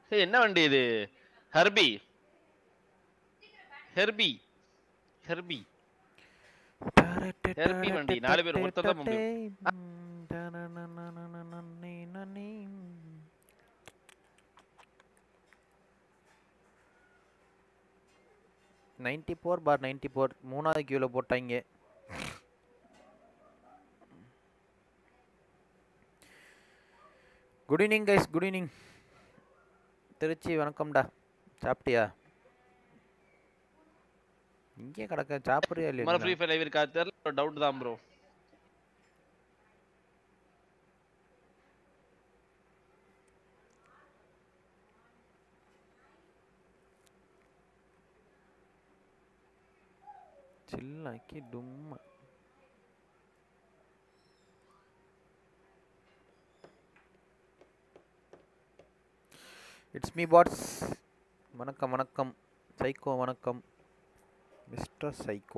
ஏய், என்ன வண்டி இது ஹர்பி ஹெர்பி ஹெர்பி ஹெர்பி வண்டி நாலு பேர் ஒருத்தர் தான் போக முடியும் நைன்டி ஃபோர் பார் நைன்டி ஃபோர் மூணாவது கியூவில் போட்டாங்க good evening guys good evening Trichy வணக்கம்டா சாப்பிட்டியா இங்கே கிடக்க சாப்பிட்றியா மர இல்லையா ஃப்ரீ ஃபயர் லைவ் இருக்கா தெரியல டவுட் தான் ப்ரோ சில்லாக்கி டும்மா இட்ஸ் மீ பாட்ஸ் வணக்கம் வணக்கம் சைக்கோ வணக்கம் மிஸ்டர் சைக்கோ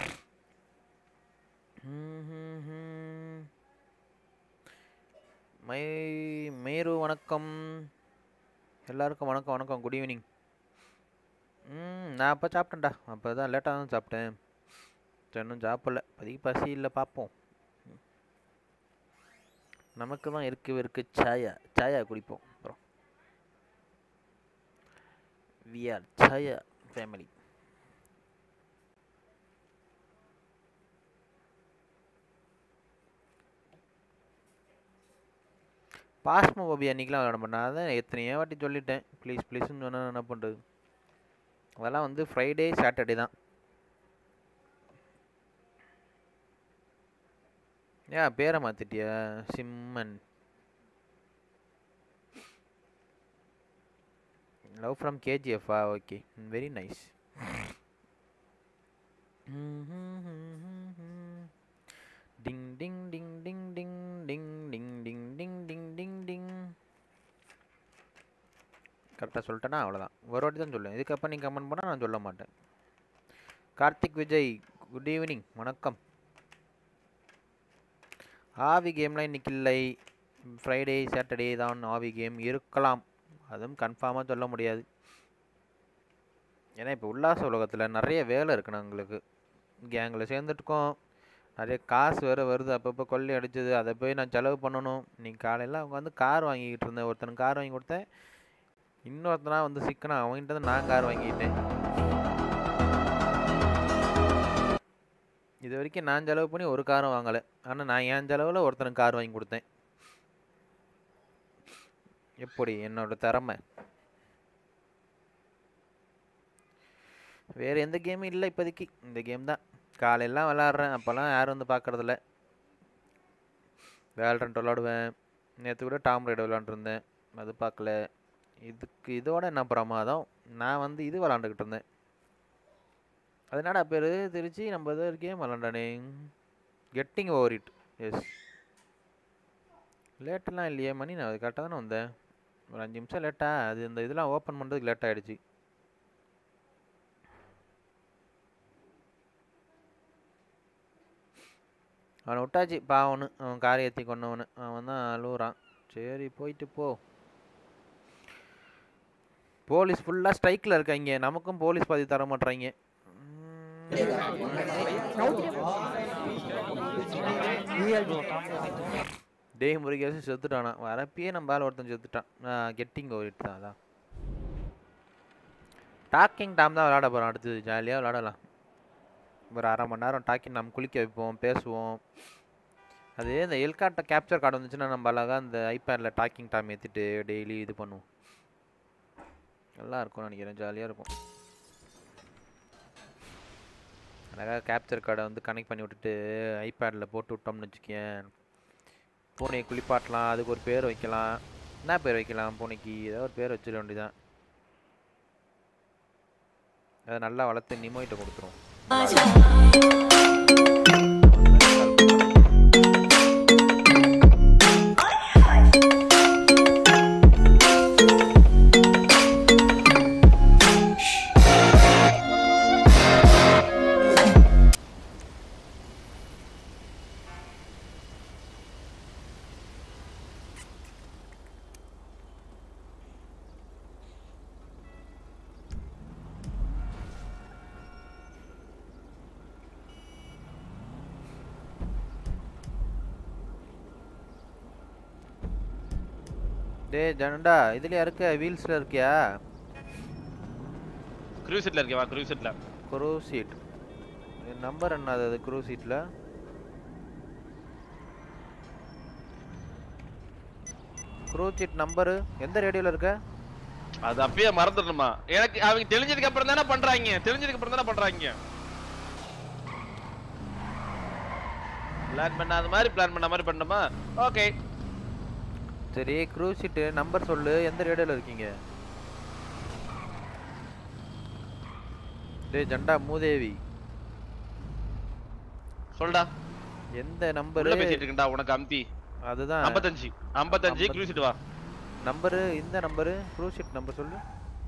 மை மேரு வணக்கம் எல்லாருக்கும் வணக்கம் வணக்கம் குட் ஈவினிங் ம் நான் அப்போ சாப்பிட்டேன்டா அப்போ தான் லேட்டாக தான் சாப்பிட்டேன் சரி, இன்னும் சாப்பிடல இப்போதைக்கு பசி இல்லை பார்ப்போம் நமக்கு தான் இருக்கு இருக்கு சாயா சாயா குடிப்போம் அப்புறம் வி ஆர் சாயா ஃபேமிலி பாஸ்மோபி அன்றைக்கெலாம் விளையாட மாட்டேன் அதான் எத்தனையோ வாட்டி சொல்லிட்டேன் ப்ளீஸ் ப்ளீஸ்னு சொன்னால் என்ன பண்ணுறது அதெல்லாம் வந்து ஃப்ரைடே சாட்டர்டே தான் ஏன் பேரை மாத்திட்டியா சிம்மன் லவ் ஃப்ரம் கேஜிஎஃபா ஓகே வெரி நைஸ் டிங் டிங் டிங் டிங் டிங் டிங் டிங் டிங் டிங் டிங் டிங் டிங் கரெக்டாக சொல்லிட்டேன்னா அவ்வளோதான் ஒரு வாட்டி தான் சொல்லுவேன் இதுக்கப்புறம் நீ கமெண்ட் பண்ணால் நான் சொல்ல மாட்டேன் கார்த்திக் விஜய் குட் ஈவினிங் வணக்கம் ஆவி கேம்லாம் இன்னைக்கு இல்லை ஃப்ரைடே சாட்டர்டே தான் ஆவி கேம் இருக்கலாம் அதுவும் கன்ஃபார்மாக சொல்ல முடியாது ஏன்னா இப்போ உல்லாச உலகத்தில் நிறைய வேலை இருக்குண்ணா எங்களுக்கு கேங்கில் சேர்ந்துட்டுருக்கோம் நிறைய காசு வேறு வருது அப்பப்போ கொள்ளை அடிச்சது அதை போய் நான் செலவு பண்ணணும் இன்னைக்கு காலையில் அவங்க வந்து கார் வாங்கிக்கிட்டு இருந்தேன் ஒருத்தனுக்கு கார் வாங்கி கொடுத்தேன் இன்னொருத்தனா வந்து சிக்கனா அவன்கிட்ட தான் நான் கார் வாங்கிட்டேன் இது வரைக்கும் நான் செலவு பண்ணி ஒரு காரும் வாங்கலை ஆனால் நான் என் செலவில் ஒருத்தனுக்கு கார் வாங்கி கொடுத்தேன் எப்படி என்னோட திறமை வேறு எந்த கேமும் இல்லை இப்போதைக்கு இந்த கேம் தான் காலையெல்லாம் விளாட்றேன் அப்போல்லாம் யாரும் வந்து பார்க்கறதில்ல வேல்ரண்ட் விளாடுவேன் நேற்று கூட டாம் ரைடு விளாண்டுருந்தேன் அது பார்க்கல இதுக்கு இதோட என்ன பிரமாதம் நான் வந்து இது விளாண்டுக்கிட்டு இருந்தேன் அது என்னடா பேர் திருச்சி நம்ம ஏதோ ஒரு கேம் விளாண்டானே கெட்டிங் ஓவர் இட் எஸ் லேட்டெல்லாம் இல்லையே மணி நான் அது கரெக்டாக தானே வந்தேன் ஒரு அஞ்சு நிமிஷம் லேட்டா அது இந்த இதெல்லாம் ஓப்பன் பண்ணுறதுக்கு லேட் ஆகிடுச்சு அவனை விட்டாச்சு பாவனு அவன் காரை ஏற்றி கொண்டவனு அவன் தான் அழுகுறான் சரி போயிட்டு போ போலீஸ் ஃபுல்லாக ஸ்ட்ரைக்கில் இருக்காங்க நமக்கும் போலீஸ் பாதி தர மாட்றாங்க டேய் முருகேசன் செத்துட்டானா வரப்பயே நம்ம ஆள் ஒருத்தன் செத்துட்டான் கெட்டிங் ஓடிட்டு தான் அதான் டாக்கிங் டாம் தான் விளாட போகிறோம் அடுத்தது ஜாலியாக விளாடலாம் ஒரு அரை மணி நேரம் டாக்கிங் நம்ம குளிக்க வைப்போம் பேசுவோம் அது இந்த எல்கார்ட்டை கேப்சர் கார்டு வந்துச்சுன்னா நம்ம அழகாக இந்த ஐபேடில் டாக்கிங் டாம் ஏற்றிட்டு டெய்லி இது பண்ணுவோம் நல்லா இருக்கும் நினைக்கிறேன் ஜாலியாக இருக்கும் அழகாக கேப்சர் கார்டை வந்து கனெக்ட் பண்ணி விட்டுட்டு ஐபேடில் போட்டு விட்டோம்னு வச்சுக்கேன் பூனையை குளிப்பாட்டலாம் அதுக்கு ஒரு பேர் வைக்கலாம் என்ன பேர் வைக்கலாம் பூனைக்கு ஏதோ ஒரு பேர் வச்சிட வேண்டியதான் அதை நல்லா வளர்த்து நிமோயிட்ட கொடுத்துரும் டேய் ஜனண்டா இதுலயா இருக்க வீல்ஸ்ல இருக்கியா க்ரூ சீட்ல இருக்கேன் வா க்ரூ சீட்ல குரூ சீட் நம்பர் என்ன அது குரூ சீட்ல குரூ சீட் நம்பரு எந்த ரேடியோல இருக்க அது அப்பயே மறந்துடணுமா எனக்கு அவங்க தெரிஞ்சதுக்கு அப்புறம் தானே பண்றாங்க தெரிஞ்சதுக்கு அப்புறம் தானே பண்றாங்க பிளான் பண்ணாத மாதிரி பிளான் பண்ண மாதிரி பண்ணணுமா ஓகே சரி குரூ சீட்டு நம்பர் சொல்லு எந்த ரேடியோல இருக்கீங்க டேய் ஜண்டா மூதேவி சொல்டா எந்த நம்பர் உள்ள பேசிட்டு இருக்கேன்டா உனக்கு அம்பி அதுதான் 55 55 க்ரூ சீட் வா நம்பரு இந்த நம்பரு க்ரூ சீட் நம்பர் சொல்லு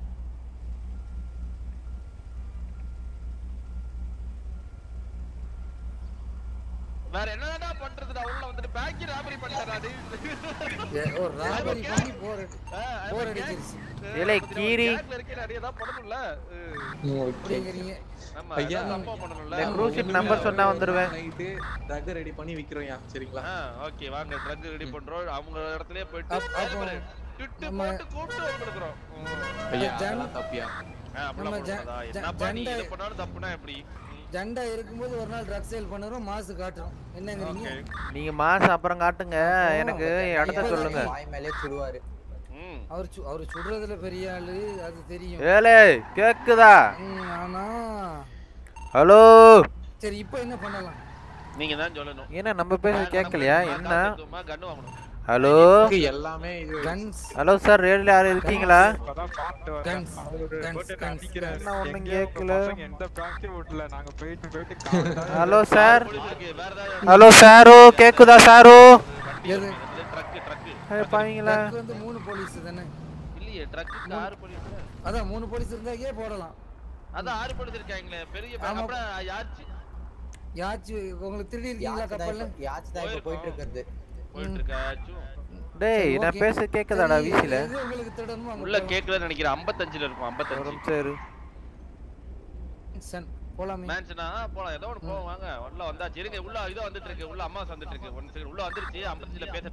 வேற என்னடா பண்றதுடா உள்ள வந்துட்டு பேங்க் ராபரி பண்ணிட்டாரா அது ஏ, ஒரு ராபரி பண்ணி போர் ஆ, அது போர் gang- அடிச்சிருச்சு ஆ, ஏலே, அது கீரி. gangல இருக்கே, நிறைய ஏதாவது பண்ணணும்ல அப்படிங்கிறீங்க ஆமா ஐயா. ஏதாவது சம்பவம் பண்ணணும்ல இந்த cruise ship number சொன்னா வந்துருவேன். நைட்டு ட்ரக் ரெடி பண்ணி விக்கிறோம்யா சரிங்களா ஆ ஓகே வாங்க ட்ரக் ரெடி பண்றோம் அவங்க இடத்துலயே போயிட்டு அப்- வேலை அப்போ பாரு. திட்டு நம்ம- போட்டு கூப்பிட்டு வந்து கொடுக்குறோம் ஐயா ஜன்- அதெல்லாம் தப்பியா ஆ அப்படிலாம் நம்ம ஜ- பண்ணக்கூடாதா ஜ- என்னப்பா நீ ஜண்டை- இது பண்ணாலும் தப்புனா எப்படி ஜண்டா இருக்கும்போது ஒரு நாள் ட்ரக் சேல் பண்ணுறோம் மாசு காட்டுறோம் என்னங்கிறீங்க ஓகே நீங்க மாசம் அப்புறம் காட்டுங்க எனக்கு இடத்த இப்ப சொல்லுங்க தானே. வாய் மேலே சுடுவாரு ம் அவர் சு அவர் சுடுறதுல பெரிய ஆளு அது தெரியும் ஏலே கேக்குதா ம், ஆனா ஹலோ சரி இப்போ என்ன பண்ணலாம் நீங்க தான் சொல்லணும் என்ன நம்ம பேச கேட்கலையா என்ன கண்ணு வாங்கணும் ஹலோ இதுக்கு எல்லாமே இது கன்ஸ் ஹலோ சார் ரேடியோல யாரும் இருக்கீங்களா இப்பதான் பாட்டு வரேன். Guns, அவரு guns, போட்டு guns, அடிக்கிறாரு. என்ன ஒண்ணும் எங்கேயும் உங்க கேட்கல. பசங்க எந்த பேங்க்கையும் விடல. நாங்க போயிட்டு போயிட்டு காவல்காரர் ஹலோ சார் போலீஸ் இருக்கு வேற ஏதாவது ஹலோ சாரு கேக்குதா சாரு எது ட்ரக் ட்ரக் ஏய், பாவீங்களா ட்ரக் வந்து மூணு போலீஸ் தானே இல்லையே ட்ரக் ஆறு போலீஸ் அதான் மூணு போலீஸ் இருந்தா ஏன் போடலாம் அதான் ஆறு போலீஸ் இருக்காங்களே பெரிய ஆமா. அப்புறம் யாச்சு யாச்சும் உங்களுக்கு திருடி இருக்கீங்களா கப்பல்ல யாச்சு தான் இப்ப போயிட்டு இருக்கிறது போயிட்டு இருக்காச்சும் டேய் சரி, நான் okay. பேச கேக்குதாடா சரி, வீசில எது உங்களுக்கு திருடணுமோ அங்க உள்ள கேக்கலன்னு நினைக்கிறேன் 55 ல இருக்கும் ஒரு 55 நிமிஷம் இரு போலாம். சன், போலாமே மேன்ஷனா போலாம் ஏதோ ஒன்று போவோம் வாங்க உள்ள வந்தாச்சு இருங்க உள்ள இதோ வந்துட்டு இருக்கு உள்ள அம்மா வந்துட்டு இருக்கு ஒன் செகண்ட் உள்ள வந்துருச்சு 55 ல பேச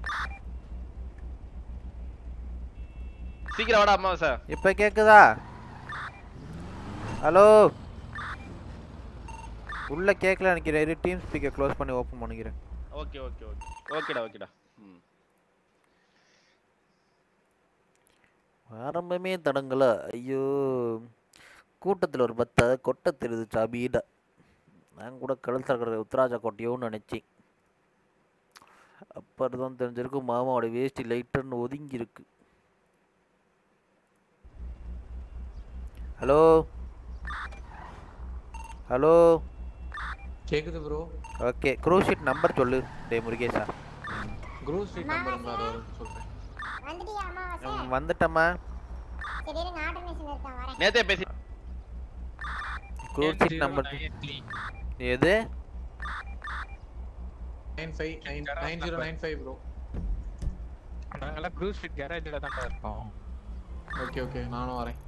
சீக்கிரம் வாடா அம்மா சார் இப்ப கேக்குதா ஹலோ உள்ள கேக்கல நினைக்கிறேன் இரு டீம் ஸ்பீக்கர் க்ளோஸ் பண்ணி ஓபன் பண்ணிக்கிறேன் ஓகே ஓகே ஓகே ஓகேடா ஓகேடா ம் ஆரம்பமே தடங்கல ஐயோ கூட்டத்தில் ஒரு பத்தை கொட்டை தெரியுது சாபீடா நான் கூட கழுத்தில் இருக்கிற உத்தராஜா கொட்டையோன்னு நினச்சேன் அப்புறம் தான் தெரிஞ்சிருக்கு மாமாவோட வேஷ்டி லைட்டர்னு ஒதுங்கி இருக்கு ஹலோ ஹலோ கேக்குது ப்ரோ ஓகே க்ரூஷீட் நம்பர் சொல்லு டே முருகேஷா குரூப் ஸ்ட்ரீட் நம்பருங்களா அது வரும் சொல்றேன் வந்துட்டியா அமாவாசை ம், வந்துட்டம்மா சரி இருங்க ஆர்டர் மிஷின் இருக்கேன் வரேன் நேத்தே பேசி க்ரூஷீட் நம்பர் எது nine five nine nine zero nine five bro நாங்கெல்லாம் க்ரூஸ் ஃபிட் கேரேஜ்ல தான் இருக்கோம் ஓகே ஓகே நானும் வரேன்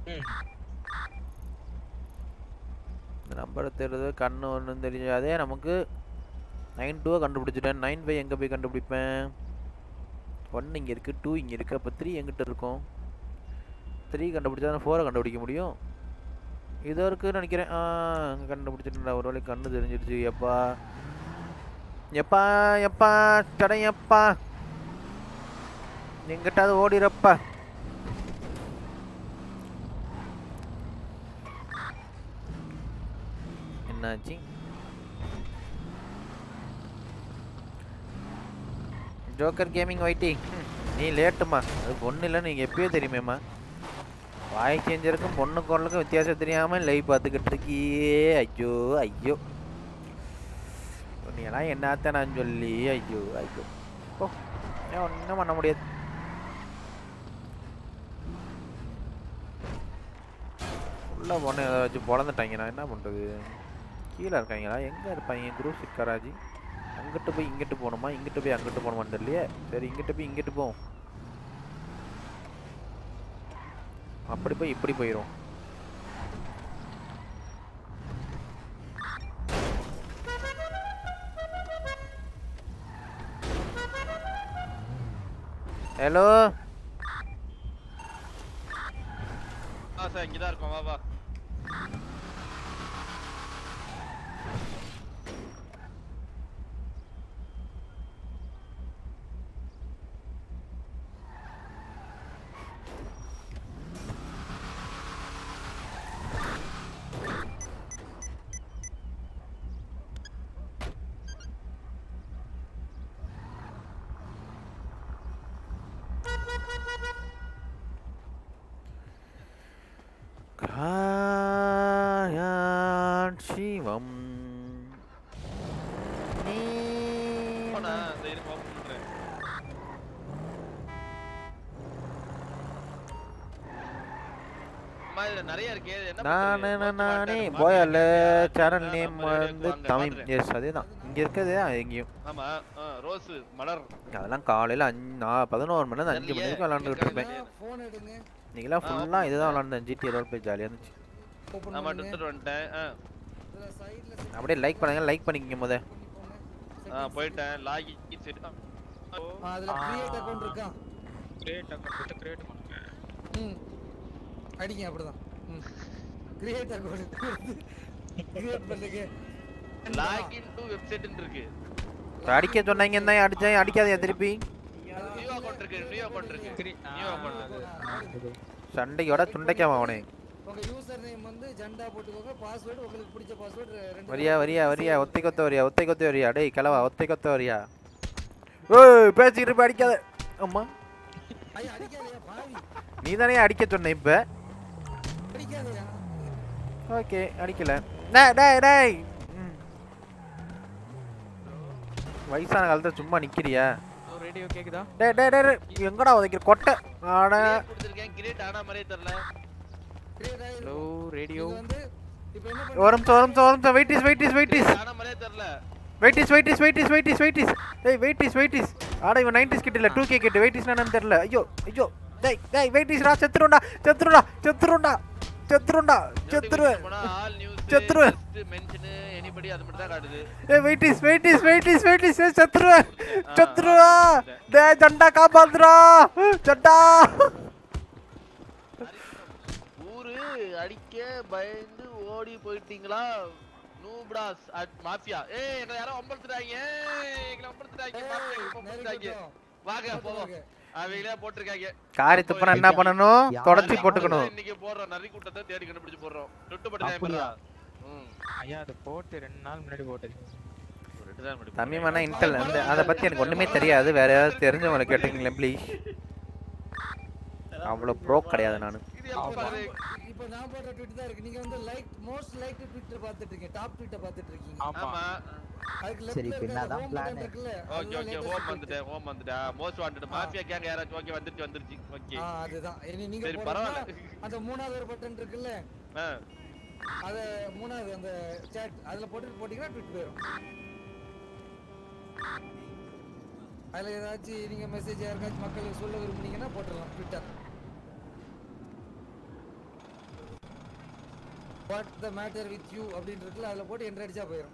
இந்த நம்பரை தெரியுது கண்ணு ஒன்றும் தெரிஞ்சாதே நமக்கு நைன் டூவை கண்டுபிடிச்சிட்டேன் நைன் ஃபைவ் எங்கே போய் கண்டுபிடிப்பேன் ஒன் இங்கே இருக்குது டூ இங்கே இருக்குது அப்போ த்ரீ எங்கிட்ட இருக்கும் த்ரீ கண்டுபிடிச்சா தான் ஃபோரை கண்டுபிடிக்க முடியும் இதோ இருக்குன்னு நினைக்கிறேன் ஆ அங்கே கண்டுபிடிச்சிட்டேன்டா ஒரு வேளை கண்ணு தெரிஞ்சிடுச்சு எப்பா எப்பா எப்பா தடையப்பா எங்கிட்டாவது ஓடிறப்பா என்னாச்சு ஜோக்கர் கேமிங் ஒயிட்டி நீ லேட்டுமா அது பொண்ணு இல்லை நீங்கள் எப்பயோ தெரியுமேம்மா வாய் சேஞ்சருக்கும் பொண்ணு குரலுக்கும் வித்தியாசம் தெரியாமல் லைவ் பார்த்துக்கிட்டு இருக்கியே ஐயோ ஐயோ நீ எல்லாம் என்னத்த நான் சொல்லி ஐயோ ஐயோ ஓ ஏன் ஒன்றும் பண்ண முடியாது உள்ள பொண்ணு ஏதாவது வச்சு பொழந்துட்டாங்க நான் என்ன பண்ணுறது கீழே இருக்காங்களா எங்கே இருப்பாங்க குரூப் சிக்காராஜி அங்கிட்டு போய் இங்கிட்டு போகணுமா இங்கிட்டு போய் அங்கிட்டு போகணுமான்னு தெரியலையே சரி இங்கிட்டு போய் இங்கிட்டு போவோம் அப்படி போய் இப்படி போயிடும் ஹலோ அமாவாசை இங்கதான் இருக்கோம் வா வா காயான் சிவம் போனா இந்த இருக்கு open பண்றேன் அம்மா இதுல நிறைய இருக்கே இது என்ன நானே பண்றது? நானே மாத்து போயல்ல மாத்து சேனல் மாத்து நேம் நம்ம வந்து ரேடியோக்கு வாங்க, தமிழ் மாத்துறேன். எஸ் அதேதான் இங்க இருக்கிறது எங்கேயும் ஆமா ஆ, ரோஸ் மலர் அதெல்லாம் காலையில அஞ்சு நான் பதினோரு மணி நேரம் அஞ்சு மணி வரைக்கும் விளாண்டுட்டு இருப்பேன் ஃபோன் எடுங்க இன்னைக்கெல்லாம் ஆ, ஃபுல்லா open இதுதான் விளாண்டேன் ஜிடி ரோல் போய் ஜாலியா இருந்துச்சு ஓபன் ஆமா பண்ணுங்க எடுத்துட்டு வந்துட்டேன் ஆ, இதுல சைடுல அப்படியே லைக் பண்ணுங்க லைக் பண்ணிக்கங்க முத ஆ போயிட்டேன் லாகின் சரி ஆ அதுல கிரியேட் அக்கவுண்ட் இருக்கா கிரியேட் அக்கௌண்ட் கிரியேட் பண்ணுங்க ம் அடிங்க அப்படிதான் ம் கிரியேட் அக்கவுண்ட் கிரியேட் பண்ணுங்க லாகின் டு வெப்சைட்னு இருக்கு இப்ப அடிக்க சொன்னாங்க தான் அடிச்சேன் அடிக்காதயா திருப்பி நியூ அக்கவுண்ட் இருக்கு நியூ அக்கவுண்ட் இருக்கு கிரி- ஆ, நியூ அக்கவுண்ட் சண்டையோட துண்டைக்காம அவனே உங்க யூசர் நேம் வந்து ஜெண்டா போட்டுக்கோங்க பாஸ்வேர்டு உங்களுக்கு பிடிச்ச பாஸ்வேர்டு ரெண்டு வரியா வரியா வரியா ஒத்தை கொத்த வரியா ஒத்தை கொத்த வரியா டேய் கிளவா ஒத்தை கொத்த வரியா ஓய் பேசிக்கிட்டு இருப்ப அடிக்காத அம்மா ஐயா அடிக்காதயா பாவி நீ தானே அடிக்க சொன்ன இப்ப அடிக்காதயா ஓகே அடிக்கல டேய் டேய் டேய் ம். வயசான காலத்துல சும்மா நிக்கிறியா ரேடியோ கேக்குதா டேய் டேய் டேய் டேய், எங்கடா உதைக்கிற கொட்டை ஆட கிரியேட் கொடுத்திருக்கேன் கிரியேட் ஆனா மாதிரியே தெரியல கிரியேட் ஆயிருக்கு ஹலோ ரேடியோ இது வந்து இப்போ என்ன ஒரு நிமிஷம் ஒரு நிமிஷம் ஒரு நிமிஷம் wait is wait is wait is ஆனா மாதிரியே தெரியல wait is wait is wait is wait is wait is டேய் வெயிட் இஸ் வெயிட் இஸ் ஆட இவன் 90s கிட்ட இல்ல 2k கிட்ட வெயிட் இஸ் என்னன்னு தெரியல ஐயோ ஐயோ டேய் டேய் வெயிட் இஸ்டா செத்துருடா செத்துருடா செத்துருடா செத்துருடா செத்துருவேன் போனா ஆல் நியூஸ் செத்துருவேன். மென்ஷன் எனிபடி அது மட்டும் தான் காட்டுது ஏய் wait is wait is wait is wait is செத்துருவேன் ஆ, செத்துருவா ஆ, டேய் ஜண்டா காப்பாத்துடா ஜண்டா ஊரு அடிக்க பயந்து ஓடி போயிட்டீங்களா நூப்டாஸ் அட் மாஃபியா ஏய் எங்களை யாரோ ஒம்படுத்துறாங்க எங்களை ஒம்படுத்துறாங்க மாஃபியா ஒம்படுத்துறாங்க வாங்க போவோம் அவங்களே போட்டிருக்காங்க காரி துப்புனா என்ன பண்ணணும் தொடச்சி போட்டுக்கணும் இன்னைக்கு போடுறோம் நரி கூட்டத்தை தேடி கண்டுபிடிச்சு போடுறோம் தொட்டு பட்டு அப்படியா? ம் ஐயா அது போட்டு ரெண்டு நாள் முன்னாடி போட்டது ஒரு ரெண்டு நாள் முன்னாடி தமிழ் இன்டெல் அந்த அதை பத்தி எனக்கு ஒண்ணுமே தெரியாது வேற யாராவது தெரிஞ்சவங்களை கேட்டுங்களேன் ப்ளீஸ் அவ்வளோ ப்ரோ கிடையாது நான் இது எப்ப பாரு இப்போ நான் போட்ட ட்வீட் தான் இருக்கு நீங்க வந்து லைக் மோஸ்ட் லைக் ட்விட்டர் பார்த்துட்டு இருக்கீங்க டாப் ட்வீட்டர் பார்த்துட்டு இருக்கீங்க ஆமா ஆமா அதுக்கு சரி, லெஃப்ட்ல இப்ப இருக்க என்னதான் ஹோம் plan? பட்டன் இருக்குல்ல ஓகே அதுதான் ஓகே latest ஹோம் tweet. வந்துட்டேன் ஹோம் வந்துட்டேன் மோஸ்ட் வாண்டட் மாஃபியா கேங் யாராச்சும் ஓகே வந்துருச்சு வந்துருச்சு ஓகே ஆ அதுதான் இனி நீங்க சரி, போடுறதா, பரவாயில்ல. அந்த மூணாவது ஒரு பட்டன் இருக்குல்ல ஆ அத மூணாவது அந்த chat அதுல போட்டு போட்டீங்கன்னா ட்வீட் போயிடும் அதுல ஏதாச்சும் நீங்க மெசேஜ் யாருக்காச்சும் மக்களுக்கு சொல்ல விரும்புனீங்கன்னா போட்டுடலாம் Twitter what the matter with you அப்படின்னு இருக்குல்ல அதுல போட்டு என்ட்ரு அடிச்சா போயிடும்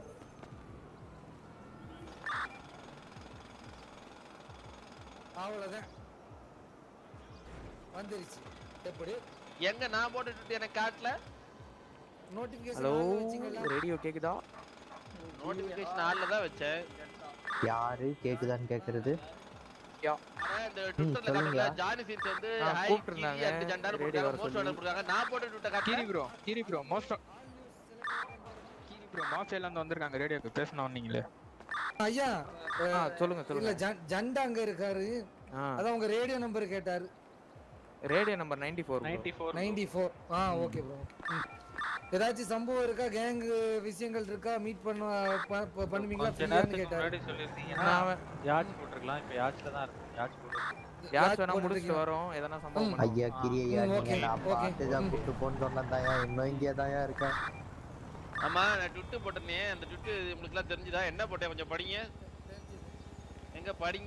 அவ்வளவுதான் வந்துருச்சு எப்படி எங்க நான் போட்டுட்டு எனக்கு காட்டல நோட்டிபிகேஷன் ஹலோ ஆன் வச்சீங்களா ரேடியோ கேக்குதா நோட்டிபிகேஷன் ஆன்ல தான் வச்சேன் யாரு கேக்குதான்னு கேக்குறது ஆனா இந்த ட்விட்டர்ல சொல்லுங்க. காட்டல ஜானி சீன்ஸ் வந்து ஆ, ஹை கூப்பிட்டிருந்தாங்க. கீ அட் ஜெண்டர் ரேடியோ போட்டாங்க வர மோஸ்ட் சொல்லி. வாண்டட் போட்டாங்க நான் போட்டு ட்விட்டர் கீரி காட்டல ப்ரோ கீரி ப்ரோ மோஸ்ட் கீரி ப்ரோ மாஃபியால இருந்து வந்திருக்காங்க ரேடியோக்கு பேசணும் நீங்களே ஐயா ஆ சொல்லுங்க இல்ல சொல்லுங்க ஜன்- ஜண்டா அங்க இருக்காரு ஆ அதான் உங்க ரேடியோ நம்பர் கேட்டாரு radio number 94 bro 94 ninety four ஆ ஓகே ப்ரோ ஏதாச்சும் சம்பவம் இருக்கா கேங் விஷயங்கள் இருக்கா மீட் பண்ண ப- ப- பண்ணுவீங்களா கொஞ்ச ஃப்ரீயான்னு நேரத்துக்கு கேட்டாரு முன்னாடி சொல்லிருந்தீங்கன்னா நான் அவன் யாட்ச் போட்டிருக்கலாம் இப்ப யாட்ச்ல தான் இருக்கு யாட்ச் போட்டு யார் வேணா போட்டுருக்கீங்க. முடிச்சுட்டு வரோம் எதனா சம்பவம் ம். பண்ணுவோம். ஐயா கிரியா ம், நீங்க okay, நான் okay, பார்த்து தான் ம். கூட்டு போன்னு சொன்னதாயா இன்னும் இங்கே தாயா இருக்கேன் ஆமா நான் ட்விட்டு போட்டேனே அந்த ட்விட்டு உங்களுக்கு எல்லாம் தெரிஞ்சுதா என்ன போட்டேன் கொஞ்சம் படிங்க எங்க படிங்க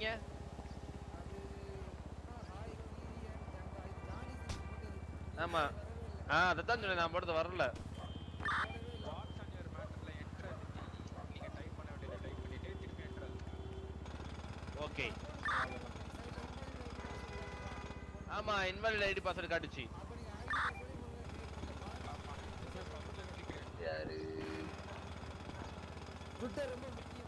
ஆமா ஆ அதான் சொன்னேன் நான் போட்டது வரல நீங்க டைப் பண்ண வேண்டியதை டைப் பண்ணிட்டு திருப்பி enter அழுத்துங்க. ஓகே ஆமா இன்வாலிட் ஐடி பாஸ்வேர்ட் காட்டுச்சு யாரு ட்விட்டர் ரொம்ப முக்கியம்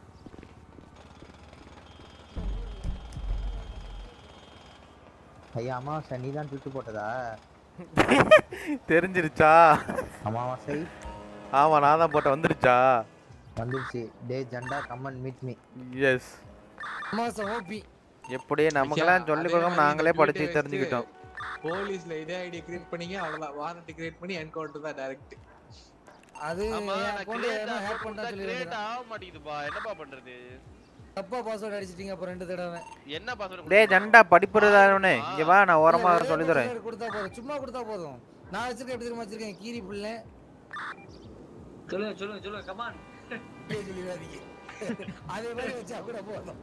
ஐயா அமாவாசை நீ தான் ட்விட்டு போட்டதா தெரிஞ்சிருச்சா அமாவாசை ஆமா நான் தான் போட்ட வந்துருச்சா வந்துருச்சு டே ஜெண்டா கம்மன் மீட் மீ எஸ் அமாவாசை ஓபி எப்படி நமக்கெல்லாம் சொல்லி கொடுக்காம நாங்களே படிச்சு தெரிஞ்சுக்கிட்டோம் போலீஸ்ல இதே ஐடி கிரியேட் பண்ணீங்க அவ்வளவுதான் வாரண்ட் கிரியேட் பண்ணி என்கவுண்டர் தான் டைரக்ட் அது ஆமா என் நான் அக்கௌண்ட் create யாரும் ஹேக் account பண்ணா தான் சொல்லி create ஆக மாட்டேங்குதுப்பா என்னப்பா பண்றது தப்பா பாஸ்வேர்ட் அடிச்சிட்டீங்க அப்ப ரெண்டு தடவை என்ன பாஸ்வேர்ட் டேய் ஜண்டா படிப்புறதானே இங்க வா நான் ஓரமா இல்ல, சொல்லி ஒரே தரேன் password கொடுத்தா போதும் சும்மா கொடுத்தா போதும் நான் வச்சிருக்கேன் எப்படி தெரியுமா வச்சிருக்கேன் கீரி பிள்ளை சொல்லுங்க சொல்லுங்க சொல்லுங்க கமான் அப்படியே சொல்லிடாதீங்க அதே மாதிரி வச்சா கூட போதும்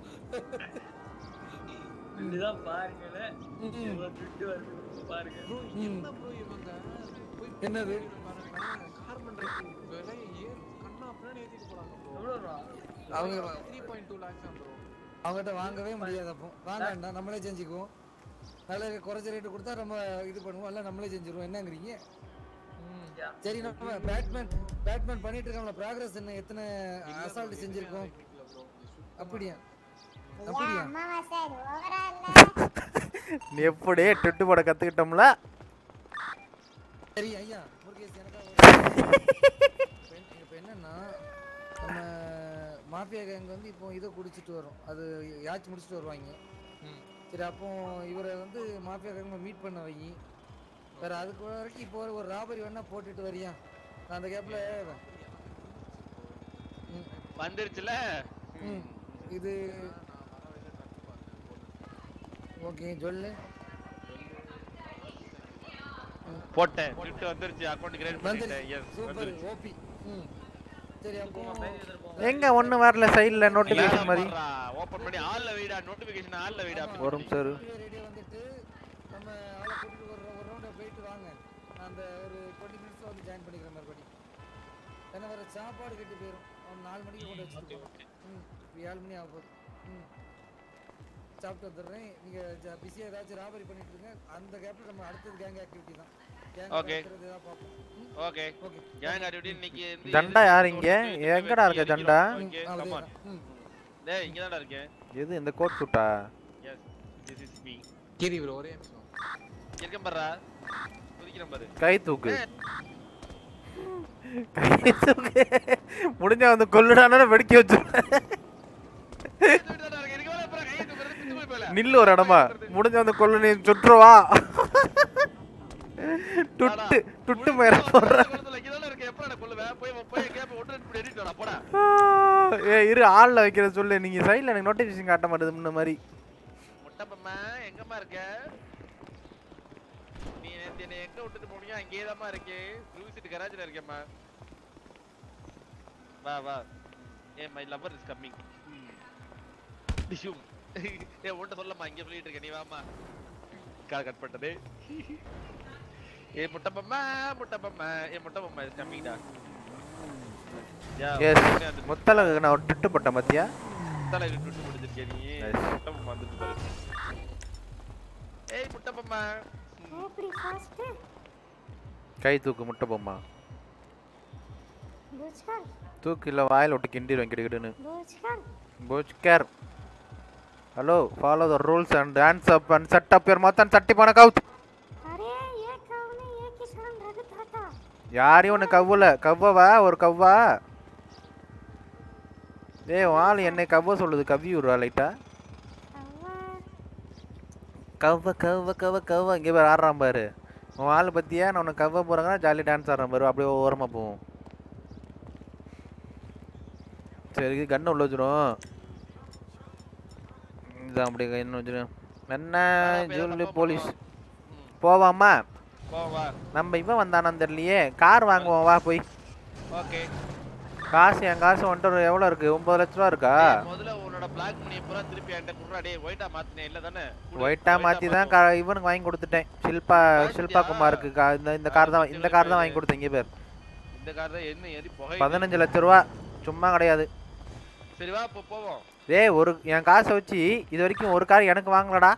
இதுதான் பாருங்களேன் ம். எவ்வளவு துட்டு வருது பாருங்க ம். என்ன ப்ரோ இவங்க போய் என்னது? கார்பன் ரைட்டிங் விலை ஏ கண்ணா பின்னாடி ஏத்திட்டு போறாங்க ப்ரோ எவ்வளோ ரூபா அவங்க 3.2 lakhs ஆ ப்ரோ அவங்ககிட்ட வாங்கவே முடியாது அப்போ வாங்கண்டா நம்மளே செஞ்சுக்குவோம் நல்ல குறைச்ச ரேட்டு கொடுத்தா நம்ம இது பண்ணுவோம் எல்லாம் நம்மளே செஞ்சுருவோம் என்னங்கிறீங்க சரி நம்ம பேட்மேன் பேட்மேன் பண்ணிட்டு இருக்கோம்ல ப்ராக்ரஸ் என்ன எத்தனை அசால்ட் செஞ்சிருக்கோம் அப்படியா அப்படியா அமாவாசை இது ஓவரா இல்ல நீ எப்படி ட்விட்டு போட கத்துக்கிட்டோம்ல சரி ஐயா முருகேஷ் எனக்காக இப்போ என்னன்னா நம்ம மாஃபியா கேங் வந்து இப்போ இதை குடிச்சிட்டு வரோம் அது யாச்சு முடிச்சுட்டு வருவாங்க சரி அப்போ இவரை வந்து மாஃபியா கேங் மீட் பண்ண வை வேற அதுக்கு வரைக்கும் இப்போ ஒரு ராபரி வேணா போட்டுட்டு வரியா நான் அந்த கேப்ல வந்துருச்சுல ம் இது ஓகே சொல்லு போட்டேன் ட்விட் வந்துருச்சு அக்கவுண்ட் கிரியேட் பண்ணிட்டேன் வந்துருச்சு எஸ் சூப்பர் வந்துருச்சு ஓபி ம் சரி அப்போ எங்க ஒண்ணு வரல சைடுல நோட்டிபிகேஷன் மாதிரி ஓபன் பண்ணி ஆல்ல வைடா நோட்டிபிகேஷன் ஆல்ல வைடா ஒரு நிமிஷம் இரு. ரெடியாக வந்துட்டு நம்ம ஆளை கூட்டிட்டு ஒரு ஒரு ரவுண்ட் போயிட்டு வாங்க நான் அந்த ஒரு டுவெண்ட்டி மினிட்ஸ்ல வந்து ஜாயின் பண்ணிக்கிறேன் மறுபடி ஏன்னா வேற சாப்பாடு கெட்டு போயிடும் அவன் நாலு மணிக்கு கொண்டு வச்சுட்டு போகணும். ம் இப்போ ஏழு மணி ஆக போகுது ம் சாப்பிட்டு வந்துடுறேன் நீங்கள் பிஸியாக ஏதாச்சும் ராபரி பண்ணிட்டு இருங்க அந்த கேப்பில் நம்ம அடுத்தது கேங் ஆக்டிவிட்டி தான் கேங் Okay. ஏதாவது பார்ப்போம் ம் ஓகே ஓகே கேங் ஆக்டிவிட்டி இன்னைக்கு வந்து ஜண்டா யார் இங்க எங்கடா இருக்க ஜண்டா ஓகே ம், கம் அதே ஆன் தான். ம் டேய் இங்க தான்டா இருக்கேன் எது இந்த கோட் சூட்டா எஸ் திஸ் இஸ் மீ கிரி ப்ரோ ஒரே நிமிஷம் இருக்கேன் பாருடா குதிக்கிறேன் பாரு கை தூக்கு கை தூக்கு முடிஞ்சா வந்து கொல்லுடான வெடிக்க வச்சு தூக்கிட்டு தான்டா இருக்கேன். எனக்கு வேற அப்புறம் கையை தூக்குறது பிச்சு போய் போயில. நில்லு ஒரு இடமா முடிஞ்ச வந்து கொல்லு நீ சுற்றுவா டுட்டு டுட்டு மேல போடுற குளத்துல இங்க தானே இருக்கேன். எப்படா நான் கொல்லுவேன்? போய் போய் கேப் ஒட்டு ரெண்டு இப்படி எடிட்டு வாடா, போடா. ஏ இரு ஆள்ல வைக்கிற சொல்லு நீங்க சைடுல எனக்கு நோட்டிபிகேஷன் காட்ட மாட்டேது முன்ன மாதிரி முட்டப்பம்மா, எங்கம்மா இருக்க? நீ நேத்து என்னை எங்க விட்டுட்டு போனியோ, அங்கேயே தாம்மா இருக்கேன். ப்ளூ சீட் கராஜ்ல இருக்கேம்மா. வா வா ஏ மை லவர் இஸ் கம்மிங் டிஷும் ஏ உன்கிட்ட சொல்லம்மா இங்க சொல்லிட்டு இருக்கேன் நீ வாம்மா கால் கட் பண்ணிட்டதே ஏ முட்டப்பம்மா முட்டப்பம்மா ஏ முட்டப்பம்மா இஸ் கம்மிங்டா யா எஸ் உடனே அந்த முத்தலகு நான் ஒரு டுட்டு போட்டேன் பாத்தியா முத்தலை விட்டு முடிஞ்சிருக்கே நீ Nice. முட்டப்பம்மா வந்துட்டு பாரு ஏய் முட்டப்பம்மா எப்படி ஃபாஸ்ட் கை தூக்கு முட்டை பொம்மா பூச்கர் தூக்கு இல்ல வாயில விட்டு கிண்டிடுவேன் கிடுகிடுன்னு பூச்கர் Butcher. Hello, follow the rules and hands up and set up your mouth and சட்டி போன கவுத் अरे ये कौन है ये किसान रगत था யாரையும் ஒன்று கவ்வல கவ்வவா ஒரு கவ்வா ஏய் வாள் என்னை கவ்வ சொல்லுது கவ்வி விடுறா லைட்டா கவ்வ கவ்வ கவ்வ கவ்வ இங்கே பேர் ஆடுறான் பாரு உன் ஆள் பத்தியா நான் உனக்கு கவ்வ போகிறாங்கன்னா ஜாலி டான்ஸ் ஆடுறான் பாரு அப்படியே ஓரமாக போவோம் சரி கண்ணை உள்ள வச்சிரும் இதான் அப்படியே என்ன வச்சிரும் என்ன ஜூலி போலீஸ் போவாமா வா வா நம்ம இவன் வந்தானான்னு தெரியலையே கார் வாங்குவோம் வா போய் ஓகே காசு என் காசு வந்துட்டு ஒரு எவ்வளோ இருக்கு ஒன்பது லட்ச ரூபா இருக்கா முதல்ல உன்னோட பிளாக் மணி பூரா திருப்பி என்கிட்ட குடுறா டேய் ஒயிட்டா மாத்தினே இல்ல தானே குடு. ஒயிட்டா மாத்தி தான் கா இவனுக்கு வாங்கி கொடுத்துட்டேன் ஷில்பா ஷில்பா குமாருக்கு கா இந்த இந்த கார் தான் இந்த கார் தான் வாங்கி கொடுத்தேன் இங்கே பேர் இந்த கார் தான் என்ன ஏறி புகை பதினஞ்சு லட்ச ரூபா சும்மா கிடையாது சரி வா இப்போ போவோம் டேய் ஒரு என் காசை வச்சு இது வரைக்கும் ஒரு கார் எனக்கு வாங்கலடா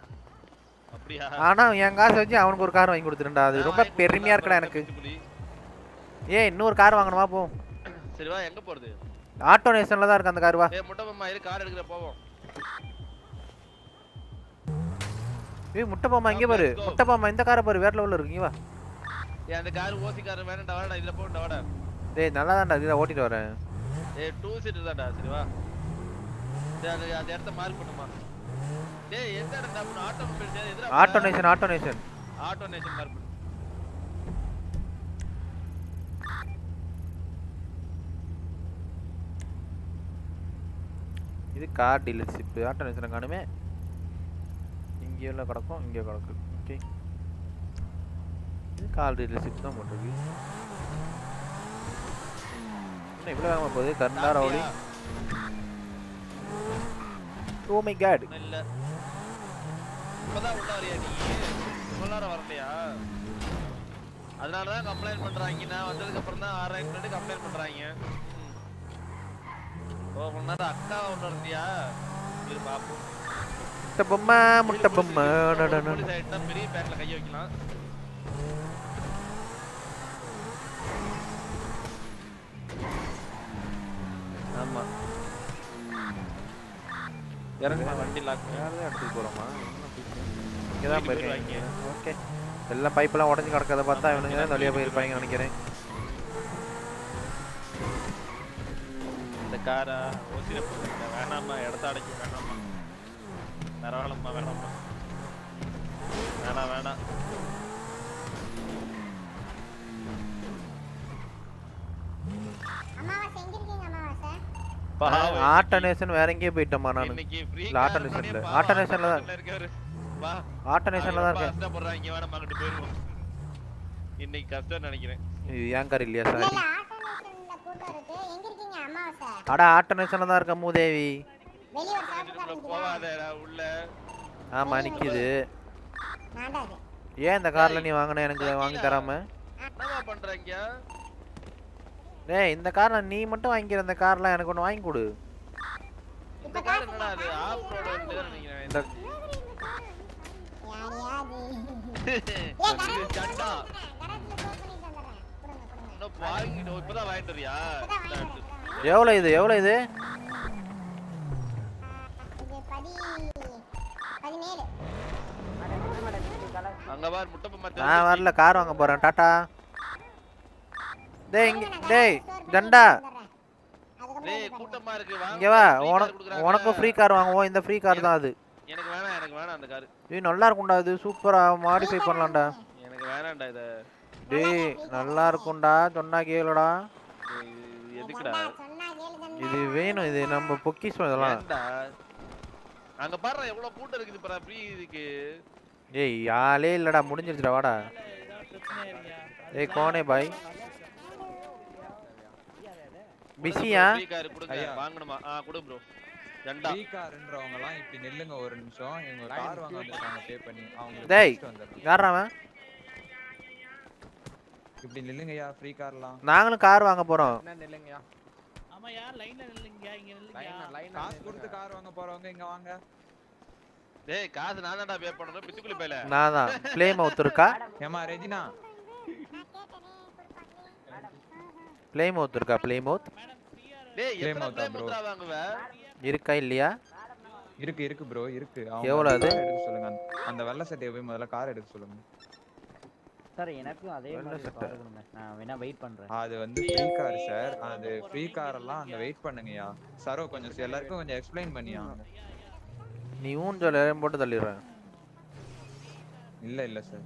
அப்படியா ஆனா என் காசை வச்சு அவனுக்கு ஒரு கார் வாங்கி கொடுத்துருண்டா அது ரொம்ப பெருமையா இருக்குடா எனக்கு ஏய் இன்னொரு கார் வாங்கணுமா போ சரி வா எங்க போறது ஆட்டோ நேஷனில் தான் இருக்கு அந்த கார் வா ஏய் முட்டை மாமா இரு கார் எடுக்கிற போவோம் ஏய் முட்டை பாமா இங்கே பாரு Let's go. முட்டை பாமா இந்த காரை பாரு வேற லெவலில் இருக்கு இங்க வா ஏய் அந்த கார் ஓசி கார் வேணாம்டா வாடா இதுல போடா வாடா டேய் நல்லா தான்டா இதில் ஓட்டிட்டு வரேன் ஏய் டூ சீட்டர் தான்டா சரி வா டேய் அந்த அந்த இடத்த மார்க் பண்ணுமா டேய் எந்த இடம்டா அப்ப ஆட்டோ மொபைல் எதுடா auto nation auto nation auto nation mark பண்ணு இது கார் டீலர்ஷிப் ஆட்டோ நேஷனை காணுமே இங்கேயும் கிடக்கும் இங்கே கிடக்கு ஓகே இது கார் டீலர்ஷிப் தான் போட்டிருக்கு என்ன இவ்வளோ வேகமாக போகுது Karna rowdy oh my god ஒண்ணும் இல்ல இப்பதான் உள்ள வரியா நீ இவ்வளவு நேரம் வரலையா அதனாலதான் கம்ப்ளைண்ட் பண்றாங்க நான் வந்ததுக்கு அப்புறம் தான் ஆறாயிரம் பண்ணிட்டு கம்ப்ளைண்ட் பண்றாங்க ம். ஓ கொஞ்ச நேரம் அக்கா ஒண்ணு இருந்தியா இரு பாப்போம் முட்டை பொம்மை முட்டை பொம்மை டடடட. போலீஸ் ஆயிட்டா பெரிய பேக்ல கைய வைக்கலாம் ஆமா இறங்குமா வண்டி லாக் யாரும் இடத்துக்கு போகிறோமா இங்கே தான் வீட்டுக்கு போயிருக்காங்க போயிருவாங்க. ஓகே எல்லாம் பைப்பெல்லாம் உடஞ்சி கிடக்கிறத பார்த்தா இவனுங்க தான் வழியாக போயிருப்பாங்க நினைக்கிறேன் இந்த காரா ஓசில போட்டுருக்க வேணாம்மா இடத்த அடைக்க வேணாம்மா பரவாயில்லம்மா வேணாம்மா வேணாம் வேணாம் அமாவாசை எங்க இருக்கீங்க அமாவாசை பாவம் ஆட்டோ நேஷன் வேற எங்கேயோ போயிட்டோமா நான் இன்னைக்கு free இல்ல, ஆட்டோ car நேஷன்ல. பண்ணி பாவம் ஆட்டோ நேஷன்ல தான். ஆட்டோ இருக்கவரு. வா ஆட்டோ நேஷனில் தான் அவங்க இருக்கேன் கஷ்டப்படுறாங்க வேணாம் அங்கிட்டு போயிருவோம் இன்னைக்கு கஷ்டம் நினைக்கிறேன் இது ஏன் கார் இல்லையா இல்ல சார் இல்ல ஆட்டோமேஷன்ல கூட்டம் இருக்கு எங்க இருக்கீங்க அமாவாசை அடா ஆட்டோ நேஷனில் தான் இருக்க மூதேவி வெளிய ஒரு சாப்பிட்டு உள்ள நிக்குதா போவாதடா உள்ள ஆமா நிக்குது நான் தான் அது ஏன் இந்த கார்ல நீ வாங்கின எனக்கு வாங்கி தராம என்னமா பண்றாங்க டேய் இந்த கார் நீ மட்டும் வாங்கிக்கிற இந்த கார்லாம் எனக்கு ஒன்று வாங்கி கொடு இந்த கார் என்னடா அது ஆஃப் ரோடு வந்து நினைக்கிறேன் இந்த யார் யாது இது சண்டா கரண்ட்ல ஃபோன் பண்ணி தந்துறேன் கொடுங்க கொடுங்க இன்னும் வாங்கிட்டு இப்பதான் வாங்கிட்டு வரியா இந்தா எடுத்து. எவ்வளோ இது எவ்வளோ இது இது பதி பதினேழு அங்க பாரு முட்டை பொம்மை நான் வரல கார் வாங்க போறேன் டாட்டா டேய் இங்க டேய் ஜண்டா டேய் கூட்டமா இருக்கு வாங்க இங்க வா free car உனக்கு கொடுக்குறாங்க. உனக்கும் ஃப்ரீ கார் வாங்குவோம் இந்த ஃப்ரீ கார் தான் அது எனக்கு வேணாம் எனக்கு வேணாம் அந்த கார் இது நல்லா இருக்கும்டா இது சூப்பரா மாடிஃபை பண்ணலாம்டா எனக்கு வேணாம்டா இத டேய் நல்லா இருக்கும்டா சொன்னா கேளுடா இது எதுக்குடா சொன்னா கேளு தம்பி இது வேணும் இது நம்ம பொக்கிஷம் இதெல்லாம் ஏன்டா அங்க பாரு எவ்வளவு கூட்டம் இருக்குது பாரு ஃப்ரீ இதுக்கு ஏய் ஆளே இல்லடா முடிஞ்சிருச்சுடா வாடா ஏய் கோனே பாய் பிஸியா ஃப்ரீ கார் கொடுங்க ஐயா. வாங்கணுமா ஆ கொடு ப்ரோ ஜண்டா ஃப்ரீ கார்ன்றவங்க எல்லாம் இப்படி நில்லுங்க ஒரு நிமிஷம் எங்க கார் வாங்க வந்திருக்காங்க பே பண்ணி அவங்க டேய். வந்துடுறேன் யாரா அவன் இப்படி நில்லுங்கய்யா ஃப்ரீ கார்லாம் நாங்களும் கார் வாங்க போறோம் காசு கொடுத்து கார் வாங்க போறவங்க இங்க வாங்க டேய் காசு நான் தான்டா பே பண்ணனும் பித்துக்குளி பையில நான் தான் ப்ளே மவுத் இருக்கா ஏமா ரெஜினா ப்ளே மவுத் இருக்கா ப்ளே மவுத் டேய் Claim எத்தனை ஆகுதா ப்ளே bro? முத்ரா வாங்குவ இருக்கா இல்லையா இருக்கு இருக்கு ப்ரோ இருக்கு எவ்வளவு அது? car எடுக்க சொல்லுங்க அந்த- அந்த வெள்ளை சட்டையை போய் முதல்ல கார் எடுக்க சொல்லுங்க சார் எனக்கும் அதே வெள்ளை மாதிரி சட்டை. கார் கொடுங்க நான் வேணா வெயிட் பண்றேன் அது வந்து ஃப்ரீ கார் சார் அது ஃப்ரீ கார் எல்லாம் அங்க வெயிட் பண்ணுங்கய்யா சரோ கொஞ்சம் எல்லாருக்கும் கொஞ்சம் எக்ஸ்பிளைன் பண்ணியா நீ ஊஞ்சல் எல்லாம் போட்டு தள்ளிடுறேன் இல்ல இல்ல சார்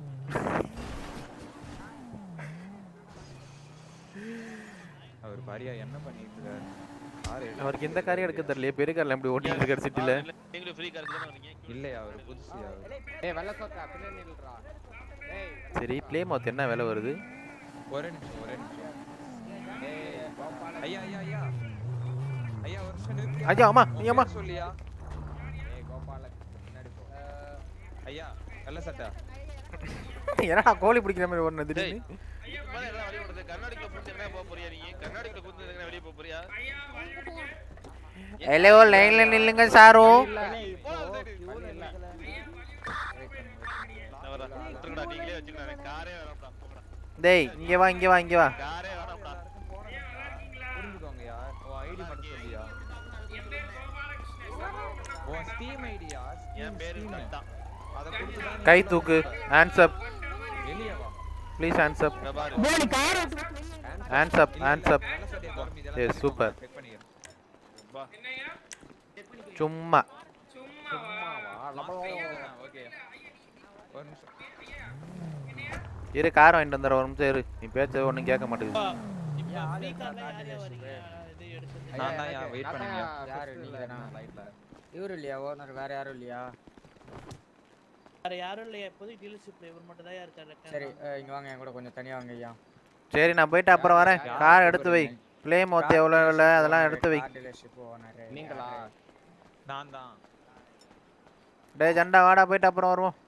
அவர் பாரியா என்ன பண்ணிட்டு இருக்காரு கார் எடு அவருக்கு எந்த காரையும் எடுக்க தெரியல பெரிய கார்ல எப்படி ஓட்டிட்டு இருக்காரு சிட்டில நீங்களும் ஃப்ரீ கார் தானே வரீங்க இல்லையா அவர் புதுசு அவர் ஏய் வெள்ள சோக்கா பின்னாடி நில்றா ஏய் சரி ப்ளே மவுத் என்ன விலை வருது ஒரே நிமிஷம் ஒரே நிமிஷம் ஐயா ஐயா ஐயா ஐயா ஒரு நிமிஷம் நிறுத்துறியா? ஐயா, அம்மா, உன் நீ அம்மா. பேர் சொல்லியா ஏய் கோபால பின்னாடி போ ஐயா வெள்ள சட்டை என்னடா கோழி பிடிக்கிற மாதிரி ஓடுன திடீர்னு இதுக்கு மேல எல்லாம் வழி விடுறது கர்நாடகா புடிச்சு எங்க போக போறியா நீ கர்நாடகா புடிச்சு எங்க வெளிய போக போறியா ஹலோ லைன்ல நில்லுங்க சாரு நான் வரேன். விட்டுருங்கடா, நீங்களே வச்சுக்கடா எனக்கு காரே வேணாம்டா போங்கடா டேய் இங்கே வா இங்கே வா இங்கே வா யாரே வேணாம்டா புரிஞ்சுக்கோங்கயா உன் ஐடி மட்டும் சொல்லியா உன் ஸ்டீம் ஐடியா என் பேரு சந்தா அத கொடுத்து தான் கை தூக்கு ஹேண்ட்ஸ் அப் வெளிய வா ப்ளீஸ் ஹேண்ட்ஸ் அப் இங்க பாரு hands up hands up yes super check பண்ணிக்கிறேன் வா சும்மா ஓகே ஒரு நிமிஷம் இரு கார் வாங்கிட்டு வந்துடுற ஒரு நிமிஷம் இரு நீ பேச்ச ஒன்றும் கேட்க மாட்டேங்குது நான் தான் யா வெயிட் பண்ணுங்க யாரு நீங்க தானா லைட்ல இவரு இல்லையா ஓனர் வேற யாரும் இல்லையா வேற யாரும் இல்லையா இப்போதைக்கு டீலர்ஷிப்ல இவர் மட்டும் தான் இருக்காரு சரி அஹ், இங்க வாங்க என் கூட கொஞ்சம் தனியா வாங்க ஐயா சரி நான் போயிட்டு அப்புறம் வரேன் கார் எடுத்து வை ப்ளே மொத்த எவ்வளோ இல்லை அதெல்லாம் எடுத்து வை டீலர்ஷிப் ஓனர் நீங்களா நான் தான் டே ஜண்டா வாடா போயிட்டு அப்புறம் வருவோம்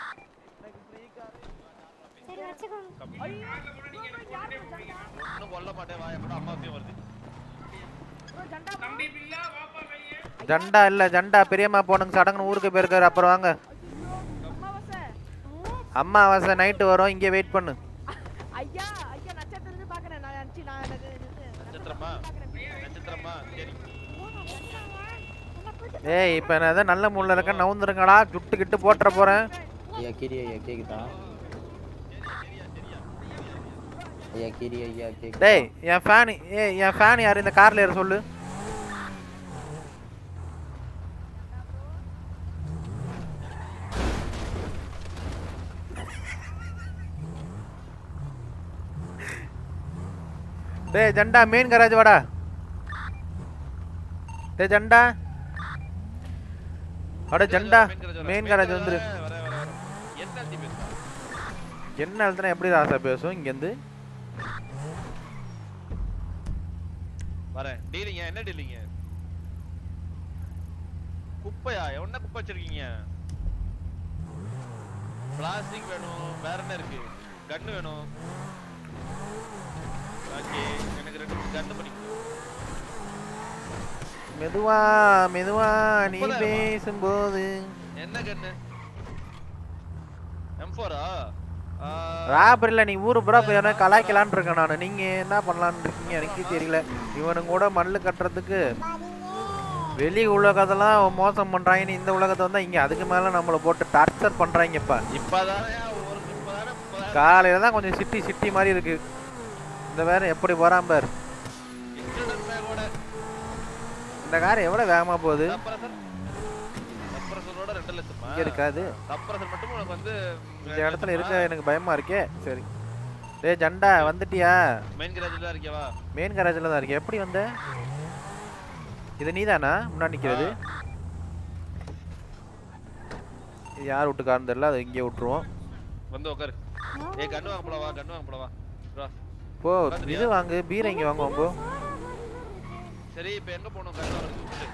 சரி வச்சுக்கோங்க ஒண்ணும் கொல்ல மாட்டேன் வா எப்படா அம்மாவையும் வருது ஜண்டா இல்லை ஜண்டா பெரியம்மா போனுங்க சடங்குன்னு ஊருக்கு போயிருக்காரு அப்புறம் வாங்க அம்மாவாசை நைட்டு வரும் இங்கே வெயிட் பண்ணு ஐயா ஐயா நட்சத்திரத்தை பாக்குறேன் நான் அடிச்சு நான் எனக்கு நட்சத்திரமா நட்சத்திரமா சரி ஏய் இப்போ நான் எதாவது நல்ல முள்ள இருக்கேன் நவுந்துருங்கடா சுட்டு கிட்டு போட்டுற போகிறேன் ஐயா கிரி ஐயா கேக்குதா ஐயா கிரி ஐயா கேக்குதா டேய் என் ஃபேன் ஏய் என் ஃபேன் யார் இந்த காரில் ஏற சொல்லு டேய் ஜண்டா மெயின் கராஜ் வாடா டேய் ஜண்டா அட ஜண்டா மெயின் கராஜ் வந்துரு வர வர வர என்ன அழுத்தி பேசுறா என்ன அழுத்தினா எப்படி ராசா பேசும் இங்கேருந்து வரேன் டீலிங்க என்ன டீலிங்க குப்பையா என்ன குப்பை வச்சிருக்கீங்க பிளாஸ்டிக் வேணும் வேற என்ன இருக்கு கன்னு வேணும் ஓகே எனக்கு ரெண்டு கன்னு பண்ணி மெதுவா மெதுவா நீ முப்பதாயிரமா? பேசும்போது என்ன கன்னு M4 ஆ ராபரில நீ ஊரு பூரா போய் எவனா கலாய்க்கலான்னு இருக்கேன் நான் நீங்க என்ன பண்ணலான்னு இருக்கீங்க எனக்கு தெரியல இவனுங்க கூட மல்லு கட்டுறதுக்கு வெளி உலகத்தெல்லாம் மோசம் பண்றாங்கன்னு இந்த உலகத்தை வந்தா இங்க அதுக்கு மேல நம்மள போட்டு டார்ச்சர் பண்றாங்கப்பா இப்பதானே ஒரு இப்பதானே இப்பதானே காலையில தான் கொஞ்சம் சிட்டி சிட்டி மாதிரி இருக்கு இந்த வேற எப்படி போறான் பார் இன்டர்நெட் பேக்கோட இந்த கார் எவ்வளவு வேகமா போகுது சப்ரசர் சப்ரசரோட ரெண்டு லட்சமா இங்க இருக்காது சப்ரசர் மட்டும் உனக்கு வந்து இந்த இடத்துல இருக்க எனக்கு பயமா இருக்கே சரி டேய் ஜண்டா வந்துட்டியா மெயின் கிராஜ்ல இருக்கேவா மெயின் கராஜில் தான் இருக்கு எப்படி வந்த இது நீதானா முன்னாடி நிக்கிறது இது யார் விட்டு காரணம் தெரியல அதை இங்கே விட்டுருவோம் வந்து உட்காரு ஏய் கன்னு வாங்க போல வா கன்னு வாங்க போல வா வா. போ உட்காந்துட்டியா? இது வாங்கு பீரை இங்கே வாங்குவோம் போ சரி இப்போ எங்க போகணும் கன்னு வாங்குறதுக்கு சொல்லு.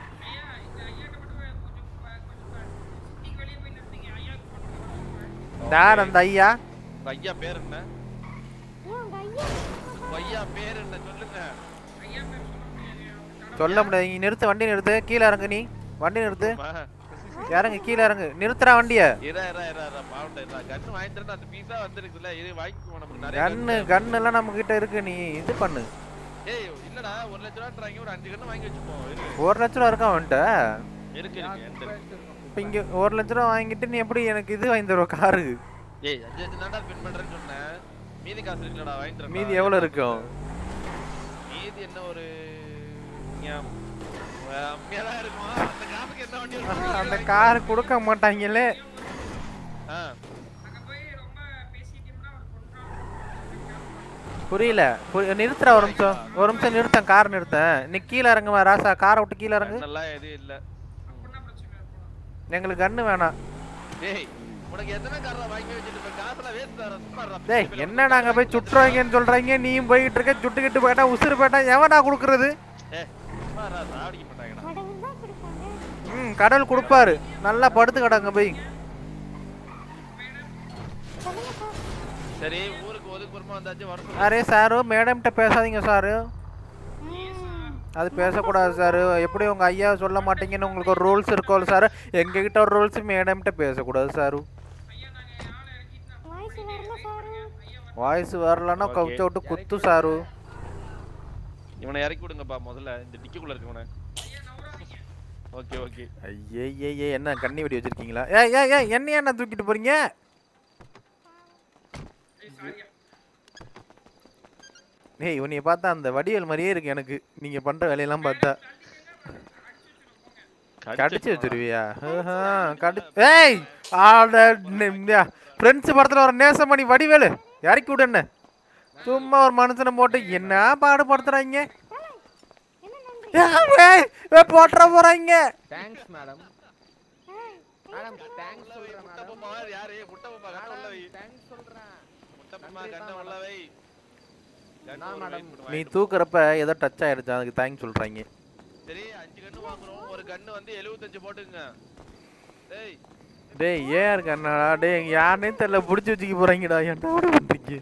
யார் அந்த ஐயா உங்க ஐயா பேர் என்ன உங்க ஐயா பேர் என்ன சொல்லுங்க சொல்ல முடியாது நீ நிறுத்து வண்டி நிறுத்து கீழே இறங்கு நீ வண்டி நிறுத்து அம்மா, இறங்கு கீழே இறங்கு நிறுத்துறா வண்டிய இரா இரா இரா இரா பாவம் இரா கன்னு வாங்கிட்டு வரேன் அந்த பீஸா வந்துருக்குல்ல இது வாங்கிக்குவோம் நமக்கு நிறைய கன்னு கன்னு எல்லாம் நம்ம கிட்ட இருக்கு நீ இது பண்ணு ஏய் இல்லடா ஒரு லட்ச ரூபான்றாங்க ஒரு அஞ்சு கன்னு வாங்கி வச்சுப்போம் இரு. ஒரு லட்ச ரூபா இருக்கா அவன்கிட்ட இருக்கு இருக்கு என்கிட்ட இருக்கு. இப்போ இங்கே ஒரு லட்ச ரூபா வாங்கிட்டு நீ எப்படி எனக்கு இது வாங்கி தருவ காரு ஏய் அஞ்சு அஞ்சு தான்டா பின் பண்றேன்னு சொன்னேன் மீதி காசு இருக்குல்லடா வாங்கி தரேன் மீதி எவ்வளோ இருக்கும் மீதி என்ன ஒரு ஞாம். கம்மியா தான் இருக்கும் அந்த காசுக்கு என்ன வண்டி இருக்கு? அந்த கார் கொடுக்க மாட்டாங்களே ஆ புரியல புரி- நிறுத்துறா ஒரு நிமிஷம் ஒரு நிமிஷம் நிறுத்தேன் கார் நிறுத்தேன் நீ கீழே இறங்குமா ராசா காரை விட்டு கீழே இறங்கு கண்ணெல்லாம் எதுவும் இல்ல எங்களுக்கு கண்ணு வேணாம் டேய் உனக்கு எத்தனை காரா வாங்கி வச்சிட்டு இப்ப காசுலாம் வேஸ்ட் தர சும்மா டேய் என்ன நாங்க போய் சுற்றுவாங்கன்னு சொல்றாங்க நீயும் போய்கிட்டு இருக்க சுட்டுக்கிட்டு போயிட்டா உசுறு போயிட்டா எவனா கொடுக்கறது ஏய் சும்மா ரா சாவடிக்க மாட்டாங்கடா கடவுள் தான் கொடுப்பாங்க ம் கடவுள் கொடுப்பாரு நல்லா படுத்து கிடங்க போய் சொல்லுங்க சார் சரி ஊருக்கு ஒதுக்குப்புறமா வந்தாச்சு வருஷம் அரே சாரு மேடம்கிட்ட பேசாதீங்க சாரு அது பேசக்கூடாது சார் எப்படி உங்க ஐயா சொல்ல மாட்டீங்கன்னு உங்களுக்கு ஒரு ரூல்ஸ் இருக்கும் சார் எங்ககிட்ட ஒரு ரூல்ஸ் மேடம்கிட்ட பேசக்கூடாது சாரு வாய்ஸ் வரல சார் வாய்ஸ் வரலன்னா Okay. கவுச்ச விட்டு குத்து சாரு இவனை இறக்கி விடுங்கப்பா முதல்ல இந்த டிக்கிக்குள்ள இருக்கவனை ஓகே ஓகே ஐயே என்ன கண்ணி வெடி வச்சிருக்கீங்களா ஏய் ஏய் ஏய் என்னைய என்ன தூக்கிட்டு போறீங்க ஏய் உன்னைய பார்த்தா அந்த வடிவேல் மாதிரியே இருக்கு எனக்கு நீங்க பண்ற வேலையெல்லாம் பார்த்தா கடிச்சு வச்சிருவியா ஆஹா, கடி ஏய் ஆட ஃப்ரெண்ட்ஸ் படத்துல ஒரு நேசமணி வடிவேலு இறக்கி விடு என்ன சும்மா ஒரு மனுஷனை போட்டு என்ன பாடுபடுத்துறாங்க ஏய், ஏய், போட்டுற போறாங்க தேங்க்ஸ் மேடம் மேடம் தேங்க்ஸ் சொல்றேன் மேடம் முட்டப்பம்மா யாரு முட்டப்பம்மா கண்ண உள்ள வை தேங்க்ஸ் சொல்றேன் முட்டப்பம்மா கண்ண உள்ள வை கண்ண நான் உள்ள வை, மேடம் இப்படி நீ வாங்கிட்டு தூக்குறப்ப ஏதோ டச் ஆயிடுச்சு அதுக்கு தேங்க்ஸ் சொல்றாங்க போ. சரி அஞ்சு கண்ணு வாங்குறோம் ஒரு கண்ணு வந்து 75 போட்டுங்க டேய் டேய் ஏன் இருக்கு அண்ணாடா டேய் யாருனே தெரியல புடிச்சு வச்சுக்க போறாங்கடா என்ன விட பண்றீங்க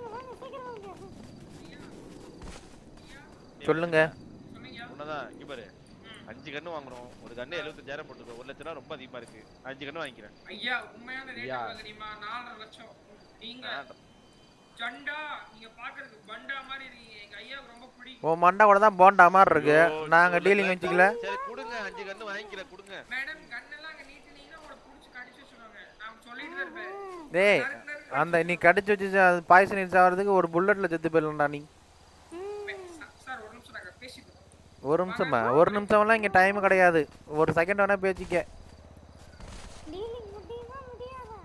சொல்லுங்க உன்னதான் இங்க பாரு அஞ்சு கண்ணு வாங்குறோம் ஒரு கண்ணு 75000 போட்டுக்கோ ஒரு லட்ச ரூபா ரொம்ப அதிகமா இருக்கு அஞ்சு கண்ணு வாங்கிக்கிறேன் ஐயா உண்மையான ரேட் ஐயா. எவ்வளவு தெரியுமா நாலரை லட்சம் நீங்க ஜண்டா நீங்க பாக்குறதுக்கு பண்டா மாதிரி இருக்கீங்க எங்க ஐயாவுக்கு ரொம்ப பிடிக்கும் உன் மண்டை கூட தான் போண்டா மாதிரி இருக்கு ஐயோ, நாங்க சொல்ல டீலிங் கேட்டா. வச்சுக்கல சரி கொடுங்க அஞ்சு கண்ணு வாங்கிக்கிறேன் கொடுங்க மேடம் கண்ணெல்லாம் அங்க நீட்டினீங்கன்னா உங்களை புடிச்சு கடிச்சு வச்சிருவாங்க நான் சொல்லிட்டு தான் இருப்பேன் டேய் அந்த நீ கடிச்சு வச்சு அது பாய்சன் ஆகிறதுக்கு ஒரு புல்லட்ல செத்து போயிடலாம்டா நீ சார் ஒரு நிமிஷம் நாங்க பேசிட்டு ஒரு நிமிஷமா ஒரு நிமிஷம்லாம் இங்க டைம் கிடையாது ஒரு செகண்ட் வேணா பேசிக்க டீலிங் முடியுமா முடியாதா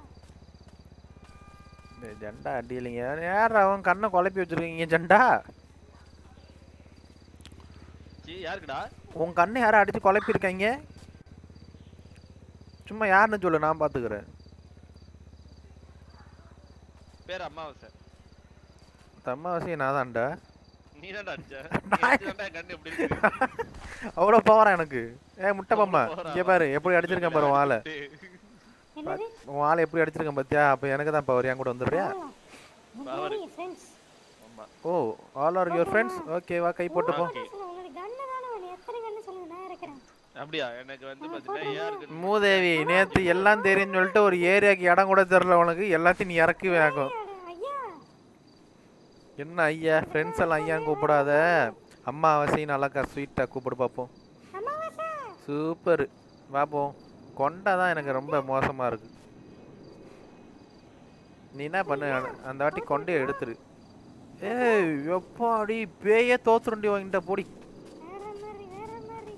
டேய், ஜெண்டா டீலிங்க யார் அவன் கண்ணை குழப்பி வச்சிருக்கீங்க ஜெண்டா சீ யாருக்குடா உன் கண்ணை யாரும் அடிச்சு குழப்பி இருக்காங்க சும்மா யாருன்னு சொல்லு நான் பாத்துக்கிறேன் பேர் அம்மாவாசை தம்மாவாசி நான் தான்டா நீ தான்டா அடிச்ச நீ அடிச்சதான்டா என் கண்ணு எப்படி இருக்கு அவ்வளோ பவரா எனக்கு ஏ முட்டை பாம்மா power ஆ? இங்கே பாரு எப்படி அடிச்சிருக்கேன் பாரு உன் ஆளை என்னது உன் ஆளை எப்படி அடிச்சிருக்கேன் பாத்தியா அப்போ எனக்கு தான் பவர் என் கூட வந்துடுறியா Power. ஃப்ரெண்ட்ஸ் ஆமா oh all are your friends okay வா கை போட்டு போ Okay. உங்களுக்கு கண்ணு தானே வேணும் எத்தனை கண்ணு சொல்லுங்க நான் இருக்கிறேன் அப்படியா எனக்கு வந்து பாத்தீங்கன்னா யாருக்கு மூதேவி நேத்து எல்லாம் தெரியும்னு சொல்லிட்டு ஒரு ஏரியாக்கு இடம் கூட தெரியல உனக்கு எல்லாத்தையும் நீ இறக்கி வேகும் ஐயா என்ன ஐயா ஃப்ரெண்ட்ஸ் எல்லாம் ஐயான்னு கூப்பிடாத அம்மா அவசியம் நல்லாக்கா ஸ்வீட்டா கூப்பிடு பார்ப்போம் அமாவாசை சூப்பர் பார்ப்போம் கொண்டை தான் எனக்கு ரொம்ப மோசமா இருக்கு நீ என்ன பண்ணு அந்த- அந்த வாட்டி கொண்டையை எடுத்துரு ஏய் எப்பாடி பேயே தோத்துருண்டி வாங்கிட்ட போடி வேற மாதிரி வேற மாதிரி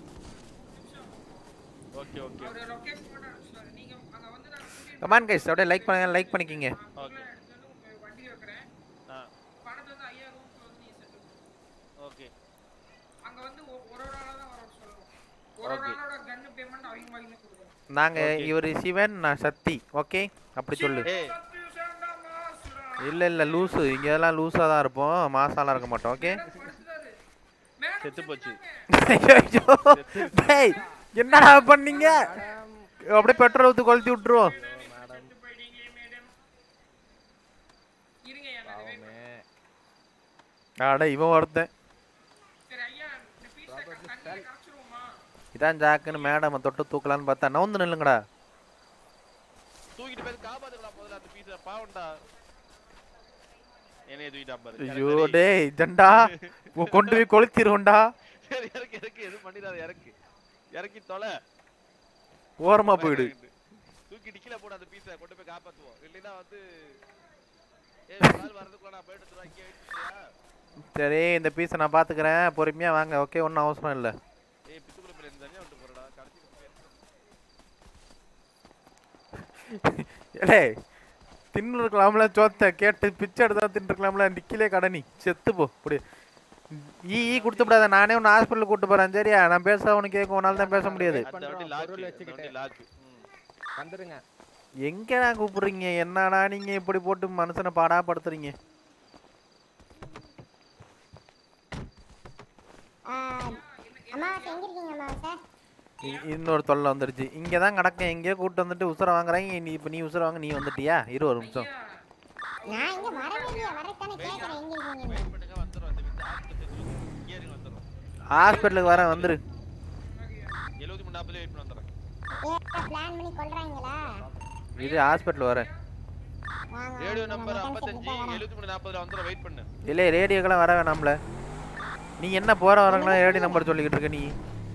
ஓகே ஓகே அவரு லொகேஷன் மட்டும் அனுப்பிச்சாரு நீங்க அங்க வந்து நான் கூட்டிட்டு கமான் கைஸ் அப்படியே லைக் பண்ணுங்க லைக் பண்ணிக்கிங்க ஓகே எடுத்து வந்து உங்க வண்டி வைக்கிறேன் ஆ பணத்தை வந்து ஐயாயிரம் ரூபாய்க்கு வந்து நீங்க செட்டில் ஓகே அங்க வந்து ஒ- ஒரு ஒரு ஆளா தான் வர சொல்லணும் ஒரு ஒரு Okay. ஆளோட கன்னு பேமெண்ட் அவங்க வாங்கி கொடுக்கணும் நாங்க Okay. இவர் சிவன் நான் சக்தி ஓகே அப்படி சொல்லு ஏய் இல்ல இல்ல லூசு இங்க எல்லாம் லூசா தான் இருப்போம் மாசாலாம் இருக்க மாட்டோம் ஓகே செத்து போச்சு ஐயோ டேய் என்னடா பண்ணீங்க அப்படியே பெட்ரோல் ஊத்தி கொளுத்தி விட்டுருவோம் இருங்க ஐயா நான் wait பண்றேன். அட இவன் ஒருத்தன் சரி ஐயா இந்த பீஸை தண்ணியில கரைச்சிருவோமா இதான் ஜாக்குன்னு மேடம் தொட்டு தூக்கலான்னு பார்த்தா நவுந்து நில்லுங்கடா தூக்கிட்டு போய் காப்பாத்துக்கலாம் முதல்ல அந்த பீஸ பாவம்டா என்னைய தூக்கிட்டா பாரு ஐயோ டேய் ஜண்டா உன் கொண்டு போய் கொளுத்திடுவோம்டா சரி இறக்கு இறக்கு எதுவும் பண்ணிடாத இறக்கு இறக்கி தொலை ஓரமா போயிடு தூக்கி டிக்கில போடு அந்த பீஸை கொண்டு போய் காப்பாத்துவோம் இல்லைன்னா வந்து ஏய் ஒரு நாள் வரதுக்குள்ள நான் போயிட்டு வந்துருவேன் இங்கே வெயிட் பண்ணியா சரி இந்த பீஸை நான் பாத்துக்கிறேன் பொறுமையா வாங்க ஓகே ஒன்றும் அவசரம் இல்லை ஏய் பித்துக்குள்ள பிள்ளை தனியா விட்டு போறடா கடைசி டேய் தின்னு இருக்கலாம்ல சோத்த கேட்டு பிச்சை எடுத்தா தின்னுருக்கலாம்ல நிக்கிலே கடனி செத்து போ இப்படி ஈ ஈ கொடுத்து விடாத நானே உன்னை ஹாஸ்பிட்டல் கூட்டு போறேன் சரியா நான் பேச உனக்கு கேட்கும் உன்னால தான் பேச முடியாது அந்த வண்டி பண்றோம், லாக் பொருள் அந்த வச்சுக்கிட்டு. வண்டி லாக் வந்துருங்க எங்கடா கூப்பிடுறீங்க என்னடா நீங்க இப்படி போட்டு மனுஷனை பாடா படுத்துறீங்க அமாவாசை எங்க இருக்கீங்க அமாவாசை இ- இன்னொரு தொல்லை வந்துருச்சு இங்க தான் கிடக்கேன் எங்கேயோ கூட்டு வந்துட்டு உசுர வாங்குறாங்க நீ இப்போ நீ உசுர வாங்க நீ வந்துட்டியா இரு ஒரு நிமிஷம் நான் இங்க வரவே இல்லையே வரத்தானே கேக்குறேன் எங்க இருக்கீங்க வெயிட் பண்ணுங்க வந்துரும் அந்த பீஸ் ஆஸ்பத்திரி இங்கே இருங்க வந்துரும் ஹாஸ்பிட்டலுக்கு வரேன் வந்துரு எழுபத்தி மூணு நாற்பதுல வெயிட் பண்ணி வந்துடுறேன் ஏன் பிளான் பண்ணி கொல்றாங்களா இது ஹாஸ்பிட்டல் வரேன் ரேடியோ நம்பர் 55 73 40 வந்துற வெயிட் பண்ணு இல்லை ரேடியோக்கெல்லாம் வர வேணாம்ல நீ என்ன போற வரங்களா ரேடியோ நம்பர் சொல்லிக்கிட்டு இருக்க நீ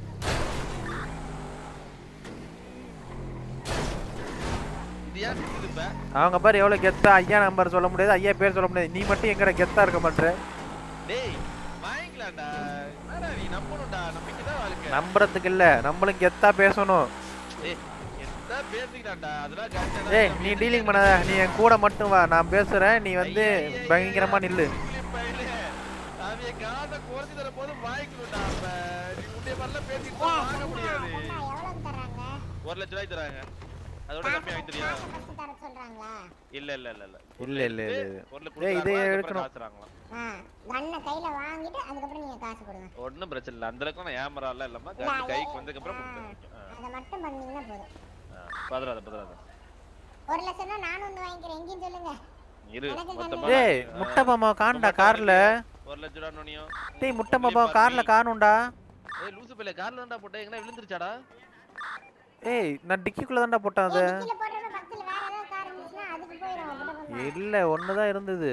இது ஏன் நிக்குது இப்ப அவங்க பாரு எவ்வளவு கெத்தா ஐயா நம்பர் சொல்ல முடியாது ஐயா பேர் சொல்ல முடியாது நீ மட்டும் எங்கட கெத்தா இருக்க மாட்ற டேய் வாங்கிக்கலாம்டா என்னடா நீ நம்பணும்டா நம்பிக்கை தான் வாழ்க்கை நம்புறதுக்கு இல்ல நம்மளும் கெத்தா பேசணும் ஏய் என்ன பேசிக்கலாம்டா அதெல்லாம் கரெக்டா ஏய் நீ டீலிங் பண்ணாத நீ என் கூட மட்டும் வா நான் பேசுறேன் நீ வந்து பயங்கரமா நில்லு அவிய காசை குறைச்சு தர போது வாங்கிக்கணும்டா அப்ப நீ உன்னைய மாதிரிலாம் பேசிட்டு இருந்தா வாங்க முடியாது ஒரு லட்ச ரூபாய் தராங்க அதோட கம்மி வாங்கி தெரியா இல்ல இல்ல இல்ல இல்ல இல்ல இல்ல இல்ல இல்ல. ஒரு லட்சம் ஏய் இதை கொடுக்குறாங்க, எடுக்கணும் காசு தராங்களாம் கண்ணை கையில வாங்கிட்டு அதுக்கப்புறம் நீங்க காசு கொடுங்க ஒண்ணும் பிரச்சனை இல்ல அந்த அளவுக்கு நான் ஏமரால இல்லாம இல்ல, கண்ணு அது- கைக்கு வந்ததுக்கு அப்புறம் கொடுத்துருவேன் அதை மட்டும் பண்ணீங்கன்னா போதும் பதறாத பதறாத ஒரு லட்சம்னா நானும் வந்து வாங்கிக்கிறேன் எங்கேயும் சொல்லுங்க இரு எனக்கு மொத்தமா ஏய் முட்டை மாமா காணும்டா கார்ல ஒரு லட்ச ரூபா நோனியும் டேய் முட்டை மாமா கார்ல காணும்டா ஏய் லூசு பையல கார்ல தான்டா போட்டேன் எங்கனா விழுந்துருச்சாடா ஏய் நான் டிக்கிக்குள்ள தான்டா போட்டேன் அதை கீழே போடுறப்ப பக்கத்துல வேற ஏதாவது கார் இருந்துச்சுன்னா அதுக்கு போயிடும் அப்படி இல்ல ஒண்ணுதான் இருந்தது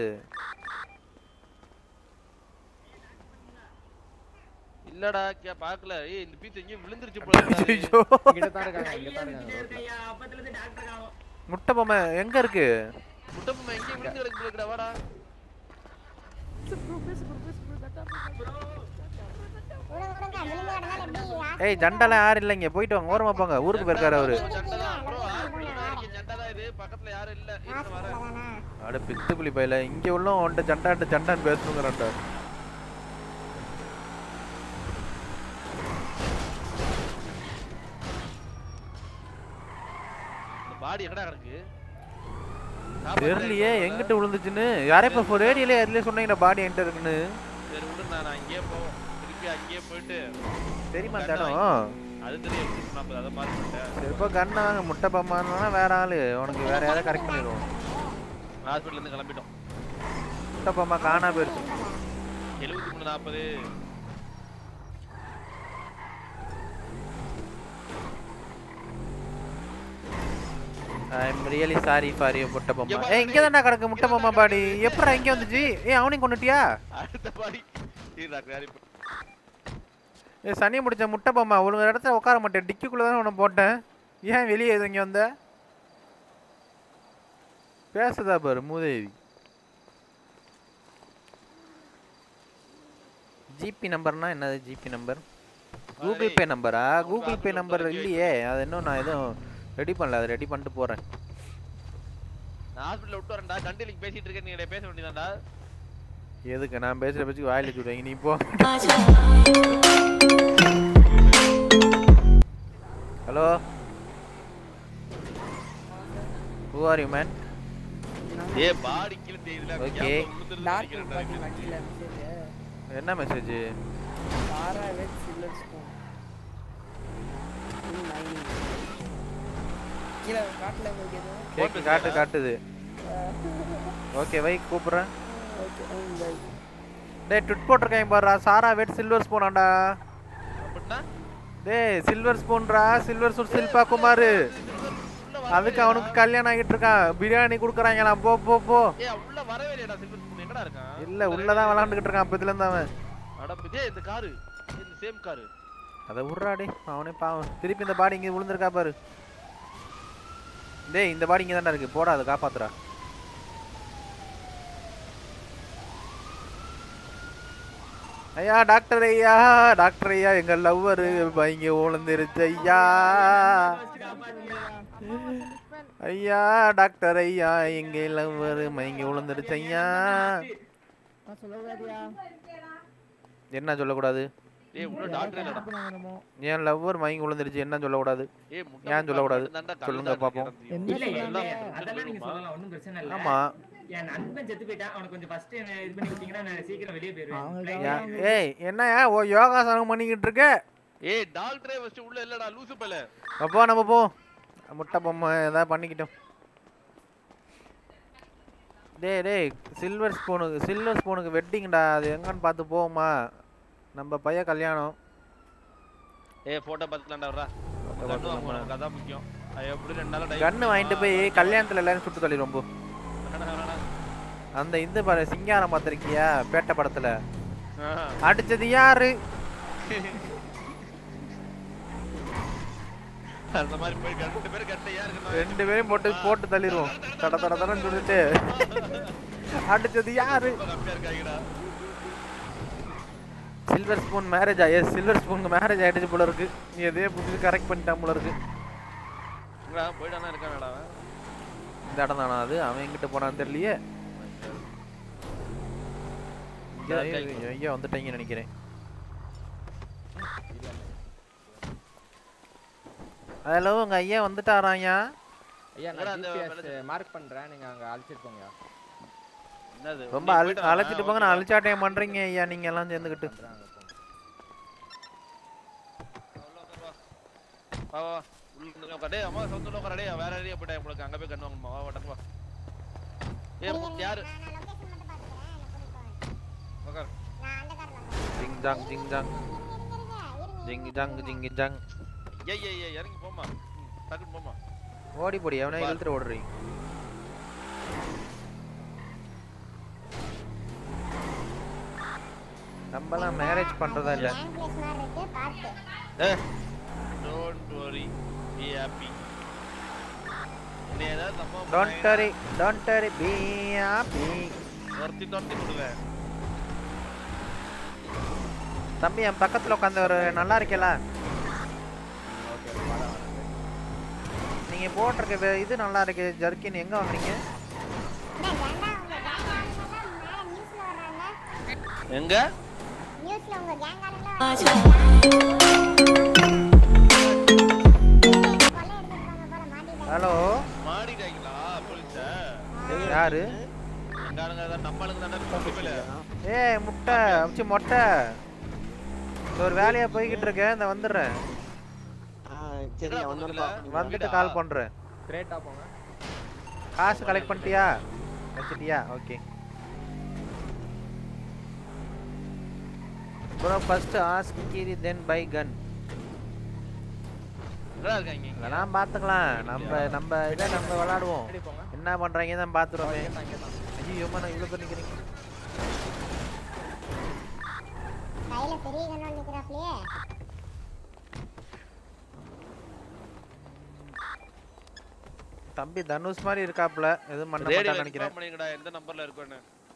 இல்லடா கே பாக்கல ஏய் இந்த பீஸ் எங்கேயும் விழுந்துருச்சு போல இருக்குடா. ஐயோ. இங்க தான் இருக்காங்க இங்க தான் இருக்காங்க அப்பத்துல இருந்து டாக்டர் காணும் முட்டை மாமா எங்க இருக்கு முட்டை பொம்மை எங்கேயும் விழுந்து கிடக்கு போல இருக்குடா வாடா விடுங்க விடுங்க விழுந்து கிடந்தாலும் எப்படி ஏய் ஜண்டெல்லாம் யாரும் இல்லைங்க போயிட்டு வாங்க ஓரமா போங்க ஊருக்கு போயிருக்காரு அவரு ஜண்டா இது பக்கத்துல யாரும் இல்ல இருந்து வரேன் அட பித்து புலி பையில இங்க உள்ள உன்ட்ட ஜண்டாட்டு ஜண்டான்னு பேசணுங்கிறான்டா இந்த பாடி எங்கடா கிடக்கு தெரியலையே எங்கிட்ட விழுந்துச்சுன்னு யாரே இப்ப ரேடியோல எதுலயே சொன்னீங்க பாடி என்கிட்ட இருக்குன்னு சரி விடு நான் நான் அங்கேயே போவோம் திருப்பி அங்கேயே போயிட்டு தெரியுமா அந்த கண்ணை இடம் வாங்கி- அது தெரியும் எப்படி நாற்பது அதை மாதிரி பண்ணிட்டேன் சரி இப்போ கண்ணை வாங்க முட்டை பம்மானா வேற ஆளு உனக்கு வேற யாராவது கரெக்ட் பண்ணிடுவோம் ஹாஸ்பிட்டல் இருந்து கிளம்பிட்டோம் முட்டை பம்மா காணா போயிருச்சு எழுபத்தி மூணு நாற்பது I am really sorry for you முட்டை பம்மா ஏய் இங்க தானே கிடக்கு முட்டை பம்மா பாடி எப்படா இங்க வந்துச்சு ஏய் அவனையும் கொண்டுட்டியா அடுத்த பாடி இருடா வேற இப்ப- ஏய் சனி முடிச்ச முட்டை பம்மா ஒழுங்கு இடத்துல உட்கார மாட்டேன் டிக்கிக்குள்ள தானே உன்னை போட்டேன் ஏன் வெளியே எதுவும் இங்க வந்த பேசுதா பாரு மூதேவி ஜிபி நம்பர்னா என்னது ஜிபி நம்பர் கூகுள் பே நம்பரா கூகுள் பே நம்பர் இல்லையே அது இன்னும் நான் எதுவும் ரெடி பண்ணல அதை ரெடி பண்ணிட்டு போறேன் நான் ஹாஸ்பிட்டல் விட்டு வரேன்டா கண்டிலிங் பேசிட்டு இருக்கேன் நீங்க பேச வேண்டியதான்டா எதுக்கு நான் பேசுற பேச்சுக்கு வாயில சொல்லுவீங்க நீ போ hello who are you man ஏ பாடி கீழ தெரியுதுல Okay. டாக்டர் பாத்தீங்களா கீழே மெசேஜ் என்ன மெசேஜ் சாரா வெட் சில்லர் ஸ்பூன் கீழே காட்டுல உங்களுக்கு எதுவும் கேக்கு காட்டு காட்டுது ஓகே வை கூப்பிடுறேன் ஓகே பை டேய் ட்விட் போட்டிருக்கேன் பாருடா சாரா வெட் சில்வர் ஸ்பூனாண்டா அப்படின்னா டேய் சில்வர் ஸ்பூன்ரா சில்வர் சூட் சில்பா குமார் அதுக்கு அவனுக்கு கல்யாணம் ஆகிட்டு இருக்கான் பிரியாணி கொடுக்குறாங்களாம் போ போ போ ஏ உள்ள வரவே இல்லையடா சில்வர் ஸ்பூன் எங்கடா இருக்கான் இல்ல உள்ளதான் விளாண்டுக்கிட்டு இருக்கான் அப்பத்துல இருந்து அவன் அட இதே இந்த காரு இந்த சேம் காரு அதை விட்றாடி அவனே பாவம் திருப்பி இந்த பாடி இங்கே விழுந்திருக்கா பாரு டேய் இந்த பாடி இங்கே தான்டா இருக்கு போடா அதை காப்பாத்துறா ஐயா டாக்டர் ஐயா டாக்டர் ஐயா எங்க லவ்வர் இங்க உழந்துருச்சு ஐயா ஐயா டாக்டர் ஐயா எங்க லவ்வர் மயங்கி உழந்துருச்சு ஐயா சொல்லக்கூடாதியா என்ன சொல்லக்கூடாது ஏய் உள்ள டாக்டர் இல்லடா என் லவ்வர் மயங்கி விழுந்துருச்சு என்ன சொல்லக்கூடாது ஏய் முட்டை ஏன் சொல்லக்கூடாது தான்டா கல்லு சொல்லுங்க தான் பாப்போம் கிடந்து. இல்ல இல்ல எல்லாம் அதெல்லாம் நீங்க சொல்லலாம் ஒண்ணும் பிரச்சனை இல்ல ஆமா என் நண்பன் செத்து போயிட்டான் அவனுக்கு கொஞ்சம் ஃபர்ஸ்ட் என்ன இது பண்ணி விட்டீங்கன்னா நான் சீக்கிரம் வெளியே போயிருவேன் யா- ஏய் என்னய்யா ஓ யோகாசனம் பண்ணிக்கிட்டு இருக்க ஏய் டாக்டரே ஃபர்ஸ்ட் உள்ள இல்லடா லூசு பல அப்போ நம்ம போ முட்டை பொம்மை ஏதாவது பண்ணிக்கிட்டோம் டேய் டேய் சில்வர் ஸ்பூனுக்கு சில்வர் ஸ்பூனுக்கு வெட்டிங்டா அது எங்கன்னு பார்த்து போவோமா நம்ம பையன் கல்யாணம் ஏய் போட்டோ பார்த்துக்கலாம்டா வரா கண்ணு வாங்கணும் அதான் முக்கியம் அது எப்படி ரெண்டு நாளா கன்று வாங்கிட்டு போய் கல்யாணத்துல எல்லாரும் சுட்டு தள்ளி ரொம்ப என்னடா அந்த இந்த பாரு சிங்காரம் பார்த்திருக்கியா பேட்ட படத்துல அடிச்சது யாரு அந்த மாதிரி போய் ரெண்டு பேரும் கட்டையா இருக்கு ரெண்டு பேரையும் போட்டு போட்டு தள்ளிடுவோம் தட தட தடன்னு சொல்லிட்டு அடிச்சது யாரு கம்மியா இருக்காங்கடா சில்வர் ஸ்பூன் மேரேஜ் ஆயே சில்வர் ஸ்பூனுக்கு மேரேஜ் ஆயிடுச்சு போல இருக்கு நீ எதையோ புதுசு கரெக்ட் பண்ணிட்டான் போல இருக்கு எங்கடா போயிட்டானா இருக்கானடா அவன் இந்த இடம் தானா அது அவன் எங்கிட்ட போனான்னு தெரியலையே இங்க ஐயோ, ஐயா வந்துட்டாங்கன்னு நினைக்கிறேன் ஹலோ உங்க ஐயா வந்துட்டாராயா ஐயா என்னடா நான் அந்த ஜிபிஎஸ் மார்க் பண்றேன் நீங்க அங்க அழைச்சிட்டு போங்க என்னது ரொம்ப அழி அழைச்சிட்டு போங்க நான் அழிச்சாட்டையம் பண்றீங்க ஐயா நீங்க எல்லாம் சேர்ந்துக்கிட்டு வா வா உள்ள இருந்து உட்காரு. டேய் அம்மா சவுத்துல உட்கார டேய் வேற ஏரியா போயிட்டேன் உங்களுக்கு அங்க போய் கண்ணு வாங்கம்மா வா வா டக்கு வா ஏய் உங்க யாரு உட்கார் ஜிங் ஜாங் ஜிங் ஜாங் ஜிங் ஜாங் ஜிங் ஜாங் ஏய் ஏய் ஏய் இறங்கி போம்மா ம், டக்குன்னு போம்மா ஓடி போடி எவனா இழுத்துட்டு ஓடுறீங்க நம்மலாம் மேரேஜ் பண்றதா இல்ல ஏய் டோன்ட் வரி பி ஹாப்பி நீ ஏதாவது தப்பா don't worry don't worry be happy துரத்தி துரத்தி விடுவேன் தம்பி என் பக்கத்துல உட்காந்து ஒரு நல்லா இருக்கல நீங்க போட்டிருக்க வே- இது நல்லா இருக்கு ஜர்க்கின் எங்க வாங்குறீங்க எங்க நியூஸ்ல உங்க கேங் ஹலோ மாடிட்டாங்களா போலீஸ யாரு எங்க ஆளுங்க தான் நம்ம ஆளுங்க தானே போகல ஏய் முட்டை அமிச்சு மொட்டை இந்த ஒரு வேலையா போய்கிட்டு இருக்கேன் இந்த வந்துடுறேன் சரி வந்துட்டு கால் பண்றேன் கிரேட்டா போங்க காசு கலெக்ட் பண்ணிட்டியா வச்சிட்டியா ஓகே ப்ரோ ஃபர்ஸ்ட் ஆஸ்க் கீரி தென் பை கன் நல்லா இருக்காங்க இங்க. அதெல்லாம் பார்த்துக்கலாம் நம்ம நம்ம இதை நம்ம விளாடுவோம் என்ன பண்றாங்க தான் பார்த்துருவோமே ஐயோ நான் இவ்வளோ பேர் நிற்கிறீங்க கையில பெரிய கண்ணு நிக்கிறாப்லயே தம்பி தனுஷ் மாதிரி இருக்காப்ல எதுவும் பண்ண ரேடியோ மாட்டான்னு நினைக்கிறேன் இன்ஃபார்ம் பண்ணிங்கடா எந்த நம்பர்ல இருக்குன்னு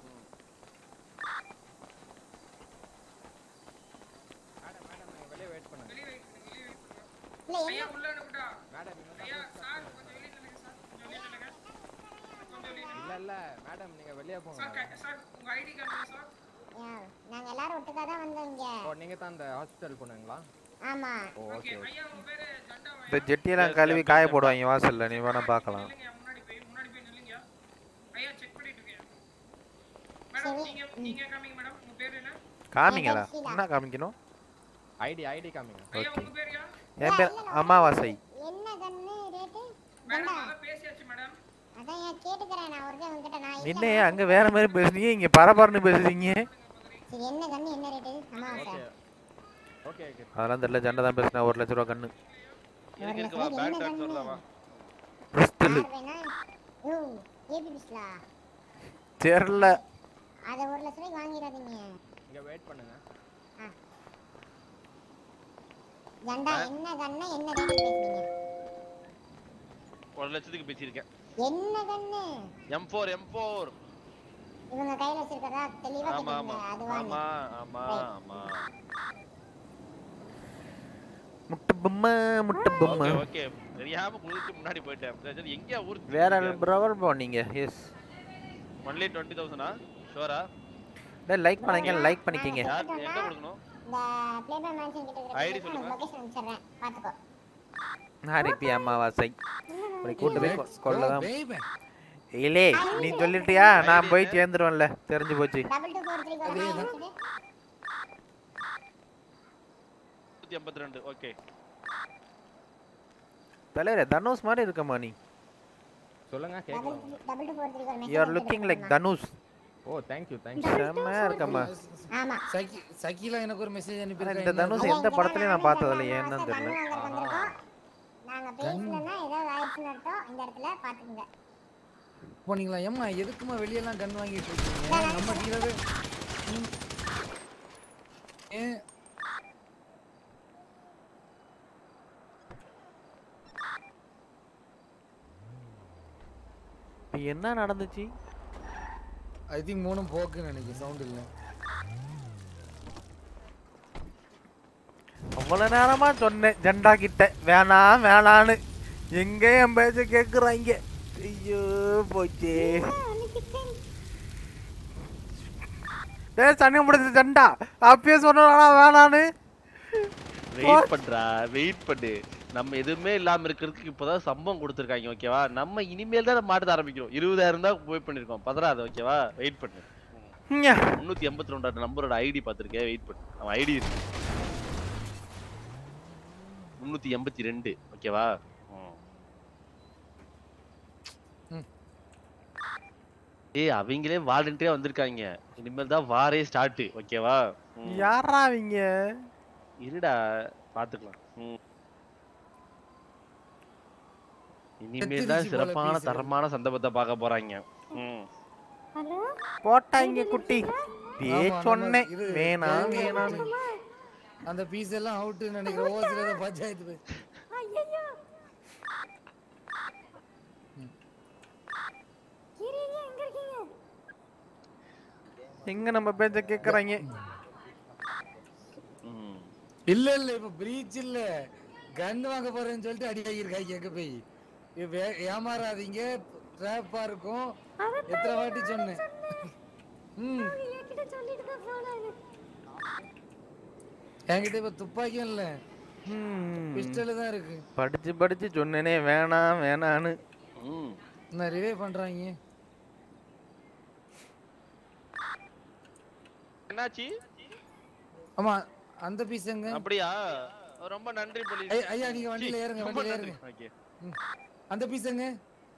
வெளியே வெயிட் பண்ணுங்க இல்ல ஐயா உள்ள அனுப்புடா மேடம் ஐயா சார் கொஞ்சம் வெளியே நில்லுங்க சார் கொஞ்சம் வெளியே நில்லுங்க கொஞ்சம் வெளியே இல்ல இல்ல மேடம் நீங்க வெளியே போங்க சார் க- சார் உங்க ஐடி கார்டு சார் ஏன், நாங்க எல்லாரும் ஒட்டுக்கா தான் வந்தோம் இங்க ஓ நீங்க தான் அந்த ஹாஸ்பிடல் போனீங்களா ஆமா ஓ ஓகே ஐயா உங்க பேரு ஜண்டா இந்த ஜெட்டியெல்லாம் கழுவி காய போடுவாங்க வாசல்ல நீ வேணா பார்க்கலாம் முன்னாடி போய் முன்னாடி போய் நில்லுங்க ஐயா செக் பண்ணிட்டு இருக்கேன் மேடம் நீங்க நீங்க காமிங்க மேடம் உங்க பேர் என்ன காமிங்களா என்ன காமிக்கணும் ஐடி ஐடி காமிங்க ஐயா ஓகே உங்க பேர் யா என் பேர் அமாவாசை என்ன கண்ணு ரேட்டு மேடம் அத பேசியாச்சு மேடம் அதான் ஏன் கேட்டுக்கிறேன் நான் ஒரு உங்ககிட்ட நான் என்ன அங்க வேற மாதிரி பேசுறீங்க இங்க பரபரன்னு பேசுறீங்க சரி என்ன கண்ணு என்ன ரேட்டு அமாவாசை ஓகே ஓகே அதெல்லாம் தெரியல ஜண்டை தான் பேசினா ஒரு லட்ச ரூபா கண்ணு இருக்கு இருக்கு வா பேக் டாக்ஸ் வரலாம் பிஸ்டல் யார் வேணா ஓ ஏபி பிஸ்லா தெரியல அதை ஒரு லட்ச ரூபாய்க்கு வாங்கிடாதீங்க இங்க வெயிட் பண்ணுங்க ஜண்டா என்ன கண்ணு என்ன ரேட்டு பேசுறீங்க ஒரு லட்சத்துக்கு பேசியிருக்கேன் என்ன கண்ணு எம் ஃபோர் எம் ஃபோர் இவங்க கையில வச்சிருக்கதா தெளிவா ஆமா ஆமா கேட்டுக்கோங்க அதுவா ஆமா ஆமா ஆமா முட்டை பொம்மை முட்டை பொம்மை ஓகே ஓகே தெரியாம குளிச்சு முன்னாடி போயிட்டேன் சரி, எங்க ஊர் வேற பிரவர் போனீங்க எஸ் ஒன்லி டுவெண்ட்டி தௌசண்டா ஷோரா லைக் பண்ணீங்க லைக் பண்ணிக்கிங்க யார் எங்க கொடுக்கணும் இந்த பிளேபே மேன்ஷன் கிட்ட இருக்கிற ஐடி place சொல்லுங்க. உனக்கு லொகேஷன் அனுப்பிச்சிடுறேன் பாத்துக்கோ ஹாரிப்பி அமாவாசை அப்படி கூட்டு போய் கொ- கொள்ளதான் baby. இல்லே நீ சொல்லிட்டியா நான் போய் சேர்ந்துருவேன்ல தெரிஞ்சு போச்சு double two four three four நூற்றி நூத்தி எண்பத்தி ரெண்டு ஓகே தலைவரே தனுஷ் மாதிரி இருக்கமா நீ சொல்லுங்க டபுள் கேக்கலாம் double two four three four you are looking like Dhanush oh thank you thank you செம்மையா இருக்கம்மா ஆமா சகி சகிலா எனக்கு ஒரு மெசேஜ் ஆனா அனுப்பியிருக்கா இந்த தனுஷ் எந்த படத்துலயும் நான் பார்த்ததில்ல ஏன்னு தெரியல வந்திருக்கோம் நாங்க பேசலன்னா ஏதாவது ஆயிடுச்சுன்னு அர்த்தம் இந்த இடத்துல பாத்துக்கோங்க போனீங்களா ஏம்மா எதுக்குமா வெளியெல்லாம் கன் வாங்கிட்டு இருக்கீங்க நம்ம டீலரு ஏன் இப்போ என்ன நடந்துச்சு ஐ திங்க் மூணும் போக்குன்னு நினைக்கிறேன் சவுண்ட் இல்லை அவ்வளோ நேரமா சொன்னேன் ஜெண்டா கிட்ட வேணாம் வேணான்னு எங்க என் பேச்ச கேட்குறாங்க ஐயோ போச்சே டேய் சனி முடிச்ச ஜெண்டா அப்பயே சொன்னா வேணான்னு வெயிட் பண்றா வெயிட் பண்ணு நம்ம எதுவுமே இல்லாம இருக்கிறதுக்கு இப்பதான் சம்பவம் கொடுத்துருக்காங்க ஓகேவா நம்ம இனிமேல் தான் மாட்ட ஆரம்பிக்கிறோம் இருபதாயிரம் தான் போய் பண்ணிருக்கோம் பதறாத ஓகேவா வெயிட் பண்ணு ம்யா. முன்னூத்தி எண்பத்தி ரெண்டாவது நம்பரோட ஐடி பார்த்திருக்கேன் வெயிட் பண்ணு அவன் ஐடி இருக்கு முன்னூத்தி எண்பத்தி ரெண்டு ஓகேவா ஏய் அவங்களே வாலண்டியரா வந்திருக்காங்க இனிமேல் தான் வாரே ஸ்டார்ட் ஓகேவா ம். யாரா அவங்க இருடா பாத்துக்கலாம் ம். இனிமேல் தான் செத்துருச்சு போல சிறப்பான piece. தரமான சந்தர்ப்பத்தை பார்க்க போறாங்க ம். போட்டாங்க குட்டி ஆமா, பே நம்ம சொன்னேன் இது வேணாம் gang வேணாம் அந்த பீஸ் எல்லாம் அவுட்டுன்னு நினைக்கிறேன் ஓசில ஏதோ பஞ்சாயத்து போய் ஐயோ கிரியா எங்க இருக்கீங்க எங்க நம்ம பேச்ச கேக்குறாங்க ம். இல்ல இல்ல இப்ப பிரீச் இல்ல கன் வாங்க போறேன்னு சொல்லிட்டு அடி வாங்கியிருக்காங்க எங்க போய் இது வே- ஏமாறாதீங்க ட்ராப்பா இருக்கும் எத்தனை வாட்டி சொன்னேன் ம் என்கிட்ட சொல்லிட்டு தான் போனாரு என்கிட்ட இப்ப துப்பாக்கியும் இல்ல பிஸ்டல் தான் இருக்கு படிச்சு படிச்சு சொன்னேனே வேணாம் வேணான்னு ம். என்ன ரிவே பண்றாங்க என்னாச்சு ஆமா அந்த பீஸ் எங்க அப்படியா ரொம்ப நன்றி போலீஸ் ஐயா, ஐயா, நீங்க வண்டியில ஏறுங்க, ரொம்ப வண்டியில நன்றி. ஏறுங்க. Okay. ம். அந்த பீஸ் எங்க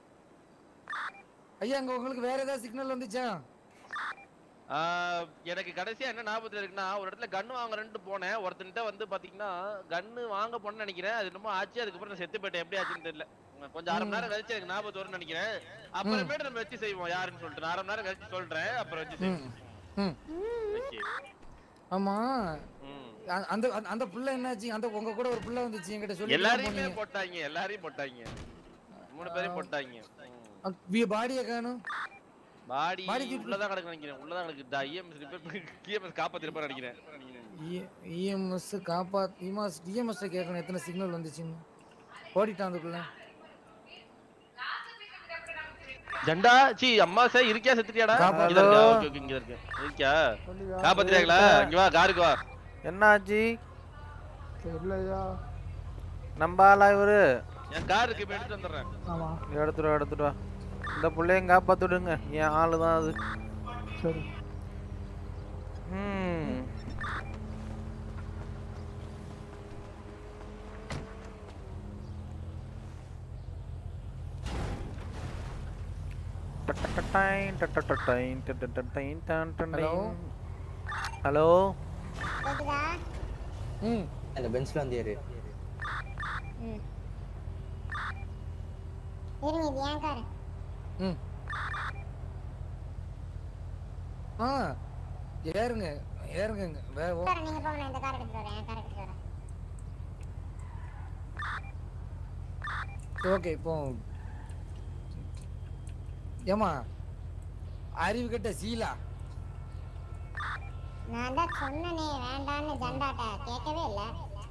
ஐயா அங்க உங்களுக்கு வேற ஏதாவது சிக்னல் வந்துச்சா ஆ, எனக்கு கடைசியா என்ன ஞாபகத்துல இருக்குன்னா ஒரு இடத்துல கன் வாங்குறேன்ட்டு போனேன் ஒருத்தன்ட்ட வந்து பாத்தீங்கன்னா கன்னு வாங்க போனேன்னு நினைக்கிறேன் அது என்னமோ ஆச்சு அதுக்கப்புறம் நான் செத்து போயிட்டேன் எப்படி ஆச்சுன்னு தெரியல கொஞ்சம் அரை மணி நேரம் கழிச்சு எனக்கு ஞாபகத்து வரும்னு நினைக்கிறேன் அப்புறமேட்டு நம்ம வச்சு செய்வோம் யாருன்னு சொல்லிட்டு நான் அரை மணி நேரம் கழிச்சு சொல்றேன் அப்புறம் வச்சு செய்வோம் ம் Okay. ஆமா ம். அ- அந்த அந்த- அந்த புள்ள என்னாச்சு அந்த உங்க கூட ஒரு புள்ள வந்துச்சு என்கிட்ட சொல்லி எல்லாரையுமே போட்டாங்க எல்லாரையும் போட்டாங்க மூணு பேரையும் போட்டாங்க பாடியை காணும் பாடி Body தூக்கி- உள்ளதான் கிடக்கு நினைக்கிறேன் உள்ளதான் கிடக்கு இஎம்எஸ் ரிப்பேர் இஎம்எஸ் காப்பாத்திருப்பான்னு நினைக்கிறேன் இஎம்எஸ் காப்பா இஎம்எஸ் டிஎம்எஸ் கேட்கணும் எத்தனை சிக்னல் வந்துச்சுன்னு ஓடிட்டான் அதுக்குள்ள ஜண்டா சி அம்மா சார் இருக்கியா செத்துட்டியாடா காப்பாத்து. இங்க இருக்கா ஓகே ஓகே இங்க இருக்கு இருக்கியா காப்பாத்திரியாங்களா இங்க வா காருக்கு வா என்னாச்சு தெரியலையா நம்ம ஆளா இவரு என் கார் இருக்கு இப்ப எடுத்து வந்துடுறேன் ஆமா எடுத்துட்டு வா எடுத்துட்டு வா இந்த பிள்ளையும் காப்பாத்துடுங்க என் ஆளு தான் அது சரி ம் Hello? ஹலோ கேக்குதா ம் அந்த பெஞ்ச்ல வந்து ஏறு ம் இருங்க இது ஏன் காரு ம் ஆ ஏறுங்க ஏறுங்க இங்க. வே ஓ காரை நீங்க போங்க நான் இந்த கார் எடுத்துட்டு வரேன் என் கார் எடுத்துட்டு வரேன் ஓகே இப்போ ஏமா அறிவு கெட்ட சீலா நான் தான் சொன்னனே வேண்டான்னு ஜண்டாட்ட கேட்கவே இல்ல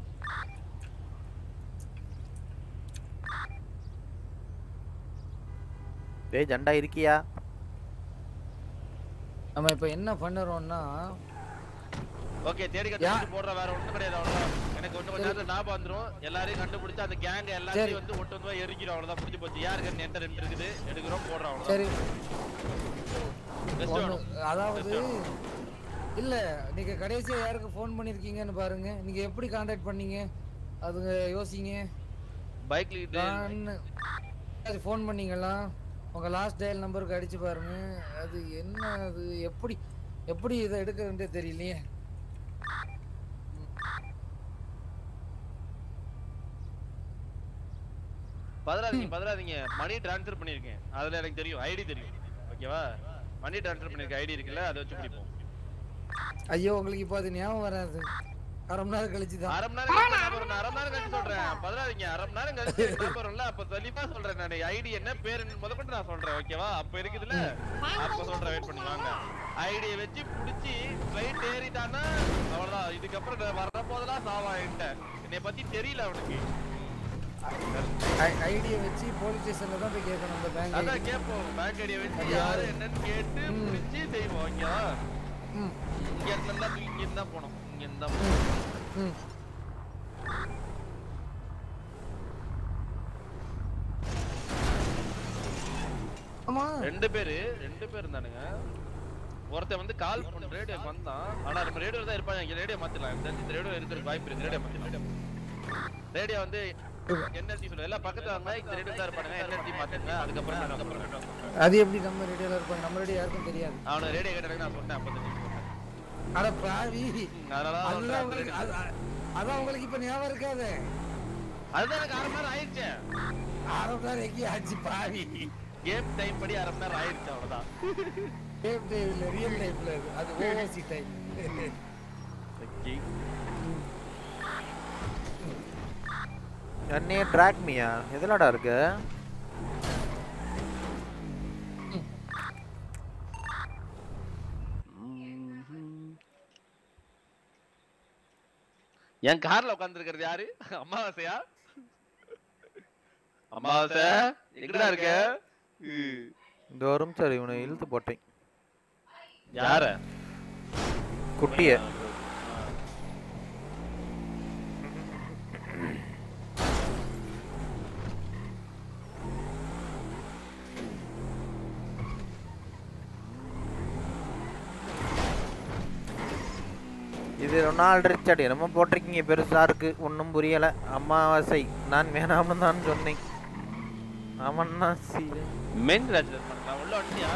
டேய் ஜண்டா இருக்கியா நம்ம இப்போ என்ன பண்ணுறோம்னா ஓகே தேடி கண்டுபிடிச்சு போடுற வேற ஒண்ணும் கிடையாது அவ்வளவுதான் எனக்கு ஒண்ணு கொஞ்ச நேரத்துல ஞாபகம் வந்துரும் எல்லாரையும் கண்டுபிடிச்சு அந்த கேங் எல்லாத்தையும் வந்து ஒட்டு வந்து எரிக்கிறோம் அவ்வளவுதான் முடிஞ்சு போச்சு யாருக்கு என்கிட்ட ரெண்டு இருக்குது எடுக்கிறோம் போடுறோம் அவ்வளவுதான் சரி Best ஒண்ணு, வேணும். அதாவது இல்ல நீங்க கடைசியா யாருக்கு ஃபோன் பண்ணிருக்கீங்கன்னு பாருங்க நீங்க எப்படி காண்டாக்ட் பண்ணீங்க அதுங்க யோசிங்க பைக்ல அது ஃபோன் பண்ணீங்களா உங்க லாஸ்ட் டயல் நம்பருக்கு அடிச்சு பாருங்க அது என்ன அது எப்படி எப்படி இதை எடுக்கிறதுன்றே தெரியலையே பதறாதீங்க பதறாதீங்க மணி ட்ரான்ஸ்ஃபர் பண்ணிருக்கேன் அதுல எனக்கு தெரியும் ஐடி தெரியும் ஓகேவா மணி ட்ரான்ஸ்ஃபர் பண்ணிருக்க ஐடி இருக்குல்ல அதை வச்சு பிடிப்போம் ஐயோ உங்களுக்கு இப்போ அது ஞாபகம் வராது அரை மணி நேரம் கழிச்சு தான் அரை மணி நேரம் கழிச்சு ஞாபகம் வரும். நான் அரை மணி நேரம் கழிச்சு சொல்றேன் பதறாதீங்க அரை மணி நேரம் கழிச்சு ஞாபகம் வரும்ல அப்ப தெளிவா சொல்றேன் நான் ஐடி என்ன பேரு முதற்கொண்டு நான் சொல்றேன் ஓகேவா அப்ப இருக்குதுல அப்ப சொல்றேன் வெயிட் பண்ணி வாங்க ஐடியை வச்சு புடிச்சு ஃபிளைட் ஏறிட்டானா அவ்வளவுதான் இதுக்கப்புறம் நான் வர்ற போதெல்லாம் சாவாயிட்டேன் என்னை பத்தி தெரியல அவனுக்கு ஐடியை வச்சு போலீஸ் ஸ்டேஷன்ல தான் போய் கேட்கணும் அந்த பேங்க் அதான் கேட்போம் பேங்க் ஐடியை வச்சு யாரு என்னன்னு கேட்டு புடிச்சு செய்வோம் ஓகேவா இங்க இருந்தா தூக்கி இங்க இருந்தா போனோம் இங்க இருந்தா போனோம் ம் ஆமா ரெண்டு பேரு ரெண்டு பேர் இருந்தானுங்க ஒருத்தன் வந்து கால் பண்ண ரேடியோக்கு வந்தான் ஆனா நம்ம ரேடியோ தான் இருப்பாங்க இங்க ரேடியோ மாத்திடலாம் எனக்கு தெரிஞ்சு ரேடியோ இருக்கிறதுக்கு வாய்ப்பு இருக்கு ரேடியோ மாத்திடலாம் ரேடியோ வந்து என்எல்சி சொல்லு எல்லாம் பக்கத்துல வாங்க இந்த ரேடியோ தான் இருப்பானுங்க என்எல்சி மாத்துங்க அதுக்கப்புறம் அதுக்கப்புறம் அது எப்படி நம்ம ரேடியோல இருப்பாங்க நம்ம ரேடியோ யாருக்கும் தெரியாது அவன ரேடியோ கேட்டாங்க நான் சொன்னேன் அப்ப அட பாவி அதனால அதெல்லாம் உங்களுக்கு அது- அது- அதான் உங்களுக்கு இப்ப ஞாபகம் இருக்காது அதுதான் எனக்கு அரை மணி நேரம் ஆயிடுச்சு அரை மணி நேரம் எங்கேயும் ஆச்சு பாவி கேம் டைம் படி அரை மணி நேரம் ஆயிடுச்சு அவ்வளவுதான் கேம் டைம் இல்ல ரியல் லைஃப்ல அது அது ஓஓசி டைம் அண்ணே ட்ராக் மீயா எதுலடா இருக்கு என் கார்ல உட்கார்ந்து யாரு அமாவாசையா அமாவாசை எங்கடா இருக்க இந்த ஒரு நிமிஷம் இரு, இவனை இழுத்து போட்டேன் யார குட்டிய இது ரொனால்டு ரிச்சர்ட் என்னமோ போட்டிருக்கீங்க பெருசா இருக்கு ஒன்றும் புரியல அமாவாசை நான் வேணாம்னு தான் சொன்னேன் ஆமாண்ணா சி மென் ராஜர் நான் உள்ள வந்துட்டியா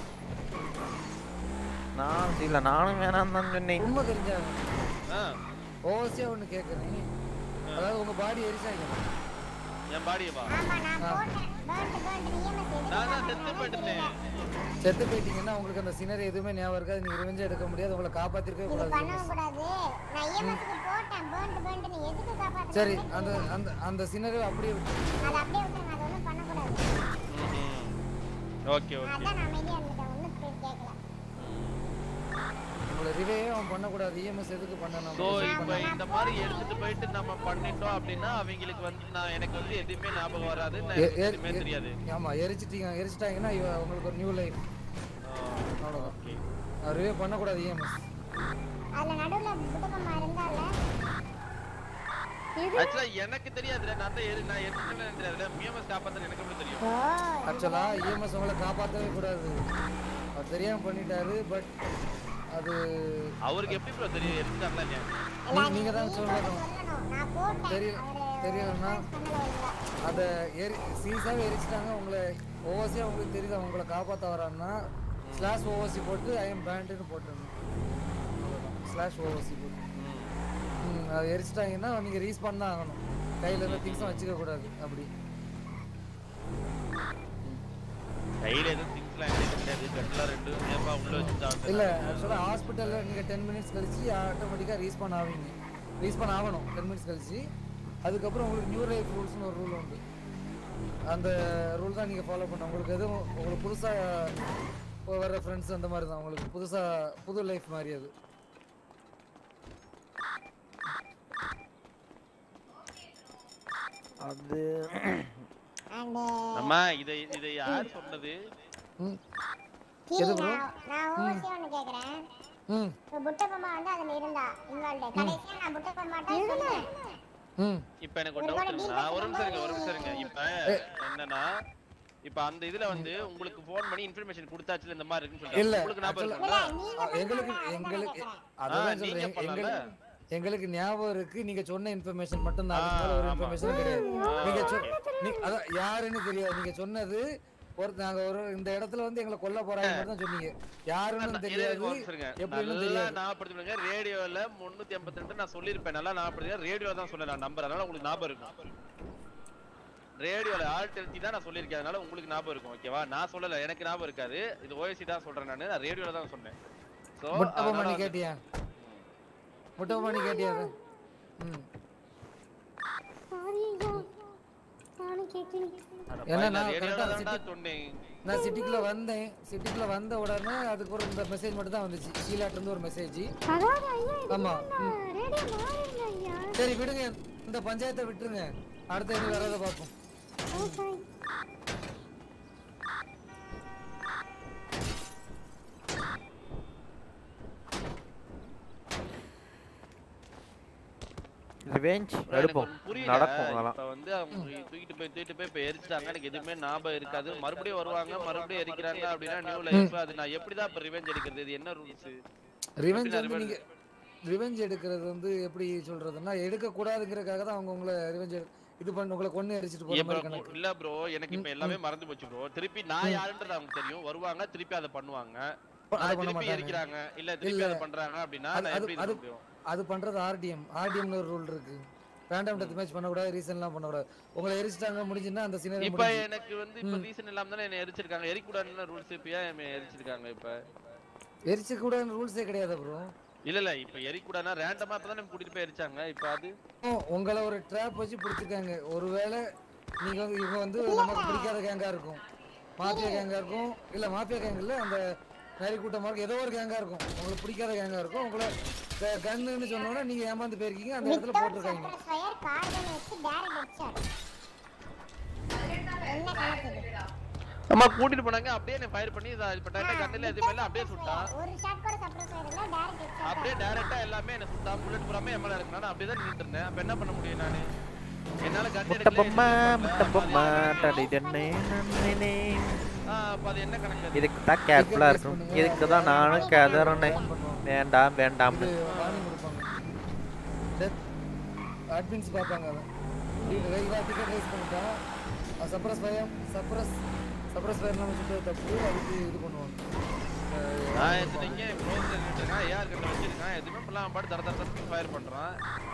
நான் இல்ல நானும் வேணாம் தான் சொன்னேன் உண்மை தெரிஞ்சாங்க ஆ ஓவர்சியா ஒண்ணு கேக்குறேன் அதாவது உங்க பாடி எரிச்சாங்க என் பாடியை வா ஆ. நான் தான் செத்து போயிட்டேன் செத்து போயிட்டீங்கன்னா உங்களுக்கு அந்த சினரி எதுவுமே ஞாபகம் இருக்காது நீங்க ரிவெஞ்ச் எடுக்க முடியாது உங்களை காப்பாத்திருக்கவே கூடாது கூடாது நான் இஎம்எஸ்க்கு போட்டேன் பேர்ன்ட் பேர்ன்ட் நீ எதுக்கு காப்பாத்த சரி அந்த அந்த அந்த சினரி அப்படியே விட்டு- அது அப்படியே விட்டுருங்க அது ஒண்ணும் பண்ணக்கூடாது ஓகே ஓகே அதான் நான் அமைதியா இருந்துட்டேன் ஒண்ணும் கேட்கல உங்களை ரிவே அவன் பண்ணக்கூடாது இஎம்எஸ் எதுக்கு பண்ணணும் சோ இப்போ இந்த மாதிரி எடுத்துட்டு போயிட்டு நம்ம பண்ணிட்டோம் அப்படின்னா அவங்களுக்கு வந்து நான் எனக்கு வந்து எதுவுமே ஞாபகம் வராது நான் எ- எனக்கு எ- எதுவுமே எ- தெரியாது ஆமா எரிச்சிட்டீங்க எரிச்சிட்டாங்கன்னா இவ- உங்களுக்கு ஒரு நியூ லைஃப் அவ்வளவுதான் ரிவே பண்ணக்கூடாது இஎம்எஸ் அதுல நடுவுல புத்தகமா இருந்தால ஆக்சுவலா எனக்கு தெரியாதுல நான் தான் எரி- நான் எடுத்துட்டேன்னு தெரியாதுல மிஎம்எஸ் காப்பாத்த எனக்கு எப்படி தெரியும் ஆக்சுவலா இஎம்எஸ் உங்களை காப்பாற்றவே கூடாது அவர் தெரியாம பண்ணிட்டாரு பட் அது அவருக்கு எப்படி ப்ரோ தெரியும் எடுத்துட்டாங்களா இல்லையா நீ- நீங்க தான் சொல்லணும் நான் போட்டேன் தெரியும் தெரியலன்னா அதை எரி சீரியஸாகவே எரிச்சிட்டாங்க உங்களை ஓவர்சியாக உங்களுக்கு தெரியுது அவங்க உங்களை காப்பாற்ற வரான்னா ஸ்லாஷ் ஓவர்சி போட்டு ஐ எம் பேண்டுன்னு போட்டுருங்க ஸ்லாஷ் ஓவர்சி போட்டு ம் அதை எரிச்சிட்டாங்கன்னா நீங்கள் ரீஸ்பான் தான் ஆகணும் கையில் இருந்த திங்ஸும் வச்சுக்க கூடாது அப்படி கையில எதுவும் திங்ஸ்லாம் எதுவும் கிடையாது கட்டலாம் ரெண்டு ஏப்பா உள்ள வச்சுட்டாங்க இல்லை ஆக்சுவலாக ஹாஸ்பிட்டலில் நீங்கள் டென் மினிட்ஸ் கழிச்சு ஆட்டோமேட்டிக்காக ரீஸ்பான் ஆவீங்க ரீஸ்பான் ஆகணும் டென் மினிட்ஸ் கழிச்சு அதுக்கப்புறம் உங்களுக்கு நியூ லைஃப் ரூல்ஸ்னு ஒரு ரூல் உண்டு அந்த ரூல் தான் நீங்கள் ஃபாலோ பண்ணணும் உங்களுக்கு எதுவும் உங்களுக்கு புதுசாக வர்ற ஃப்ரெண்ட்ஸ் அந்த மாதிரி தான் உங்களுக்கு புதுசாக புது லைஃப் மாதிரி அது அது அம்மா இதை இதை யார் சொன்னது எது bro? நான் நான் ஓசி ஒன்னு கேக்குறேன் ம் இப்ப புட்டபொம்மா வந்து அதுல இருந்தா இன்வால்வ் கடைசியா நான் புட்டபொம்மாட்ட சொன்னேன் ம் இப்ப எனக்கு ஒரு டவுட் இருக்குண்ணா ஒரு நிமிஷம் இருங்க ஒரு நிமிஷம் இருங்க இப்ப என்னன்னா இப்ப அந்த இதுல வந்து உங்களுக்கு ஃபோன் பண்ணி இன்ஃபர்மேஷன் கொடுத்தாச்சுல இந்த மாதிரி இருக்குன்னு இல்ல சொல்லிட்டு உங்களுக்கு ஞாபகம் actually- இருக்குல்ல அ, எங்களுக்கு எங்களுக்கு ஆ, அதான் நீங்க சொல்றேன் பண்ணல. எங்களுக்கு எங்களுக்கு ஞாபகம் இருக்கு நீங்க சொன்ன இன்ஃபர்மேஷன் மட்டும் தான் அதுக்கு மேல ஒரு இன்ஃபர்மேஷன் கிடையாது நீங்க சொ- நீ- அதான் யாருன்னு தெரியாது நீங்க சொன்னது ஒரு நாங்க ஒரு இந்த இடத்துல வந்து எங்களை கொல்ல போறாங்க மட்டும் தான் சொன்னீங்க யாருன்னு தெரியாது எப்படின்னு நல்லா தெரியாது ஞாபகப்படுத்துங்க ரேடியோல முன்னூத்தி எண்பத்தி ரெண்டு நான் சொல்லியிருப்பேன் நல்லா ஞாபகப்படுத்துங்க ரேடியோ தான் சொன்னேன் நான் நம்பர் அதனால உங்களுக்கு ஞாபகம் இருக்கும் ரேடியோல ஆல்ட் எழுத்தி தான் நான் சொல்லியிருக்கேன் அதனால உங்களுக்கு ஞாபகம் இருக்கும் ஓகேவா நான் சொல்லல எனக்கு ஞாபகம் இருக்காது இது ஓஎஸ்சி தான் சொல்றேன் நானு நான் ரேடியோல தான் சொன்னேன் சோ முட்டை பண்ணி கேட்டியா முட்டை பண்ணி கேட்டியா அது? ம் சாரி ஐயா நானும் கேட்கல ஏன்னா நான் ரேடியோல கரெக்டா தான்டா சிட்டி சொன்னேன் நான் சிட்டிக்குள்ள வந்தேன் சிட்டிக்குள்ள வந்த உடனே அதுக்கு ஒரு இந்த மெசேஜ் மட்டும் தான் வந்துச்சு ஷீலாட்ட இருந்து ஒரு மெசேஜ் அதாவது ஐயா ஆமா ம். ரேடியோ மாறிடுங்க ஐயா சரி விடுங்க இந்த பஞ்சாயத்தை விட்டுருங்க அடுத்த இது வரதை பார்ப்போம் ஓகே ரிவெஞ்ச் எனக்கு எடுப்போம் ஒண்ணு புரியல நடக்கும் அதெல்லாம் இப்ப வந்து அவங்க தூக்கிட்டு போய் தூக்கிட்டு போய் இப்ப எரிச்சிட்டாங்க எனக்கு எதுவுமே ஞாபகம் இருக்காது மறுபடியும் வருவாங்க மறுபடியும் எரிக்கிறாங்க அப்படின்னா நியூ லைஃப் அது நான் எப்படிதான் இப்ப ரிவெஞ்ச் எடுக்கிறது இது என்ன ரூல்ஸ் ரிவெஞ்ச் வந்து நீங்க ரிவெஞ்ச் எடுக்கிறது வந்து எப்படி சொல்றதுன்னா எடுக்க கூடாதுங்கிறதுக்காக தான் அவங்க உங்களை ரிவெஞ்ச் இது பண்ண உங்களை கொன்னு அடிச்சிட்டு போற மாதிரி கணக்கு இல்ல ப்ரோ எனக்கு இப்ப எல்லாமே மறந்து போச்சு ப்ரோ திருப்பி நான் யாருன்றது அவங்க தெரியும் வருவாங்க திருப்பி அதை பண்ணுவாங்க அதை அதை பண்ண திருப்பி மாட்டாங்க. எரிக்கிறாங்க இல்ல திருப்பி இல்ல. அதை பண்றாங்க அப்படின்னா அது நான் அது எப்படி இது அது பண்ண முடியும் அது பண்றது ஆர்டிஎம் ஆர்டிஎம்னு ஒரு ரூல் இருக்கு ரேண்டம் டெத் மேட்ச் பண்ணக்கூடாது ரீசன்லாம் பண்ணக்கூடாது உங்களை எரிச்சிட்டாங்க முடிஞ்சுன்னா அந்த சினரி இப்ப எனக்கு வந்து இப்ப ரீசன் இல்லாம தானே என்ன எரிச்சிருக்காங்க எரிக்கூடாதுன்னு ரூல்ஸ் இப்ப ஏன் என்னை எரிச்சிருக்காங்க இப்ப எரிச்சு கூட ரூல்ஸே கிடையாது ப்ரோ இல்ல இல்ல இப்ப எரிக்கூடாதுன்னா ரேண்டமா இப்பதான் நம்ம கூட்டிட்டு போய் எரிச்சாங்க இப்ப அது உங்களை ஒரு ட்ராப் வச்சு பிடிச்சிருக்காங்க ஒருவேளை நீங்க வந்து இவங்க வந்து நமக்கு பிடிக்காத கேங்கா இருக்கும் மாஃபியா கேங்கா இருக்கும் இல்ல மாஃபியா கேங் இல்ல அந்த நரி கூட்டமா இருக்கும் ஏதோ ஒரு கேங்கா இருக்கும் உங்களுக்கு பிடிக்காத கேங்கா இருக்கும் உங்களை கண்ணுன்னு சொன்னோன்னா நீங்க ஏமாந்து போயிருக்கீங்க அந்த இடத்துல போட்டிருக்காங்க ஃபயர் கார்டன் வச்சு டைரக்ட் ஹெட்ஷாட் என்ன கணக்கு இது? அம்மா கூட்டிட்டு போனாங்க அப்படியே என்ன ஃபயர் பண்ணி இதை இப்ப டைரக்டா கண்ணில எதுவுமே இல்ல அப்படியே சுட்டான் ஒரு ஷாட் கூட சப்ரஸ் ஆயிருந்தா டைரக்ட் ஹெட்ஷாட் அப்படியே டைரக்டா எல்லாமே என்ன சுட்டான் புல்லட் புறாம என் மேல இருக்கு நான் அப்படியே தான் நின்னுட்டு இருந்தேன் அப்ப என்ன பண்ண முடியும் நானு என்னால கன் முட்டை எடுக்கல பொம்மை முட்டை பொம்மை டடி டன்னே நன்னே அப்ப அது என்ன கணக்கு அது? இதுக்கு தான் கேர்ஃபுல்லாக இருக்கும் இதுக்கு தான் நானும் கதறினேன் வேண்டாம் வேண்டாம்னு வார்னிங் கொடுப்பாங்க டெத் அட்மின்ஸ் பார்ப்பாங்க அதை ரெகுலராக டிக்கெட் ரைஸ் பண்ணிட்டா சப்ரஸ் பயம் சப்ரஸ் சப்ரஸ் ஃபயர் நம்ம சுட்டு தப்பு அதுக்கு இது பண்ணுவாங்க நான் எடுத்துட்டீங்க க்ளோஸ் இருக்கேன் யார் கிட்ட வச்சிருக்கேன் எதுவுமே பண்ணலாம் பாட்டு தர தர தர ஃபயர் பண்றான்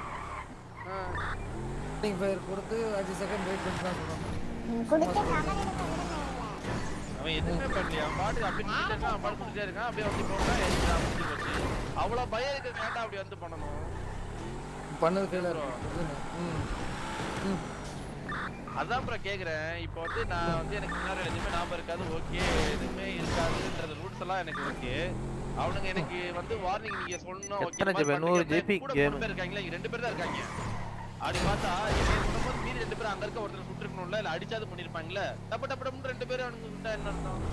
நீங்கள் ஃபயர் கொடுத்து அஞ்சு செகண்ட் வெயிட் பண்ணி தான் சொல்லுவாங்க கொடுத்து கவர் எடுக்க விடுங்க அவன் எதுவுமே பண்ணலையா அவன் பாட்டு அப்படி நின்னுட்டு இருக்கான் அவன் பாட்டு குடிச்சே இருக்கான் அப்படியே வந்து போனா எரிஞ்சான் முடிஞ்சு போச்சு அவ்வளவு பயம் இருக்கு கேட்டா அப்படி வந்து பண்ணணும் பண்ணது ஃபெயிலாக இருக்கும் ம் ம் அதான் ப்ரோ கேக்குறேன் இப்போ வந்து நான் வந்து எனக்கு முன்னாடி எதுவுமே ஞாபகம் இருக்காது ஓகே எதுவுமே இருக்காதுன்றது ரூல்ஸ் எல்லாம் எனக்கு ஓகே அவனுங்க எனக்கு வந்து வார்னிங் நீங்க சொன்னோம் ஓகே எத்தனை ஜெப? நூறு JP game. பேர் இருக்காங்களா இங்க ரெண்டு பேர் தான் இருக்காங்க அப்படி பார்த்தா இவன் சொல்லும்போது மீறி ரெண்டு பேரும் அங்க இருக்க ஒருத்தர் சுட்டுருக்கணும்ல இல்ல அடிச்சாது பண்ணிருப்பாங்கல்ல டப்பு டப்பு டப்புன்னு ரெண்டு பேரும் அவனுங்க சுட்டா என்ன அர்த்தம்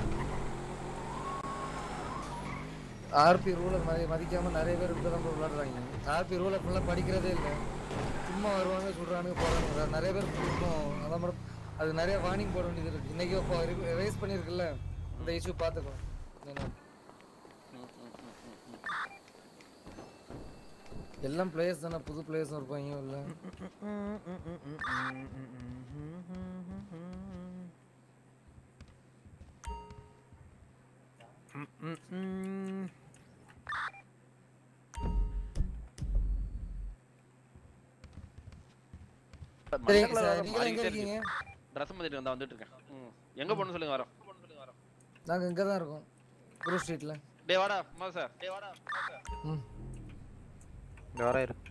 ஆர்பி ரூலை மதி மதிக்காம நிறைய பேர் இப்படி தான் விளாடுறாங்க ஆர்பி ரூலை ஃபுல்லாக படிக்கிறதே இல்லை சும்மா வருவாங்க சொல்கிறானுங்க போகிறானுங்க நிறைய பேர் இருக்கும் அதான் மேடம் அது நிறைய வார்னிங் போட வேண்டியது இருக்குது இன்றைக்கி இப்போ ரைஸ் பண்ணியிருக்குல்ல இந்த இஷ்யூ பார்த்துக்கோ என்ன எல்லாம் பிளேயர்ஸ் தானே புது பிளேயர்ஸும் இருப்பாங்க இல்லை சரி, சார், நீங்க எங்க இருக்கீங்க? ட்ரெஸ் மாத்திட்டு வந்தா வந்துட்டு இருக்கேன் ம். எங்க போகணும் சொல்லுங்க வரோம் நாங்கள் இங்கே தான் இருக்கோம் குரு ஸ்ட்ரீட்டில் டேய் வாடா அம்மா சார் டேய் வாடா ம் இந்த வர இரு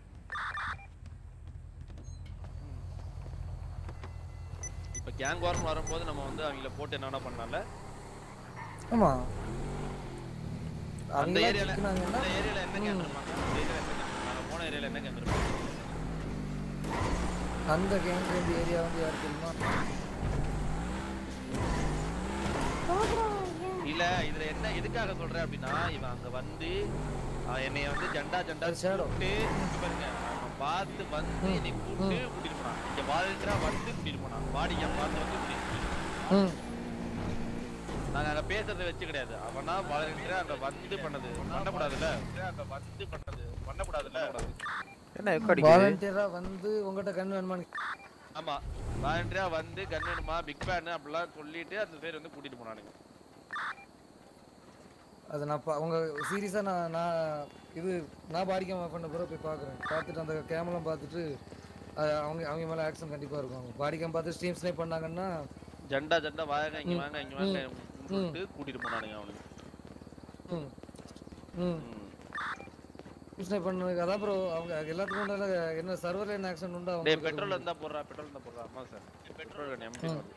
இப்போ கேங் வாரம் வரும்போது நம்ம வந்து அவங்கள போட்டு என்னென்ன பண்ணலாம்ல ஆமாம் அந்த அவங்களா ஏரியால சிக்கினாங்கன்னா அந்த ஏரியால என்ன கேங் இருப்பாங்க அந்த ஏரியால என்ன gang? நாங்க போன ஏரியால என்ன கேங் இருப்பாங்க அந்த கேங் இந்த ஏரியா வந்து யார் தெரியுமா இல்ல இதுல என்ன எதுக்காக சொல்றேன் அப்படின்னா இவன் அங்க வந்து அவன் என்னைய வந்து ஜெண்டா ஜெண்டா கூப்பிட்டு இங்க பாருங்க அவன் பார்த்து வந்து என்னை கூப்பிட்டு கூட்டிட்டு போனான் இங்க வாலண்டியரா வந்து கூட்டிட்டு போனான் வாடிக்கை பார்த்து வந்து கூட்டிட்டு போனான் ம் நாங்க அங்க பேசுறதை வச்சு கிடையாது அவனா வாலண்டியரா அங்க வந்து பண்ணது பண்ணக்கூடாதுல்ல அங்க வந்து பண்ணது பண்ணக்கூடாதுல்ல என்ன எக்கோ அடிக்குது வாலண்டியராக வந்து உங்ககிட்ட கண் வேணுமான்னு ஆமா வாலண்டியரா வந்து கன் வேணுமா பிக் ஃபேன் அப்படிலாம் சொல்லிட்டு அந்த பேர் வந்து கூட்டிட்டு போனானுங்க அது நான் பா அவங்க சீரியஸாக நான் நான் இது நான் பாடிக்காம பண்ண பிறகு போய் பார்க்குறேன் பார்த்துட்டு அந்த கேமலாம் பார்த்துட்டு அது அவங்க அவங்க மேலே ஆக்ஷன் கண்டிப்பாக இருக்கும் அவங்க பாடி கேம் பார்த்து ஸ்ட்ரீம் ஸ்னைப் பண்ணாங்கன்னா ஜெண்டா ஜெண்டா வாங்க இங்க ம், வாங்க இங்க வாங்க ம், சொல்லிட்டு கூட்டிட்டு போனானுங்க அவனுக்கு ம் ம் ஸ்னைப் பண்ணதுக்கு அதான் ப்ரோ அவங்க எல்லாத்துக்கும் உண்டான என்ன சர்வர் என்ன ஆக்ஷன் உண்டோ டேய் அவங்க பெட்ரோல் இருந்தா போடுறா பெட்ரோல் இருந்தா போடுறா ஆமா சார் பெட்ரோல் கண்ணு எம்டி ம்.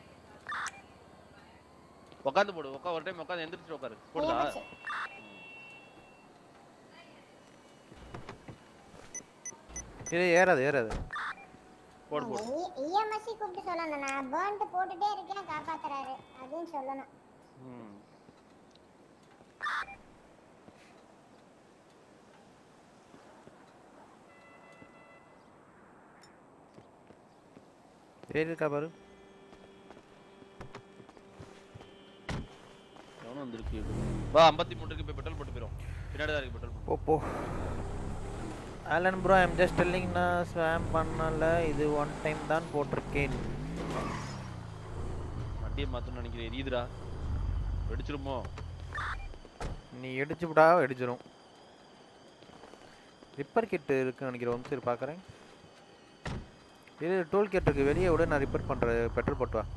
உட்காந்து போடு உட்கா ஒரு டைம் உட்காந்து எந்திரிச்சு உட்காரு போடுதா இது ஏறாது ஏறாது போடு போடு இஎம்எஸ்சி கூப்பிட்டு சொல்லணும் நான் பேர்ன்ட் போட்டுட்டே இருக்கேன் காப்பாத்துறாரு அப்படின்னு சொல்லணும் ம் ஏறி இருக்கா பாரு எவனும் வந்திருக்கு வா 53 இருக்கு போய் பெட்ரோல் போட்டு போயிரும் பின்னாடி தான் இருக்கு பெட்ரோல் போ போ Alan bro I'm just telling நான் ஸ்வாம் பண்ணல இது ஒன் டைம் தான் போட்டிருக்கேன் வண்டியை மாத்தணும்னு நினைக்கிறேன் எரியுதுடா வெடிச்சிருமோ நீ இடிச்சு விடா இடிச்சிரும் ரிப்பேர் கிட் இருக்குன்னு நினைக்கிறேன் வந்து சரி பார்க்குறேன் இது டோல் கிட் இருக்கு வெளியே விட நான் ரிப்பேர் பண்ணுறேன் பெட்ரோல் போட்டு வா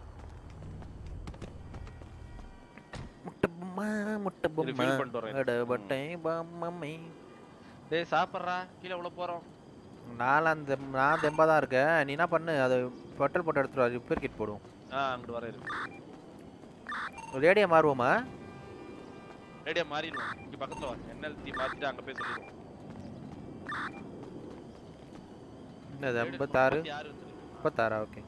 முட்டை பொம்மை முட்டை இரு, பொம்மை fill பண்ணிட்டு வரேன். அடபட்டை பொம்மை டேய் சாப்பிட்றா கீழே உள்ள போறோம் நான் அந்த நான் தெம்பா தான் இருக்கேன் நீ என்ன பண்ணு அது பெட்ரோல் போட்டு எடுத்துட்டு வா ரிப்பேர் கிட் போடுவோம் ஆ அங்கிட்டு வர இரு ரேடியோ மாறுவோமா ரேடியோ மாறிடுவோம் இங்க பக்கத்துல வா என்எல்டி மாத்திட்டு அங்க போய் சொல்லிடுவோம் என்னது ஐம்பத்தாறு முப்பத்தாறு வந்துருக்கு. முப்பத்தாறா ஓகே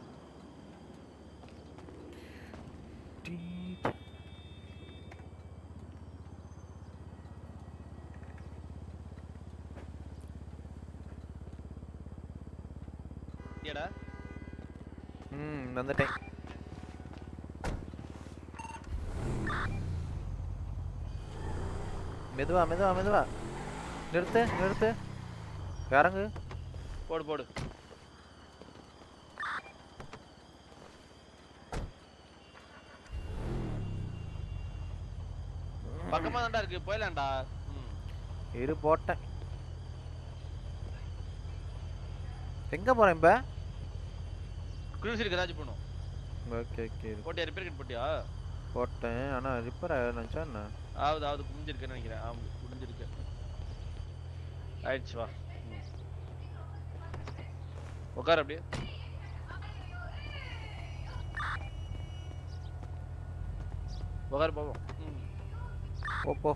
ஏடா ம் வந்துட்டேன் மெதுவா மெதுவா மெதுவா நிறுத்து நிறுத்து இறங்கு போடு போடு பக்கமா தான்டா இருக்கு போயிடலாம்டா ம். இரு போட்டேன் எங்க போறேன் இப்ப குரூசருக்கு ஏதாச்சும் பண்ணும் ஓகே ஓகே போட்டியா ரிப்பேர் கிட் போட்டியா போட்டேன் ஆனா ரிப்பேர் நினைச்சா என்ன ஆகுது ஆகுது குடிஞ்சிருக்குன்னு நினைக்கிறேன் ஆமா குடிஞ்சிருக்கு ஆயிடுச்சு வா ம். உட்காரு அப்படியே உட்காரு போவோம் ம். போ போ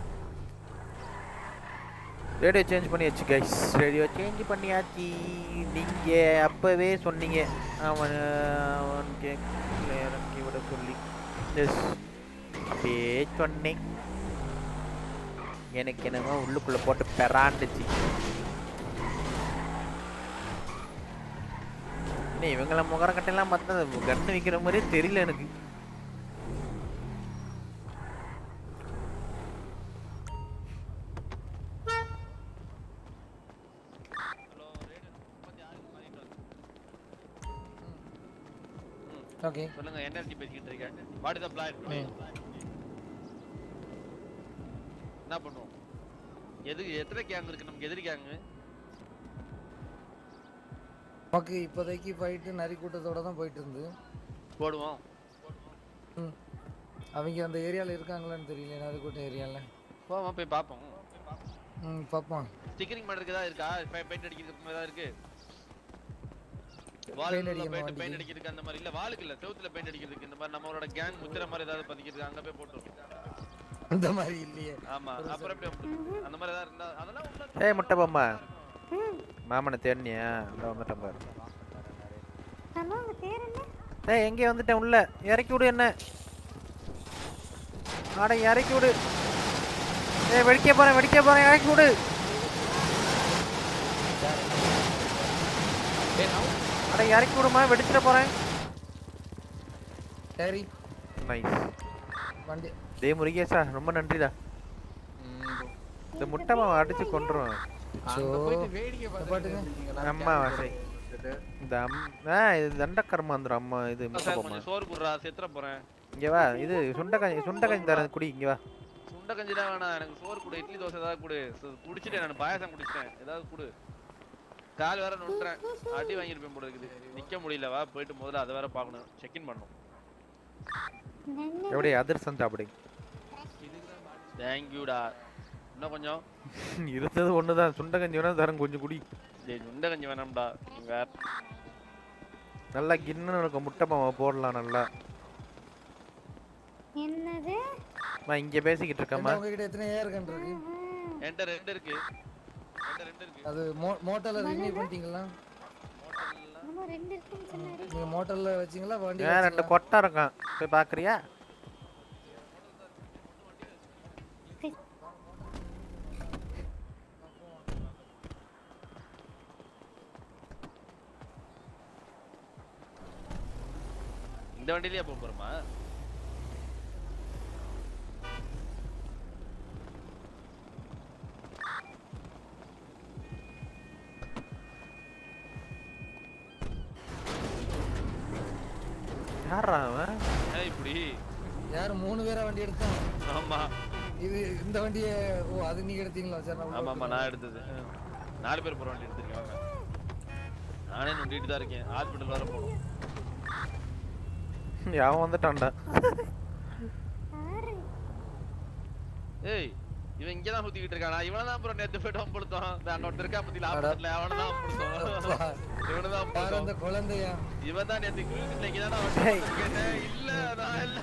ரேடியோ சேஞ்ச் பண்ணியாச்சு கைஸ் ரேடியோ சேஞ்ச் பண்ணியாச்சு நீங்க அப்பவே சொன்னீங்க அவன் அவன் கேட்கல இறக்கி விட சொல்லி எஸ் அப்படியே சொன்னேன் எனக்கு என்னமோ உள்ளுக்குள்ள போட்டு பெறாண்டுச்சு என்ன இவங்கள முகரக்கட்டையெல்லாம் பார்த்தா கண்ணு வைக்கிற மாதிரியே தெரியல எனக்கு ஓகே சொல்லுங்க எனர்ஜி பேசிக்கிட்டு இருக்கேன் வாட் இஸ் த பிளான் என்ன பண்ணுவோம் எது எத்தனை கேங் இருக்கு நமக்கு எதிரி கேங் நமக்கு இப்போதைக்கு ஃபைட்டு நரி கூட்டத்தோட தான் போயிட்டு இருந்து போடுவோம் ம் அவங்க அந்த ஏரியாவில் இருக்காங்களான்னு தெரியல நரி கூட்டம் ஏரியாவில் போவோம் போய் பார்ப்போம் ம் பார்ப்போம் ஸ்டிக்கரிங் பண்ணுறதுக்கு ஏதாவது இருக்கா பெயிண்ட் அடிக்கிறதுக்கு ஏதாவது இருக்கு Paint வாலுக்குள்ள அடிக்கணுமா பெயிண்ட் வண்டிக்கு? பெயிண்ட் அடிக்கிறதுக்கு அந்த மாதிரி இல்ல வாலுக்கு இல்ல செவுத்துல பெயிண்ட் அடிக்கிறதுக்கு இந்த மாதிரி நம்மளோட கேங் முத்திர மாதிரி ஏதாவது பதிக்கிறதுக்கு அங்க போய் போட்டுருவோம் அந்த மாதிரி இல்லையே ஆமா அப்புறம் எப்படி அந்த மாதிரி ஏதாவது இருந்தா அதெல்லாம் உள்ள ஏய் முட்டை பொம்மை மாமனை தேடினியா இந்த வந்துட்டேன் பாரு ஆமா உங்க பேர் என்ன ஏய் எங்கே வந்துட்டேன் உள்ள இறக்கி விடு என்ன ஆட இறக்கி விடு ஏய் வெடிக்க போறேன் வெடிக்க போறேன் இறக்கி விடு அட இறக்கி விடுமா வெடிச்சிட போறேன் சரி நைஸ் வண்டி டே முருகேசா ரொம்ப நன்றிடா இந்த முட்டை மாவை அடிச்சு கொண்டுரும் அங்க போயிட்டு வேடிக்கை பாட்டுங்க அம்மா வாசை இந்த அம் ஆ இது தண்டக்கர்மாந்திரம் அம்மா இது முட்டை சார் பொம்மை கொஞ்சம் சோறு குடுறா செத்துற போறேன் இங்க வா இது சுண்டக்காய் சுண்டக்காய் தரேன் குடி இங்க வா சுண்ட கஞ்சி தான் வேணாம் எனக்கு சோறு கொடு இட்லி தோசை ஏதாவது கொடு சு- குடிச்சிட்டேன் நான் பாயாசம் குடிச்சிட்டேன் ஏதாவது கொடு கால் வேற நுட்டுறேன் அடி வாங்கிருப்பேன் போல இருக்குது நிக்க முடியல வா போயிட்டு முதல்ல அதை வேற பார்க்கணும் செக் இன் பண்ணணும் எப்படி அதிரசம் சாப்பிடு தேங்க்யூடா இன்னும் கொஞ்சம் இருந்தது ஒண்ணுதான் சுண்ட கஞ்சி வேணா தரேன் கொஞ்சம் குடி டேய் சுண்ட கஞ்சி வேணாம்டா நீ வேற நல்லா கிண்ணு இருக்கும் முட்டை மாவை போடலாம் நல்லா என்னது நான் இங்க பேசிக்கிட்டு இருக்கேம்மா உங்ககிட்ட எத்தனை ஏர் கன் இருக்கு என்கிட்ட ரெண்டு இருக்கு என்கிட்ட ரெண்டு இருக்கு அது மோ- மோட்டர்ல ரினியூ பண்ணிட்டீங்களா ஆமா ரெண்டு இருக்குன்னு சொன்னாரு நீங்க மோட்டர்ல வச்சீங்களா வண்டி ஏன் ரெண்டு கொட்டை இருக்கான் போய் பாக்குறியா இந்த வண்டியிலேயே போக போறோமா யாரா அவன் ஏன் இப்படி யார் மூணு பேரா வண்டி எடுத்தோம் ஆமா இது இந்த வண்டியை ஓ அது நீங்க எடுத்தீங்களா சரி நான் உள்ள ஆமா ஆமா நான் எடுத்தது நாலு பேர் போற வண்டி எடுத்திருக்கேன் வாங்க. நானே நொண்டிட்டு தான் இருக்கேன் ஹாஸ்பிட்டல் வேற போகணும் அவன் வந்துட்டான்டா ஏய் இவன் இங்க தான் சுத்திக்கிட்டு இருக்கானா இவனை தான் அப்புறம் நேத்து போயிட்டு அம்பளுத்தோம் அங்க ஒருத்தர் இருக்கா பத்தியில ஹாஸ்பிட்டல்ல அவனை தான் அம்பளுத்தோம் இவனை தான் யார் அந்த அம்பளுத்தோம் குழந்தையா இவன் தான் நேத்து கிளினிக்ல இங்க தான் வந்து கேட்டேன் இல்ல நான் இல்ல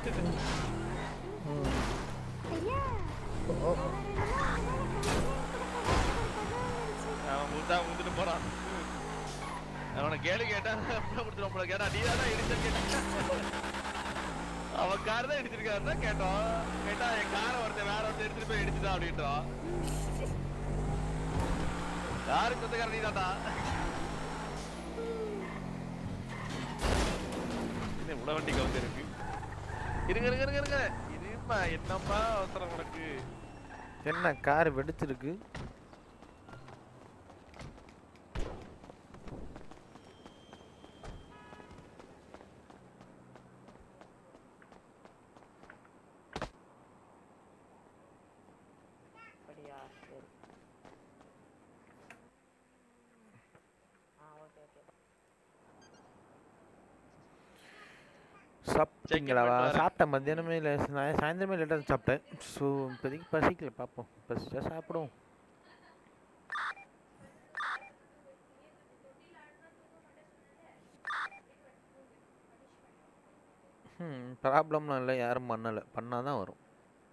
அவன் முந்தா முந்துட்டு போறான் அவனை கேள்வி கேட்டான் அப்புறம் கொடுத்துருவோம் போல கேட்டா நீ தானே இடிச்ச கேட்ட அவன் கார் தான் இடிச்சிருக்காருன்னா கேட்டோம் கேட்டா என் காரை ஒருத்தன் வேற ஒருத்தன் எடுத்துட்டு போய் இடிச்சுட்டான் அப்படின்றான் யாருக்கு சொந்தக்காரன் நீ தான்டா என்ன உட வண்டி கவுந்து இருக்கு இருங்க இருங்க இருங்க இருங்க இருப்பா என்னப்பா அவசரம் உனக்கு என்ன கார் வெடிச்சிருக்கு அப்படியா சரி ஆ ஓகே ஓகே சாப்பிட்டீங்களாவா சாப்பிட்டேன் மத்தியானமே இல்லை நான் சாயந்தரமே லேட்டாக சாப்பிட்டேன் ஸோ இப்போதைக்கு பசிக்கல பார்ப்போம் பசிச்சா சாப்பிடுவோம் ம் ப்ராப்ளம்லாம் இல்லை யாரும் பண்ணலை பண்ணால் தான் வரும்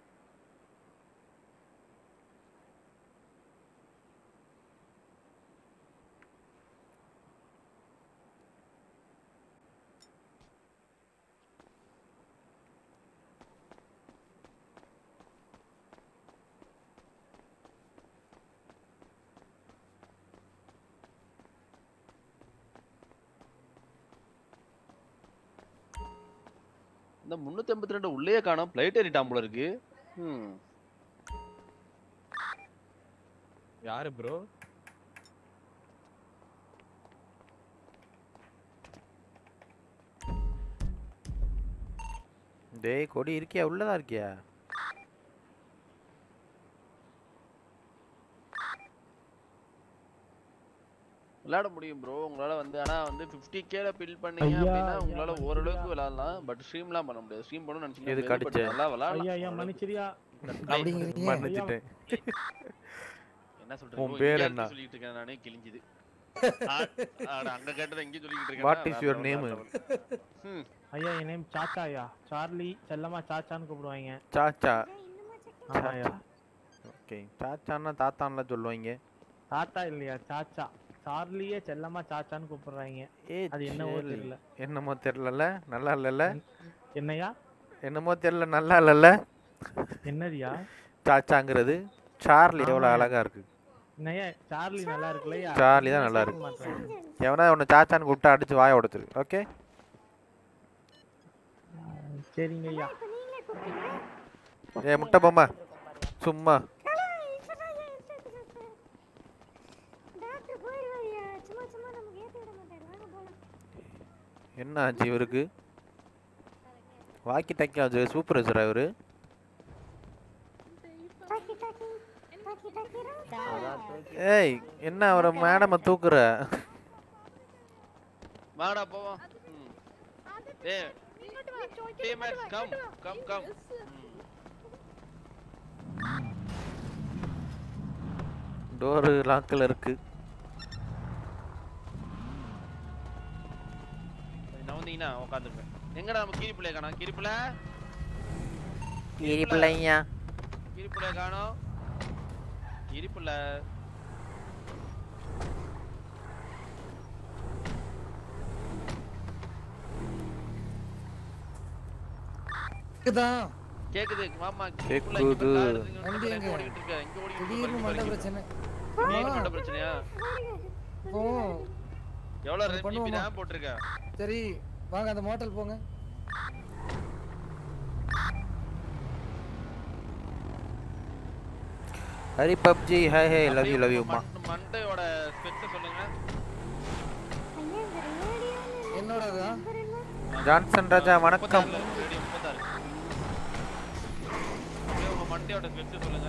இந்த முன்னூத்தி எண்பத்தி ரெண்டு உள்ளே காணோம் பிளைட் ஏறிட்டான் போல இருக்கு ம் யாரு ப்ரோ டேய் கொடி இருக்கியா உள்ளதா இருக்கியா விளையாட முடியும் ப்ரோ உங்களால வந்து ஆனா வந்து 50k கேல பில் பண்ணீங்க ஐயா, அப்படின்னா ஐயா, உங்களால ஓரளவுக்கு விளையாடலாம் பட் ஸ்ட்ரீம்லாம் பண்ண முடியாது ஸ்ட்ரீம் பண்ணணும் நினைச்சீங்க எதுக்கு அடிச்ச? நல்லா விளையாடலாம் ஐயா ஐயா மன்னிச்சிரியா அப்படிங்கிறீங்க மன்னிச்சிட்டேன் என்ன சொல்றீங்க உன் ஓ, பேர் இங்க என்ன? இருக்கு சொல்லிட்டு இருக்கேன் நானே கிழிஞ்சுது ஆ- ஆட, அங்க கேட்டதை இங்க சொல்லிட்டு இருக்கேன் What is your name? ம் ஐயா என் நேம் சாச்சா ஐயா சார்லி செல்லமா சாச்சான்னு கூப்பிடுவாங்க சாச்சா ஆமா ஐயா ஓகே சாச்சான்னா தாத்தான்லாம் சொல்லுவாங்க தாத்தா இல்லையா சாச்சா சார்லியே செல்லமா சாச்சான்னு கூப்பிடுறாங்க ஏ அது என்னவோ சரி. தெரியல என்னமோ தெரியலல்ல நல்லா இல்லல்ல என்னய்யா என்னமோ தெரியல நல்லா இல்லல்ல என்னதுயா சாச்சாங்கிறது சார்லி எவ்வளோ ஆமாய்யா. அழகா இருக்கு என்னய்யா சார்லி நல்லா இருக்குல்லையா சார்லி தான் நல்லா இருக்கு எவனா உன்னை சாச்சான்னு கூப்பிட்டா அடிச்சு வாய உடைச்சிரு ஓகே சரிங்க ஐயா ஏ முட்டை பொம்மை சும்மா டாக்டர் போயிடுவாரியா சும்மா சும்மா நமக்கு ஏத்தி விட மாட்டாரு வாங்க போலாம் என்ன ஆச்சு இவருக்கு வாக்கி டக்கி அது சூப்பர்வைசரா இவரு டாக்கி டாக்கி டாக்கி டாக்கி அதான் தூக்கி ஏய் என்ன அவரை மேடமை தூக்குற வாடா போவோம் ம். ஏய் teammates come come come door லாக்கில் இருக்கு நவந்தீங்கன்னா உட்காந்துருப்பேன் எங்கடா நம்ம கீரி பிள்ளைய காணோம் கீரி பிள்ளை கிரி பிள்ளையா கீரி பிள்ளைய காணோம் கீரி பிள்ளை இருக்குதா கேக்குது மாமா கேக்குது. வண்டி எங்க? ஓடிட்டு இருக்க இங்க ஓடிட்டு திடீர்னு மண்டை பிரச்சனை திடீர்னு மண்டை பிரச்சனையா ஓ எவ்வளவு அது ஜிபி பண்ணுவோமா? ரேம் போட்டிருக்க சரி வாங்க அந்த மோட்டல் போங்க Hari PUBG hey hey love you love you மா மண்டையோட ஸ்பெக்ஸ் சொல்லுங்க என்னோடதா ஜான்சன் ராஜா வணக்கம் ரெடி முப்பத்தாறு அப்படியே உங்க மண்டையோட ஸ்பெக்ஸ் சொல்லுங்க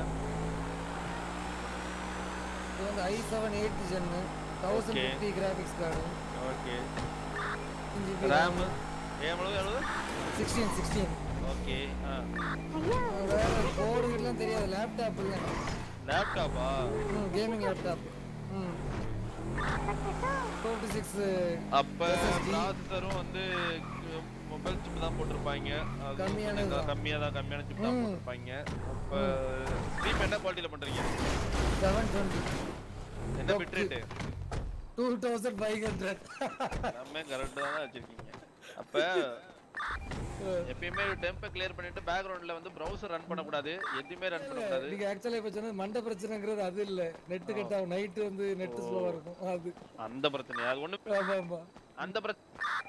இது வந்து I seven eight gen thousand Okay. Fifty graphics card okay இன்ஜி ரேம் எவ்வளவு எவ்வளவு சிக்ஸ்டீன் சிக்ஸ்டீன் ஓகே வேற போர்டு எல்லாம் தெரியாது லேப்டாப் இல்லை லேப்டாப்பா ம் கேமிங் லேப்டாப் ம் ஃபிஃப்டி சிக்ஸ் அப்ப ப்ராசஸரும் வந்து மொபைல் சிப் தான் போட்டிருப்பாங்க அது கம்மியானது கொஞ்சம் தான். கம்மியா தான் கம்மியான சிப் தான் ம். போட்டிருப்பாங்க அப்ப ஸ்ட்ரீம் என்ன குவாலிட்டில பண்றீங்க செவன் டுவெண்ட்டி என்ன bit rate two thousand five hundred எல்லாமே கரெக்ட் தான் வச்சிருக்கீங்க அப்ப எப்பயுமே டெம்பை கிளியர் பண்ணிட்டு பேக்ரவுண்ட்ல வந்து browser ரன் பண்ண கூடாது எதுவுமே ரன் பண்ண கூடாது நீங்க ஆக்சுவலா இப்ப சொன்னது மண்டை பிரச்சனைங்கிறது அது இல்ல நெட் கட் ஆகும் நைட் வந்து நெட் ஸ்லோவா இருக்கும் அது அந்த பிரச்சனை அது ஒண்ணு ஆமா ஆமா அந்த பிரச்சனை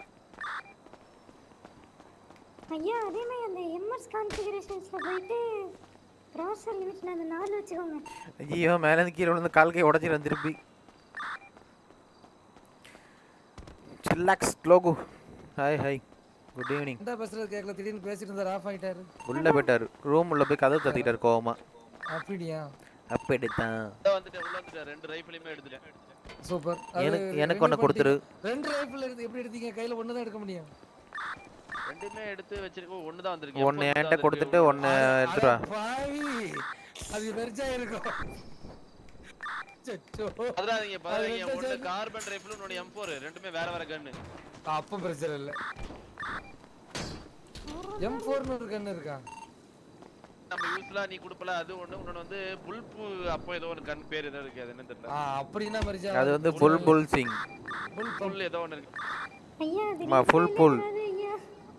ஐயா அதே மாதிரி அந்த எம்எஸ் கான்ஃபிகரேஷன்ஸ்ல போயிட்டு ப்ராசர் லிமிட்ல அந்த நாலு வச்சுக்கோங்க ஐயோ மேலே இருந்து கீழே விழுந்து கால் கை உடச்சிடும் திருப்பி chillax Logu hi hi good evening என்ன பேசுறது கேட்கல திடீர்னு பேசிட்டு இருந்தார் ஆஃப் ஆயிட்டாரு உள்ள போயிட்டாரு ரூம் உள்ள போய் கதவு தத்திட்டாரு கோவமா அப்படியா அப்படித்தான் உள்ள வந்துட்டேன் உள்ள வந்துட்டேன் ரெண்டு ரைஃபிளையுமே எடுத்துட்டேன் சூப்பர் எனக்கு- எனக்கு ஒண்ணு கொடுத்துரு. ரெண்டு ரைஃபிள் எடுத்து எப்படி எடுத்தீங்க கையில ஒண்ணு தான் எடுக்க முடியும் ரெண்டுமே எடுத்து வச்சிருக்கோம் ஒண்ணு தான் வந்திருக்கு ஒன்னு என்கிட்ட கொடுத்துட்டு ஒன்னு எடுத்துட்டு வா பாவி அது வெறிச்சா இருக்கும் சச்சோ. பதறாதீங்க அது பதறாதீங்க வெறிச்சா ஒண்ணு இருக்கும். கார்பன் ரைஃபிள் இன்னொன்னு M4 ரெண்டுமே வேற வேற கன்னு அப்ப பிரச்சனை இல்ல எம் ஃபோர்னு ஒரு கண்ணு இருக்கா நம்ம யூஸ்லா நீ குடுப்பல அது ஒண்ணு இன்னொன்னு வந்து புல்பு அப்போ ஏதோ ஒரு கன் பேர் ஏதோ இருக்கு அது என்னன்னு தெரியல ஆ அப்படின்னா மரிஜா அது வந்து புல் புல் சிங் புல் புல் ஏதோ ஒண்ணு இருக்கு ஐயா மா ஃபுல் புல் ஐயா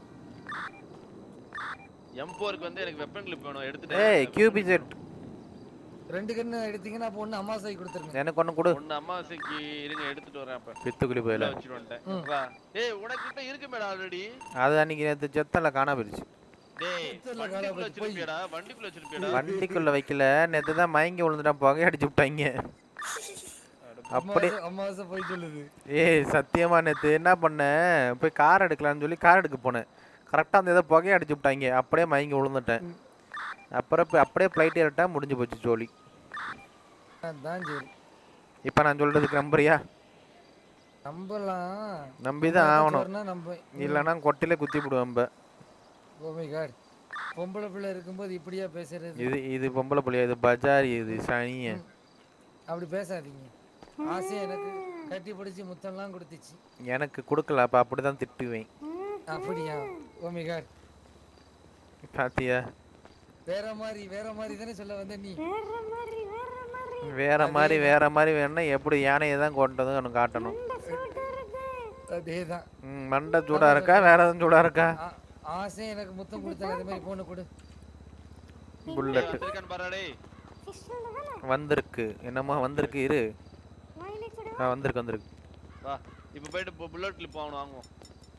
M4க்கு வந்து எனக்கு வெப்பன் கிளிப் வேணும் ஏய் எடுத்துட்டேன் கியூபி செட் ரெண்டு கண்ணு எடுத்தீங்கன்னா அப்போ ஒண்ணு அம்மாசாய் கொடுத்துருங்க எனக்கு ஒன்னு கொடு ஒண்ணு அம்மாவாசைக்கு இருங்க எடுத்துட்டு வரேன் அப்ப பித்துக்குழி போயில உள்ள வச்சுட்டு வந்துட்டேன் வா ஏய் உனக்கிட்ட இருக்கு மேடம் ஆல்ரெடி அது அன்னைக்கு நேத்து செத்தல காணா போயிடுச்சு டேய் தெரியல, காணாம வண்டிக்குள்ள போச்சு, போய். வச்சிருப்பியடா வண்டிக்குள்ள வச்சிருப்பியடா வண்டிக்குள்ள வைக்கல நேத்து தான் மயங்கி விழுந்துட்டான் புகை அடிச்சு விட்டாங்க அப்படி அம்மாவாசை- அம்மாவாசை போய் சொல்லுது ஏய் சத்தியமா நேத்து என்ன பண்ணேன் போய் கார் எடுக்கலாம்னு சொல்லி கார் எடுக்க போனேன் கரெக்டாக அந்த ஏதோ புகையை அடிச்சு விட்டாங்க அப்படியே மயங்கி விழுந்துட்டேன் அப்புறம் போய் அப்படியே ஃப்ளைட் ஏறிட்டா முடிஞ்சு போச்சு ஜோலி அதான் சரி இப்போ நான் சொல்றதுக்கு நம்புறியா நம்பலாம் நம்பி தான் ஆகணும் சொன்னா நம்ப இல்லைன்னா கொட்டிலே குத்தி விடுவேன் நம்ம ஓ மை காட் பொம்பளை பிள்ளை இருக்கும்போது இப்படியா பேசுறது இது இது பொம்பளை புள்ளியா இது பஜாரி இது சனிய அப்படி பேசாதீங்க ஆசை எனக்கு கட்டி பிடிச்சி முத்தம்லாம் கொடுத்துச்சு எனக்கு கொடுக்கல அப்போ அப்படி தான் திட்டுவேன் அப்படியா ஓ மை காட் பாத்தியா வேற மாதிரி வேற மாதிரி தானே சொல்ல வந்த நீ வேற மாதிரி வேற மாதிரி வேற மாதிரி வேற மாதிரி வேணும்னா எப்படி யானையை தான் கொண்டதும் எனக்கு காட்டணும் அதேதான் ம், மண்டை சூடா இருக்கா வேற எதுவும் சூடா இருக்கா ஆ- ஆசை எனக்கு முத்தம் கொடுத்தாங்க அதே மாதிரி போன கொடு புல்லட் வந்திருக்கான்னு பாருடா டேய் வந்திருக்கு என்னமோ வந்திருக்கு இரு ஆ வந்திருக்கு வந்திருக்கு வா இப்போ போயிட்டு புல்லட் கிளிப் வாங்கணும் வாங்குவோம்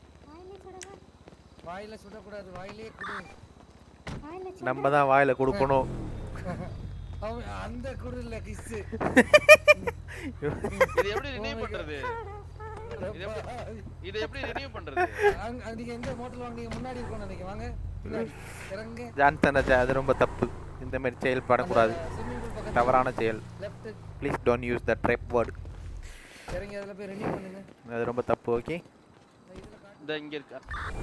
வாயில சுடக்கூடாது வாயிலே கொடு நம்ம தான் வாயில கொடுக்கணும் அவன் அந்த குடு இல்ல கிஸ் இது எப்படி ரினியூ பண்றது இது எப்படி இது எப்படி ரினியூ பண்றது நீங்க எங்க மோட்டல் வாங்குனீங்க முன்னாடி இருக்கோம் நினைக்கிறேன் வாங்க பின்னாடி இறங்க ஜான்சன் ராஜா அது ரொம்ப தப்பு இந்த மாதிரி செயல்படக்கூடாது ஸ்விம்மிங் பூல் தவறான செயல் left please don't use the trap word இறங்கி அதில் போய் ரெனியூ பண்ணுங்க அது ரொம்ப தப்பு ஓகே இந்த இங்க இருக்கா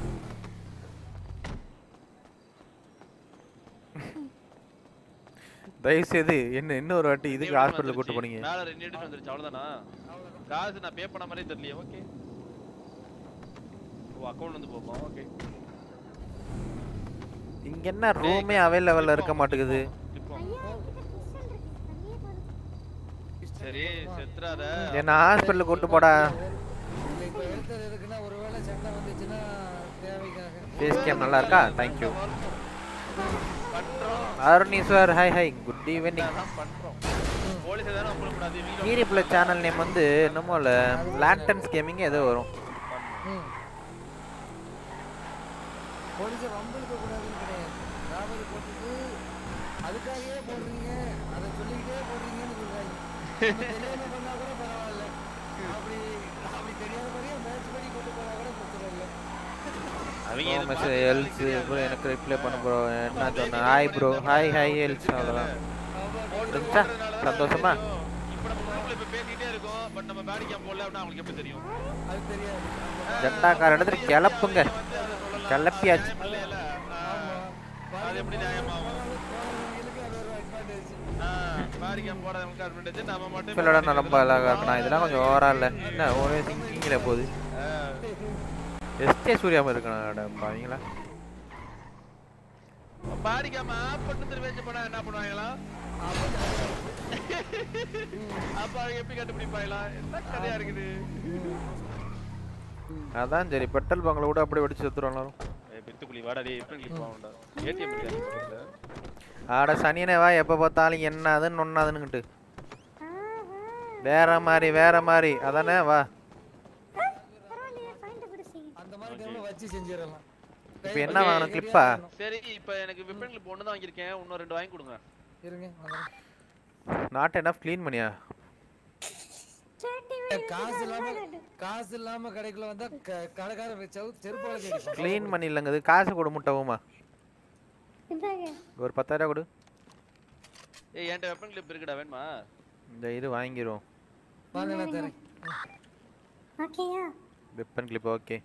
தயவுசெய்து என்ன இன்னொரு வாட்டி இதுக்கு ஹாஸ்பிட்டல் கூட்டு போனீங்க மேல ரெண்டு எடுத்து வந்துருச்சு அவ்வளவுதானா காசு நான் பே பண்ண மாதிரியே தெரியலையே ஓகே ஓ அக்கவுண்ட் வந்து போப்போம் ஓகே இங்க என்ன ரூமே அவைலபிள் இருக்க மாட்டேங்குது சரி செத்துறாத என்ன ஹாஸ்பிட்டல் கூட்டு போடா இல்லை இப்போ எடுத்தது எதுக்குன்னா ஒருவேளை சண்டை வந்துச்சுன்னா தேவைக்காக ஃபேஸ் கேம் நல்லா இருக்கா thank you Aruneeshwar hi hi good evening பண்றோம் போலீஸ் ஏதாவது நம்ப கூடாது வீடியோ கீரி பிள்ளை சேனல் நேம் வந்து என்னமோ இல்லை லேண்டன்ஸ் கேமிங் ஏதோ வரும் ம் போலீஸை வம்பிழுக்க கூடாதுன்னு கிடையாது ராபரி போட்டுட்டு அதுக்காகவே போடுறீங்க அதை சொல்லிக்கிட்டே போடுறீங்கன்னு சொல்றாங்க நம்ம தெரியாம பண்ணா கூட பரவாயில்ல அப்படி அப்படி தெரியாத மாதிரியே மேட்ச் பண்ணி கொண்டு போனா கூட பிரச்சனை இல்லை அவங்க எது மெசேஜ் எல்ஸ் ப்ரோ எனக்கு ரிப்ளை பண்ண ப்ரோ என்ன சொன்னேன் hi bro hi hi else அவ்வளோதான் இருந்துச்சா சந்தோஷமா இப்ப நம்ம குரூப்ல இப்ப பேசிட்டே இருக்கோம் பட் நம்ம பேடி கேம் போடல அப்படின்னா அவங்களுக்கு எப்படி தெரியும் அது தெரியாது ஜெண்டாக்கார இடத்துல கிளப்புங்க கிளப்பியாச்சு அது எப்படி நியாயமாகும் பேடி கேம் போடாதவங்களுக்கு அட்வான்டேஜ் நம்ம மட்டும் இப்போட நான் ரொம்ப அழகா இருக்கணும் இதெல்லாம் கொஞ்சம் ஓவரா இல்லை என்ன ஒரே திங்கிங்கில் போகுது எஸ்டே சூர்யாம இருக்கணும் பாவீங்களா பாடி கேம் ஆப் பண்ணி திருவேஞ்சு போனா என்ன பண்ணுவாங்களா அப்ப அவங்க எப்படி கண்டுபிடிப்பாங்களா என்ன கதையா இருக்குது அதான் சரி பெட்ரோல் பங்கில் கூட அப்படியே வெடிச்சு செத்துரும் எல்லாரும் ஏய் பித்துக்குழி வாடா டேய் எப்படி கிளிப் ஆகும்டா ஏடிஎம் இல்ல ஆட சனியனே வா எப்போ பார்த்தாலும் என்ன அதுன்னு ஒன்னாதுன்னுக்கிட்டு வேற மாதிரி வேற மாதிரி அதானே வா அந்த மாதிரி டைம்ல வச்சு செஞ்சிடலாம் இப்போ என்ன வாங்கணும் கிளிப்பா சரி இப்போ எனக்கு விப்பன் கிளிப் ஒன்று தான் வாங்கியிருக்கேன் இன்னும் ரெண்டு வாங்கி கொடுங்க இருங்க வந்துடுறேன். நாட் என்ன க்ளீன் பண்ணியா காசு இல்லாம காசு இல்லாம கடைக்குள்ள வந்தா க- கடைக்காரன் செவு- செருப்பால கேட்கும் க்ளீன் பண்ணிடலங்குது காசு கொடு முட்டவுமா இந்தாங்க ஒரு பத்தாயிரம் கொடு ஏய் என்கிட்ட வெப்பன் கிளிப் இருக்குடா வேணுமா இந்த இது வாங்கிரும் வாங்க நான் தரேன் ஓகேயா வெப்பன் கிளிப் ஓகே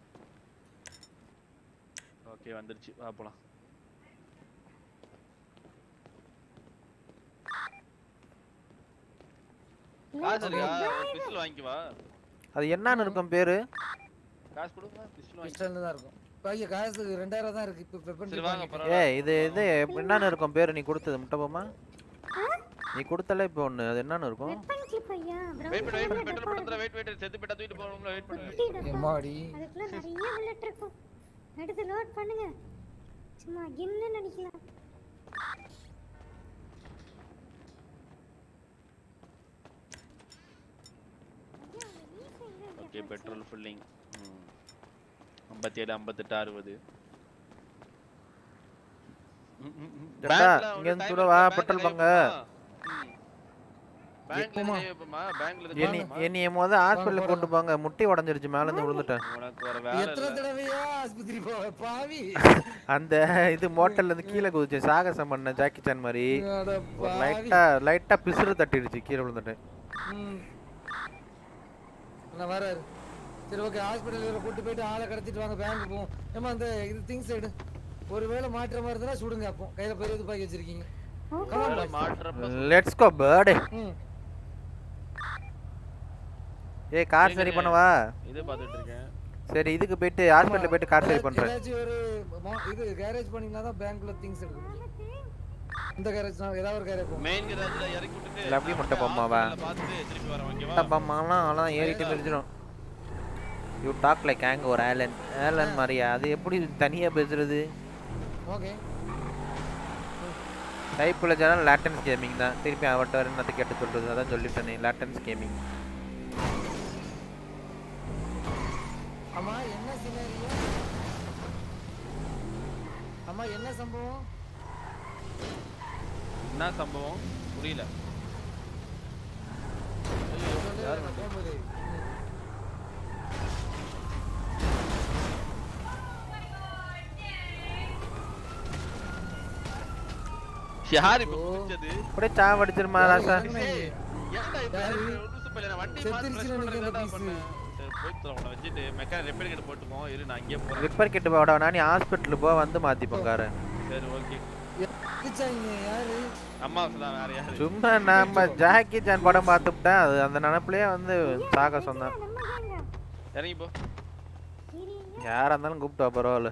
ஓகே வந்துருச்சு வா போலாம் காசு இருக்கா ஒரு பிஸ்டல் வாங்கிக்குவா அது என்னன்னு இருக்கும் பேரு காசு கொடுங்க பிஸ்டல் வாங்கி பிஸ்டல்ல தான் இருக்கும் பைய காசு ரெண்டாயிரம் தான் இருக்கு இப்போ வெப்பன் சரி வாங்க ஏ பரவாயில்ல இது இது என்னன்னு இருக்கும் பேரு நீ கொடுத்தது முட்டப்போமா நீ கொடுத்தல இப்போ ஒன்று அது என்னன்னு இருக்கும் வெப்பன் கிளிப் ஐயா வெயிட் பண்ணு வெயிட் பண்ணு பெட்ரோல் போட்டு வெயிட் வெயிட் செத்து பெட்டா தூக்கிட்டு போறோம்ல வெயிட் பண்ணு எம்மாடி அதுக்குள்ள நிறைய புல்லட் இருக்கும் எடுத்து லோட் பண்ணுங்க சும்மா கின்னு நடிக்கலாம் ஓகே பெட்ரோல் ஃபில்லிங் ஐம்பத்தி ஏழு ஐம்பத்தெட்டு அறுபது ஜெட்டா, இங்க இருந்து தூர வா, பெட்ரோல் பங்கு. பேங்க்ல இருந்து வைப்போமா பேங்க்ல இருந்து என்னை என்னைய முத ஹாஸ்பிட்டலுக்கு கொண்டு போங்க முட்டி உடஞ்சிருச்சு மேல இருந்து விழுந்துட்டேன் உனக்கு ஒரு வேலை எத்தனை இல்ல தடவையா ஆஸ்பத்திரி போவ பாவி அந்த இது மோட்டல்ல இருந்து கீழே குதிச்சேன் சாகசம் பண்ண ஜாக்கி சான் மாதிரி அட ஒரு பாவி. லைட்டா லைட்டா பிசுறு தட்டிடுச்சு கீழே விழுந்துட்டேன் ம். நான் வராரு சரி ஓகே ஹாஸ்பிட்டல் இவரை கூட்டு போயிட்டு ஆளை கடத்திட்டு வாங்க பேங்க் போவோம் ஏமா அந்த இது திங்ஸ் எடு ஒருவேளை மாற்ற மாதிரி இருந்தா சுடுங்க அப்போ கையில பெரிய துப்பாக்கி வச்சிருக்கீங்க Come on, boys. மாற்றப்ப லெட்ஸ் கோ பேர்டு ம். ஏய் கார் சரி பண்ணவா இது பார்த்துட்டு இருக்கேன் சரி இதுக்கு போயிட்டு ஹாஸ்பிட்டல் போயிட்டு கார் சரி பண்றேன் ஏதாச்சும் ஒரு மா- இது கேரேஜ் பண்ணீங்கன்னா தான் பேங்க்ல திங்ஸ் எடுக்க முடியும் இந்த கேரேஜ் தான் ஏதாவது ஒரு கேரேஜ் போகும் மெயின் கிராஜ்ல இறக்கி விட்டுட்டு லவ்லி முட்டை பொம்மாவா பார்த்துட்டு திருப்பி வரேன் ஓகேவா பொம்மாலாம் அவ்வளோதான் ஏறிட்டு மிதிச்சிடும் யூ டாக் லைக் ஹேங் ஒரு ஆலன் ஆலன் மாதிரியா அது எப்படி தனியா பேசுறது ஓகே டைப்புள்ள சேனல் லேட்டன்ஸ் கேமிங் தான் திருப்பி அவட்ட வர என்னத்தை கேட்டு சொல்றது அதான் சொல்லிட்டேனே லேட்டன்ஸ் கேமிங் அம்மா என்ன சினாரியோ அம்மா என்ன சம்பவம் என்ன சம்பவம் புரியல சொல்லு, நான் போகும்போது. யார் இப்ப குதிச்சது அப்படியே சாவடிச்சிருமா ராசா ஏய், ஏன்டா இப்ப ஒரு நிமிஷம் போயில, நான் வண்டி மாத்தி press பண்றது என்னடா பண்ணேன்? சரி, போய் தொலை, உன்னை வச்சுட்டு மெக்கானிக் repair kit போட்டுப்போம். இரு, நான் அங்கேயே போறேன். ரிப்பேர் கிட்ட போடா நான் நீ ஹாஸ்பிட்டல் போ வந்து மாத்திப்போம் காரை சரி, okay. அடிச்சாங்க யாரு அம்மா தான் வேற யாரு? சும்மா நம்ம ஜாக்கி சான் படம் பார்த்துட்டேன் அது அந்த நினப்புலயே வந்து சாக சொன்னேன் இறங்கி போ யாரா இருந்தாலும் கூப்பிட்டு வா, பரவாயில்ல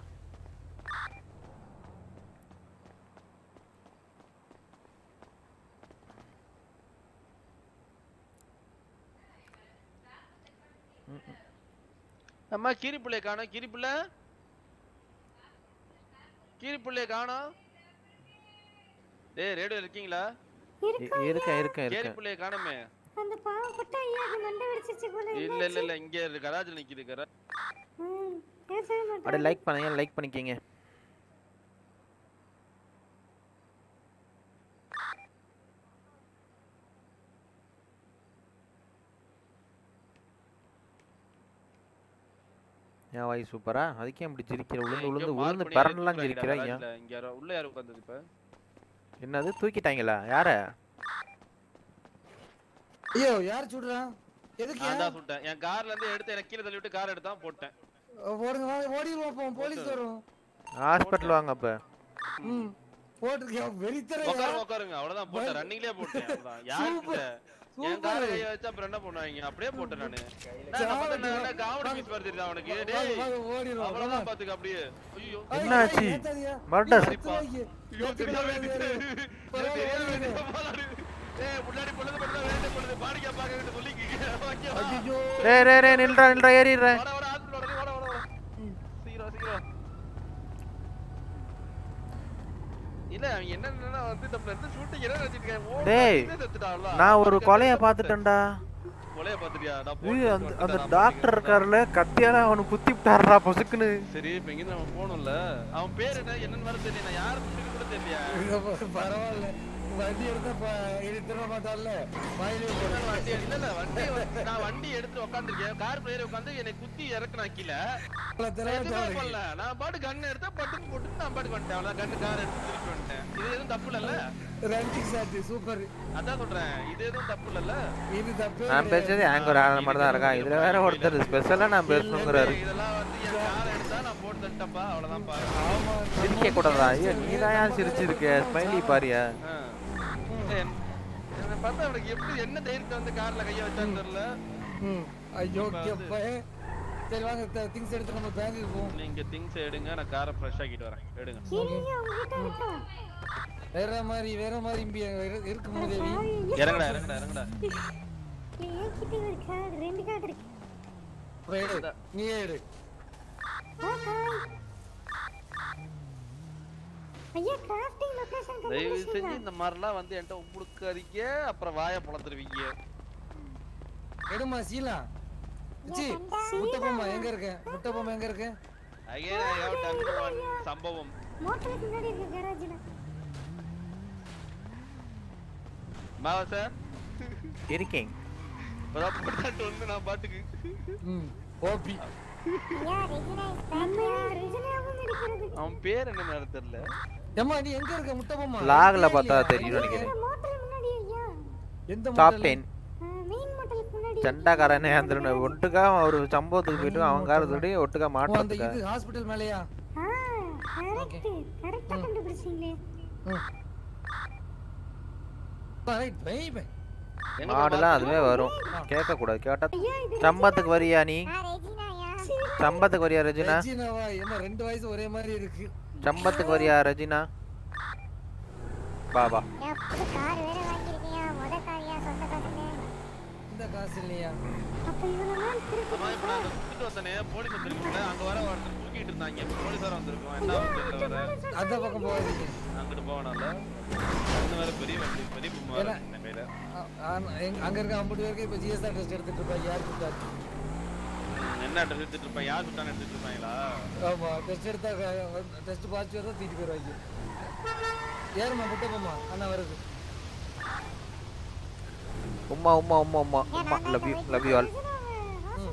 அம்மா கீரி புள்ளைய காணோம் கீரி புள்ள கீரி புள்ளைய காணோம் டேய் ரேடியோ இருக்கீங்களா இ- இருக்கேன் இருக்கேன் கேரி இருக்கேன் புள்ளைய காணோமே அந்த பாவப்பட்ட ஐயா அது மண்டை வெடிச்சிச்சு போல இல்ல இல்ல இல்ல இங்க இருக்கு கராஜ்ல நிக்குது கரா ம் பேசவே அப்படியே மாட்டேன் லைக் பண்ணுங்க லைக் பண்ணிக்கிங்க ஏன் வாய் சூப்பரா அதுக்கே இப்படி சிரிக்கிற உளுந்து உளுந்து உளுந்து பரண்டெல்லாம் சிரிக்கிற ஏன் இங்க யாரோ உள்ள யாரு உட்கார்ந்தது இப்ப என்னது தூக்கிட்டாங்களா யார ஐயோ யார் சுடுறா எதுக்கு நான் தான் சுட்டேன் என் கார்ல இருந்து எடுத்து எனக்கு கீழே தள்ளி விட்டு கார் எடுத்தான் போட்டேன் ஓடுங்க வாங்க ஓடிடுவோம் அப்போ போலீஸ் வரும் ஹாஸ்பிட்டல் வாங்க அப்ப ம் போட்டுருக்கேன் வெறித்தர உட்காருங்க உட்காருங்க அவ்வளவுதான் போட்டேன் ரன்னிங்லயே போட்டேன் அவ்வளவுதான் யாருக்கு என் காரை கைய வச்சு அப்புறம் என்ன பண்ணுவாங்க அப்படியே போட்டேன் நானு நான் நம்ம வந்து என்ன காமெடி பீஸ் மாதிரி தெரியுதா உனக்கு டேய் அவ்வளவுதான் பாத்துக்க அப்படியே ஐயோ என்னாச்சு மர்டர் ஐயோ தெரியாம ஏய் முன்னாடி பொழுது மட்டும் தான் வேண்டிய பொழுது பாடிக்கா பாக்க சொல்லிக்கிங்க ஐயோ ரே ரே ரே நில்றா நில்றா ஏறிடுறேன் வர வர ஹாஸ்பிடல் வர வர வர சீக்கிரம் சீக்கிரம் இல்ல அவன் என்னன்னா வந்து நம்ம எந்த ஷூட்டிங் என்ன நினைச்சிட்டு டேய் நான் ஒரு கொலைய பார்த்துட்டேன்டா கொலைய பாத்துட்டியா நான் ஐயோ, போன் அந்த அந்த டாக்டர் இருக்காருல கத்தியால அவனுக்கு குத்தி விட்டாருடா பொசுக்குன்னு சரி இப்ப இங்க நம்ம போகணும்ல அவன் பேர் என்ன என்னன்னு வர தெரியல நான் யாரு கூட தெரியல பரவாயில்ல வண்டி எடுத்தா ப- இது திரும்ப மாட்டான்ல வாயிலே போடு. வண்டி இல்ல இல்ல வண்டி வந்து- நான் வண்டி எடுத்து உட்காந்துருக்கேன் கார் பிளேயர் உட்காந்து என்னை குத்தி இறக்குனா கீழே அவ்வளவு திறமை எதுவுமே தேவையில்லை. பண்ணல நான் பாட்டு கன் எடுத்தா பட்டுன்னு போட்டு நான் பாட்டு வந்துட்டேன் அவ்வளவு கண்ணு கார் எடுத்து திருப்பி வந்துட்டேன் இது எதுவும் தப்பு இல்லல்ல ரன்னிங் ஷாட் சூப்பர் அதான் சொல்றேன் இது எதுவும் தப்பு இல்லல்ல இது தப்பே நான் பேசுறது எனக்கு ஒரு ஆள் மாதிரி தான் இருக்கான் இதுல வேற ஒருத்தர் ஸ்பெஷலா நான் பேசணுங்கிறாரு இதெல்லாம் வந்து என் கார் எடுத்தா நான் போட்டு தட்டப்பா அவ்வளவுதான் பாரு சிரிக்க கூடாதா ஐயோ நீ தான் ஏன் சிரிச்சிருக்க ஸ்மைலி பாரியா என்- என்னை பார்த்தா அவனுக்கு எப்படி என்ன தைரியத்தை வந்து கார்ல கைய வச்சான்னு தெரியல ம் ஐயோ இப்ப வந்து- பையன் சரி வாங்க திங்ஸ் எடுத்து நம்ம பேங்குக்கு போவோம் நீங்க திங்ஸ் எடுங்க நான் காரை ஃப்ரெஷ் ஆக்கிட்டு வரேன் எடுங்க கீழே உங்ககிட்ட இருக்கா வேற மாதிரி வேற மாதிரி இம்பி இரு- இருக்கு மூதேவி இறங்குடா இறங்குடா இறங்குடா என்கிட்ட ஒரு கார்டு ரெண்டு கார்டு இருக்கு அப்ப எடு நீ எடு ஐயா கிராஃப்டிங் லொகேஷன் தயவு செஞ்சு இந்த மாதிரிலாம் வந்து என்கிட்ட உப்புடுக்காதீங்க அப்புறம் வாயை பொழந்துருவீங்க எடுமா சீலா சி முட்டப்பொம்மா எங்க இருக்க முட்டப்பொம்மா எங்க இருக்க again I have done one சம்பவம் மோட்டருக்கு முன்னாடி இருக்க கேரேஜ்ல மாவா சார் இருக்கேன் இப்பதான் போட்டாட்டு வந்து நான் பாட்டுக்கு ம் ஓபி ஐயா ரெஜினா இஸ் பேக் ரெஜினாவும் இருக்கிறது அவன் பேர் என்ன நேரம் தெரியல ஏம்மா நீ எங்க இருக்க முட்டப்பொம்மா லாக்ல பார்த்தா தெரியும் நினைக்கிறேன் மோட்டர் முன்னாடி ஐயா எந்த டாப் டென் மெயின் மோட்டருக்கு முன்னாடி சண்டாக்காரனே அந்த ஒட்டுக்கா ஒரு சம்பவத்துக்கு போயிட்டு அவன் காரத்தோட ஒட்டுக்கா ஓ, அந்த மாட்டத்துக்கா இது ஹாஸ்பிடல் மேலயா ஆ கரெக்ட் கரெக்ட்டா கண்டுபிடிச்சீங்களே ரைட் பை பை மாடுலாம் அதுவே வரும் கேட்க கூடாது கேட்டா சம்பத்துக்கு வரியா நீ சம்பத்துக்கு வரியா ரெஜினா ரெஜினாவா ஏமா ரெண்டு வயசு ஒரே மாதிரி இருக்கு சம்பத்துக்கு வரியா ரெஜினா பா பா ஏன் புது கார் வேற வாங்கிருக்கியா முத காரியா சொந்த காசுல இந்த காசு இல்லையா அப்ப இவ்வளவு நாள் திருப்பி அம்மா இப்ப நான் சுத்திட்டு வந்தனே போலீஸ் வந்திருக்கும்ல அங்க வர ஒருத்தர் தூக்கிட்டு இருந்தாங்க போலீஸ் வர வந்திருக்கோம் என்ன ஆச்சு வர அந்த பக்கம் போகாதீங்க அங்கிட்டு போகணும்ல அந்த வேற பெரிய வண்டி பெரிய பொம்மை வேற ஏன்னா- இந்த கையில ஆ, ஆ, எங்க- அங்க இருக்க ஐம்பது பேருக்கு இப்ப ஜிஎஸ்ஆர் டெஸ்ட் எடுத்துட்டு இருப்பாங்க யார் கொடுத்தாச்சு ம், என்ன ட்ரெஸ் எடுத்துட்டு இருப்பேன் யார் சுட்டான்னு எடுத்துட்டு இருப்பாங்களா ஆமா டெஸ்ட் எடுத்தா டெஸ்ட் பாசிட்டிவ் தான் தூக்கிட்டு போயிருவாங்க ஏறுமா முட்டப்பம்மா அண்ணா வருது உம்மா உம்மா உம்மா உம்மா உம்மா love you love you all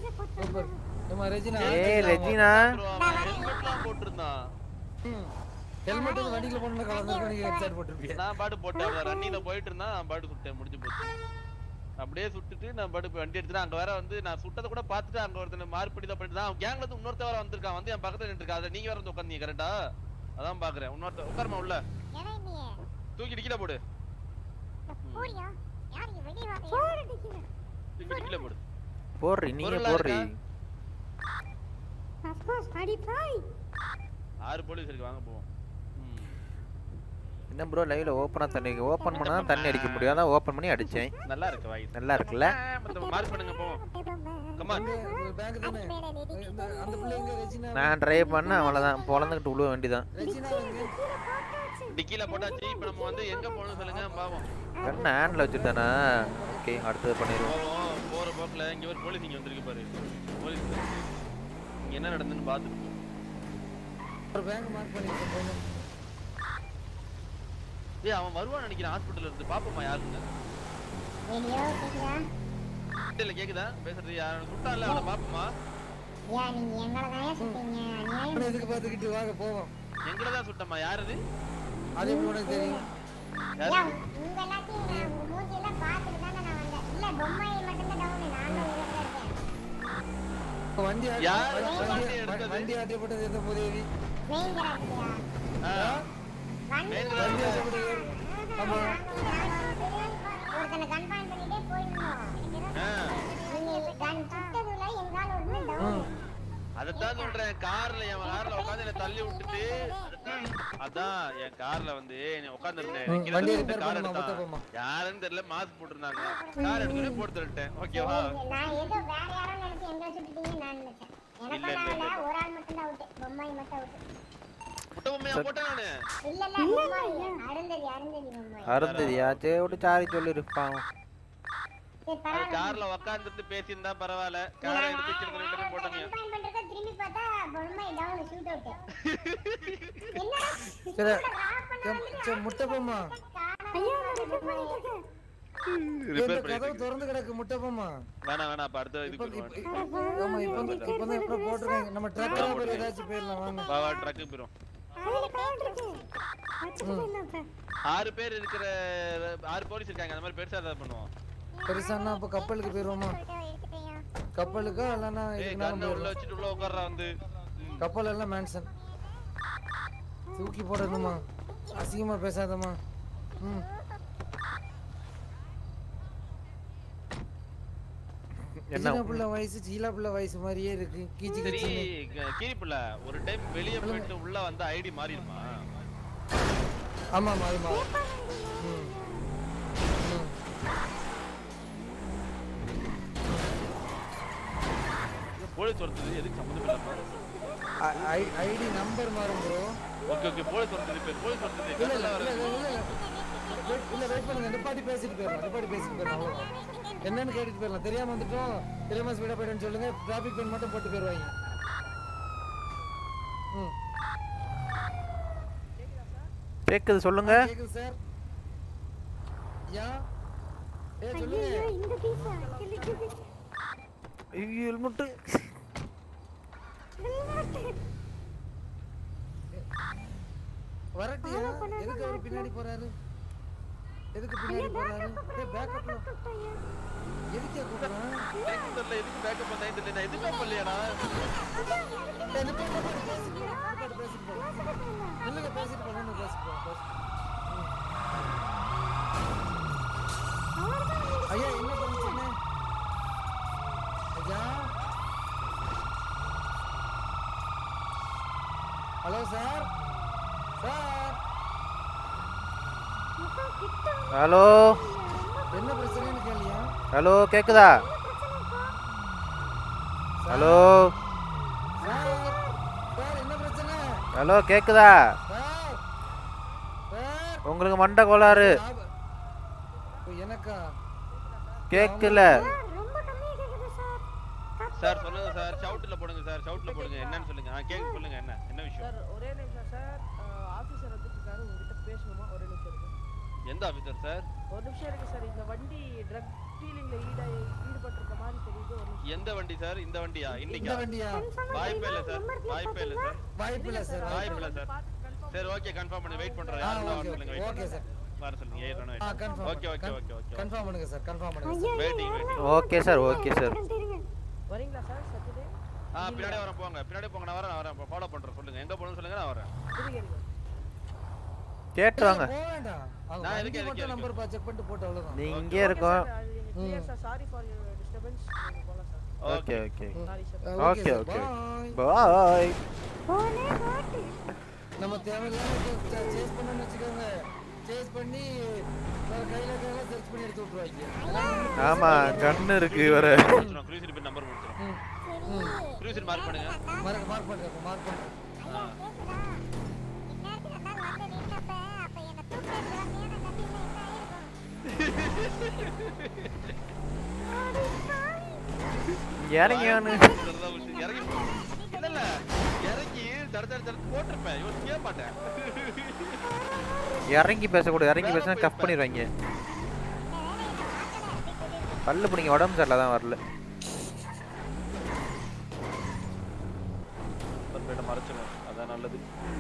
super ஏமா ரெஜினா ஏய் ரெஜினா ஹெல்மெட்லாம் போட்டிருந்தான் ம். ஹெல்மெட் வந்து வண்டியில போட்டு கலந்து நீங்க ஹெட்செட் போட்டுருப்பீங்க நான் பாட்டு போட்டேன் ரன்னிங்ல போயிட்டு இருந்தா நான் பாட்டு சுட்டேன் முடிஞ்சு போச்சு அப்படியே சுட்டுட்டு நான் பாட்டு போய் வண்டி எடுத்துட்டு அங்க வேற வந்து நான் சுட்டதை கூட பார்த்துட்டு அங்க ஒருத்தன் மார்படி தான் பண்ணிட்டு தான் கேங்ல இருந்து இன்னொருத்த வேற வந்திருக்கான் வந்து என் பக்கத்துல நின்று அதுல நீங்க வேற வந்து உட்காந்தீங்க கரெக்டா அதான் பாக்குறேன் இன்னொருத்த உட்காருமா உள்ள தூக்கி கீழே போடு போறியா யார் இங்க வெளிய வாங்க போறடிக்கல தூக்கி கீழே போடு போடுறி நீங்க பொருளா போடுறி இருக்கா? ஆஃப் கோர்ஸ் அடி பாய் ஆறு போலீஸ் இருக்கு வாங்க போவோம் என்ன ப்ரோ லைவ்ல ஓப்பனா தண்ணி ஓப்பன் பண்ணா தான் தண்ணி அடிக்க முடியும் அதான் ஓப்பன் பண்ணி அடிச்சேன் நல்லா இருக்கு வாய் நல்லா இருக்குல்ல மார்க் பண்ணுங்க போவோம் கமான் பேங்க் தானே இந்த- அந்த பிள்ளை எங்க ரெஜினா நான் ட்ரை பண்ண அவ்வளோதான் பொழந்துக்கிட்டு விழுவ வேண்டியதான் ரெஜினா எங்க டிக்கில போட்டாச்சு இப்போ நம்ம வந்து எங்க போகணும் சொல்லுங்க பாவம் கண்ணை ஹேண்டில் வச்சுட்டானா ஓகே அடுத்தது பண்ணிடுவோம் போவோம் போற போக்குல இங்க ஒரு போலீஸ் இங்க வந்திருக்கு பாரு போலீஸ் இங்க என்ன நடந்துன்னு பாத்துட்டு ஒரு பேங்க் மார்க் பண்ணிருக்கேன் போங்க ஏய் அவன் வருவான்னு நினைக்கிறேன் ஹாஸ்பிடல்ல இருந்து பாப்போமா யாருன்னு வெளியோ கேக்குதா இல்ல கேக்குதா பேசுறது யாரும் சுட்டான்ல அவனை பாப்போமா யா நீங்க எங்கள தான் சுத்தீங்க அநியாயம் அப்புறம் எதுக்கு பாத்துக்கிட்டு வாங்க போவோம் எங்கட தான் சுட்டமா யாரு இது அது எப்படி உனக்கு தெரியும் யாரு? யா உங்க எல்லாத்தையும் நான் உங்க மூஞ்சி எல்லாம் பார்த்துட்டு தானே நான் வந்தேன் இல்ல பொம்மை மட்டும் தான் டவுன் நானும் இங்க தான் இருக்கேன் இப்ப வண்டி ஆட்டி- யார் வண்டி- வண்டி வண்டி- எடுத்தது? வண்டி ஆட்டி போட்டது எந்த உதவி மெயின் கிராஃபியா ஆ, வண்டி main வண்டி road. ஆட்டி போட்டது ஆமா ஒருத்தனை கன்ஃபார்ம் பண்ணிட்டே போயிருந்தோம் ஆ, நீங்க கன் சுட்டதுல எங்கால ஒரு டவுன் அதத்தான் சொல்றேன் கார்ல என் கார்ல உட்காந்து என்ன தள்ளி விட்டுட்டு அதத்தான் அதான் என் கார்ல வந்து நீ உட்கார்ந்து ம், வண்டியை repair கார் பண்ணுமா, எடுத்தான் முத்தப்பம்மா? யாருன்னு தெரியல மாஸ்க் போட்டிருந்தாங்க கார் எடுத்து போட்டு தள்ளிட்டேன் ஓகேவா நான் ஏதோ வேற யாரோ நினைச்சு எங்க சுட்டுட்டீங்கன்னு நான் நினைச்சேன் இல்ல, எனக்கு இல்ல, ஒரு ஆள் மட்டும் தான் அவுட் பொம்மை மட்டும் அவுட் முட்டை பொம்மையா போட்டேன் நானு இல்ல இல்ல பொம்மை அருந்ததி அருந்ததி பொம்மை அருந்ததியா சரி விட்டு சாரி சொல்லிருப்பான் சரி அது பரவாயில்ல கார்ல உட்காந்துட்டு பேசியிருந்தா பரவாயில்ல காரை எடுத்து கீழே தள்ளி விட்டு போட்டாங்க கன்ஃபார்ம் பண்றத திரும்பி பார்த்தா பொம்மை டவுன் ஷூட் அவுட் என்னடா சரி சரி, சரி முட்டை போமா ஐயா ரிப்பேர் பண்ணிட்டு ரிப்பேர் இந்த பண்ணிட்டு கதவு திறந்து கிடக்கு முட்டை போமா வேணாம் வேணாம் அப்ப அடுத்த இதுக்கு போயிடுவோம் ஆமா இப்போ வந்து இப்போ வந்து எப்போ போட்டுருக்காங்க நம்ம ட்ரக் ராபர் ஏதாச்சும் போயிடலாம் வாங்க வா வா ட்ரக்கு போயிடும் அதுல கார்டு இருக்கு வச்சுட்டு என்ன இப்ப ஆறு பேர் இருக்கிற ஆறு போலீஸ் இருக்காங்க அந்த மாதிரி பெருசா ஏதாவது பண்ணுவோம் பெருசானா அப்போ கப்பலுக்கு போயிருவோமா எடுத்துட்டேன் கப்பலுக்கா இல்லைன்னா ஏய் இதுக்குனாலும் கண்ணை உள்ள போயிடலாம் வச்சுட்டு உள்ள உட்கார்றா வந்து கப்பல் எல்லாம் மேன்சன் தூக்கி போடணுமா அசிங்கமா பேசாதம்மா ம் என்ன சின்ன பிள்ளை வயசு சீலா பிள்ளை வயசு மாதிரியே இருக்கு கீச்சு சரி கீச்சு கீரிப்புல ஒரு டைம் வெளிய போயிட்டு உள்ள வந்து ஐடி மாறிடுமா ஆமா ஆமா அது மாறும். ம் ம். போலீஸ் வருது எதுக்கு சம்மந்தம் இல்லாம ஐ- ஐ- ஐடி நம்பர் மாறும் ப்ரோ ஓகே ஓகே போலீஸ் வருது பேர் போலீஸ் வருது இல்ல இல்ல கண்ணெல்லாம் இல்ல வருது இல்ல இல்ல வெயிட் இல்ல வெயிட் பண்ணுங்க நிப்பாட்டி பேசிட்டு போயிடலாம் நிப்பாட்டி பேசிட்டு போயிடலாம் அவ்வளவுதான் என்னன்னு கேட்டுட்டு போயிடலாம் தெரியாம வந்துட்டோம் தெரியாம ஸ்பீடா போயிட்டேன்னு சொல்லுங்க டிராபிக் பெயின் மட்டும் போட்டு போயிடுவாங்க ம் கேக்குது சொல்லுங்க கேக்குது சார் யா ஏ ஐயோ சொல்லுங்க இந்த பீஸா கிளிக்குது ஐயோ ஹெல்மெட்டு வரட்டியா எதுக்கு அவர் பின்னாடி போறாரு எதுக்கு பின்னாடி போறாரு ஏய் பேக்கப்ல எதுக்கு கூப்பிடுறான் எனக்கு தெரியல எதுக்கு பேக்கப் பண்ணா தெரியல நான் எதுவுமே பண்ணலையாடா ஏய் நிப்பாட்டு, நிப்பாட்டு, பேசிட்டு போ, நிப்பாட்டு, பேசிட்டு போ. நில்லுங்க, பேசிட்டு போ, நின்னு பேசிட்டு போ, பேசிட்டு போ. ம். ஐயா என்ன பிரச்சனை ஐயா ஹலோ சார் சார் ஹலோ என்ன பிரச்சனைன்னு கேளியா ஹலோ கேக்குதா ஹலோ சார் சார் என்ன பிரச்சனை ஹலோ கேக்குதா சார் சார் உங்களுக்கு மண்டை கோளாறு ஓ, எனக்கா கேக்கல ரொம்ப கம்மியா கேக்குது சார் சார் சொல்லுங்க சார் ஷவுட்ல போடுங்க சார் ஷவுட்ல போடுங்க என்னன்னு சொல்லுங்க ஆ கேக்கு சொல்லுங்க என்ன என்ன விஷயம் சார் ஒரே நிமிஷம் சார் ஆஃபீஸர் வந்துட்டு இருக்காரு உங்ககிட்ட பேசணுமா ஒரே நிமிஷம் இருக்கு எந்த ஆபீசர் சார் ஒரு நிமிஷம் இருக்கு சார் இந்த வண்டி ட்ரக் டீலிங்ல ஈட ஈடுபட்டிருக்க மாதிரி தெரியுது ஒரு நிமிஷம் எந்த வண்டி சார் இந்த வண்டியா இந்த இன்னைக்கா வண்டியா வாய்ப்பே இல்ல சார் வாய்ப்பே இல்ல சார் வாய்ப்பு இல்ல சார் வாய்ப்பு இல்ல சார் சரி ஓகே கன்ஃபார்ம் பண்ணி வெயிட் பண்றேன் ஆ, யாருன்னா okay, வர சொல்லுங்க okay, வெயிட் okay, பண்ணுங்க வர சொல்லுங்க ஏய் ரன் ஆ confirm okay okay okay okay confirm பண்ணுங்க சார் கன்ஃபார்ம் பண்ணுங்க sir waiting waiting okay sir okay sir வரீங்களா சார் சத்துதே ஆ பின்னாடி வரேன் போங்க பின்னாடி போங்க நான் வரேன் நான் வரேன் ஃபாலோ பண்றேன் சொல்லுங்க எங்க போகணும்னு சொல்லுங்க நான் வரேன் கேட்டு வாங்க போக வேண்டாம் அவங்க நான் வண்டி இருக்கேன், மட்டும் இருக்கேன், நம்பர் பா செக் பண்ணிட்டு போட்டு அவ்வளவுதான் நீ இங்கே இருக்கோம் clear sir sorry for your disturbance நீங்க போலாம் sir okay okay sorry sir Uh, okay sir. Okay Bye. Bye நம்ம தேவையில்லாம சேஸ் பண்ணணும்னு வச்சுக்கோங்க சேஸ் பண்ணி வேற கையில கையில சர்ச் பண்ணி எடுத்து விட்டுருவாங்க ஆமா கன்னு இருக்கு வர க்ரூசர் பின் நம்பர் முடிச்சிரும் க்ரூசர் மார்க் பண்ணுங்க மார்க் மார்க் பண்ணுங்க மார்க் பண்ணுங்க ஆ. இறங்கியானு சொல்றதா விஷயம். இறங்கி போ. இல்ல இல்ல இறங்கி தட தட தட போட்டிருப்பேன் யோசிக்கவே மாட்டேன் இறங்கி பேசக்கூடாது இறங்கி பேசினா கஃப் பண்ணிடுவாங்க பல்லு பிடிங்க உடம்பு சரியில்லை தான் வரல பர்ஃபெக்ட்டா மறைச்சிடும் அதான் நல்லது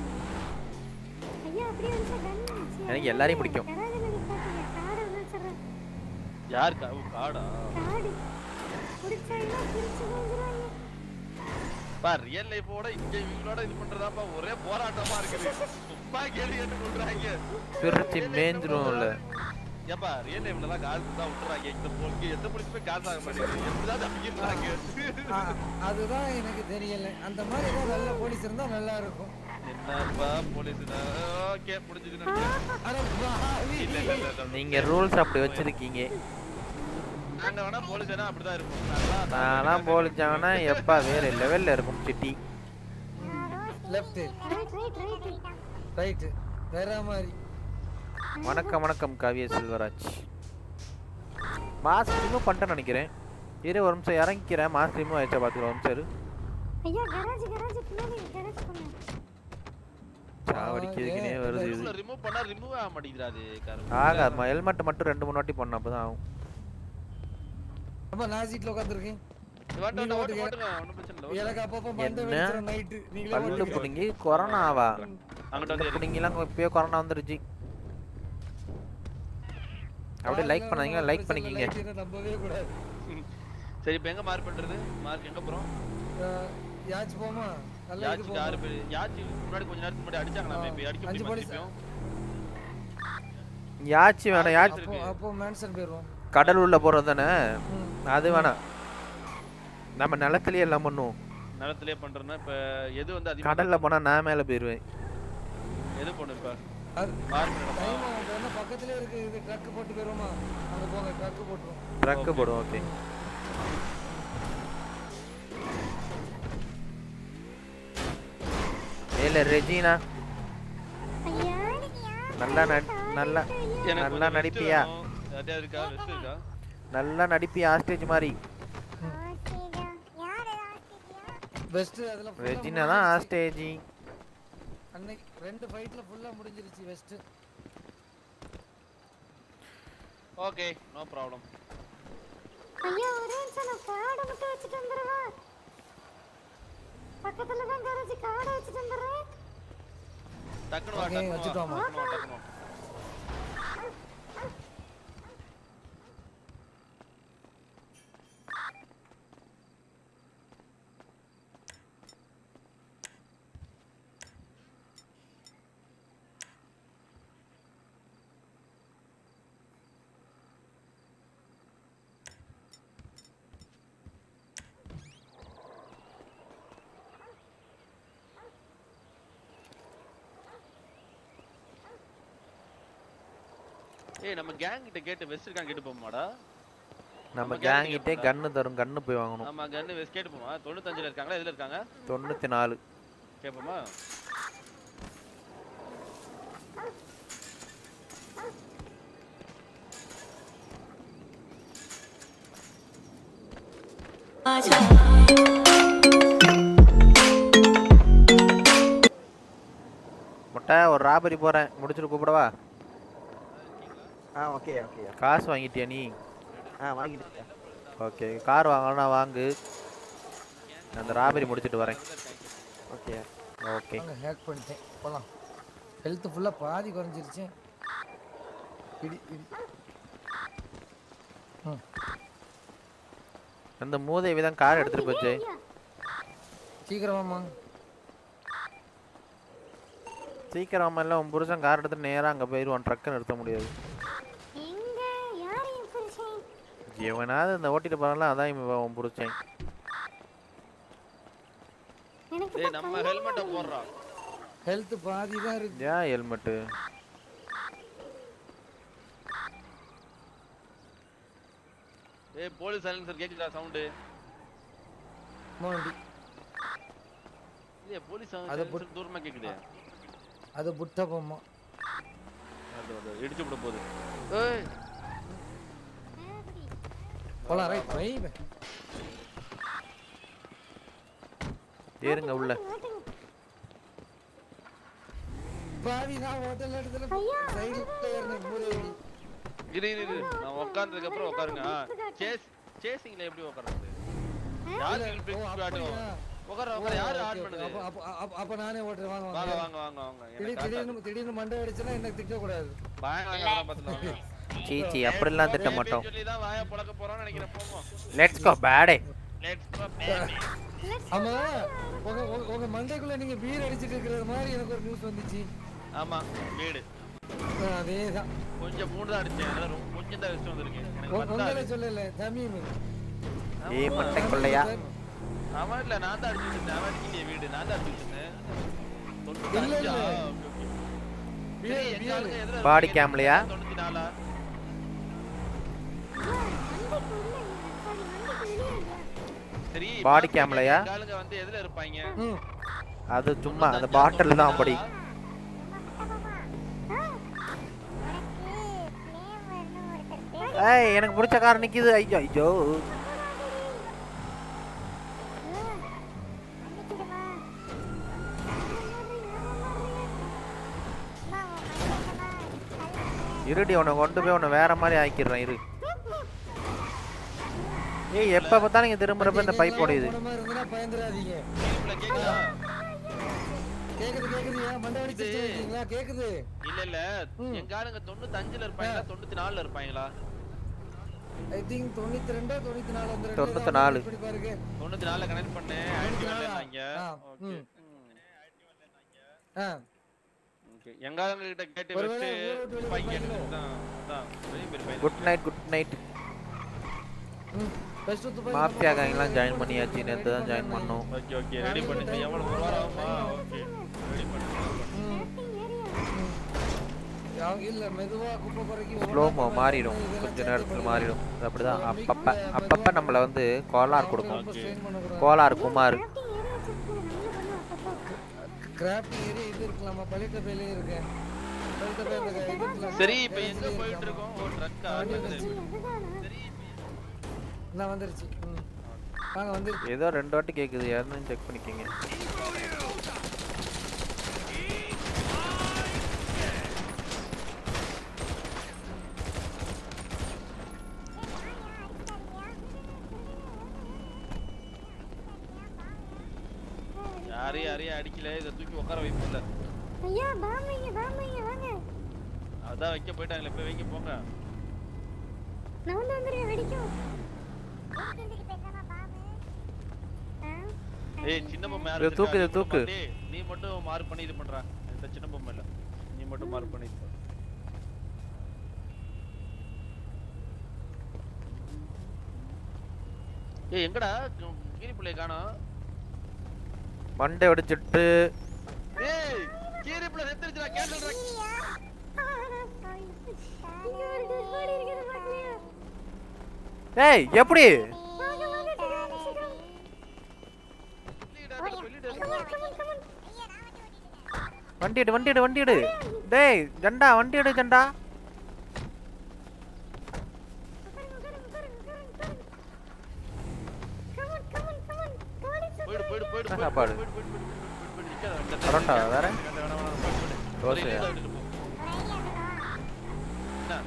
ஐயா அப்படியே வந்து கன் எனக்கு எல்லாரையும் பிடிக்கும் கராஜில நிப்பாட்டுங்க காடை வச்சிடுறேன் யார் கா- ஓ, காடா காடு பிடிச்சாங்கன்னா பிடிச்சு வந்துருவாங்க பா ரியல் லைஃபோட இங்க இவங்களோட இது பண்றதாப்பா ஒரே போராட்டமா இருக்குது சும்மா கேள்வி கேட்டு கொள்றாங்க பிரிச்சு மேய்ஞ்சிருவோம்ல ஏப்பா ரியல் லைஃப்ல தான் காசு தான் விட்டுறாங்க இந்த போலுக்கு எந்த போலீஸுமே காசு ஆக மாட்டேங்குது எப்படிதான் தப்பிக்கிறாங்க ஆ, அதுதான் எனக்கு தெரியல அந்த மாதிரி ஏதாவது நல்ல போலீஸ் இருந்தா நல்லா இருக்கும் என்னப்பா போலீஸ் ஓகே முடிஞ்சதுன்னு நினைக்கிறேன். அட பாவி. இல்ல இல்ல இல்ல, இல்ல நீங்க ரூல்ஸ் அப்படி வச்சிருக்கீங்க நாங்க வேணா போலீஸ் வேணா அப்படிதான் இருப்போம் நல்லா நான்லாம் போலிச்சாங்கன்னா எப்பா வேற லெவல்ல இருக்கும் city left right right right right வேற மாதிரி வணக்கம் வணக்கம் காவிய செல்வராஜ் மாஸ்க் ரிமூவ் பண்ணிட்டேன்னு நினைக்கிறேன் இரு ஒரு நிமிஷம் இறங்கிக்கிறேன் மாஸ்க் ரிமூவ் ஆயிடுச்சா பார்த்துக்கலாம் ஒரு நிமிஷம் இரு. ஐயா கராஜ் கராஜ் பின்னாடி கராஜ் பண்ணு சாவடிக்கிறதுக்குனே வருது இது ரிமூவ் பண்ணா ரிமூவ் ஆக மாட்டேங்குது அது கரும்பு. ஆகாதுமா ஹெல்மெட் மட்டும் ரெண்டு மூணு வாட்டி பண்ண அப்பதான் ஆகும் அப்ப நான் சீட்ல உட்காந்துருக்கேன் இது வாட்டு, வாட்டு, ஓட்டு, ஓட்டுங்க, ஒண்ணும் பிரச்சனை இல்ல, எனக்கு அப்பப்போ மண்டை என்ன வெடிச்சிடும் நைட்டு நீங்களே பல்லு ஓட்டுங்க. புடுங்கி கொரோனாவா அங்கிட்ட வந்து புடுங்கிலாம் இப்பயே கொரோனா வந்துருச்சு அப்படியே லைக் பண்ணாதீங்க லைக் பண்ணிக்கிங்க Light இதை நம்பவே கூடாது சரி இப்போ எங்க மார்க் பண்றது மார்க் எங்க போறோம் அஹ், யாச்சு போமா நல்லா இது யாச்சுக்கு ஆறு போமா பேர் யாச்சு முன்னாடி கொஞ்ச நேரத்துக்கு முன்னாடி அடிச்சாங்களா இப்போ அடிக்க அஞ்சு முடியுமா போலீஸ் திருப்பியும்? யாச்சி வேணாம் யாச்சி அப்போ அப்போ மேன்சன் போயிருவோம் கடல் உள்ள போறது தானே அது வேணாம் நம்ம நிலத்துலயே எல்லாம் பண்ணுவோம் நிலத்திலே பண்றேன்னா இப்ப எது வந்து அதிகமா கடல்ல போனா நான் மேல போயிருவேன் எது போணும் இப்ப அது மார்க் பண்ணணுமா டைம் அவங்க என்ன பக்கத்துலயே இருக்கு இது ட்ரக் போட்டு போயிருவோமா அங்க போங்க ட்ரக் போட்டுருவோம் ட்ரக்கு போடும் ஓகே ஏல ரெஜினா ஐயா நல்லா நடி நல்லா எனக்கு நல்லா கொஞ்சம் vest நடிப்பியா வேணும். யார்கிட்டயாவது இருக்கா வெஸ்ட் இருக்கா நல்லா நடிப்பியா ஆஸ்டேஜ் மாதிரி வெஸ்ட் அதுல full ஆ ரெஜினா தான் ஆஸ்டேஜ் அன்னைக்கு ரெண்டு ஃபைட்ல ஃபுல்லா முடிஞ்சிருச்சு வெஸ்ட் ஓகே நோ ப்ராப்ளம் ஐயா ஒரே நிமிஷம் நான் காடை மட்டும் வச்சுட்டு வந்துடுவா பக்கத்துல தான் கராஜ் காடை வச்சுட்டு வந்துடுறேன் டக்குனு வா Okay, டக்குனு வா வச்சுட்டோமா? டக்குனு வா டக்குனு வா ஏய் நம்ம கேங் கிட்ட கேட்டு வெஸ்ட் இருக்கான்னு கேட்டு போமாடா நம்ம gang கேங் கிட்ட கிட்டே கேட்போம்டா. கன்னு தரும் கன்னு போய் வாங்கணும் நம்ம கன்னு வெஸ்ட் கேட்டு போமா தொண்ணூத்தஞ்சுல இருக்காங்களா எதுல இருக்காங்க தொண்ணூத்தி நாலு கேட்போமா முட்டை ஒரு ராபரி போறேன் முடிச்சுட்டு கூப்பிடவா ஆ ஓகே ஓகே காசு வாங்கிட்டியா நீ ஆ வாங்கிட்டேன் ஓகே கார் வாங்கணும்னா வாங்கு அந்த ராபரி முடிச்சிட்டு வரேன் ஓகே ஓகே அங்க ஹேக் பண்ணிட்டேன் போலாம் ஹெல்த் ஃபுல்லா பாதி குறைஞ்சிருச்சு இடி இடி ம் அந்த மூதேவி தான் கார் எடுத்துட்டு போச்சு சீக்கிரமாம்மா சீக்கிரமா இல்லை உன் புருஷன் கார் எடுத்துட்டு நேரா அங்க போயிடுவான் ட்ரக்கை நிறுத்த முடியாது எங்க யார் என் புருஷன் எவனாவது இந்த ஓட்டிட்டு போறான்ல அதான் இவன் உன் புருஷன் எனக்கு டேய் நம்ம ஹெல்மெட்டை போடுறோம் ஹெல்த் பாதி தான் இருக்கு ஏன் ஹெல்மெட்டு ஏய் போலீஸ் சைலன்சர் கேக்குதா சவுண்ட் மோண்டி ஏய் போலீஸ் அது சைலன்சர் தூரமா கேக்குது அது புட்ட பொம்மா அது அது இடிச்சு விட போகுது ஏய் போலாம் ரைட் வை ஏறுங்க உள்ள பாதி தான் ஹோட்டல் இடத்துல சைடுல ஏறணும் மூதேவி இரு இரு இரு நான் உட்கார்ந்ததுக்கு அப்புறம் உட்காருங்க சேஸ் சேசிங்ல எப்படி உட்கார்றது யார் ஹெல்ப் காட்டுவோம் உட்கார உட்கார யாரு ஆன் பண்ணுது அப்ப அப்ப அப்ப- அப்ப நானே ஓட்டுறேன் வாங்க வாங்க வாங்க வாங்க வாங்க திடீர் எனக்கு காட்டாது. திடீர்னு திடீர்னு மண்டை அடிச்சுன்னா என்ன திட்ட கூடாது வாங்க வாங்க அதெல்லாம் பார்த்துக்கலாம் வாங்க. சீச்சி அப்படிலாம் திட்ட மாட்டோம் சொல்லி தான் வாயை புழக்க போறோம்னு நினைக்கிறேன் போவோம் let's go payday let's go baby ஆமா உங்க உங்க- உங்க மண்டைக்குள்ள நீங்க பீர் அடிச்சிட்டு இருக்கிறது மாதிரி எனக்கு ஒரு நியூஸ் வந்துச்சு ஆமா வீடு ஆ, அதேதான் கொஞ்சம் மூணு தான் அடிச்சேன் அதனால ரொம்ப கொஞ்சம் தான் வச்சு வந்திருக்கேன் எனக்கு உ- உங்களை பத்தாது சொல்லல தமிழ் ஏய் மட்டை கொள்ளையா அவன் இல்ல நான் தான் அடிச்சுட்டு இருந்தேன் அவன் அடிக்கலையே வீடு நான் தான் அடிச்சுட்டு இருந்தேன் தொண்ணூத்தி இல்ல, அஞ்சா? இல்ல. Okay, okay. சரி, எங்க ஆளுங்க எதுல பாடி இருப்பாங்க? கேம்லையா தொண்ணூத்தி நாலா சரி பாடி பாப்பா, கேம்லையா எங்க ஆளுங்க வந்து எதுல இருப்பாங்க அது சும்மா அந்த பாட்டில் தான் அப்படி ஏய் எனக்கு பிடிச்ச கார் நிக்குது ஐயோ ஐயோ இருடி உன்னை கொண்டு போய் உன்னை வேற மாதிரி ஆக்கிடுறேன் இரு ஏய் எப்ப பார்த்தாலும் நீங்க திரும்புறப்ப இந்த பைப் உடையுது போன மாதிரி இருந்தா பயந்துடாதீங்க கேக்குது கேக்குது ஏன் மண்டை அடிச்சு வச்சிருக்கீங்களா கேக்குது இல்ல இல்ல எங்க ஆளுங்க தொண்ணூத்தி அஞ்சுல இருப்பாங்களா தொண்ணூத்தி நாலுல இருப்பாங்களா ஐ திங்க் தொண்ணூத்தி ரெண்டோ தொண்ணூத்தி நாலு அந்த ரெண்டு தொண்ணூத்தி தான் நாலு. இப்படி பாருங்க தொண்ணூத்தி நாலுல கனெக்ட் பண்ணு ஆக்டிவ் இல்லைன்னாங்க ஆ, ஓகே ம். ஆ ஓகே எங்க ஆளுங்க கிட்ட கேட்டு ஒருவேளை வச்சு ஊரை விட்டு வெளிய பையன் போயிருப்பாங்களோ? தான் அதான் வெளிய போயிருப்பாங்க good night good night first துப்பாக்கி மாஃபியா கேங்லாம் ஜாயின் பண்ணியாச்சு நேற்று தான் ஜாயின் பண்ணோம் ஓகே ஓகே ரெடி பண்ணு இப்போ எவ்வளவு ஒரு வாரம் ஆகுமா ஓகே ரெடி பண்ணு அவங்க இல்ல மெதுவா குப்பை குறைக்கி ஸ்லோமோ மாறிடும் கொஞ்ச நேரத்தில் மாறிடும் அது அப்படிதான் அப்பப்ப அப்பப்ப நம்மள வந்து கோலார் கொடுக்கும் கோலார் குமார் கிராஃப்டிங் ஏரியா இது இருக்கலாமா பள்ளிட்ட பேலே இருக்கு பள்ளிட்ட பேல இது இருக்கலாம். சரி இப்போ எங்க போயிட்டு இருக்கோம் ஓ ட்ரக்கா நான் வந்துருச்சு ம். வாங்க வந்துருச்சு ஏதோ ரெண்டு வாட்டி கேக்குது யாருன்னு செக் பண்ணிக்கங்க யாரையும் யாரையும் அடிக்கல இதை தூக்கி உட்கார வைப்போம்ல ஐயா பாம்பைங்க பாம்பைங்க வாங்க அதான் வைக்க போயிட்டாங்களே போய் வைக்க போங்க நான் வந்து வந்துருவேன் வெடிக்கும் வீட்டுக்கு பேசாம பாம்பு ஆ ஏய் சின்ன பொம்மை யாரு இதை தூக்கு, இதை வச்சிருக்கா? தூக்கு. டேய், நீ மட்டும் மார்க் பண்ணி இது பண்றா இந்த சின்ன பொம்மை இல்ல நீ மட்டும் மார்க் பண்ணி இது பண்ணு. ஏய் எங்கடா கீரி பிள்ளைய காணோம் மண்டை ஒடிச்சிட்டு ஏய் கீரி பிள்ளை செத்துருச்சுடா கேட்டல்டா இங்க ஒரு டெட் பாடி இருக்குது பாக்கலையா ஏய் எப்படி வாங்க வாங்க சீக்கிரம் சீக்கிரம் வண்டி எடு வண்டி எடு வண்டி எடு டேய் ஜண்டா வண்டி எடு ஜண்டா போயிடு போயிடு போயிடு என்ன போயிடு, சாப்பாடு? போயிடு, போயிடு, போயிடு, போயிடு, போயிடு, நிக்காத, நிக்காத. பரோட்டா வேற வேண்டாம், வேண்டாம், வேண்டாம், போயிடு, போயிடு. ஒரு தோசையா இட்லி சாப்பிட்டுட்டு போ. என்ன?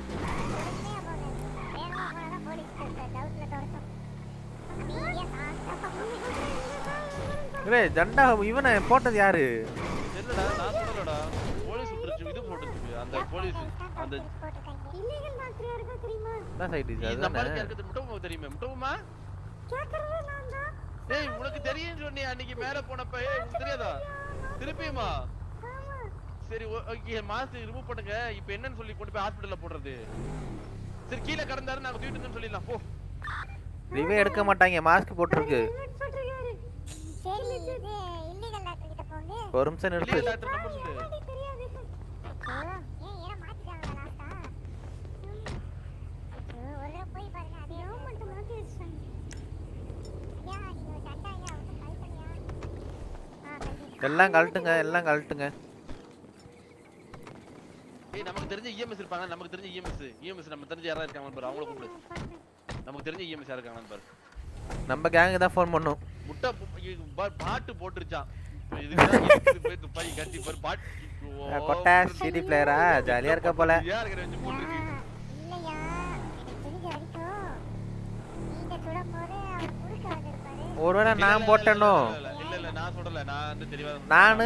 டேய் ஜண்டா இவனை போட்டது யாரு தெரியலடா நான் சொல்லலடா போலீஸ் அந்த இல்லீகல் டாக்டரா இருக்கா தெரியுமா என்ன சைட் இது இந்த மாதிரி அதுதானே இருக்கிறது முட்டமா தெரியுமே முட்டமா கேக்குறதே நான் தான் ஏய் உனக்கு தெரியும் சொன்னி அன்னைக்கு மேல போனப்ப ஏய் உனக்கு தெரியாதா திருப்பியுமா சரி ஓகே மாஸ்க் ரிமூவ் பண்ணுங்க இப்போ என்னன்னு சொல்லி கொண்டு போய் ஹாஸ்பிடல்ல போடுறது சரி கீழே கடந்தாரு நாங்க தூக்கிட்டு சொல்லிடலாம் போ ரிவே எடுக்க மாட்டாங்க மாஸ்க் போட்டிருக்கு சரி இது இல்லீகல் டாக்டர் கிட்ட போங்க ஒரு நிமிஷம் நிறுத்து இல்ல டாக்டர் நம்பர் சொல்லு தெரியாது ஓ ஏன் ஏன் மாத்திட்டாங்களா லாஸ்டா ஒரு தடவை போய் பாருங்க அது கவர்மெண்ட் மாத்தி வச்சிட்டாங்க யா நீங்க சட்டா யா வந்து கால் பண்ணியா ஆ கண்டிப்பா எல்லாம் கழட்டுங்க எல்லாம் கழட்டுங்க ஏய் நமக்கு தெரிஞ்ச இஎம்எஸ் இருப்பாங்க நமக்கு தெரிஞ்ச இஎம்எஸ் இஎம்எஸ் நம்ம தெரிஞ்ச யாரா இருக்காங்க பாரு அவங்கள கூப்பிடு நமக்கு தெரிஞ்ச இஎம்எஸ் யாரா இருக்காங்கன்னு பாரு நம்ம கேங்கு தான் ஃபோன் பண்ணோம் முட்டை பு- இது பா- பாட்டு போட்டுருச்சான் இப்ப இதுக்குதான் இருக்குது போய் துப்பாக்கி கட்டி பாரு பாட்டு ஓ, கொட்டை சிடி பிளேயரா ஜாலியா இருக்க போல யார் இருக்கிற வச்சு போட்டுருக்கு இல்லையா எனக்கு தெரிஞ்ச வரைக்கும் நீங்க சுடும்போது அவர் குறுக்க வந்திருப்பாரு ஒருவேளை நான் போட்டேனோ இல்ல இல்ல இல்ல நான் சொல்லல நான் வந்து தெளிவா நானு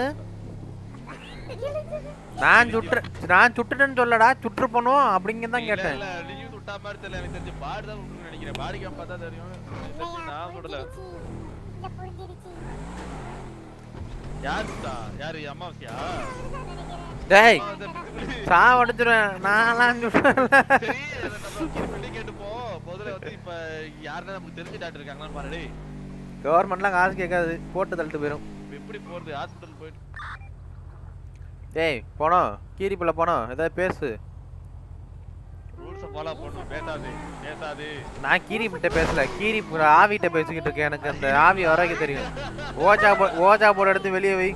நான் சுட்டு நான் சுட்டுட்டேன்னு சொல்லடா சுற்று போனோம் அப்படிங்க தான் இல்ல, கேட்டேன் இல்ல, நீயும் சுட்டா மாதிரி தெரியல எனக்கு தெரிஞ்சு பாடு தான் விட்டுருன்னு நினைக்கிறேன் பாடிக்கு பார்த்தா தெரியும் எனக்கு தெரிஞ்சு நான் சுடல இந்த புரிஞ்சிருச்சு யார் சுட்டா யாரு அம்மாவசியா டேய் சாவடிச்சிருவேன் நான்லாம் சுட்டல சரி அதை நம்ம கீழ் பண்ணி கேட்டுப்போ முதல்ல வந்து இப்ப யாருன்னா நமக்கு தெரிஞ்ச டாக்டர் இருக்காங்களான்னு பாருடே கவர்மெண்ட்லாம் காசு கேட்காது போட்டு தள்ளிட்டு போயிடும் இப்ப எப்படி போறது ஹாஸ்பிடல் போயிட்டு டேய் போனோம் கீரிப்புல போனோம் ஏதாவது பேசு ரூல்ஸ ஃபாலோ பண்ணணும் பேசாது பேசாது நான் கீரிப்பிட்ட பேசல கீரி ஆவிட்ட பேசிக்கிட்டு இருக்கேன் எனக்கு அந்த ஆவி வரைக்கும் தெரியும் ஓஜா போ ஓஜா போர்டு எடுத்து வெளியே வை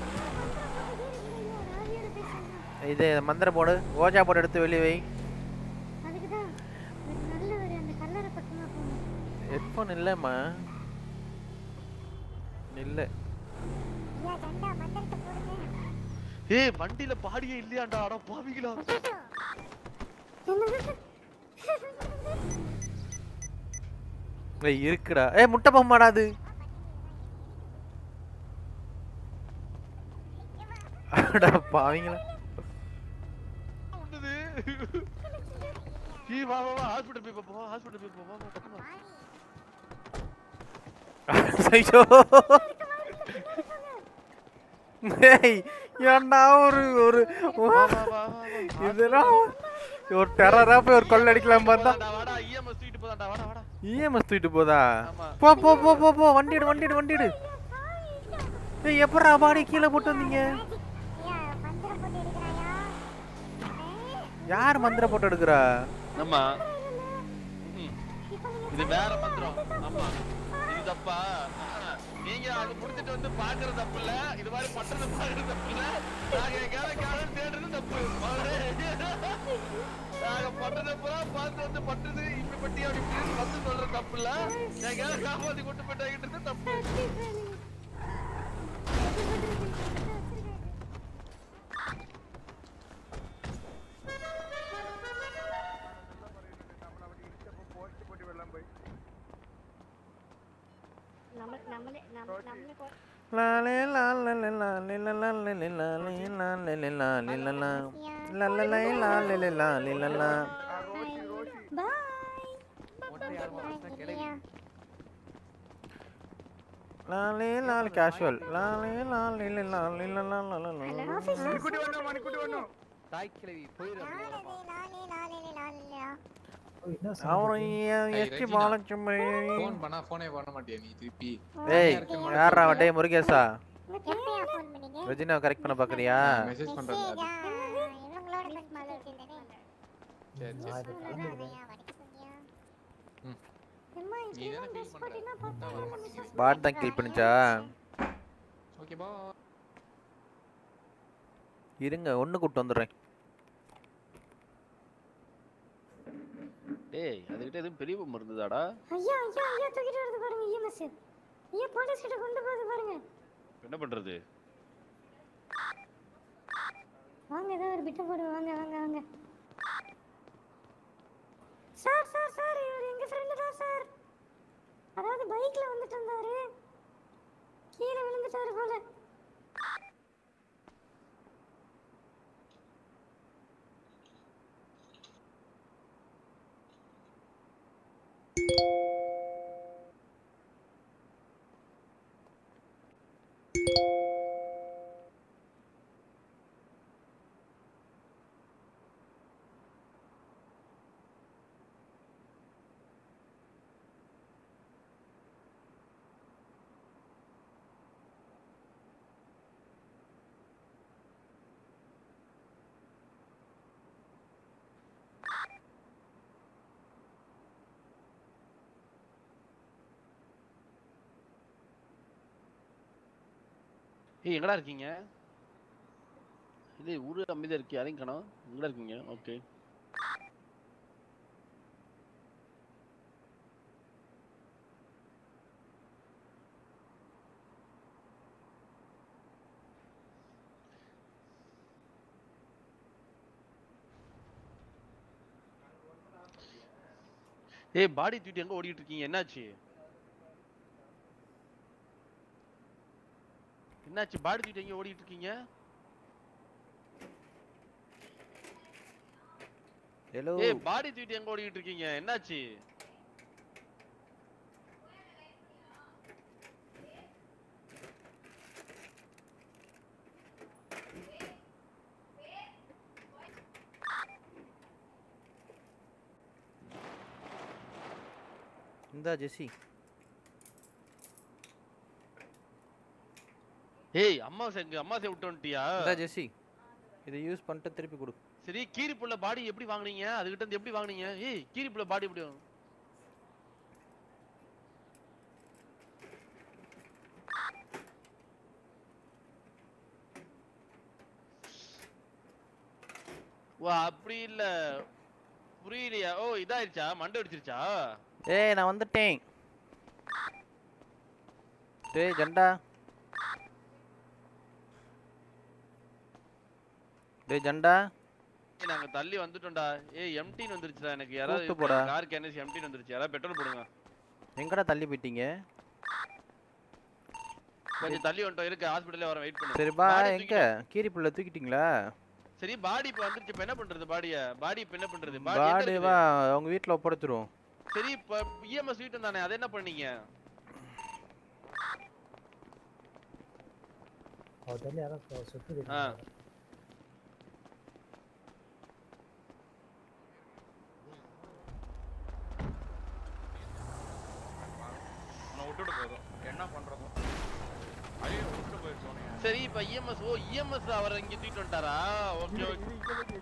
இது மந்திர போர்டு ஓஜா போர்டு எடுத்து வெளியே வை அதுக்கு தான் நல்ல ஒரு அந்த கல்லறை பக்கமா போகணும் ஹெட்ஃபோன் இல்லைம்மா இல்லை ஐயா சண்டா மந்திரத்தை போடுங்க ஏய் வண்டியில பாடியே இல்லையாண்டா அட பாவிகளா ஏய் இருக்குடா ஏய் முட்டை பொம்மாடா அது அடா பாவிங்களா ஏய் வா வா வா ஹாஸ்பிடல் போய் பாப்போம் ஹாஸ்பிடல் போய் பாப்போம் வா டக்குனு வா. ஐயோ ஏய் ஏன்டா ஒரு ஒரு இதெல்லாம் ஒரு டெரரா போய் ஒரு கொள்ளை அடிக்கலாம் பார்த்தா வாடா வாடா இஎம்எஸ் தூக்கிட்டு போதாடா வாடா வாடா இஎம்எஸ் தூக்கிட்டு போதா ஆமா. போ போ போ போ போ வண்டிடு வண்டிடு வண்டிடு ஏய் எப்படா பாடி கீழே போட்டு வந்தீங்க யார் மந்திர போட்டு எடுக்கிறா ஆமா ம். இது வேற மந்திரம் ஆமா இது தப்பா ஆஹா. நீங்க அது முடிச்சிட்டு வந்து பாக்குறது தப்பு இல்ல இது மாதிரி பண்றது பாக்குறது தப்பு இல்ல நாங்க எங்கால காலம் தேடுறது தப்பு மகளே. நாங்க பண்றத பூரா பார்த்து வந்து பண்றது இப்படி பட்டி அப்படி இப்படின்னு வந்து சொல்றது தப்பு இல்ல எங்கால காப்பாத்தி கொண்டு போயிட்டாங்கன்றது தப்பு நம்ம நம்மளே நம்ம நம்மளே கொ- லாலே லாலே லாலே லாலே லாலே லாலே லாலே லாலே லாலே லாலே லாலே லாலே லாலே லாலே கேஷுவல் லாலே லாலே லாலே லாலே லாலே மணிக்குட்டி வரணும் மணிக்குட்டி வரணும் தாய் கிழவி போயிடும் அவரும் எஸ்டி பாலச்சுமரி ஃபோன் பண்ணா ஃபோனே பண்ண மாட்டியா நீ திருப்பி ஏய் யாரா டேய் முருகேசா எப்பயா ஃபோன் பண்ணீங்க ரெஜினா கரெக்ட் பண்ண பாக்குறியா மெசேஜ் பண்றேன் மெசேஜா இவங்களோட மிஸ் பண்ணி வச்சிருந்தேனே சரி சரி அவ்வளவுதானயா வடிக்க சொன்னியா ம். அம்மா நீ தானே ஃபீல் பண்ற நான் வர மாட்டேங்குது பாட் தான் கில் பண்ணிச்சா ஓகே பா இருங்க ஒண்ணு கூட்டு வந்துடுறேன் டேய் அதுகிட்ட எதுவும் பெரிய பொம்மை இருந்ததாடா ஐயா ஐயா ஐயா தூக்கிட்டு வருது பாருங்க இஎம்எஸ் ஐயா போலீஸ் கிட்ட கொண்டு போகுது பாருங்க என்ன பண்றது வாங்க ஏதோ ஒரு பிட்ட போடு வாங்க வாங்க வாங்க சார் சார் சார் இவர் எங்க ஃப்ரெண்டு தான் சார் அதாவது பைக்ல வந்துட்டு இருந்தாரு கீழே விழுந்துட்டாரு போல ஏய் எங்கடா இருக்கீங்க இல்லை ஊரு அமைதியா இருக்கு யாரையும் காணோம் எங்கடா இருக்கீங்க ஓகே ஏய் பாடி தூக்கிட்டு எங்க ஓடிட்டு இருக்கீங்க என்னாச்சு என்னாச்சு பாடி தூக்கிட்டு எங்க ஓடிட்டு இருக்கீங்க ஹலோ ஏய் பாடி தூக்கிட்டு எங்க ஓடிட்டு இருக்கீங்க என்னாச்சு இந்தா ஜெசி ஏய் அம்மாவாசை எங்க அம்மாவாசை விட்டு வந்துட்டியா இந்தா ஜெசி இதை யூஸ் பண்ணிட்டு திருப்பி கொடு சரி கீரி புள்ள பாடி எப்படி வாங்குனீங்க அதுகிட்ட இருந்து எப்படி வாங்குனீங்க ஏய் கீரி புள்ள பாடி எப்படி வாங்க ஓ அப்படி இல்ல புரியலையா ஓ இதாயிருச்சா மண்டை அடிச்சிருச்சா ஏய் நான் வந்துட்டேன் டேய் ஜண்டா டேய் ஜண்டா ஏய், நாங்க தள்ளி வந்துட்டோம்டா ஏய் எம்டின்னு வந்துருச்சுடா எனக்கு கூப்பிட்டு போடா. யாராவது கார் கேனஸ் எம்டின்னு வந்துருச்சு யாராவது பெட்ரோல் போடுங்க எங்கடா தள்ளி போயிட்டீங்க கொஞ்சம் தள்ளி வந்துட்டோம் இருக்கு ஹாஸ்பிடல்ல வர வெயிட் பண்ணு சரி பா Body எங்க தூக்கிட்டோம். கீரி புள்ள தூக்கிட்டீங்களா சரி பாடி இப்ப வந்துருச்சு இப்ப என்ன பண்றது பாடிய பாடி இப்ப என்ன பண்றது பாடி பாடி வா அவங்க வீட்ல ஒப்படைச்சிருவோம் சரி இப்ப இஎம்எஸ் வீட்டு தானே அதை என்ன பண்ணீங்க அவர் யாரோ சுற்றி ஆ உன்னை விட்டுட்டு போதும் என்ன பண்றதும் ஐயோ விட்டு போயிடுச்சு உன்னைய. சரி இப்ப இஎம்எஸ் ஓ இஎம்எஸ் அவர் இங்க தூக்கிட்டு வந்துட்டாரா ஓகே ஓகே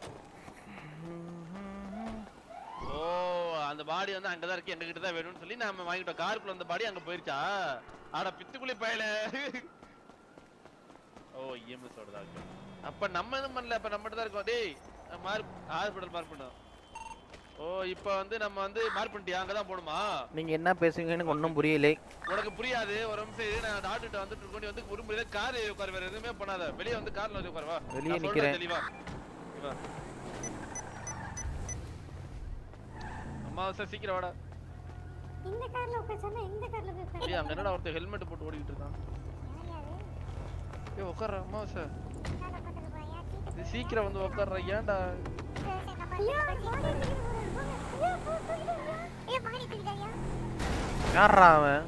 ஓ அந்த பாடி வந்து அங்கதான் இருக்கு எங்க கிட்ட தான் வேணும்னு சொல்லி நாம வாங்கிட்டோம் காருக்குள்ள அந்த பாடி அங்க போயிருச்சா ஆட பித்துக்குளி பயல ஓ இஎம்எஸ் ஓட தான் இருக்கு அப்ப நம்ம எதுவும் பண்ணல அப்ப நம்ம தான் இருக்கோம் டேய் மார்க் ஹாஸ்பிடல் மார்க் பண்ணோம் ஓ இப்ப வந்து நம்ம வந்து மார்க் பண்ணிட்டியா அங்கதான் போணுமா நீங்க என்ன பேசுவீங்கன்னு எனக்கு ஒன்றும் புரியலை உனக்கு புரியாது ஒரு நிமிஷம் இரு, நான் டாக்டர்கிட்ட வந்துட்டு இருக்கோம் நீ வந்து ஒரு முறையில கார் உட்காரு வேற எதுவுமே பண்ணாத வெளிய வந்து கார்ல வந்து உட்காரு வா வெளியே நான் சொல்றேன் நிக்கிறேன். தெளிவா இங்க வா அம்மா சார் சீக்கிரம் வாடா இந்த கார்ல உட்கார்ச்சா இந்த கார்ல போய் ஏய் அங்க என்னடா ஒருத்தர் ஹெல்மெட் போட்டு ஓடிட்டு இருக்கான் ஏய் உட்கார்ற அம்மா சார் இது சீக்கிரம் வந்து உட்கார்ற ஏன்டா ஐயா பாடி ஐயா போ தூக்கிடுங்க ஐயா பாடி தூக்கிடுங்க யாரா அவன்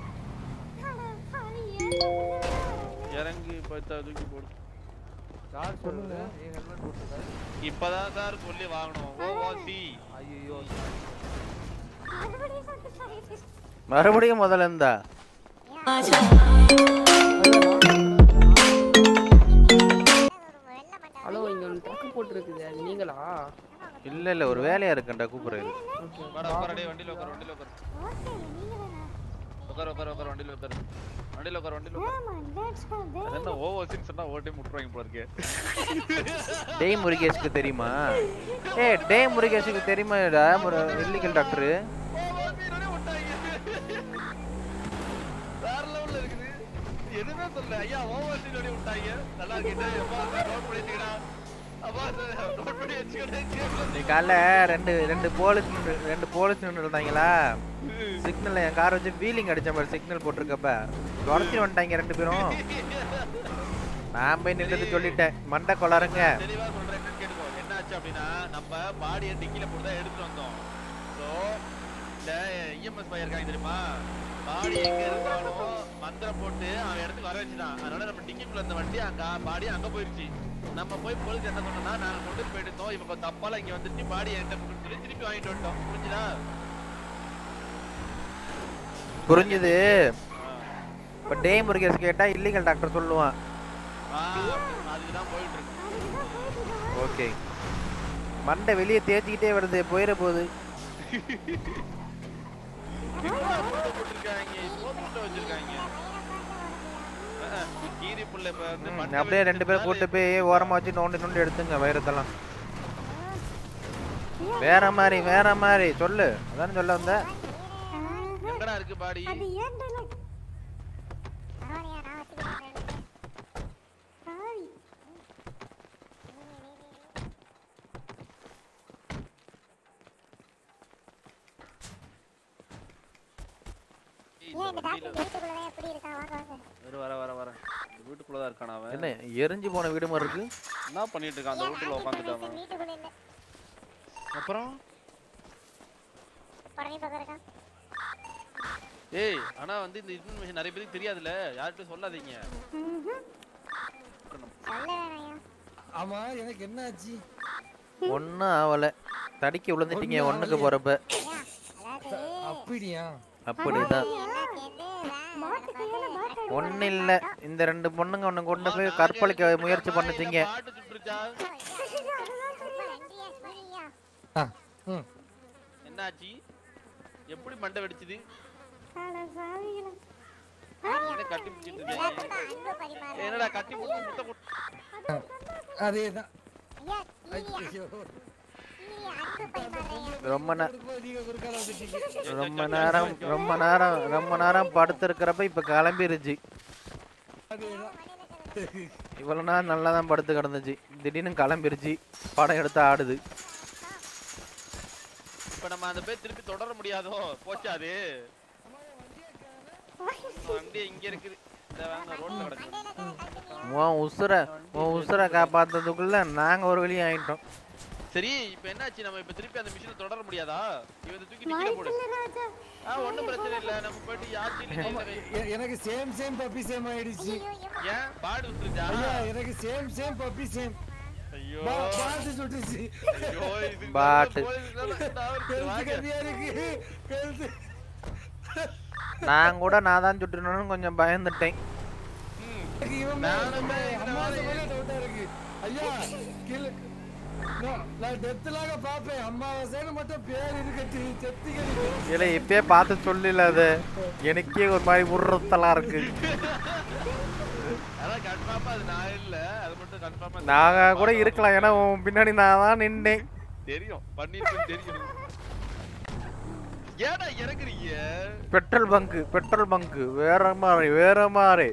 இறங்கி பார்த்தா தூக்கி போடு சார் சொல்லுங்க ஏன் ஹெல்மெட் போட்டுருக்காரு இப்பதான் சார் சொல்லி வாங்கணும் ஓ ஓ சி ஐயோ மறுபடியும் முதல்ல இருந்தா ஹலோ இங்க ஒரு ட்ரக் போட்டுருக்குது அது நீங்களா இல்ல இல்ல ஒரு வேலையா இருக்கேன்டா கூப்பிடுறது வாடா உட்கார டேய் வண்டில உட்கார வண்டில உட்கார உட்கார உட்கார உட்கார வண்டில உட்கார வண்டில உட்கார வண்டில உட்கார அது என்ன ஓவர் சீன் சொன்னா ஓவர் டைம் விட்டுருவாங்க போல இருக்கே டேய் முருகேஷ்க்கு தெரியுமா ஏய் டேய் முருகேஷுக்கு தெரியுமாடா ஒரு இல்லீகல் டாக்டர் வேற லெவல்ல இருக்குது எதுவுமே சொல்லல ஐயா ஓவர் சீன் ஓடி விட்டாங்க நல்லா கேட்டா அப்பா நோட் பண்ணிட்டீங்கடா அப்பா நோட் பண்ணி வச்சுக்கிட்டேன் நீ காலைல ரெண்டு ரெண்டு போலீஸ் ரெண்டு போலீஸ் நின்று இருந்தாங்களா சிக்னல்ல என் கார் வச்சு வீலிங் அடிச்ச மாதிரி சிக்னல் போட்டிருக்கப்ப துரத்தி வந்துட்டாங்க ரெண்டு பேரும் நான் போய் நின்றுட்டு சொல்லிட்டேன் மண்டை கொளாருங்க தெளிவா சொல்றேன் என்னன்னு கேட்டுக்கோ என்ன ஆச்சு அப்படின்னா நம்ம பாடியை டிக்கில போட்டு தான் எடுத்துட்டு வந்தோம் ஸோ இந்த இஎம்எஸ் பையன் இருக்காங்க தெரியுமா பாடி எங்க இருந்தாலும் மந்திரம் போட்டு அவன் இடத்துக்கு வர வச்சுட்டான் அதனால நம்ம டிக்கிக்குள்ள இருந்த வண்டி அங்க பாடி அங்க போயிருச்சு நம்ம போய் போலீஸ் என்ன சொன்னோம்னா நாங்க கொண்டு போய் போயிட்டு இவங்க கொஞ்சம் தப்பால இங்க வந்துட்டு பாடி என்கிட்ட கொடுன்னு சொல்லி திருப்பி வாங்கிட்டு வந்துட்டோம் புரிஞ்சுதா புரிஞ்சுது இப்போ டே முருகேஷ் கேட்டா இல்லீகல் டாக்டர் சொல்லுவான் ஆ, அதுக்கு தான் போயிட்டு இருக்கு ஓகே மண்டை வெளியே தேய்ச்சிக்கிட்டே வருது போயிட போகுது என்ன போட்டு போட்டிருக்காங்க சோப்பு முட்டை வச்சிருக்காங்க ஆ? அஹ், கீரி புள்ள இப்ப வந்து ம், மண்டை அப்படியே ரெண்டு பேரும் வெடிச்சதுனால கூட்டு போய் ஓரமா வச்சு நோண்டி நோண்டி எடுத்துங்க வைரத்தெல்லாம் வேற மாதிரி வேற மாதிரி சொல்லு அதானே சொல்ல வந்த எங்கடா இருக்கு பாடி அது ஏன்டா நான் பரவாயில்லையா நான் வச்சுக்கிறேன் சாரி ஏன் இந்த டாக்டர் வீட்டுக்குள்ளவே எப்படி இருக்கா வாங்க வாங்க இரு, வர வர வர இந்த வீட்டுக்குள்ள தான் இருக்கான் அவன் என்ன எரிஞ்சு போன வீடு மாதிரி இருக்கு என்ன பண்ணிட்டு இருக்கான் அந்த வீட்டுக்குள்ள உட்காந்துட்டான் வீட்டுக்குள்ள இல்ல அப்புறம் பழனி பக்கம் இருக்கான் ஏய் ஆனா வந்து இந்த இன்ஃபர்மேஷன் நிறைய பேருக்கு தெரியாதுல்ல யார்கிட்டயும் சொல்லாதீங்க சொல்ல வேணாயா ஆமா எனக்கு என்ன ஆச்சு ஒன்றும் ஆகலை தடிக்கி விழுந்துட்டீங்க ஒண்ணுக்கு போறப்ப அப்படியா அப்படிதான் மாட்டு கையால மாட்டு ஒன்றும் இல்லை இந்த ரெண்டு பொண்ணுங்க ஒன்று கொண்டு போய் கற்பழிக்க முயற்சி பண்ணுச்சிங்க பாட்டு சுட்டுருச்சா ஆ, ம். என்னாச்சு எப்படி மண்டை வெடிச்சது அட சாமிகளா என்ன கட்டி பிடிச்சிட்டு இருக்கீங்க என்னடா கட்டி பிடிச்சி முட்டை போட்டு அதேதான் ஐயா ஐயோ ரொம்ப நே நீங்க குறுக்கால வந்துட்டீங்க ரொம்ப நேரம் ரொம்ப நேரம் ரொம்ப நேரம் படுத்திருக்கிறப்ப இப்போ கிளம்பிருச்சு அதேதான் இவ்வளோ நேரம் நல்லா தான் படுத்து கிடந்துச்சு திடீர்னு கிளம்பிருச்சு படம் எடுத்து ஆடுது இப்ப நம்ம அந்த பேர் திருப்பி தொடர முடியாதோ போச்சா அது வண்டி இங்க இருக்குது இந்த வாங்க ரோட்ல கிடக்கு உன் உசுரை உன் உசுரை காப்பாத்துறதுக்குள்ள நாங்கள் ஒரு வழி ஆயிட்டோம் சரி இப்ப என்னாச்சு நம்ம இப்ப திருப்பி அந்த மிஷினை தொடர முடியாதா இவன் இதை தூக்கி நிக்கிற போடு ஆ ஒண்ணும் பிரச்சனை இல்ல நம்ம போயிட்டு யார்கிட்ட எ- எனக்கு சேம் சேம் பப்பி சேம் ஆயிடுச்சு ஏன் பாடு விட்டுருச்சா ஐயா எனக்கு சேம் சேம் பப்பி சேம் ஐயோ பாத்து சுட்டுச்சு ஐயோ இது பாட்டு. கழுத்து கம்மியா இருக்கு கழுத்து நான் கூட நான் தான் சுட்டுனு கொஞ்சம் பயந்துட்டேன் எனக்கு இவன் மேல அம்மா மேல டவுட்டா இருக்கு ஐயா கீழே நான் நான் டெத்துலாக பாப்பேன் அம்மாவாசைன்னு மட்டும் பேர் இருக்கட்டு செத்திகடி இல்லை இப்பயே பார்த்து சொல்லல அது எனக்கே ஒரு மாதிரி உருத்தலாம் இருக்கு அதான் கன்ஃபார்மா அது நான் இல்ல அது மட்டும் கன்ஃபார்மா நான் கூட இருக்கலாம் ஏன்னா உன் பின்னாடி நான் தான் நின்னேன் தெரியும் பண்ணிருக்கேன் தெரியும் ஏடா இறங்குறீங்க பெட்ரோல் பங்கு பெட்ரோல் பங்கு வேற மாதிரி வேற மாதிரி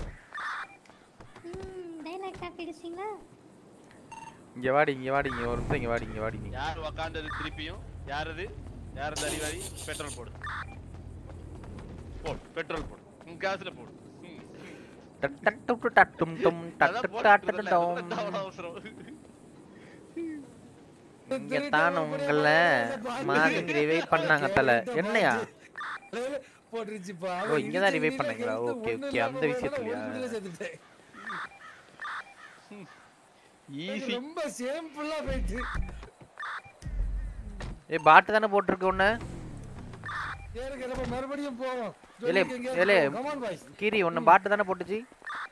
டைலாக் காப்பிடுச்சிங்களா இங்க வாடி இங்க வாடி இங்க ஒரு நிமிஷம் இங்க வாடி இங்க வாடி இங்க யார் உக்காண்டது திருப்பியும் யார் அது யார் அந்த அறிவாளி பெட்ரோல் போடு போடு பெட்ரோல் போடு உன் காசுல போடு ம். டட்டு டட்டும் டும் அதான் டட்டு போட்டுட்டு டட்டு இருந்தேன்ல, டும் அதுதான் அவ்வளவு அவசரம் இங்க தான் உங்களை மார்னிங் ரிவைவ் பண்ணாங்க தல என்னையா போட்டுருச்சுப்பா ஓ இங்க தான் ரிவைவ் பண்ணீங்களா ஓகே ஓகே அந்த விஷயத்துலயா செத்துட்டேன் ஈஸி ரொம்ப சேம்பிளா போயிட்டு ஏய் பாட்டு தானே போட்டிருக்கு ஒண்ணு ஏறுங்க நம்ம மறுபடியும் போவோம் ஏலே ஏலே கமான் பாய்ஸ் கீரி ஒண்ணு பாட்டு தானே போட்டுச்சு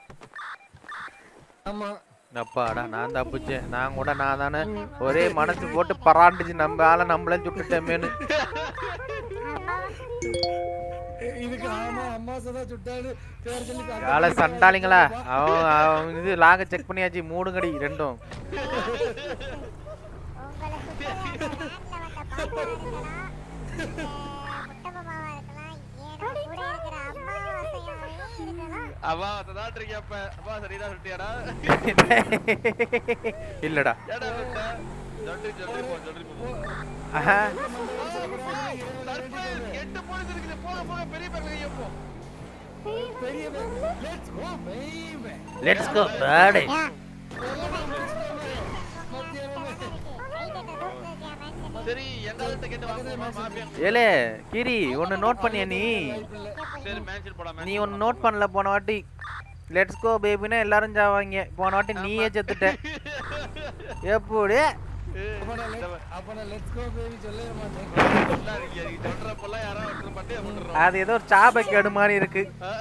ஆமா அப்பாடா நான் தப்பிச்சேன் நான் கூட நான் தானே ஒரே மனசு போட்டு பராண்டுச்சு நம்ம ஆளை நம்மளே சுட்டுட்டோமேனு இதுக்கு ஆமா அம்மா சதா சுட்டாரு பேர் சொல்லி அந்த ஆளை பக்கம் சண்டாளிங்களா அவன் அவன் இது லாக செக் பண்ணியாச்சு மூணு கடி ரெண்டும் அவா அதான் இருக்கீங்க அப்ப அப்பா சரிதான் சொல்லிட்டியாடா இல்லடா ஏடா விட்ட சொல்லி சொல்லி போ சொல்லி போ ஆஹா. சர்ப்ரைஸ் கெட்டு போயிட்டு இருக்குது போக போக பெரிய பக்கம் போ பெரிய let's go baby let's go party சரி எங்க ஆள்கிட்ட கேட்டு வாங்க மாஃபியா ஏலே கிரி ஒன்னு நோட் பண்ணியா நீ சரி மேன்ஷன் போலாம் நீ ஒன்னு நோட் பண்ணல போன வாட்டி லெட்ஸ் கோ பேபினா எல்லாரும் சாவாங்க போன வாட்டி நீயே செத்துட்ட எப்படி அப்ப நான் லெட்ஸ் கோ பேபி சொல்லவே மாட்டேன் சொல்றப்பெல்லாம் யாரோ ஒருத்தர் மட்டும் போட்டுறோம் அது ஏதோ ஒரு சாபக்கேடு மாதிரி இருக்கு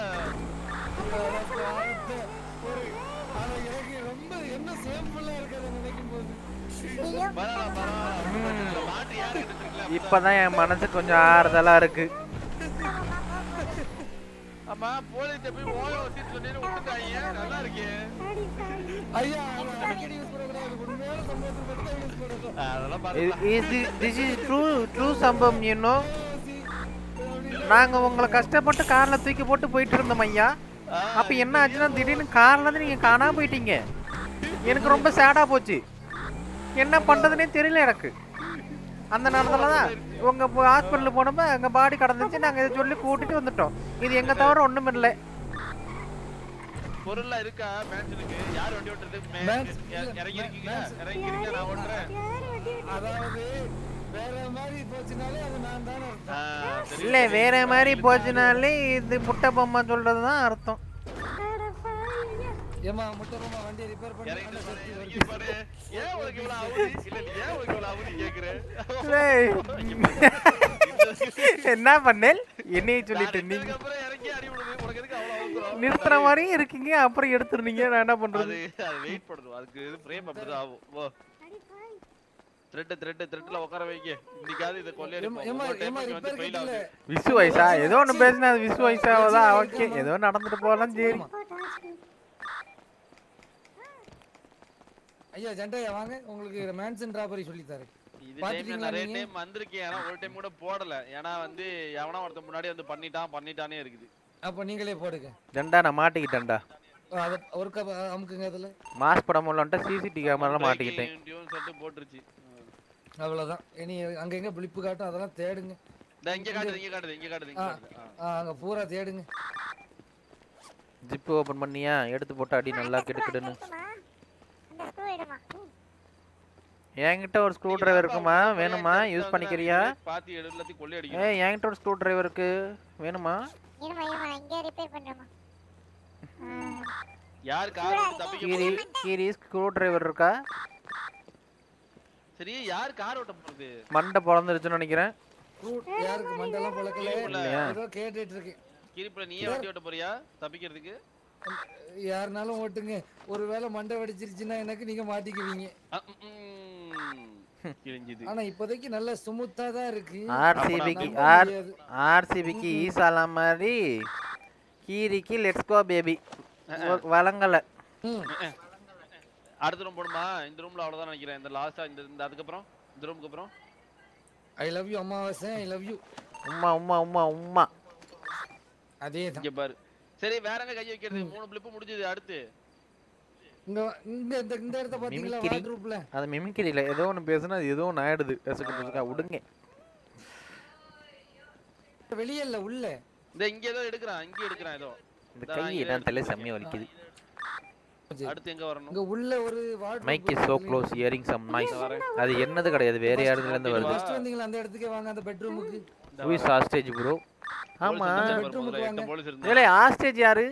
ஒரு ஆனா எனக்கு ரொம்ப என்ன சேம்பிளா இருக்கிறத நினைக்கும் போது பரவாயில்ல பரவாயில்ல மாட்டு யாரு எடுத்துருக்கல இப்பதான் என் மனசு கொஞ்சம் ஆறுதலா இருக்கு ஆமா போலீஸ் போய் ஓய ஒட்டிட்டு சொன்னேன்னு விட்டுட்டாங்க நல்லா இருக்கே ஐயா அதை அடிக்கடி யூஸ் பண்ணக்கூடாது உண்மையான சம்பவத்தை மட்டும் தான் யூஸ் பண்ணணும் அதெல்லாம் இது பாத்து இது திஸ் இஸ் ட்ரூ ட்ரூ சம்பவம் இன்னும் நாங்க உங்களை கஷ்டப்பட்டு கார்ல தூக்கி போட்டு போயிட்டு இருந்தோம் ஐயா அப்ப என்ன ஆச்சுன்னா திடீர்னு கார்ல இருந்து நீங்க காணாம போயிட்டீங்க எனக்கு ரொம்ப சேடா போச்சு என்ன பண்றதுனே தெரியல எனக்கு அந்த நேரத்துல தான் உங்க ஹாஸ்பிட்டல் போனப்ப அங்க பாடி கடந்துச்சு நாங்க இதை சொல்லி கூட்டிட்டு வந்துட்டோம் இது எங்க தவிர ஒண்ணும் இல்லை பொருள்லாம் இருக்கா மேன்ஷனுக்கு யார் வண்டி ஓட்டுறது மே- மேன்ஸ்- இ- இறங்கி இருக்கீங்க இறங்கி இருக்கீங்க நான் ஓட்டுறேன் அதாவது வேற மாதிரி போச்சுனாலே அது நான் தானே ஆ, அர்த்தம் சரி, இல்ல சரி. வேற மாதிரி போச்சுனாலே இது முட்டை பொம்மை சொல்றதுதான் அர்த்தம் ஏமா முட்டை பொம்மை வண்டியை ரிப்பேர் பண்ணி இறங்கி அந்த பாரு, சக்தி இறங்கி வருது. பாரு. ஏன் உனக்கு இவ்வளவு அவதி? இல்ல, நீ ஏன் உனக்கு இவ்வளவு அவதி கேக்குற? டேய். என்ன பண்ணேன் என்னைய சொல்லிட்டு நான் நீங்க இதுக்கப்புறம் இறங்கி அடி விடுது. உனக்கு எதுக்கு அவ்வளவு அவசரம்? நிறுத்துற மாதிரியும் இருக்கீங்க அப்புறம் எடுத்துருந்தீங்க நான் என்ன பண்றது அது அது வெயிட் பண்ணணும் அதுக்கு இது ஃப்ரேம் அப்படிதான் ஆகும் ஓ த்ரெட் த்ரெட் த்ரெட்ல உட்கார வைங்க இன்னைக்காவது இத கொள்ளையடிப்போம் ஏம்மா, ஒவ்வொரு time ஏம்மா, இங்க வந்து repair fail kit இல்ல. ஆகுது விசு வயசா ஏதோ ஒண்ணு பேசினா அது விசு வயசாவதா ஓகே ஏதோ நடந்துட்டு போகலாம் சரி ஐயா ஜண்டையா வாங்க உங்களுக்கு மேன்சன் ராபரி சொல்லி தரேன் இது டைம்ல பாத்துட்டீங்களா நிறைய நீங்க டைம் வந்திருக்கேன் ஆனா ஒரு டைம் கூட போடல ஏன்னா வந்து எவனா ஒருத்தன் முன்னாடி வந்து பண்ணிட்டான் பண்ணிட்டானே இருக்குது அப்ப நீங்களே போடுங்க டண்டா நான் மாட்டிக்கிட்டேன்டா அத ஒரு கப் அமுக்குங்க அதுல மாஸ் படம் உள்ளன்ட்டு சிசிடிவி கேமரால மாட்டிக்கிட்டேன் டியூன் சொல்லிட்டு போட்டுருச்சு அவ்வளவுதான் இனி அங்க எங்க பிளிப்பு காட்டும் அதெல்லாம் தேடுங்க இந்த இங்க காட்டுது இங்க காட்டுது இங்க காட்டுது இங்க ஆ, காட்டுது ஆ. ஆ, அங்க பூரா தேடுங்க ஜிப் ஓபன் பண்ணியா எடுத்து போட்டு அடி நல்லா கெடுக்கிடுன்னு அந்த ஸ்க்ரூ எடுமா என்கிட்ட ஒரு ஸ்க்ரூ டிரைவர் இருக்குமா வேணுமா யூஸ் பண்ணிக்கிறியா பாத்தி எடு எல்லாத்தையும் கொள்ளை அடிக்கணும் ஏய் என்கிட்ட ஒரு ஸ்க்ரூ டிரைவர் இருக்கு வேணுமா இருமா இருமா நான் இங்கே ரிப்பேர் பண்றேமா யார் கார் ஓட்டு தப்பிக்க கீரி போகுது கீரி ஸ்க்ரூ டிரைவர் இருக்கா சரி யார் கார் ஓட்ட போறது மண்டை பிறந்துருச்சுன்னு நினைக்கிறேன் ஃப்ரூட் யாருக்கு மண்டெல்லாம் பழக்கல இல்லையா? ஏதோ கேட்டுட்டு இருக்கேன் கிரிப்புல நீயே வண்டி ஓட்ட போறியா தப்பிக்கிறதுக்கு யாருனாலும் ஓட்டுங்க ஒருவேளை மண்டை வெடிச்சிருச்சுன்னா எனக்கு நீங்க மாட்டிக்குவீங்க அ, ம், கிழிஞ்சுது ஆனா இப்போதைக்கு நல்ல ஸ்மூத்தா தான் இருக்கு ஆர்சிபிக்கு நம்ப ஆர் முடியாது. ஆர்சிபிக்கு ஈசாலா மாதிரி கீரிக்கு லெட்ஸ் கோ பேபி வழங்கல அடுத்த ரூம் போடுமா இந்த ரூம்ல அவ்வளவுதான் நினைக்கிறேன் இந்த லாஸ்டா இந்த இந்த அதுக்கப்புறம் இந்த ரூமுக்கு அப்புறம் ஐ லவ் யூ அமாவாசை ஐ லவ் யூ உம்மா உம்மா உம்மா உம்மா அதே இங்க பாரு சரி வேற எங்க கை வைக்கிறது மூணு பிளிப்பு முடிஞ்சது அடுத்து இங்க வா- இங்க இந்த இந்த இடத்த பாத்தீங்களா மிமிக்ரி வாட்ரூப்ல அது மிமிக்ரியில் ஏதோ ஒன்று பேசுனா அது ஏதோ ஒன்று ஆயிடுது பேசுக்கு பேசுக்கா விடுங்க வெளியே இல்ல உள்ள இந்த இங்க ஏதோ எடுக்கிறான் இங்க எடுக்கிறான் ஏதோ இந்த இந்தா, கை நான் இங்க தான் தலை எடுத்துட்டு செம்மையாக வலிக்குது அடுத்து எங்க வரணும் இங்க உள்ள ஒரு wardrobe mic is so close hearing some noise அது என்னது கிடையாது வேற யாருதுலேருந்து வருது ஃபர்ஸ்ட் வந்தீங்களா அந்த இடத்துக்கே வாங்க அந்த பெட்ரூமுக்கு ஹூ இஸ் ஹாஸ்டேஜ் ப்ரோ ஆமா பெட்ரூமுக்கு வாங்க ஏலே ஹாஸ்டேஜ் யாரு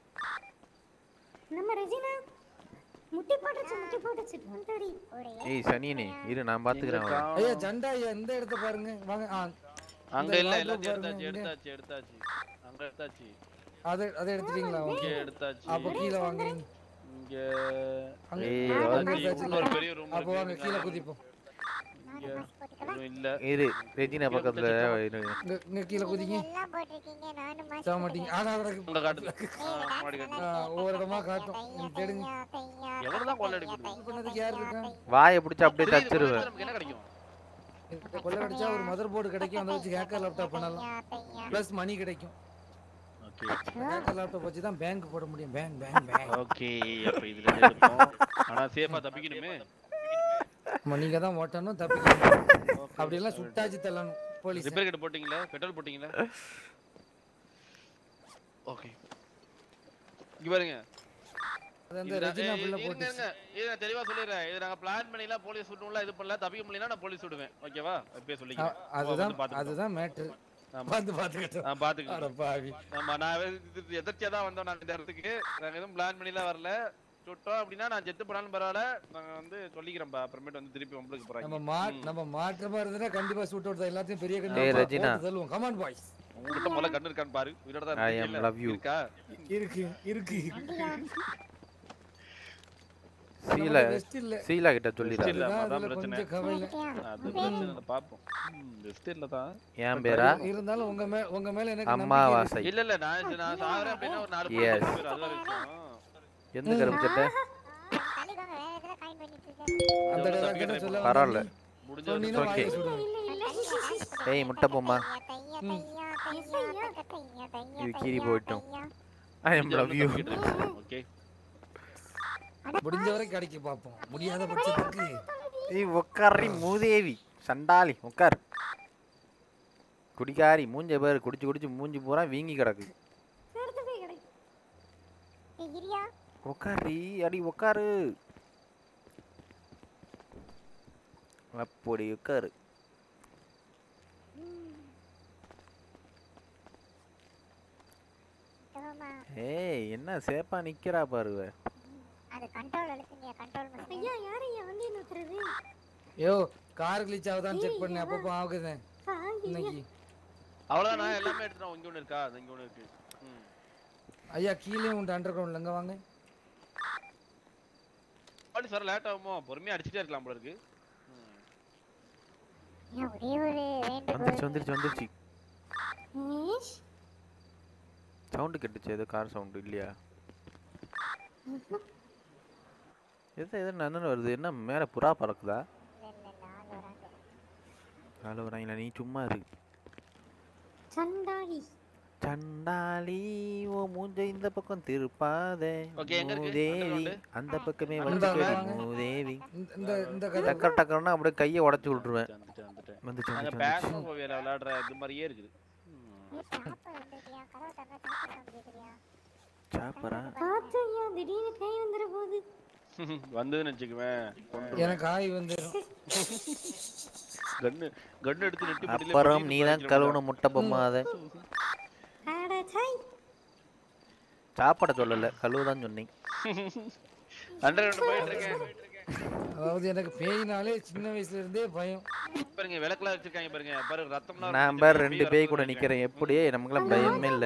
நம்ம ரெஜினா முட்டி போட்டுச்சு முட்டி போட்டுச்சு முட்டடி ஒரே ஏய் சனியனே இரு நான் பாத்துக்கிறேன் அவனை. ஐயா ஜண்டா ஐயா இந்த இடத்த பாருங்க வாங்க ஆ, அங்க இந்த இல்ல wardrobe எல்லாத்தையும் பாருங்க, எடுத்தாச்சு இங்க. எடுத்தாச்சு எடுத்தாச்சு அங்க எடுத்தாச்சு அதை அதை எடுத்துட்டீங்களா இங்க ஓகே எடுத்தாச்சு அப்ப கீழே வாங்குறீங்க இங்க அங்க ஏய், அங்க ஓகே. எடுத்தாச்சு. இன்னொரு பெரிய ரூம் அப்போ வாங்க கீழே குதிப்போம் இங்க ஒண்ணும் இல்ல இரு ரெஜினா பக்கத்துல இரு இங்க இங்க கீழே குதிங்க எல்லாம் போட்டிருக்கீங்க நானும் மாஸ்க் சாக மாட்டீங்க ஆனா கிடக்கு உங்க காட்டுது ஆ, மாடி காட்டுது ஆ, ஒவ்வொரு இடமா காட்டும் நீங்க தேடுங்க எவ்வளவுதான் கொள்ளை அடிக்கணும் இது பண்ணதுக்கு யார் இருக்கா வாயை பிடிச்சி அப்படியே சரி, இது தச்சிருவேன் கொள்ளை நமக்கு என்ன கிடைக்கும் இந்த கொள்ளை அடிச்சா ஒரு மதர் போர்டு கிடைக்கும் அதை வச்சு ஹேக்கர் லேப்டாப் பண்ணலாம் ப்ளஸ் மணி கிடைக்கும் ஓகே ஹேக்கர் லேப்டாப் வச்சு தான் பேங்க் போட முடியும் பேங்க் பேங்க் பேங்க் ஓகே அப்ப இதுல இருந்து எடுப்போம் ஆனா சேஃபா தப்பிக்கணுமே நீங்க தான் ஓட்டணும் தப்பிக்கணும் அப்படி எல்லாம் சுட்டாச்சு தள்ளணும் போலீஸ் ரிப்பேர் கிட்ட போட்டீங்களா பெட்ரோல் போட்டீங்களா ஓகே இங்க பாருங்க அது அந்த இதுதான்- ரெஜினா ஏய், புள்ள இருங்க, போட்டு இருங்க. இது நான் தெளிவா சொல்லிடுறேன் இது நாங்க பிளான் பண்ணிலாம் போலீஸ் விட்டுல இது பண்ணல தப்பிக்க முடியலனா நான் போலீஸ் விடுவேன் ஓகேவா இப்பயே சொல்லிக்கிறேன் அதுதான் அதுதான் மேட்ரு வந்து பாத்துக்கிட்டோம் நான் பாத்துக்கிறேன் அட பாவி ஆமா நான் வே- இது எதர்ச்சியா தான் வந்தோம் நான் இந்த இடத்துக்கு நாங்க எதுவும் பிளான் பண்ணிலாம் வரல சுட்டோம் அப்படின்னா நான் செத்து போனாலும் பரவாயில்ல நாங்க வந்து சொல்லிக்கிறேன்பா அப்புறமேட்டு வந்து திருப்பி உங்களுக்கு நம்ம போறாங்க மா நம்ம மாற்றமா இருந்ததுன்னா கண்டிப்பா சூட் அவுட் எல்லாத்தையும் பெரிய ஏய், ரெஜினா. கண்டு சொல்லுவோம் கமான் பாய்ஸ் உங்ககிட்ட முதல்ல கண்ணு இருக்கான்னு பாரு உயிரோட தான் I இருக்கீங்க am இல்ல? love you. இருக்கா இருக்கு இருக்கு சீலா வெஸ்ட் இல்ல சீலா கிட்ட Rest சொல்லிடுறா இல்ல அதுதான் அதான் அதுல பிரச்சனை கொஞ்சம் கவலை. அது பிரச்சனை இல்ல பாப்போம் ரெஸ்ட் இல்ல தான் என் பேரா இருந்தாலும் உங்க மேல உங்க மேல எனக்கு நம்பிக்கை அம்மாவாசை இல்ல இல்ல நான் இது- நான் சாகுறேன் அப்படின்னா ஒரு நாலு Yes. பேர் பேர் அது வேற விஷயம் எந்த கரும்பு சட்டை தள்ளிக்கோங்க வேற எதுல காயின் பண்ணிட்டு இருக்கேன் அந்த எவ்வளவு dialogue தப்பிக்க என்ன try சொல்ல பரவாயில்ல முடிஞ்ச சொன்னீங்கன்னா Okay. வாயில சுடுவேன். ஏய் முட்டை பொம்மா தையா தையா தையா தையா தையா இது கீறி போயிட்டோம் I am love you okay முடிஞ்ச வரை கிடைக்க பார்ப்போம் முடியாத பட்சத்துக்கு ஏய் உக்காரி மூதேவி சண்டாளி உட்கார் குடிகாரி மூஞ்ச பேர் குடிச்சு குடிச்சு மூஞ்சி பூரா வீங்கி கிடக்கு எடுத்து போய் கிடைக்கும் ஏய் இரியா உக்காரி அடி உக்காரு அப்படி உட்காரு ஆமா ஏய் என்ன சேப்பா நிக்கிறா பாருவ அது கண்ட்ரோல் எடுத்துங்க கண்ட்ரோல் ஐயா யார் ஐயா வண்டி நிறுத்துறது யோ கார் கிளிச் ஆகுதான்னு செக் பண்ணு அப்பப்போ ஆகுது இன்னைக்கு அவ்வளவுதான் நான் எல்லாமே எடுத்துட்டோம் இங்க ஒண்ணு இருக்கா அது இங்க ஒண்ணு இருக்கு ம். ஐயா கீழே உண்டு அண்டர் கிரவுண்ட்ல எங்க வாங்க பாலிஸ் வர லேட் ஆகுமோ பொறுமையா அடிச்சிட்டே இருக்கலாம் போல இருக்கு ஏன் ஒரே ஒரு வேண்டுகோள் வந்துருச்சு வந்துருச்சு வந்துருச்சு ஈஷ். சவுண்டு கெட்டுச்சு ஏதோ கார் சவுண்டு இல்லையா எது எது நன்னு வருது என்ன மேலே புறா பறக்குதா ஹலோ வராங்களா நீ சும்மா இரு சண்டாளி சண்டாளி ஓ மூஞ்ச இந்த பக்கம் திருப்பாதே Okay, எங்க இருக்கு? மூதேவி underground? அந்த பக்கமே அந்த வச்சுக்கடி வாங்க. மூதேவி இந்த- இந்த இந்த கதை டக்கர் டக்கர்னா அப்படியே கையை உடச்சு விட்டுருவேன் வந்துட்டேன் வந்துட்டேன் வந்துச்சு நாங்க வந்துச்சு வந்துச்சு பேசணும் வேற விளையாடுற இது மாதிரியே இருக்குது ஏய் சாப்பா வந்துட்டியா கதவை திறந்தா சாப்பா சவுண்ட் கேக்குறியா சாப்பரா காத்து ஐயா திடீர்னு கை வந்துற போகுது வந்ததுன்னு வச்சுக்குவேன் எனக்கு ஆய் வந்துடும் கன்னு கன்னு எடுத்து நெட்டி முட்டிலே அப்புறம் பட்டிட்டு நீ தான் பாய்ச்சிட கழுவுன முட்டை பொம்மை அதை அட சை சாப்பாட சொல்லல கழுவு தான் சொன்னேன் அண்டர் போயிட்டு இருக்கேன் அதாவது எனக்கு பேயினாலே சின்ன வயசுல இருந்தே பயம் பாருங்க விளக்கெல்லாம் வச்சிருக்காங்க பாருங்க பாருங்க ரத்தம்லாம் நான் இருக்கு. பேர் பேய் ரெண்டு வர பேய் போகுது கூட நினைக்கிறேன். நிக்கிறேன் எப்படியே நமக்குலாம் பயமே இல்லை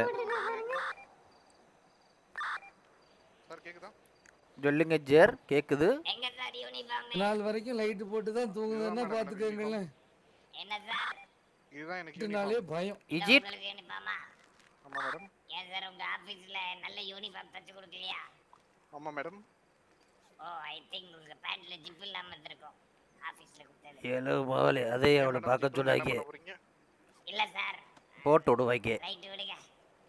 சார் கேக்குதா சொல்லுங்க ஜேர் கேக்குது எங்க சார் யூனிஃபார்ம் நாள் வரைக்கும் லைட் போட்டு தான் தூங்குதுன்னா பாத்துக்கோங்களேன் என்ன சார் இதுதான் எனக்கு இதனாலே பயம் இஜிப்ட் உங்களுக்கு யூனிஃபார்மா ஆமா மேடம் ஏன் சார் உங்க ஆபீஸ்ல நல்ல யூனிஃபார்ம் தச்சு கொடுக்கலையா ஆமா மேடம் ஓ ஐ திங்க் உங்க பேண்ட்ல ஜிப் இல்லாம இருந்திருக்கும் ஆபீஸ்ல கொடுத்தது ஏலோ முதலே அதே அவளை பார்க்க சொல்லாங்க இல்ல சார் போட்டு விடுவாங்க ரைட் விடுங்க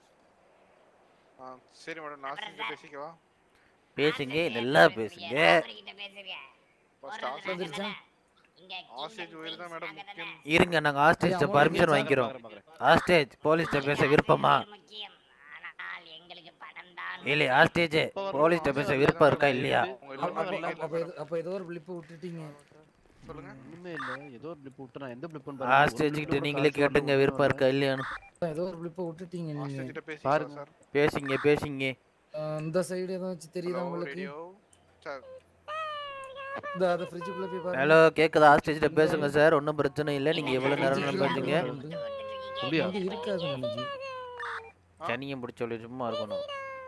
ஆ சரி மேடம் நான் செஞ்சு பேசிக்கவா பேசுங்க நல்லா பேசுங்க அவர்கிட்ட பேசுங்க ஃபர்ஸ்ட் வந்துருச்சா ஆஸ்டேஜ் உயிர் தான் மேடம் முக்கியம் இருங்க நாங்க ஹாஸ்டேஜ் பர்மிஷன் வாங்கிக்கிறோம் ஹாஸ்டேஜ் போலீஸ்ட்ட பேச விருப்பமா முக்கியம் ஆனால் எங்களுக்கு பணம் தான் இல்ல ஹாஸ்டேஜ் போலீஸ்ட்ட பேச விருப்பம் இருக்கா இல்லையா அப்ப- அப்ப- அப்ப ஏதோ- அப்ப ஏதோ ஒரு பிளிப்பு விட்டுட்டீங்க சொல்லுங்க ஒண்ணுமே இல்ல ஏதோ ஒரு பிளிப் விட்டுறான் எந்த பிளிப்னு ஹாஸ்டேஜ் கிட்ட நீங்களே கேட்டுங்க விருப்பம் இருக்கா இல்லையான்னு ஏதோ ஒரு பிளிப்பை விட்டுட்டீங்க நீங்க ஆஸ்டேஜ்ட்ட பேசிக்கலாம் பாருங்க. சார் பேசிங்க பேசிங்க அஹ் இந்த சைடு ஏதாச்சும் தெரியுதா ஹலோ உங்களுக்கு ரேடியோ சார் இந்த அதை ஃப்ரிட்ஜுக்குள்ள போய் பாருங்க ஹலோ கேக்குதா ஹாஸ்டேஜ்ட்ட பேசுங்க சார் ஒன்றும் பிரச்சனை இல்லை நீங்க எவ்வளவு நேரம் வேணாலும் பேசுங்க அப்படியா இங்க இருக்காது நினைச்சு சனியம் பிடிச்சவளே சும்மா இருக்கணும்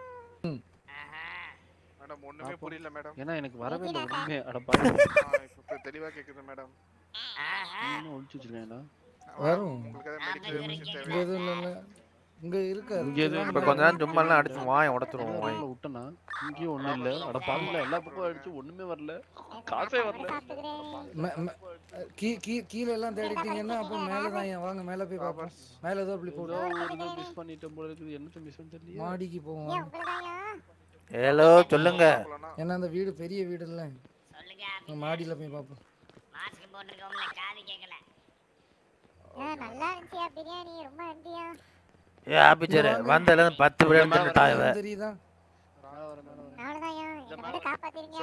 மேடம் ஒண்ணுமே புரியல மேடம் ஏன்னா எனக்கு வரவே இல்லை ஒண்ணுமே அட பாரு இப்போ தெளிவா கேக்குது மேடம் இன்னும் ஒழிச்சு வச்சிருக்கேன்டா வரும் உங்களுக்கு ஏதாவது மெடிக்கல் எமர்ஜென்சி இங்க தேவையா எதுவும் இல்லைல்ல இங்க இருக்காது இங்க எதுவும் இப்ப கொஞ்ச நேரம் சும்மா எல்லாம் அடிச்சு வாயை உடச்சிருவோம் வாய் ரோட்ல விட்டனா இங்கேயும் ஒண்ணும் இல்ல அட பாருங்களா எல்லா பக்கம் அடிச்சு ஒண்ணுமே வரல காசே வரல ம- ம- கீ- கீ- கீழே எல்லாம் தேடிட்டீங்கன்னா அப்போ மேல தான் ஏன் வாங்க மேல போய் பாப்போம் மேல ஏதோ அப்படி ஏதோ போட்டு ஒரு இதை மிஸ் பண்ணிட்டேன் போல இருக்குது என்னத்த மிஸ் பண்ணி தெரியல மாடிக்கு போவோம் ஹலோ சொல்லுங்க ஏன்னா அந்த வீடு பெரிய வீடு இல்ல சொல்லுங்க மாடியில போய் பாப்போம் மாஸ்க் போட்டிருக்கோம்ல காது கேட்கல ஆ, நல்லா இருந்துச்சியா பிரியாணி ரொம்ப நன்றியா ஏ ஆபிச்சர் வந்ததுல இருந்து பத்து பிரியாணி தின்னுட்டா இவ தெரியுதா அவ்வளவுதான்யா என்னை மட்டும் காப்பாத்திருங்க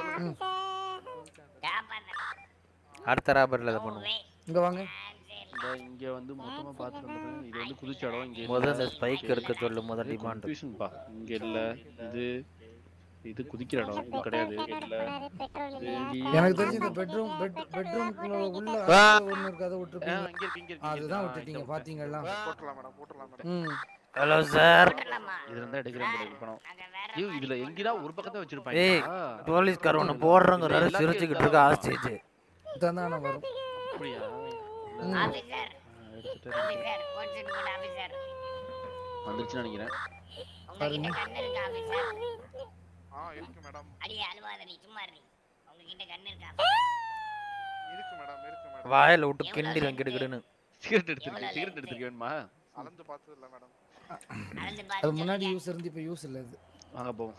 ஆபீசர் அடுத்த ராபர்ல இதை பண்ணுவோம் இங்க வாங்க இந்த இங்க வந்து மொத்தமா பார்த்துட்டு வந்துட்டேன் இது வந்து புதுச்ச இடம் இங்க இல்ல. முதல்ல இந்த ஸ்பைக் எடுக்க சொல்லு முதல் ஒரே டிமாண்ட் confusion பா இங்க இல்ல இது இது குதிக்கிற இடம் இது கிடையாது இல்ல இது இங்க- எனக்கு தெரிஞ்சு இந்த பெட்ரூம் பெட் பெட்ரூம்குள்ள உள்ள ஆ. ஒண்ணு இருக்கு அதை ஆ, விட்டுருப்பீங்க இங்க இருக்கு இங்க இருக்கு அதுதான் ஆ, விட்டுட்டீங்க இங்க பாத்தீங்களா போட்டுலாம் மேடம் போட்டுலாம் மேடம் ம் ஹலோ சார் இதுல இருந்தா எடுக்கிறேன் போல இருக்கு பணம் ஐயோ இதுல எங்கடா ஒரு பக்கத்தை வச்சிருப்பாங்க ஏய் போலீஸ்கார ஒன்று போடுறங்கிறாரு சிரிச்சுக்கிட்டு இருக்க ஆஸ்டேஜ் தானே வரும் அப்படியா ஆபீசர் ஆபீசர் போலீஸ் போட ஆபீசர் வந்துருச்சுன்னு நினைக்கிறேன் உங்ககிட்ட கண்ணு இருக்கா ஆபீசர் ஆ இருக்கு மேடம் அடியே அழுவாத நீ சும்மா இரு உங்ககிட்ட கண்ணு இருக்கா இருக்கு மேடம் இருக்கு மேடம் வாயில விட்டு கிண்டிடுவேன் கிடுகிடுன்னு சிகரெட் எடுத்துருக்கு சிகரெட் எடுத்துருக்க வேணுமா அளந்து பார்த்தது இல்ல மேடம் அது முன்னாடி யூஸ் இருந்து இப்போ யூஸ் இல்லை இது வாங்க போவோம்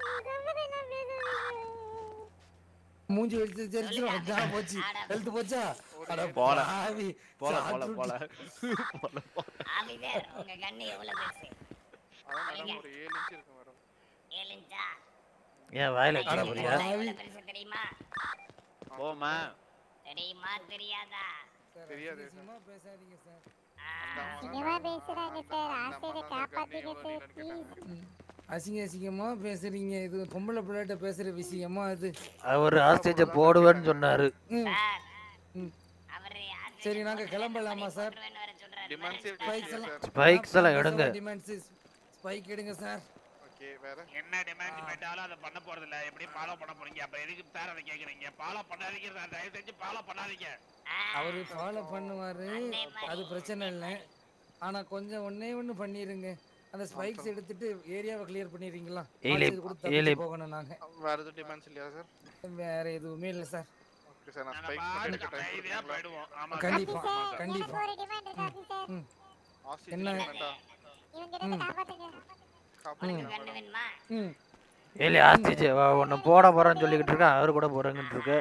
மூஞ்சி வச்சு தெரிஞ்சிடும் அதான் போச்சு ஹெல்த் போச்சா அட போல பாவி, போல போல சாப்பிட்டு போல போல போல ஆபீசர் உங்க கண்ணு எவ்வளவு பெருசு அதான் மேடம் ஒரு ஏழு இன்ச் இருக்கு மேடம் ஏழு இன்ச்சா ஏன் வாயில அட வச்சு போறியா எவ்வளவு பெருசு தெரியுமா போமா தெரியுமா தெரியாதா தெரியாது சும்மா பேசாதீங்க சார் சினிமா பேசுறாங்க சார் ஆசிரியரை காப்பாத்துங்க சார் ப்ளீஸ் அசிங்க அசிங்கமா பேசுறீங்க இது பொம்பளை பிள்ளைகிட்ட பேசுற விஷயமா அது அவர் ஆஸ்டேஜ போடுவேன்னு சொன்னாரு ம். ம். சரி நாங்க கிளம்பலாமா சார் ஸ்பைக்ஸ் எல்லாம் Spikes எல்லாம் எடுங்க. டிமாண்ட்ஸ் ஸ்பைக் எடுங்க சார் ஓகே வேற என்ன டிமாண்ட் போயிட்டாலும் அதை பண்ண போறது இல்ல எப்படி ஃபாலோ பண்ண போறீங்க அப்ப எதுக்கு சார் அதை கேக்குறீங்க ஃபாலோ பண்ணாதீங்க சார் தயவு செஞ்சு ஃபாலோ பண்ணாதீங்க அவரு ஃபாலோ பண்ணுவாரு அது பிரச்சனை இல்லை ஆனா கொஞ்சம் ஒண்ணே ஒண்ணு பண்ணிருங்க அந்த ஸ்பைக்ஸ் எடுத்துட்டு ஏரியாவை கிளியர் பண்ணிடுறீங்களா ஏலே, ஆட்சி கூட தப்பிச்சு ஏலே. போகணும் நாங்க வேற எதுவும் டிமாண்ட்ஸ் இல்லையா சார் வேற எதுவுமே இல்லை சார் ஓகே சார் நான் ஸ்பைக் பண்ணி டைம் இதே போயிடுவோம் ஆமா கண்டிப்பா எனக்கு கண்டிப்பா ஒரு டிமாண்ட் இருக்கு ஆபீசர் ம். ஆக்சிஜன் என்ன? வேண்டாம் இவங்க இருந்து காப்பாத்துங்க காப்பாத்துங்க கண்ணு வேணுமா ம் ஏலே ஆஸ்டேஜ் ஒன்று போட போறேன்னு சொல்லிக்கிட்டு இருக்கேன் அவரு கூட போறேங்கிட்டு இருக்கு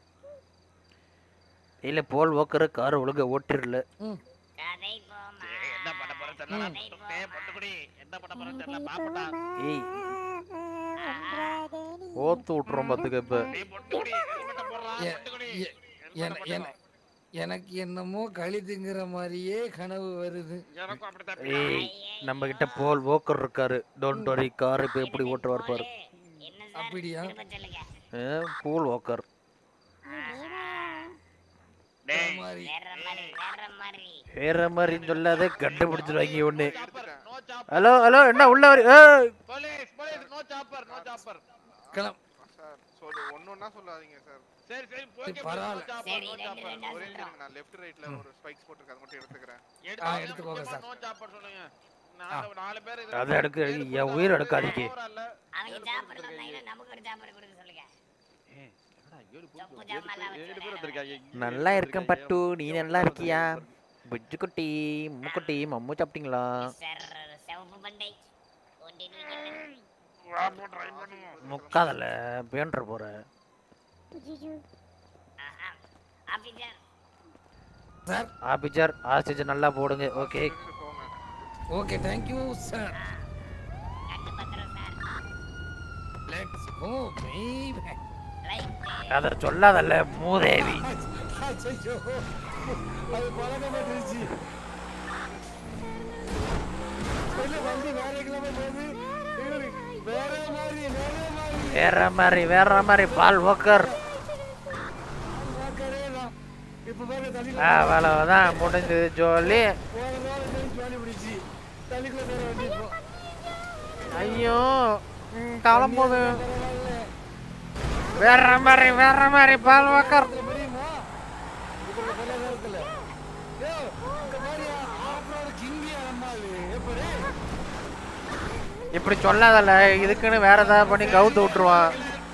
இல்ல போல் ஓக்கரு கார் ஒழுங்க ஓட்டிரல ம் கதை போமா என்ன பண்ண போறேன் தெரியல டேய் பொட்டுக்குடி என்ன பண்ண போறேன் தெரியல பாப்படா ஏய் ஓத்து விட்டுறோம் பார்த்துக்க இப்ப டேய் பொட்டுக்குடி ஹெல்மெட்ட போடுறா எ- பொட்டுக்குடி எ- என- என- எனக்கு என்னமோ கழிதுங்கிற மாதிரியே கனவு வருது எனக்கும் அப்படித்தான் ஏய் நம்ம கிட்ட போல் ஓக்கர் இருக்காரு டோன்ட் வரி கார் இப்ப எப்படி ஓட்டுவார் பாரு அப்படியா போல் ஓக்கர் டேய் வேற மாதிரி வேற மாதிரி வேற மாதிரின்னு சொல்லாத கண்டுபிடிச்சிருவாங்க ஒண்ணு ஹலோ ஹலோ என்ன உள்ள வரி ஏய் police police no chopper no chopper கிளம் சார் சொல்லு ஒண்ணு ஒண்ணா சொல்லாதீங்க சார் சரி சரி ஓகே பரவாயில்ல. நோ சாப்பர் சரி நோ ரெண்டு சாப்பர் ரெண்டா ஒரே சொல்றோம் நிமிஷம் நான் லெஃப்ட் ரைட்ல ஒரு ஸ்பைக்ஸ் போட்டுருக்கேன் அது மட்டும் எடுத்துக்கிறேன் ஆ, எடுத்துக்கோங்க சார். நோ சாப்பர் சொல்லுங்க நாலு நாலு பேர் இதுல அதை எடுக்க என் உயிர் எடுக்காதீங்க அவங்க சாப்பிட வந்தாங்கன்னா நமக்கு ஒரு சாப்பாடு கொடுக்க சொல்லுங்க சொப்பு ஜாமான்லாம் ஏழு பேர் வந்திருக்காங்க நல்லா இருக்கேன் பட்டு நீ நல்லா இருக்கியா புஜ்ஜு குட்டி முக்குட்டி மம்மு சாப்பிட்டீங்களா சார் சிவப்பு பண்டை ஒன்றில் ட்ரை பண்ணுவோம் முக்காதல பேண்ட்ற போற ஆபீசர் சார் ஆபிச்சர் ஆஸ்டேஜ் நல்லா போடுங்க ஓகே ஓகே தேங்க்யூ சார் கண்ணு பத்திரம் சார் லெட்ஸ் கோ பேபி அத சொல்லாதல்ல மூதேவி அச்சோ அது பழக்கப்பட்டுருச்சு இல்ல வண்டி வேற கிளம்ப போகுது இவரு வேற மாதிரி வேற மாதிரி வேற மாதிரி வேற மாதிரி பால் ஓக்கர் வாக்கரே தான் இப்ப பாருங்க தண்ணிக்குள்ள அவ்வளவுதான் முடிஞ்சது ஜோலி போற நாள் ஜாலி பிடிச்சி தண்ணிக்குள்ள வேற வண்டி இப்போ ஐயோ ம், கிளம்புது வேற மாதிரி வேற மாதிரி பால் ஓக்கர் முடியுமா இப்ப பல நேரத்துல யோ இந்த மாதிரி ஆஃப்ரோடு கிங்கியா நம்மாது எப்படி இப்படி சொல்லாதல்ல இதுக்குன்னு வேற ஏதாவது பண்ணி கவுத்து விட்டுருவான்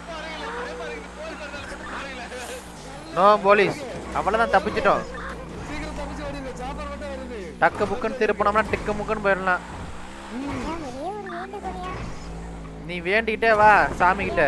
நோ போலீஸ் அவ்வளவுதான் தப்பிச்சிட்டோம் சீக்கிரம் தப்பிச்சு ஓடிங்க சாப்பாடு மட்டும் வருது டக்கு புக்குன்னு திருப்பினோம்னா டிக்கு முக்குன்னு போயிடலாம் ஒரே ஒரு வேண்டுகோளியா நீ வேண்டிக்கிட்டே வா சாமி கிட்ட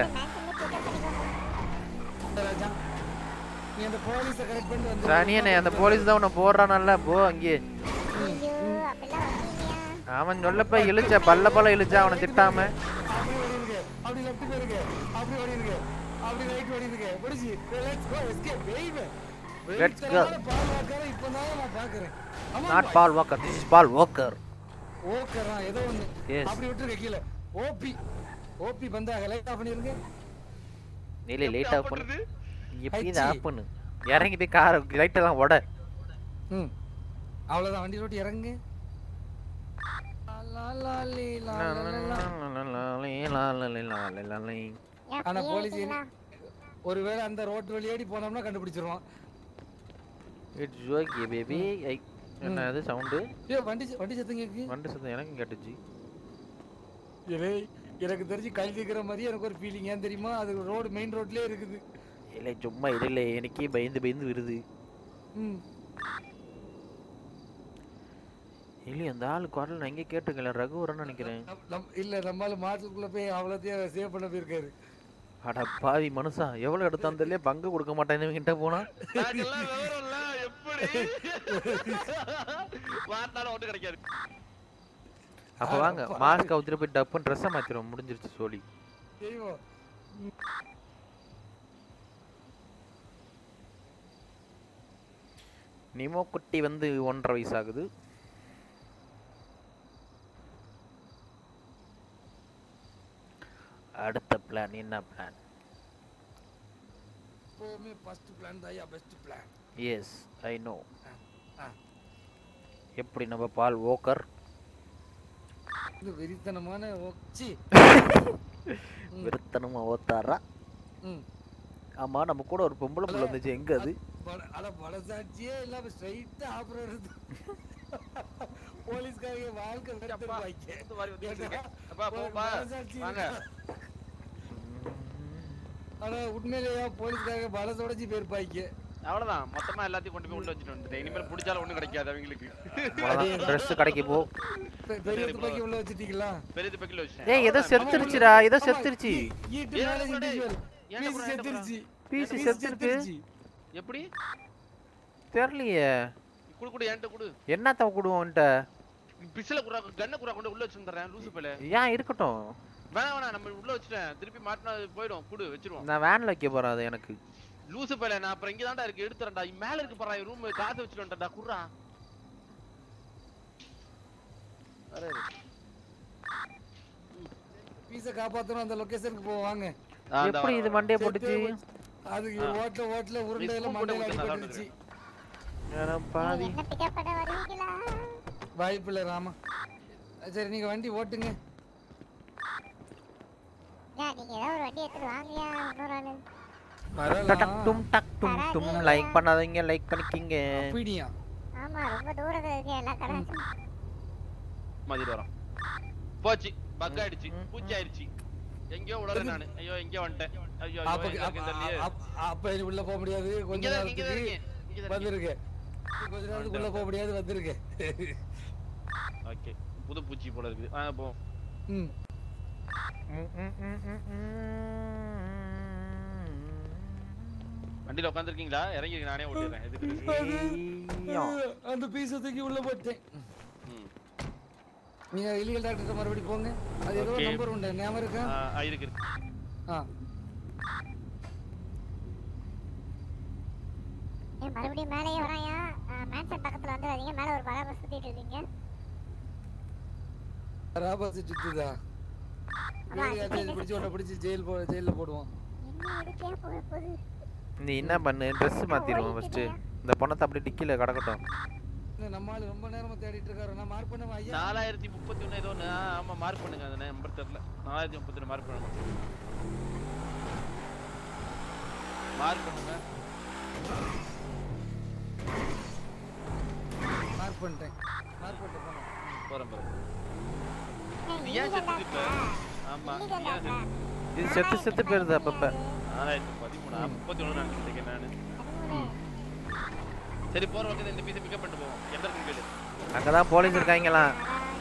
ராஜா நீ அந்த போலீஸை கரெக்ட் பண்ணி வந்து சனியனே அந்த போலீஸ் தான் உன்னை போடுறானல்ல போ அங்கேயே ஐயோ அப்பெல்லாம் வந்தீங்க அவன் சொல்லப்ப இழுச்ச பல்ல பல்ல இழுச்சா அவனை திட்டாம அப்படி ஓடிருங்க அப்படி லெஃப்ட் போயிருங்க அப்படி ஓடிருங்க அப்படி ரைட் ஓடிருங்க முடிச்சு let's go escape wait Let's go. Paul வாக்கற இப்பதான் நான் பாக்குறேன் ஆமா not Paul Walker this is Paul Walker ஓகேடா ஏதோ ஒண்ணு Yes. அப்படி விட்டுருங்க கீழே ஓபி ஓபி பந்தாக லைட் ஆஃப் பண்ணிருங்க நீலே லேட் ஆஃப் பண்ணு எப்படி இதை ஹச்சி. ஆஃப் பண்ணு இறங்கி போய் கார் லைட் எல்லாம் உட ம் அவ்வளவுதான் வண்டி ரோட்டி இறங்குங்க லா லா லீ லா லா லா லா. ஆனா போலீஸ் ஒருவேளை அந்த ரோட்டு வழியாடி போனோம்னா கண்டுபிடிச்சிருவான் இட்ஸ் ஓகே பேபி ஐ என்ன அது சவுண்டு ஏ வண்டி ச- வண்டி சத்தம் கேக்கு வண்டி சத்தம் எனக்கும் கேட்டுச்சு ஏலே எனக்கு தெரிஞ்சு கல் கேட்குற மாதிரி எனக்கு ஒரு ஃபீலிங் ஏன் தெரியுமா அது ரோடு மெயின் ரோட்லயே இருக்குது இல்லை சும்மா இல்லை எனக்கே பயந்து பயந்து வருது ம் இல்லை அந்த ஆள் குரல் நான் எங்கே கேட்டுக்கல ரகுவரன்னு நினைக்கிறேன் நம்- நம் இல்ல நம்மளால மாட்டுக்குள்ள போய் அவ்வளோத்தையும் சேவ் பண்ண போயிருக்காரு அட பாவி மனுஷா எவ்வளவு எடுத்தாலும் தெரியல பங்கு கொடுக்க மாட்டேன்னு இவங்கிட்ட போனா நாங்கெல்லாம் விவரம் இல்ல எப்படி மாட்டினாலும் ஒன்றும் கிடைக்காது அப்ப வாங்க மாஸ்க் அவுத்துட்டு போய் டப்புன்னு ட்ரெஸ்ஸை மாத்திரும் முடிஞ்சிருச்சு சோலி செய்வோம் நிமோ குட்டி வந்து ஒன்றரை வயசு ஆகுது அடுத்த பிளான் என்ன பிளான் எப்பவுமே ஃபர்ஸ்ட் பிளான் தாயா best plan yes I know ஆ. எப்படி நம்ம பால் ஓக்கர் இந்த வெறித்தனமான ஒச்சி விருத்தனமா ஓத்தாரா ம் ஆமா நம்ம கூட ஒரு பொம்பளை புள்ள இருந்துச்சு எங்க அது பட- அட படசாட்சியே இல்லாம ஸ்ட்ரைட்டா ஆபரேட் போலீஸ்காரங்க வாழ்க்கை வெறுத்துருவாங்க அப்பா, போப்பா. வாங்க. ஆனா உண்மையிலேயே போலீஸ்காரங்க பலச உடைச்சு போயிருப்பாங்க அவ்வளவுதான் மொத்தமா எல்லாத்தையும் கொண்டு போய் உள்ள வச்சுட்டு வந்துட்டேன் இனிமேல் பிடிச்சாலும் ஒண்ணும் கிடைக்காது அவங்களுக்கு ட்ரெஸ் கடைக்கு போ பெ- பெரிய துப்பாக்கி உள்ள வச்சுட்டீங்களா பெரிய துப்பாக்கில வச்சேன் ஏய் ஏதோ செத்துருச்சுடா ஏதோ செத்துருச்சு ஈட்டு மேல இண்டிவிஜுவல் பீஸ் செத்துருச்சு பீஸ் பீஸ் செத்துருக்கு எப்படி தெரியலையே குடு குடு என்கிட்ட குடு என்னத்த கூடுவோன்ட்ட பிசில குறா கண்ண குறா கொண்டு உள்ள வச்சிருந்தேன் லூசு பேல ஏன் இருக்கட்டும் வேணாம் வேணாம் நம்ம உள்ள வச்சுட்டேன் திருப்பி மாட்டினா அது போயிடும் குடு வச்சிருவோம் நான் வேன்ல வைக்க போறேன் அது எனக்கு லூசு பேல நான் அப்புறம் இங்க தான்டா இருக்கு எடுத்துறேன்டா மேல இருக்கு பாறா ரூம் காத்து வச்சுட்டு வந்துட்டா குடுறா அரே பீஸ காப்பாத்தணும் அந்த லொகேஷனுக்கு போவாங்க ஆ, இந்த எப்படி இது மண்டைய போட்டுச்சு அதுக்கு ஆ. ஓட்டல ஓட்டல உருண்டையில ஸ்கூல் மண்டையில போட்டு கொடுத்தா நல்லா அடிபட்டுருச்சு அட பாவி என்ன பிக்கப் பண்ண வருவீங்களா வாய்ப்பு இல்லை ராமா சரி நீங்க வண்டி ஓட்டுங்க யா நீங்க ஏதாவது ஒரு வண்டி எடுத்துட்டு வாங்கயா இன்னொரு ஆளு டக் டும் டக் டும் டும் லைக் பண்ணாதீங்க லைக் பண்ணிக்கிங்க அப்படியா ஆமா ரொம்ப தூரத்துல இருக்கு எல்லா கடை மதியம் வரோம் போச்சு பக் ஆயிடுச்சு பூச்சி ஆயிடுச்சு எங்கேயோ உடறேன் நானு ஐயோ எங்கேயோ வந்துட்டேன் ஐயோ ஐயோ அப்ப எங்க இருக்கு தெரியலையே. அப்ப- அப்ப இனி உள்ள போக முடியாது கொஞ்ச இங்கதான் இருக்கு, இங்கதான் நேரத்துக்கு இருக்கு, இங்கதான் வந்திருக்கு கொஞ்ச நேரத்துக்கு உள்ள போக முடியாது வந்திருக்கு ஓகே புது பூச்சி போல இருக்குது வாங்க போ ம் வண்டியில உட்காந்துருக்கீங்களா இறங்கி நானே ஓட்டிடுறேன் எதுக்கு அந்த பீஸை தூக்கி உள்ள போட்டேன் ம். நீங்க இல்லீகல் டாக்டர் மறுபடியும் போங்க அது ஏதோ Okay. நம்பர் உண்டு ஞாபகம் இருக்கா ஆ, ஆ, இருக்கு இருக்கு ஆ ஏன் மறுபடியும் மேலேயே வராயா மேன்சன் பக்கத்துல வந்துடாதீங்க மேல ஒரு பராமரி சுத்திட்டு இருக்கீங்க ராபாசி சுத்துதா ஆமா, ஜெயில் பிடிச்சி உன்னை பிடிச்சி ஜெயில் போ ஜெயில போடுவோம் என்ன எதுக்கே போக போகுது நீ என்ன பண்ணு ட்ரெஸ் மாத்திடுவோம் ஃபர்ஸ்ட் இந்த பொண்ணத்தை அப்படியே டிக்கில கிடக்கட்டும் இன்னும் நம்ம ஆளு ரொம்ப நேரமா தேடிட்டு இருக்காரு நான் மார்க் பண்ணவா ஐயா நாலாயிரத்தி முப்பத்தி ஒண்ணு ஏதோ ஒண்ணு ஆ, ஆமா மார்க் பண்ணுங்க அந்த நம்பர் தெரியல நாலாயிரத்தி முப்பத்தி ஒண்ணு மார்க் பண்ணுங்க மார்க் பண்ணுங்க மார்க் பண்ணிட்டேன் மார்க் பண்ணிட்டேன் போங்க. போறேன் போறேன் நீ ஏன் செத்துட்டு இப்ப ஆமா நீ ஏன் செத்து- இது செத்து செத்து போயிருது அப்பப்ப நாலாயிரத்தி பதிமூணா முப்பத்தி ஒண்ணு நினைச்சிட்டு இருக்கேன் நானு சரி போற வகையில இந்த பீஸை பிக்கப் பண்ணிட்டு போவோம் எந்த இருக்குன்னு கேளு அங்கதான் போலீஸ் இருக்காங்களாம்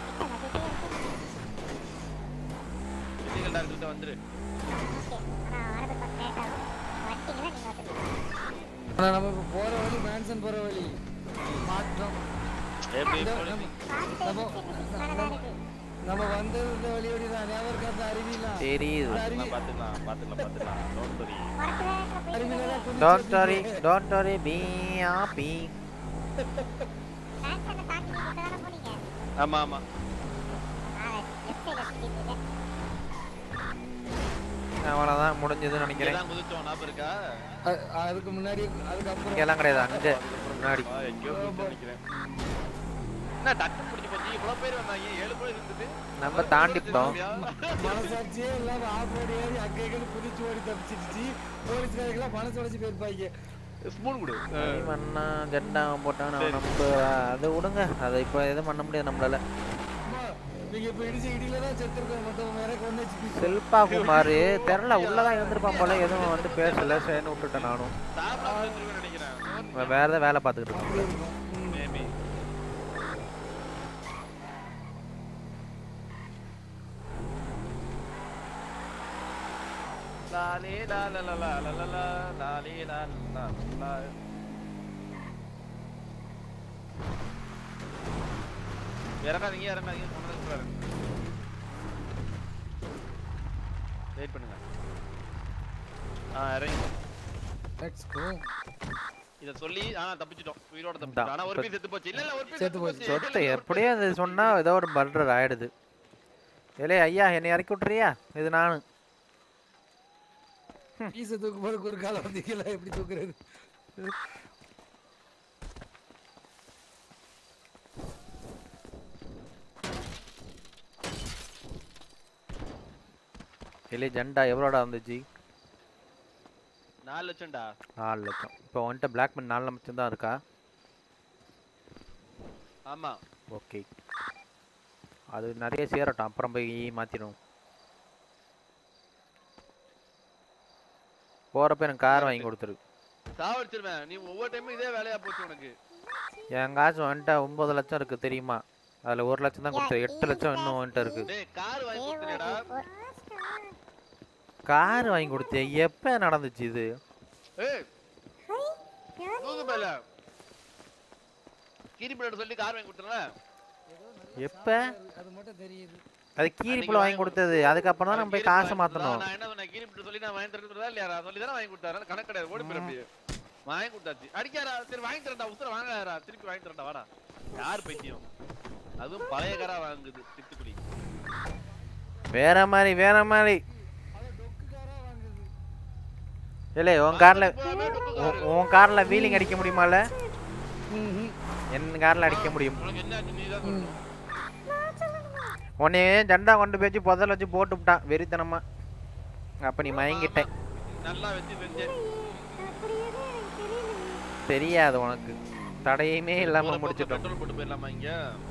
இல்லீகல் டாக்டர்கிட்ட வந்துரு ஆனா நம்ம இப்ப போற வழி மேன்சன் போற வழி மாற்றம் எப்படி இந்த- போலீஸ் நம்ம- நம்ம நம்ம- நம்ம வந்தது இந்த வழி வழி தான் ஞாபகம் இருக்கா அந்த அருவிலாம் தெரியுது. அந்த அருவி பாத்துக்கலாம் பாத்துக்கலாம் பாத்துக்கலாம் டோன்ட் வரி அருவில தான் குதிச்சு டோன்ட் வரி வந்தீங்க. டோன்ட் வரி பி ஹாப்பி மேன்சனை தாண்டி நீங்க இப்பதானே போனீங்க ஆமா ஆமா லெஃப்ட் சைடுல சுத்திட்டு அவ்வளவுதான் முடிஞ்சதுன்னு நினைக்கிறேன் இங்கதான் குதிச்சோம் ஞாபகம் இருக்கா அ- அதுக்கு முன்னாடி அதுக்கப்புறம் இங்கெல்லாம் கிடையாது அங்க முன்னாடி ஆ, எங்கேயோ குதிச்சோம் நினைக்கிறேன் என்ன டக்கு முடிஞ்சு போச்சு இவ்வளவு பேர் வந்தாங்க ஏழு பேர் இருந்துட்டு நம்ம தாண்டிட்டோம் மனசாட்சியே இல்லாம ஆஃப் ரோடு ஏறி அங்க இங்க குதிச்சு ஓடி தப்பிச்சிருச்சு போலீஸ்காரங்களாம் மனசு உடைச்சு போயிருப்பாங்க ஸ்பூன் கொடு மண்ணா ஜெண்டா போட்டான் நான் நம்ப அதை விடுங்க அதை இப்போ எதுவும் பண்ண முடியாது நம்மளால அம்மா நீங்க இப்ப இடிச்ச இடியில தான் செத்துருக்கோம் மொத்தம் வேற கொண்டு வச்சு செல்பா குமார் தெரில உள்ளதான் இருந்திருப்பான் போல எதுவும் வந்து பேசல சரின்னு விட்டுட்டேன் நானும் சாப்பிடாம இருந்திருக்குன்னு நினைக்கிறேன் இவன் வேற ஏதாவது வேலை பார்த்துக்கிட்டு இருக்கான் மேபி லாலே லா லா லா லா லா லா லா லாலே லா லா லா இறங்காதீங்க இறங்காதீங்க சொன்னது சொல்றாரு வெயிட் பண்ணுங்க ஆ இறங்கி லெட்ஸ் கோ இத சொல்லி ஆனா தப்பிச்சிட்டோம் உயிரோட தப்பிச்சிட்டோம் ஆனா ஒரு பீஸ் செத்து போச்சு இல்ல இல்ல ஒரு பீஸ் செத்து செத்து போச்சு சொத்தை எப்படியோ அது சொன்னா ஏதோ ஒரு மர்டர் ஆயிடுது ஏலே ஐயா என்னை இறக்கி விட்டுறியா இது நானு பீஸை தூக்கும் போது ஒரு காலம் வந்தீங்களா எப்படி தூக்குறது இல்லே ஜெண்டா எவ்வளோடா வந்துச்சு நாலு லட்சம்டா நாலு லட்சம் இப்போ வந்துட்டு பிளாக் மணி நாலு லட்சம் தான் இருக்கா ஆமா ஓகே அது நிறைய சேரட்டும் அப்புறம் போய் மாற்றிடும் போகிறப்ப எனக்கு கார் வாங்கி கொடுத்துரு சாவடிச்சிருவேன் நீ ஒவ்வொரு டைமும் இதே வேலையா போச்சு உனக்கு என் காசு வந்துட்டு ஒன்பது லட்சம் இருக்கு தெரியுமா அதில் ஒரு லட்சம் தான் கொடுத்துரு எட்டு லட்சம் இன்னும் வந்துட்டு இருக்கு டேய் கார் வாங்கி கொடுத்தேடா கார் வாங்கி கொடுத்தேன் எப்போ நடந்துச்சு இது ஏய் தூக்கு மேல கீரி பிளேட் சொல்லி கார் வாங்கி கொடுத்தேன்ல எப்போ அது மட்டும் தெரியுது அது கீரிப்புல வாங்கி கொடுத்தது அதுக்கப்புறம் தான் நம்ம போய் காசு மாற்றணும் நான் என்ன சொன்னேன் கீரி பிளேட் சொல்லி நான் வாங்கி தரேன்றதா இல்லையா நான் சொல்லி தானே வாங்கி கொடுத்தாரு கணக்கு கிடையாது ஓடி போயிரு அப்படியே வாங்கி கொடுத்தாச்சு அடிக்காரா சரி வாங்கி தரேன்டா உசுர வாங்காரா திருப்பி வாங்கி தரேன்டா வாடா யார் பைத்தியம் அதுவும் பழைய காரா வாங்குது திட்டுக்குடி வேற மாதிரி வேற மாதிரி இல்லை உன் கார்ல உன்- உன் கார்ல வீலிங் அடிக்க முடியுமால என் கார்ல அடிக்க முடியும் உனக்கு என்ன ஆச்சு நீ தான் சொல்லணும் உன்னையே ஜெண்டா கொண்டு போய் வச்சு புதல் வச்சு போட்டு விட்டான் வெறித்தனமா அப்ப நீ மயங்கிட்ட நல்லா வச்சு செஞ்சேன் தெரியாது உனக்கு தடையுமே இல்லாம முடிச்சிட்டோம் பெட்ரோல் போட்டு போயிடலாமா இங்க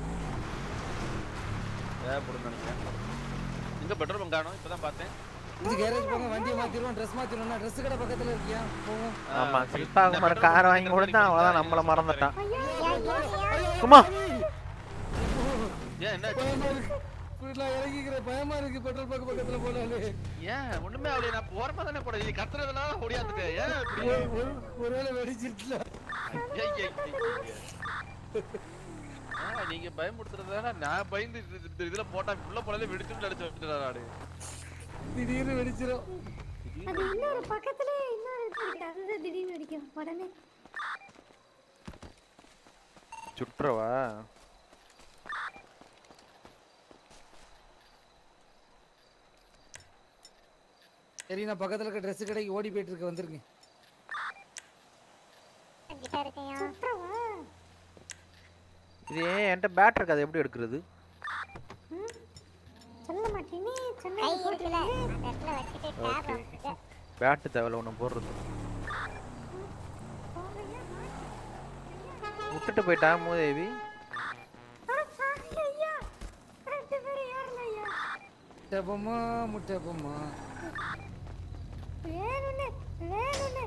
தேவைப்படும் நினைக்கிறேன் இங்க பெட்ரோல் பங்க் காணும் இப்பதான் பார்த்தேன் இது கேரேஜ் போங்க வண்டியை மாத்திடுவோம் ட்ரெஸ் மாத்திடுவோம்னா ட்ரெஸ் கடை பக்கத்துல இருக்கியா போவோம் ஆமா சில்பா குமார் கார் வாங்கி கொடுத்தா அவதான் நம்மள மறந்துட்டான் சும்மா ஏன் என்ன பயமா இருக்கு இப்படி நான் இறங்கிக்கிறேன் பயமா இருக்கு பெட்ரோல் பங்க் பக்கத்துல போனாலே ஏன் ஒண்ணுமே அவளே நான் போறப்ப தானே போட நீ கத்துறதுனால ஓடியாந்துக்க ஏன் இப்படி ஒரு- ஒரு- ஒருவேளை வெடிச்சிருச்சுல ஐயா, ஐயா, ஐயா, ஐயா. ஆ, நீங்க பயமுடுத்துறதுனால நான் பயந்து இது- இது- இதுல போட்டா உள்ள போனாலே வெடிச்சுட்டு அடிச்சு வச்சுட்டா நாடு திடீர்னு வெடிச்சிரும் அது இன்னொரு பக்கத்துல இன்னொரு இது இருக்கு அதுதான் திடீர்னு அடிக்கும் உடனே சுற்றுவா சரி நான் பக்கத்துல இருக்க ட்ரெஸ் கடைக்கு ஓடி போயிட்டு இருக்க வந்துருங்க கிட்ட இருக்கையா சுற்றவா இது ஏன் என்கிட்ட பேட் இருக்கு அதை எப்படி எடுக்கிறது சொல்ல மாட்டேனே சொன்ன கை இருக்குல இடத்துல வச்சுட்டு ஓகே டேப் பேட்டு தேவையில்ல ஒன்று போடுறது விட்டுட்டு போயிட்டா மூதேவி ஐயா ரெண்டு பேரும் ஏறல ஐயா முட்டை பொம்மா முட்டை பொம்மா வேணும்னு வேணும்னு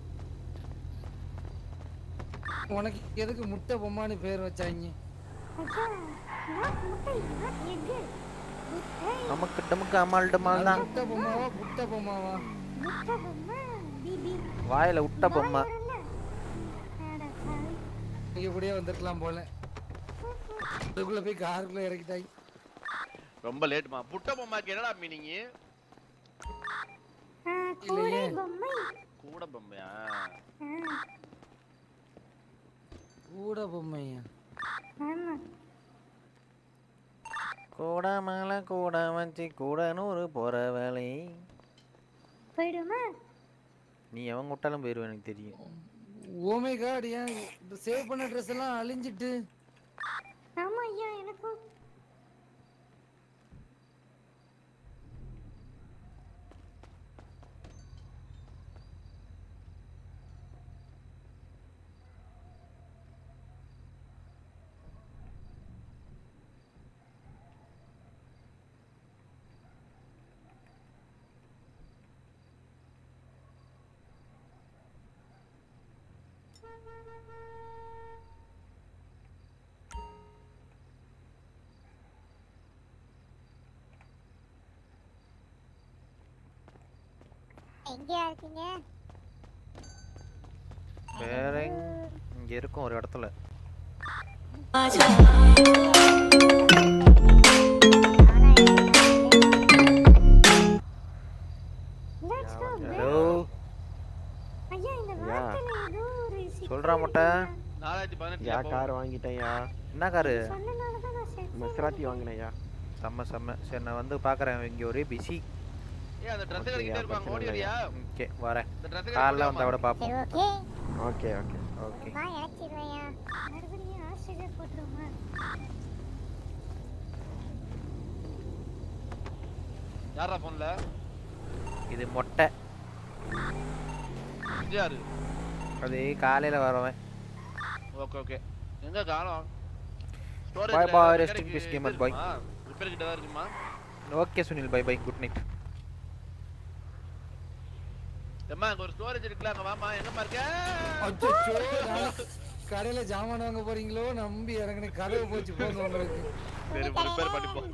உனக்கு எதுக்கு முட்டை பொம்மான்னு பேர் வச்சாங்க ஐயா நாட் முட்டை நாட் எக்கு முட்டை நமக்கு டமுக்கு அம்மாள் டமால் தான் முட்டை பொம்மாவா புட்டை பொம்மாவா முட்டை பொம்மை பிபி வாயில விட்ட பொம்மை அட சாமி நீங்க கூடயே வந்திருக்கலாம் போல அதுக்குள்ள போய் காருக்குள்ள இறக்கிட்டாங்க ரொம்ப லேட்மா புட்ட பொம்மாக்கு என்னடா மீனிங் ஆ, கூடை பொம்மை கூட பொம்மையா ஆ, கூட பொம்மையா ஆமா கூட மேல கூட வச்சு கூட நூறு போற வேலை போயிடுமா நீ எவன் விட்டாலும் போயிருவேன் எனக்கு தெரியும் ஓமே காட் ஏன் சேவ் பண்ண ட்ரெஸ் எல்லாம் அழிஞ்சிட்டு ஆமா ஐயா எனக்கும் எங்கேயா இருக்கீங்க வேற எங்க- இங்க இருக்கும் ஒரு இடத்துல ஹலோ ஐயா இந்த யா வார்த்தையில ஏதோ ஒரு சொல்றா முட்டை நாலாயிரத்தி பதினெட்டு யா கார் வாங்கிட்டேன்யா என்ன காரு சொன்னனால தான் நான் சென்ஸ் மசராத்தி வாங்கினேன்யா செம்ம செம்ம சரி நான் வந்து பார்க்குறேன் இங்கே ஒரே பிஸி ஏய் அந்த ட்ரெஸ் ஓகேயா, கட்டிட்டே இருப்பாங்க பிரச்சனை ஓடிறியா ஓகே வரேன் இந்த ட்ரெஸ் காலைல வந்தா கூட சரி பார்ப்போம் ஓகே ஓகே ஓகே ஓகே வா இறச்சிடுவேயா மறுபடியும் ஆஸ்திரேலியா போட்டுருமா யாரா போன்ல இது மொட்டை யாரு அது காலையில் வரவன் ஓகே ஓகே எங்க காணோம் Bye bye, rest in peace, gamers, bye. Repair கிட்ட தான் இருக்குமா okay Sunil bye bye good night அம்மா அங்க ஒரு ஸ்டோரேஜ் இருக்குல்ல அங்க வாமா எங்கம்மா இருக்க அச்சச்சோ, நாளைக்கு கடையில ஜாமான் வாங்க போறீங்களோ நம்பி இறங்குன கதவு போச்சு போங்க உங்களுக்கு சரி ரிப்பேர் பண்ணிப்போம்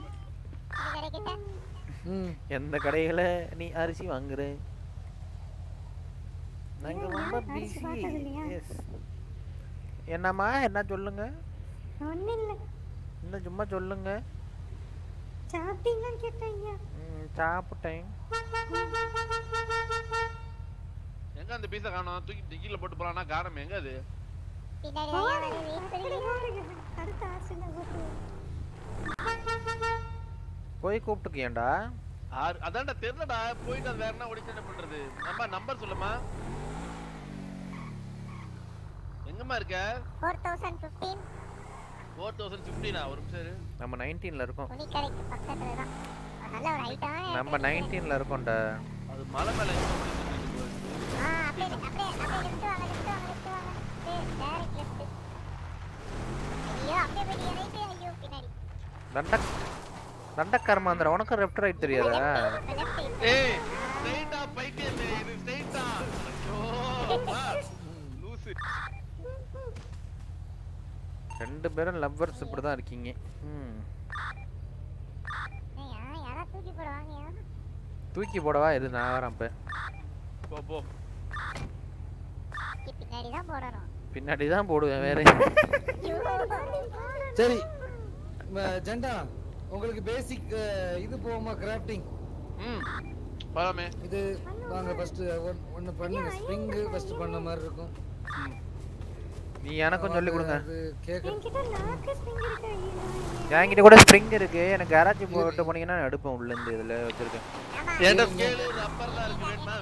ம் எந்த கடையில நீ அரிசி வாங்குற நாங்க ரொம்ப பிஸி எஸ் என்னம்மா என்ன சொல்லுங்க ஒன்றும் இல்லை இன்னும் சும்மா சொல்லுங்க சாப்பிட்டீங்களான்னு கேட்டேன் ஐயா ம், சாப்பிட்டேன் எங்க அந்த பீஸை காணோம் தூக்கி டிக்கில போட்டு போலாம்னா காணோம் எங்க அது பின்னாடி ஐயா வந்து வெயிட் பண்ணுங்க அடுத்த ஆஸ்திரேலியா போட்டு போய் கூப்பிட்டுக்கியேண்டா ஆறு- அதான்டா தெரியலடா போயிட்டு அது வேற என்ன ஓடிச்சு என்ன பண்றது நம்ம நம்பர் சொல்லுமா எங்கம்மா இருக்க four thousand fifteen four thousand ஃபிஃப்டினா ஒரு நிமிஷம் இரு. நம்ம நைன்டீன்ல இருக்கோம் துணி கடைக்கு பக்கத்துல தான் நல்ல ஒரு ஹைட்டான நம்ம நைன்டீன்ல இருக்கோம்டா அது மலை மேல எங்க ஓடிட்டு இருக்கு? ஆ அப்படியே அப்படியே அப்படியே லெஃப்ட் வாங்க லெஃப்ட் வாங்க லெஃப்ட் வாங்க டைரக்ட் லெஃப்ட் ஐயோ அப்படியே போய் ரைட் ஐயோ பின்னாடி தண்ட தண்டக்கர்மாந்திர உனக்கு லெஃப்ட் ரைட் தெரியாதா ஏய் ஸ்ட்ரைட்டா பைத்தியம் தெரியுது ஸ்ட்ரைட்டா ஐயோ வா. லூசு ரெண்டு பேரும் லவ்வர்ஸ் இப்படி தான் இருக்கீங்க ம் ஏய்யா யாரா தூக்கி போடுவாங்கயா தூக்கி போடவா இது நான் வரேன் இப்போ போ போ பின்னாடி தான் போடணும் பின்னாடி தான் போடுவேன் வேற ஐயோ சரி ம- ஜெண்டா உங்களுக்கு பேசிக் இது போகுமா கிராஃப்டிங் ம் போலாமே இது வாங்க ஃபர்ஸ்ட் ஒன்னு பண்ணுங்க ஸ்ப்ரிங் ஃபர்ஸ்ட் பண்ண மாதிரி இருக்கும் நீ எனக்கும் சொல்லி கொடுங்க அது கேக்க என்கிட்ட லாக்கு ஸ்ப்ரிங் இருக்கு ஐயோ என்கிட்ட கூட ஸ்ப்ரிங் இருக்கு எனக்கு கராச்சி போட்டு போனீங்கன்னா நான் எடுப்பேன் உள்ள இருந்து இதுல வச்சிருக்கேன் ஏன்டா ஸ்கேல் ரப்பர்லாம் இருக்கு வேணுமா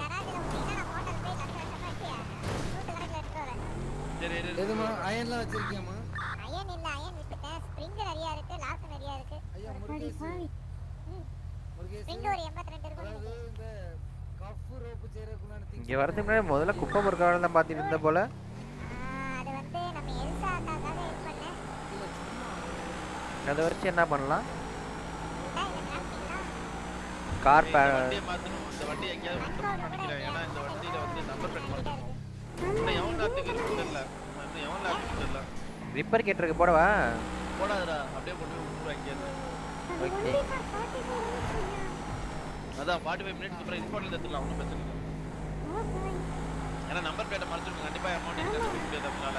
சரி இரு, இரு. எதுமா அயன்லாம் வச்சிருக்கியாமா அயன் இல்ல அயன் விட்டுட்டேன் ஸ்ப்ரிங் நிறைய இருக்கு லாக் நிறைய இருக்கு ஸ்ப்ரிங் ஒரு 82 இருக்கும் அதாவது இந்த கஃப் ரோப் செய்யறதுக்குள்ளான things இங்க வரதுக்கு முன்னாடி முதல்ல குப்பை பொறுக்காக தான் பார்த்துட்டு இருந்த போல அது வந்து நம்ம எல்சா அக்காக்காக ஹெல்ப் பண்ணேன் அதை வச்சு என்ன பண்ணலாம் கார் இந்த வண்டியை மாத்தணும் இந்த வண்டி எங்கேயாவது விட்டுறணும்னு நினைக்கிறேன் ஏன்னா இந்த வண்டியில வந்து நம்பர் பிளேட் மாத்தணும் இன்னும் எவன் நேரத்துக்கு இருக்கு தெரியல இன்னும் எவன் நேரத்துக்கு தெரியல ரிப்பேர் கேட்டிருக்கு போடவா போடாதடா அப்படியே கொண்டு போய் விட்டுருவாங்க இங்கேருந்து ஓகே அதான் ஃபார்ட்டி ஃபைவ் மினிட்ஸ் அப்புறம் இன்ஸ்பாட்டில் எடுத்துக்கலாம் ஒன்றும் பிரச்சனை இல்லை ஏன்னா நம்பர் பிளேட்டை மறைச்சிருக்கோம் கண்டிப்பாக அமௌண்ட் எக்ஸ்ட்ரா முடியாது அதனால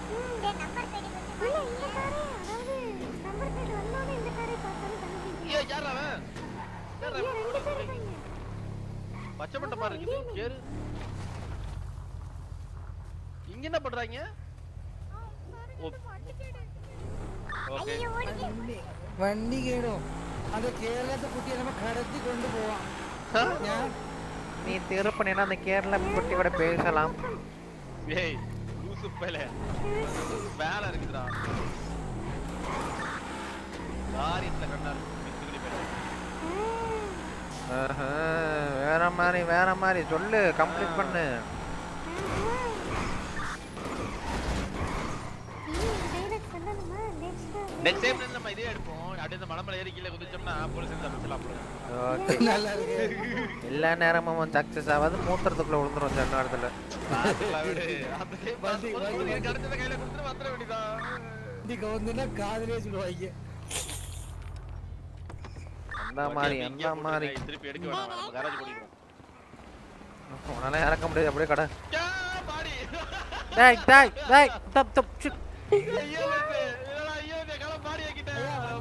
ஏய் யார் அவன் யார் அவன்? ஓடு, ஓடு. பச்சை மட்டை பாரு இருக்குது ஏறு இங்க என்ன பண்றாங்க ஓகே വണ്ടി കേടും അത് കേരളത്തെ കുട്ടിയെ നമ്മ കടത്തി കൊണ്ടുപോവാം ഞാൻ நீ திருப்பினா அந்த கேரளா குட்டி கூட பேசலாம் ஏய் லூசு பையல வேலை இருக்குதுடா ஆஹா, வேற மாதிரி வேற மாதிரி சொல்லு கம்ப்ளீட் பண்ணு நெக்ஸ்ட் டைம் நம்ம இதே எடுப்போம் அப்படியே இந்த மலை ஏறி கீழே குதிச்சோம்னா போலீஸ் தப்பிச்சலாம் போல ஓகே நல்லா இருக்கு எல்லா நேரமும் சக்சஸ் ஆகாது மூத்திரத்துக்குள்ள விழுந்துரும் சில நேரத்துல பாத்துக்கலாம் விடு. அப்படியே பாத்து ஒரு பொருள் இருக்கு, அடுத்ததை கையில கொடுத்துட்டு வந்துட வேண்டியதுதான். வண்டி கவுந்துன்னா காதுலயே சொல்லுவாங்க அந்த மாதிரி வண்டியை அந்த இங்கேயே மாதிரி போட்டுருங்க, திருப்பி எடுக்க வேணாம் நம்ம garage ஓடிக்கிறோம். உன்னால இறக்க முடியாது அப்படியே கடை யா, பாடி. டேய் டேய் டேய் தப் தப் சிக். ஐயோ, வந்து, என்னடா, ஐயோ, இந்த காலம் பாடி ஆக்கிட்டேன்.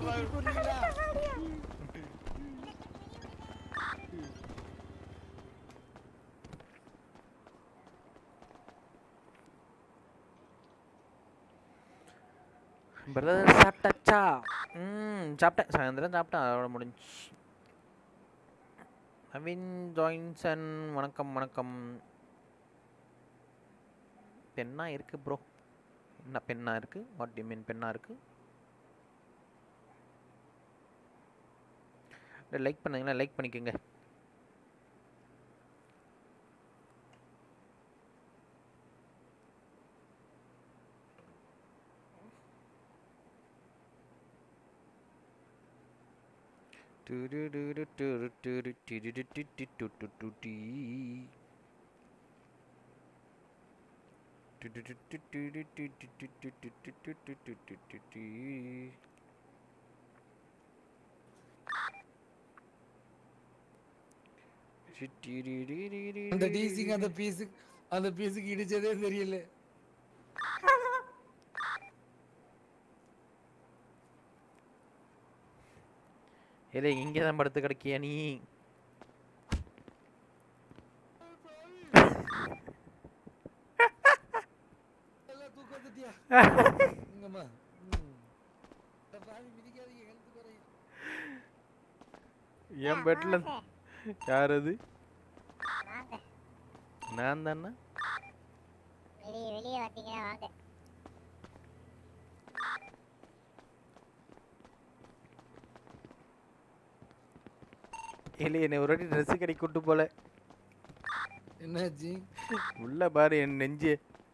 பிரதர் சாப்பிட்டாச்சா ம் சாப்பிட்டேன் சாயந்தரம் சாப்பிட்டேன் அதோட முடிஞ்சு நவீன் ஜாயின்சன் வணக்கம் வணக்கம் பெண்ணா இருக்கு ப்ரோ என்ன பெண்ணா இருக்கு வாட் யூ மீன் பெண்ணா இருக்கு லைக் பண்ணுங்களேன் லைக் பண்ணிக்கோங்க அந்த டிசிக்கு அந்த பீஸு அந்த பீஸுக்கு இடிச்சதே தெரியல இல்லை இங்கே தான் படுத்து கிடக்கியா நீ எல்லாம் தூக்கம் வந்துட்டியா இங்கம்மா ம். இந்த பாவி மிதிக்காதீங்க ஹெல்த் குறையும் என் பெட்டில் யார் அது நான் தானே வெளியே வெளியே வந்தீங்கன்னா வாங்க இல்லை என்னை ஒரு வாட்டி ட்ரெஸ்ஸு கடைக்கு கூட்டு போல என்னாச்சு உள்ள பாரு என் நெஞ்சு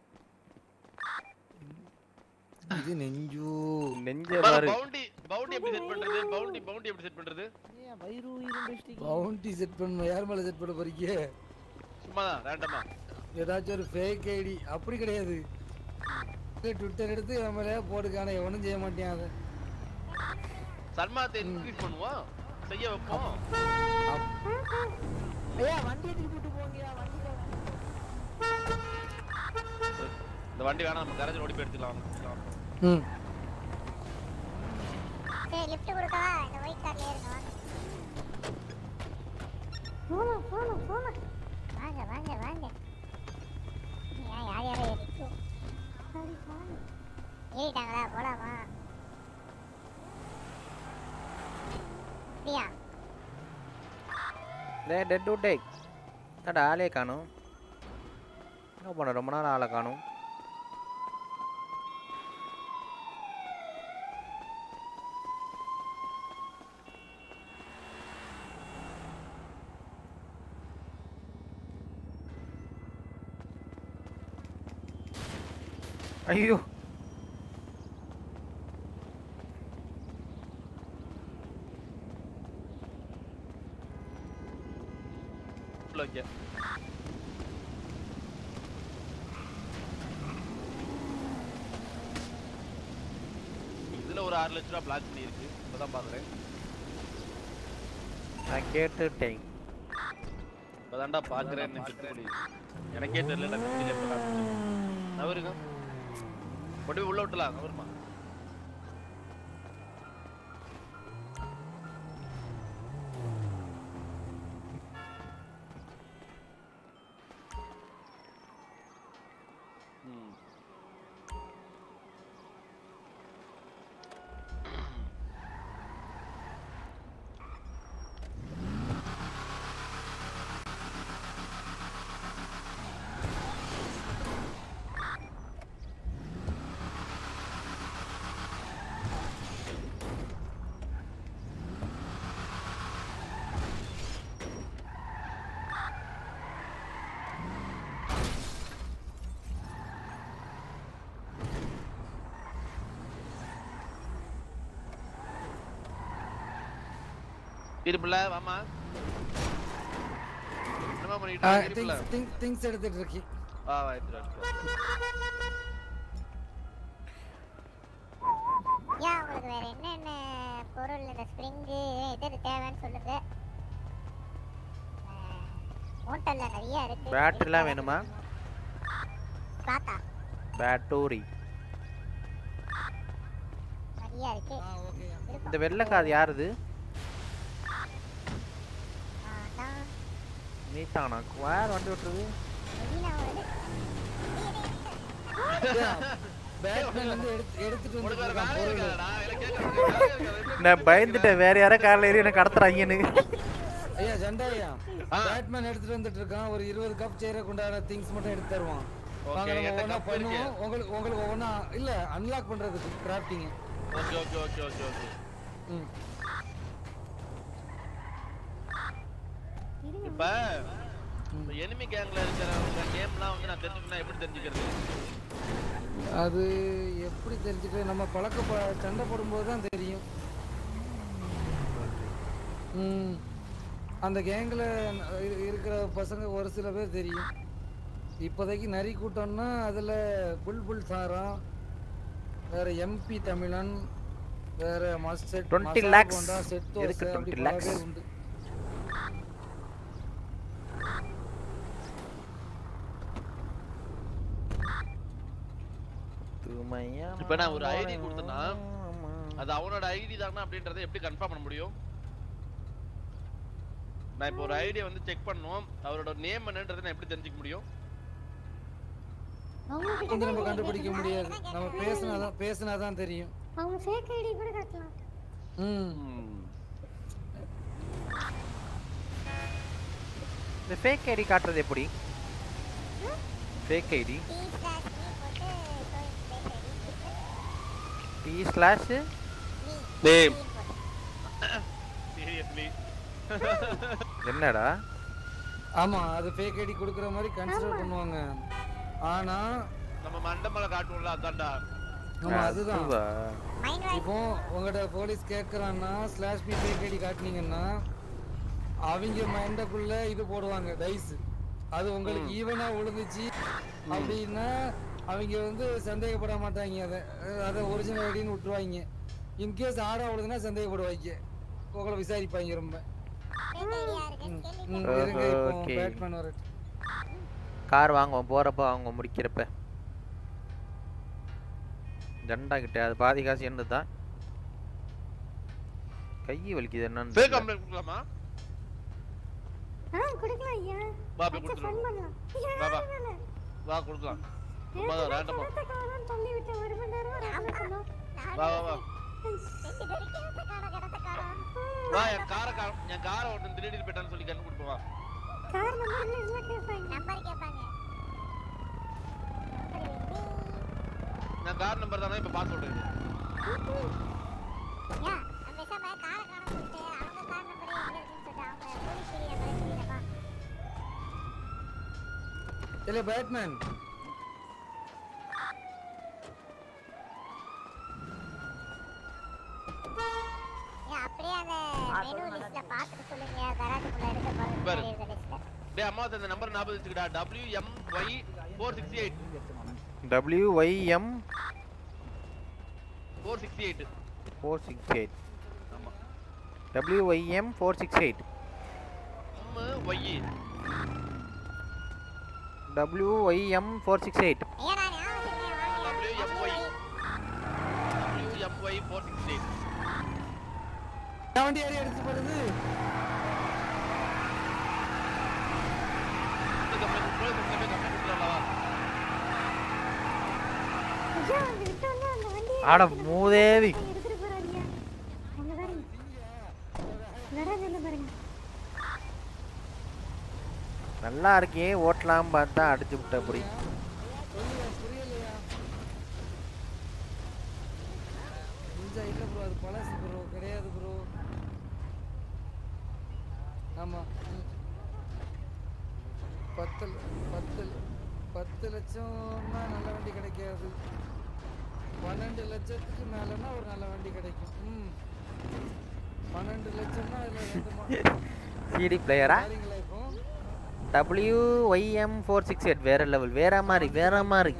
இது நெஞ்சு நெஞ்ச பாரு, பாரு bounty, bounty எப்படி set பண்றது? bounty, bounty எப்படி set பண்றது? வயிறு இருந்துச்சு பவுண்டி செட் பண்ணணும் யார் மேல செட் பண்ண போறீங்க சும்மாதான், random ஆ. ஏதாச்சும் ஒரு ஃபேக் ஐடி அப்படி கிடையாது ட்விட்டர் எடுத்து நம்மளே போட்டுக்கான எவனும் செய்ய மாட்டேன் அதை சன்மானத்தை increase பண்ணுவோம் செய்ய வைப்போம் ஐயா வண்டி எடுத்துட்டு போட்டு போங்கயா வண்டி இந்த வண்டி வேணாம் நம்ம கரேஜ் ஓடி போய் எடுத்துக்கலாம் வாங்க. ம் சரி லிஃப்ட் கொடுக்கவா இந்த ஒயிட் கார்ல ஏறுங்க வாங்க போமா போமா போமா வாங்க வாங்க வாங்க ஏன் யார் யாரோ ஏறிச்சு சரி வாங்க ஏறிட்டாங்களா போலாமா அப்படியா டே டெட் டு டேக் என்னடா ஆளே காணும் என்ன பண்ண ரொம்ப நேரம் ஆளை காணும் ஐயோ உள்ள வைக்க இதுல ஒரு ஆறு லட்ச ரூபா பிளாக் பண்ணி இருக்கு இப்பதான் பாக்குறேன் நான் கேட்டுட்டேன் இப்பதான்டா பாக்குறேன் திருப்பதி எனக்கே தெரியல நான் எப்படா நவருங்க கொண்டு போய் உள்ள விட்டலாம் நவருமா இருப்புல வாமா என்னமா பண்ணிட்டு இருக்க இருப்புல திங்ஸ் திங்ஸ் திங்ஸ் எடுத்துட்டு இருக்கேன் வா வா எடுத்துட்டு வா, எடுத்துட்டு வா. யா உங்களுக்கு வேற என்னென்ன பொருள் இந்த ஸ்ப்ரிங்கு எது எது தேவைன்னு சொல்லுங்க ஹோட்டல்ல நிறைய இருக்கு பேட்டரிலாம் வேணுமா பார்த்தா பேட்டரி நிறைய இருக்கு இந்த வெள்ளைக்காது யாருது அதான் நீட்டானா வேர் வண்டி விட்டுருது பேட்மேன் வந்து எடுத்து எடுத்துட்டு உனக்கு வேற வந்து வேலை இருக்காடா இல்ல கேட்கறதுக்கு நான் பயந்துட்டேன் வேற யாரோ கார்ல ஏறி என்ன கடத்துறாங்கன்னு ஐயா ஜெண்டா ஐயா பேட்மேன் எடுத்துட்டு வந்துட்டு இருக்கான் ஒரு இருபது கப் சேர கொண்டாட திங்ஸ் மட்டும் எடுத்து தருவான் வாங்க Okay, நம்ம என்கிட்ட ஒவ்வொன்றா cup பண்ணுவோம் இருக்கு. உங்களுக்கு உங்களுக்கு ஒவ்வொன்றா இல்ல அன்லாக் பண்றதுக்கு crafting okay okay okay okay okay ம் இப்ப எனிமி கேங்ல இருக்கிறவங்க நேம்லாம் வந்து நான் தெரிஞ்சுக்கணும் எப்படி தெரிஞ்சுக்கிறது அது எப்படி தெரிஞ்சுக்க நம்ம பழக்க ப- சண்டை போடும்போது தான் தெரியும் ம் அந்த கேங்கில் இருக்கிற பசங்க ஒரு சில பேர் தெரியும் இப்போதைக்கு நரி கூட்டம்னா அதில் புல்புல் சாரம் வேற எம்பி தமிழன் வேற மஸ்டட் 20 lakhs. எதுக்கு 20 lakhs? உண்டு இப்ப நான் ஒரு ஐடி கொடுத்தேன்னா அது அவனோட ஐடி தானா அப்படின்றத எப்படி கன்ஃபார்ம் பண்ண முடியும் நான் இப்போ ஒரு ஐடியை வந்து செக் பண்ணோம் அவரோட நேம் என்னன்றதை நான் எப்படி தெரிஞ்சுக்க முடியும் வந்து நம்ம கண்டுபிடிக்க முடியாது நம்ம பேசினாதான் பேசினாதான் தெரியும் அவங்க ஃபேக் ஐடி கூட காட்டலாம் ம் இந்த ஃபேக் ஐடி காட்டுறது எப்படி fake ID D slash name seriously என்னடா ஆமா அது ஃபேக் ஐடி கொடுக்குற மாதிரி கன்சிடர் பண்ணுவாங்க ஆனா நம்ம மண்டமலை காட்டுவோம்ல அதான்டா ஆமா அதுதான் அதுவா? இப்போ உங்கள்கிட்ட போலீஸ் கேட்குறான்னா ஸ்லாஷ் பி ஃபேக் ஐடி காட்டுனீங்கன்னா அவங்க மைண்டக்குள்ள இது போடுவாங்க டைஸ் அது உங்களுக்கு ஈவனா விழுந்துச்சு அப்படின்னா அவங்க வந்து சந்தேகப்பட மாட்டாங்க அதை அதை ஒரிஜினல் ஐடின்னு விட்டுருவாங்க இன்கேஸ் ஆடா விழுதுன்னா சந்தேகப்படுவாங்க உங்களை விசாரிப்பாங்க ரொம்ப ம், ம், இருங்க இப்போ ஓகே பேட்மேன் வரட்டும் கார் வாங்குவோம் போறப்ப வாங்குவோம் முடிக்கிறப்ப ஜெண்டா கிட்ட அது பாதி காசு என்னது தான் கை வலிக்குது என்னன்னு ஃபேக் தெரியல. கம்ப்ளைண்ட் கொடுக்கலாமா ஆ கொடுக்கலாம் ஐயா வா போய் ஃபன் கொடுத்துருவோம் பண்ணலாம் ஐயா, வா, வா. வேலை, வேலை. வா கொடுக்கலாம் சும்மா தான் ரேண்டமா கிணத்த காணோம்னு தள்ளி விட்டு ஒரு மணி நேரம் ராம சொன்னோம். வா வா வா ரெண்டு பேரும் கிணத்த காணோம், கிணத்த காணோம். வா என் காரை கா என் காரை ஒருத்தன் திருடிட்டு போயிட்டான்னு சொல்லி கண்டு கொடுப்போம் வா கார் நம்பர் எல்லாம் கேட்பாங்க நம்பர் கேட்பாங்க நான் கார் நம்பர் தானே இப்போ பாஸ் சொல்றேன் ஐயா, நம்ம பேசாம காரை காணோம் சொல்லிட்டு அவங்க கார் நம்பரே எங்க இருக்குன்னு சொல்லிட்டு அவங்க போலீஸ் ஏரியா மேல சொல்லிடவா? இல்ல பேட்மேன் ஐயா, அப்படியே அந்த மெனு லிஸ்ட்ல பார்த்துட்டு சொல்லுங்க கராஜுக்குள்ள இருக்க பொருள் பாரு. இருக்க லிஸ்ட்ல டேய் அம்மா அந்த நம்பர் ஞாபகம் வச்சுக்கடா W M Y four sixty eight WYM four sixty eight 468 ஆமா WYM 468 எம் ஒய் WYM 468 ஐயா நான் ஞாபகம் வச்சிருக்கேன் வாங்க W M Y W M Y four sixty eight என் வண்டி யாரையும் எடுத்து போடுது ஐயா வந்து விட்டோம்னா அந்த வண்டி ஆட மூதேவி எடுத்துட்டு போறாங்க அங்க பாருங்க கராஜ்ல பாருங்க நல்லா இருக்கே ஓட்டலாம் பார்த்தா அடிச்சு விட்ட அப்படி சொல்லுங்க புரியலையா நிஞ்சா இல்ல ப்ரோ அது பழசு ப்ரோ கிடையாது ப்ரோ ஆமா ம். பத்து ல- பத்து ல- பத்து லட்சம்னா நல்ல வண்டி கிடைக்காது பன்னெண்டு லட்சத்துக்கு மேலன்னா ஒரு நல்ல வண்டி கிடைக்கும் ம் பன்னெண்டு லட்சம்னா இதுல ரெண்டு மா- சிடி பிளேயரா பாருங்களா இப்போ W Y M four six eight வேற லெவல் வேற மாதிரி வேற மாதிரி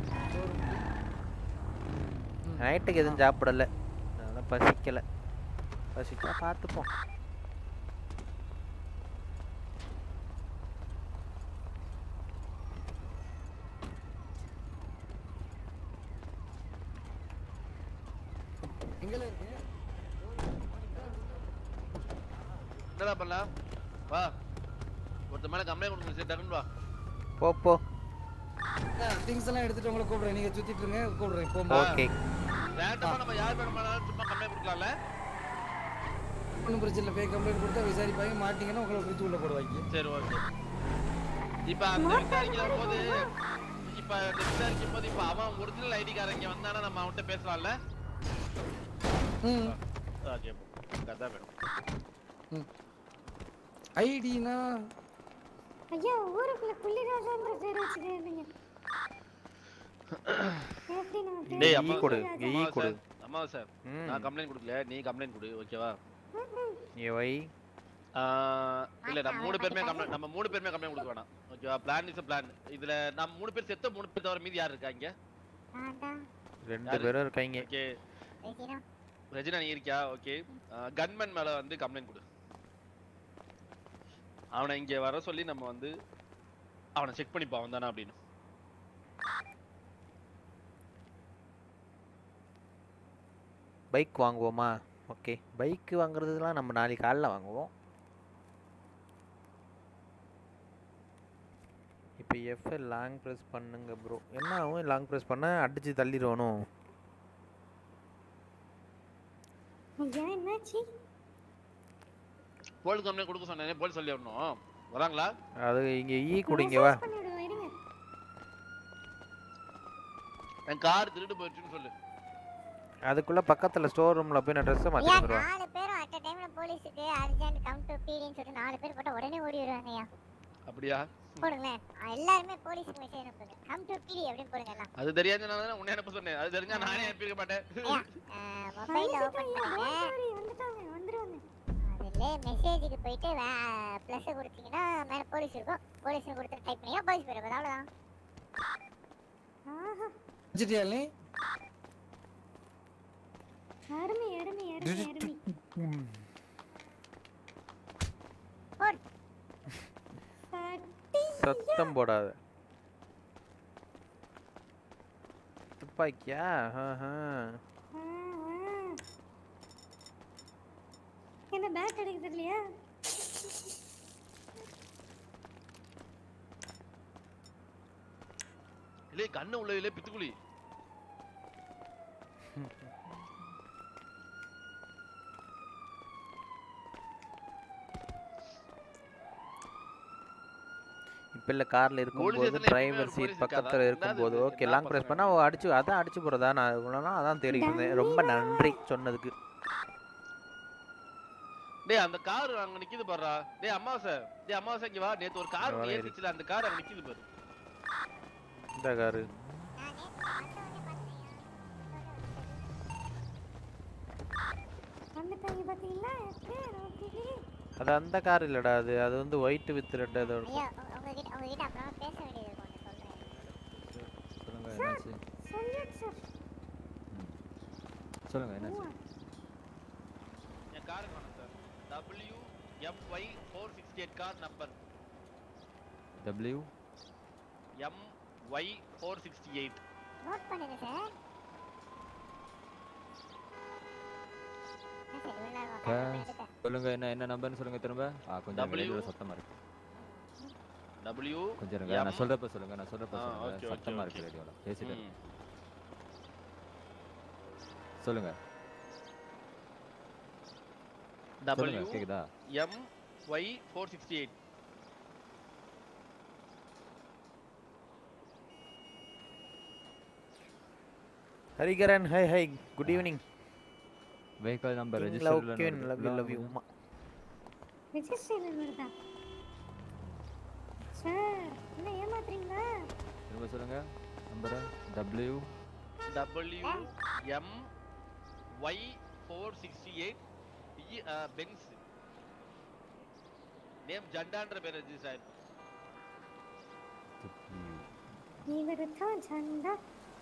நைட்டுக்கு எதுவும் சாப்பிடல அதெல்லாம் பசிக்கல பசிச்சா பார்த்துப்போம் எங்கல இருக்கு என்னடா பண்ணலாம் வா ஒருத்த மேல கம்ப்ளைண்ட் கொடுங்க சரி டக்குன்னு வா போ போ திங்ஸ் எல்லாம் எடுத்துட்டு உங்களை கூப்பிடுறேன் நீங்க சுத்திட்டு இருங்க கூப்பிடுறேன் போமா ஓகே ரேண்டமா நம்ம யார் மேல வேணாலும் சும்மா கம்ப்ளைண்ட் கொடுக்கலாம்ல ஒன்றும் பிரச்சனை இல்லை ஃபேக் கம்ப்ளைண்ட் கொடுத்தா விசாரிப்பாங்க மாட்டீங்கன்னா உங்களை பிடிச்சி உள்ள போடுவாங்க சரி ஓகே இப்ப அந்த விசாரிக்கிற போது இப்ப இந்த விசாரிக்கும் போது இப்ப அவன் ஒரிஜினல் ஐடி காரங்க வந்தானா நம்ம அவன்கிட்ட பேசலாம்ல ம் ஓகே அதான் வேணும் ஐடினா ஐயா ஊருக்குள்ள புள்ளிராஜான்ற பேர் வச்சுக்கிறீங்க எப்படி நம்ம பேர் டேய் ஈ அம்மா கொடு, அம்மா ஈ கொடு. சார், அம்மா சார் ம். நான் கம்ப்ளைண்ட் கொடுக்கல நீ கம்ப்ளைண்ட் கொடு ஓகேவா ஏ ஒய் இல்ல நம்ம மூணு பேருமே கம்ப்ளைண்ட் நம்ம மூணு பேருமே கம்ப்ளைண்ட் கொடுக்க வேணாம் ஓகேவா பிளான் இஸ் பிளான் இதுல நம்ம மூணு பேர் செத்த மூணு பேர் தவிர மீதி யார் இருக்காங்க ரெண்டு பேரும் இருக்காங்க ஓகே ரெஜினா நீ இருக்கியா ஓகே கன்மேன் மேல வந்து கம்ப்ளைண்ட் கொடு அவனை இங்க வர சொல்லி நம்ம வந்து அவனை செக் பண்ணிப்போம் அவன் தானே அப்படின்னு பைக் வாங்குவோமா ஓகே பைக் வாங்குறதுலாம் நம்ம நாளைக்கு காலைல வாங்குவோம் இப்போ எஃப்ஐ லாங் ப்ரெஸ் பண்ணுங்க ப்ரோ என்ன ஆகும் லாங் ப்ரெஸ் பண்ண அடிச்சு தள்ளிடுவானும் ஐயா என்னாச்சு போலீஸ் கம்ப்ளைண்ட் கொடுக்க சொன்னேன் போலீஸ் சொல்லி வரணும் வராங்களா அது இங்கே ஈ குடிங்க வா பண்ணிவிடுவோம் இருங்க என் கார் திருட்டு போயிடுச்சுன்னு சொல்லு அதுக்குள்ள பக்கத்துல ஸ்டோர் ரூம்ல போய் நான் ட்ரெஸ்ஸை ஐயா மாத்தி வந்துருவேன் நாலு பேரும் அட் டைம்ல போலீஸுக்கு அர்ஜென்ட் கம் டு பீடின்னு சொல்லிட்டு நாலு பேர் போட்டா உடனே ஓடி வருவாங்க ஐயா அப்படியா போடுங்களேன் அஹ் எல்லாருமே போலீஸ்க்கு மெசேஜ் அனுப்புங்க கம் டு பீடி அப்படின்னு போடுங்க எல்லாம் அது தெரியாதனால தான் உன்னை அனுப்ப சொன்னேன் அது தெரிஞ்சா நானே அனுப்பியிருக்க மாட்டேன் மொபைல் ஓபன் பண்ணுங்க வந்துட்டாங்க வந்துருவாங்க அதுல மெசேஜுக்கு போயிட்டு ப்ளஸ் கொடுத்தீங்கன்னா மேல போலீஸ் இருக்கும் போலீஸ் கொடுத்து டைப் பண்ணீங்கன்னா போலீஸ் போயிடும் அவ்வளவுதான் ஆஹா வச்சுட்டியா நீ அருமை அருமை அருமை அருமை சத்தம் போடாத துப்பாக்கியா ஆஹா. என்ன பேட் எடுக்க தெரியலையா இல்லையே கண்ணு உள்ள இல்லையே பித்துக்குழி இப்ப இல்ல கார்ல இருக்கும்போது ஸ்டேஷன்ல எப்பவுமே டிரைவர் ஒரு சீட் police பக்கத்துல இருக்காதா? இருக்கும்போது என்னது ஓகே என்ன லாங் பிரஸ் பண்ணா அவ அடிச்சு அதான் அடிச்சு போறதா நான் இவ்வளவு நாள் அதான் தேடிட்டு இருந்தேன் ரொம்ப நன்றி சொன்னதுக்கு டேய் அந்த கார் அங்க நிக்குது பாருடா டேய் அம்மாவாசை டேய் அம்மாவாசை இங்க வா நேத்து ஒரு கார் வரேன் இரு. ஏறிச்சுல அந்த கார் அங்க நிக்குது பாரு இந்த காரு வந்துட்டாங்க பாத்தீங்களா எப்படி ஓகே அது அந்த கார் இல்லடா அது அது வந்து ஒயிட் வித் ரெட் ஏதோ ஐயா இருக்கும் உ- உங்ககிட்ட உங்ககிட்ட அப்புறமா பேச வேண்டியது இருக்கும் ஒண்ணு சொல்றேன் சொல்லுங்க என்னாச்சு சொல்லிட்டு சார் சொல்லுங்க என்னாச்சு என் கார் காணும் sir W M Y four sixty eight car number W M Y four sixty eight note பண்ணுங்க சார் என்ன சார் இவ்வளவு நேரம் உட்கார்ந்து எடுத்தேன் சொல்லுங்க என்ன என்ன நம்பர்னு சொல்லுங்க திரும்ப ஆ கொஞ்சம் W. வெளியில சத்தமா இருக்கு டபிள்யூ கொஞ்சம் இருங்க நான் சொல்றப்ப சொல்லுங்க நான் சொல்றப்ப ஆ, சொல்லுங்க okay, okay, சத்தமா okay. இருக்கு ரேடியோல பேசிட்டு ம். சொல்லுங்க டபிள்யூ சொல்லுங்க கேக்குதா M Y four sixty eight Hariharan hi hi good evening vehicle number love ரெஜிஸ்டர்ல கியூன் love you love you Uma registration வருதா சார் என்ன ஏமாத்துறீங்களா திரும்ப சொல்லுங்க number W W M Y four sixty eight இ- ஆ, பென்ஸ் நேம் ஜண்டான்ற பேர் ரெஜிஸ்டர் ஆயிருக்கு இவரு தான் சண்டா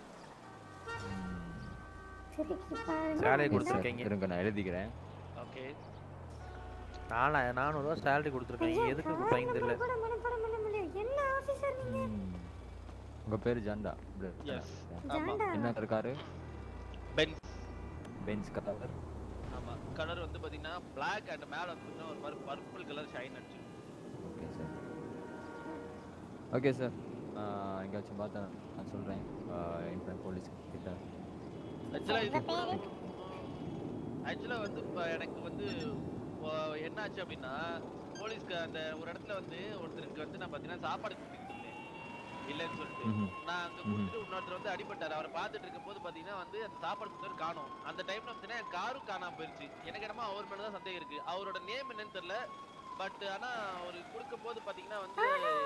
திருப்பி பாருங்க சேலரி கொடுத்துருக்கீங்க இருங்க நான் எழுதிக்கிறேன் ஓகே நாலா நானூறுரூவா சேலரி கொடுத்துருக்கேன் எதுக்கு கொடுத்தாங்க தெரியல கூட மனப்பாடம் பண்ண முடியும் என்ன ஆபீசர் நீங்க உங்க பேரு ஜாண்டா Blur. Yes. ஜாண்டா. என்ன இருக்காரு பென்ஸ் பென்ஸ் கலர் ஆமா கலர் வந்து பாத்தீங்கன்னா Black அண்ட் மேல வந்து பாத்தீங்கன்னா ஒரு மாதிரி பர்பிள் கலர் ஷைன் அடிச்சு ஓகே சார் ஓகே சார் எங்கேயாச்சும் பார்த்தா நான் சொல்கிறேன் இன்ஃபரன் போலீஸ் கிட்ட ஆக்சுவலா இது ஆக்சுவலா வந்து இப்ப எனக்கு வந்து இப்போ என்ன ஆச்சு அப்படின்னா போலீஸ்க்கு அந்த ஒரு இடத்துல வந்து ஒருத்தருக்கு வந்து நான் பாத்தீங்கன்னா சாப்பாடு கொடுத்துக்கிட்டு இருந்தேன் இல்லைன்னு சொல்லிட்டு ம்ஹும். நான் அங்க ம்ஹும். கொடுத்துட்டு இன்னொருத்தர் வந்து அடிபட்டாரு அவரை பார்த்துட்டு இருக்கும் போது பாத்தீங்கன்னா வந்து அந்த சாப்பாடு கொடுத்தவர் காணோம் அந்த டைம்ல பாத்தீங்கன்னா என் காரும் காணாம போயிருச்சு எனக்கு என்னமோ அவர் மேல தான் சந்தேகம் இருக்கு அவரோட நேம் என்னன்னு தெரியல பட் ஆனா அவர் கொடுக்கும் போது பாத்தீங்கன்னா வந்து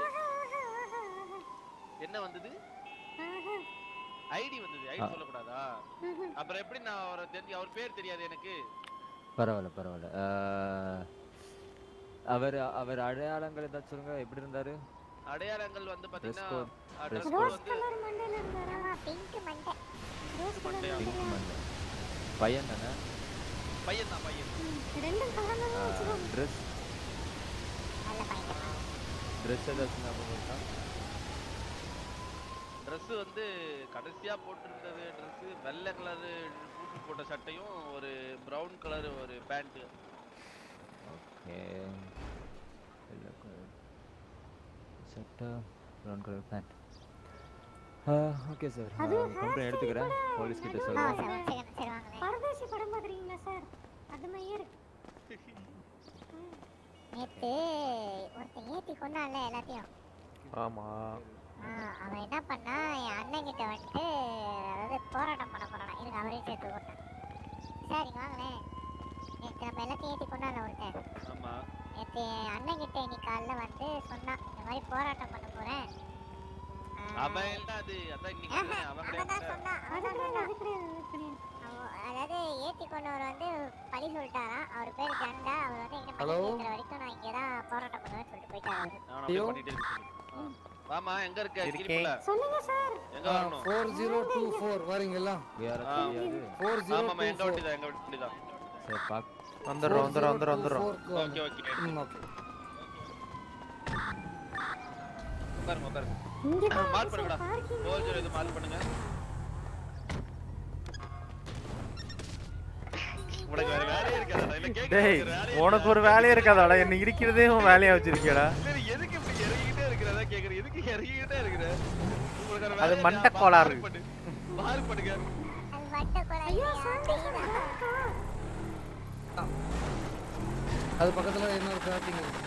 என்ன வந்தது ஐடி வந்தது ஐடி ஆ. சொல்லக்கூடாதா அப்புறம் எப்படி நான் அவரை தெரிஞ்சு அவர் பேர் தெரியாது எனக்கு பரவாயில்ல பரவாயில்ல அஹ், அவர் அவர் அடையாளங்கள் ஏதாச்சும் சொல்லுங்க எப்படி இருந்தாரு அடையாளங்கள் வந்து பாத்தீங்கன்னா code, அஹ், dress dress code. code rose வந்து கலர் மண்டையில இருந்தாரா பிங்க் மண்டை ரோஸ் கலர் மண்டையா? பிங்க் மண்டை பையன் தானே பையன் தான் பையன் ரெண்டும் கலர்ல தான் வச்சிருக்கோம் ட்ரெஸ் நல்ல பையன் ட்ரெஸ் ஏதாச்சும் ஞாபகம் இருக்கா Dress வந்து கடைசியா போட்டிருந்தது Dress வெள்ளை கலர் பூட்டு போட்ட சட்டையும் ஒரு பிரவுன் கலர் ஒரு பேண்ட் ஓகே வெள்ளை கலர் சட்டை brown colour pant okay sir complaint எடுத்துக்கிறேன் போலீஸ் கிட்ட சொல்றேன் பரதேசி படம் பாக்குறீங்களா சார் அது மாதிரியே இருக்கு நேத்து ஒருத்தன் ஏத்தி கொண்டான்ல எல்லாத்தையும் ஆமா ஆ, அவன் என்ன பண்ணா என் அண்ணன் கிட்ட வந்துட்டு அதாவது போராட்டம் பண்ண போறான் இருங்க அவரையும் சேர்த்து கொண்டான் சார் இங்க வாங்களேன் நேத்து நம்ம எல்லாத்தையும் ஏத்தி கொண்டான்ல ஒருத்தன் ஆமா நேத்து என் அண்ணன் கிட்ட இன்னைக்கு காலைல வந்து சொன்னான் இந்த மாதிரி போராட்டம் பண்ண போறேன் அவன் இல்ல அது அதான் இன்னைக்கு ஆஹா, சொன்னேன், அவன் அவன் தான் கிடையாது சொன்னான் அவன் தான் சொன்னான் அவன் அதாவது ஏத்தி கொண்டவர் வந்து பழி சொல்லிட்டாராம் அவர் பேர் ஜண்டா அவர் வந்து என்ன Hello? பண்ணி இருக்கிற வரைக்கும் நான் இங்கே தான் போராட்டம் பண்ணுவேன்னு சொல்லிட்டு போயிட்டாரு அவரு அவனை அப்படியே பண்ணிட்டே இருக்க சொல்லு. ஆ. வாமா எங்க இருக்க இருக்கேன். கிரிப்புல சொல்லுங்க சார் எங்க வரணும் ஃபோர் ஜீரோ டூ ஃபோர் வரீங்களா ஆ. ஃபோர் ஜீரோ ஆமாமா எங்க வண்டி தான் எங்க வண்டி தான் சார் பாக் வந்துடுறோம் வந்துடுறோம் வந்துடுறோம் வந்துடுறோம் ஓகே ஓகே ம் ஓகே உட்காருங்க உட்காருங்க இங்க தான் மார்க் பண்ணுங்கடா parking ஃபோர் ஜீரோ இது மார்க் பண்ணுங்க உனக்கு வேற வேலையே இருக்காதா இல்ல கேக்குற டேய் வேலையே உனக்கு ஒரு வேலையே இருக்காதாடா என்ன இடிக்கிறதே உன் வேலையா வச்சிருக்கியடா இல்ல நீ எதுக்கு இப்படி இறங்கிட்டே இருக்கிறதா கேக்குற எதுக்கு இறங்கிட்டே இருக்கிற உங்களுக்கு வேற அது வேலையே மண்டை இல்லையா? கோளாறு. மார்க் பண்ணு. மார்க் பண்ணுங்க அது வட்ட குழந்தையா ஐயோ அது பக்கத்துல இன்னொரு பார்க்கிங் இருக்கு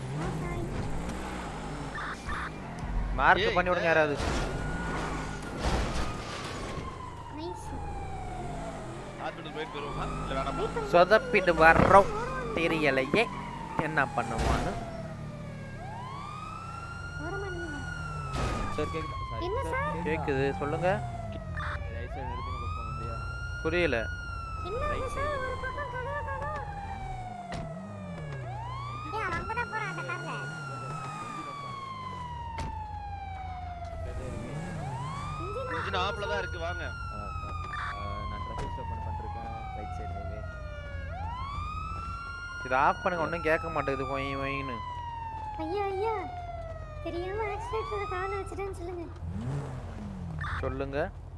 மார்க் பண்ணி விடுங்க யாராவது ஹாஸ்பிடல் போயிட்டு வருவோமா இல்ல வேணாமா சொதப்பிட்டு வர்றோம் தெரியலையே என்ன பண்ணுவான்னு சார் கேக்குதா சார் என்ன சார் கேக்குது சொல்லுங்க ரைட் சைடு எடுத்துங்க பார்ப்போம் வண்டியா புரியல என்ன சார் ஒரு பக்கம் கதவு கதவு ஏன் அவன் அங்கதான் போறான் அந்த கார்ல இன்ஜின் ஆப்ல தான் இருக்கு வாங்க ஆ, ஆ, நான் ட்ராஃபிக் ஸ்டாப் பண்ண பண்ணிருக்கேன் ரைட் சைடு ஹைவே இது ஆஃப் பண்ணுங்க ஒன்றும் கேட்க மாட்டேங்குது கொய் கொயின்னு ஐயா ஐயா தெரியாம ஆக்சிடென்ட்ல காலை வச்சிட்டேன்னு சொல்லுங்க சொல்லுங்க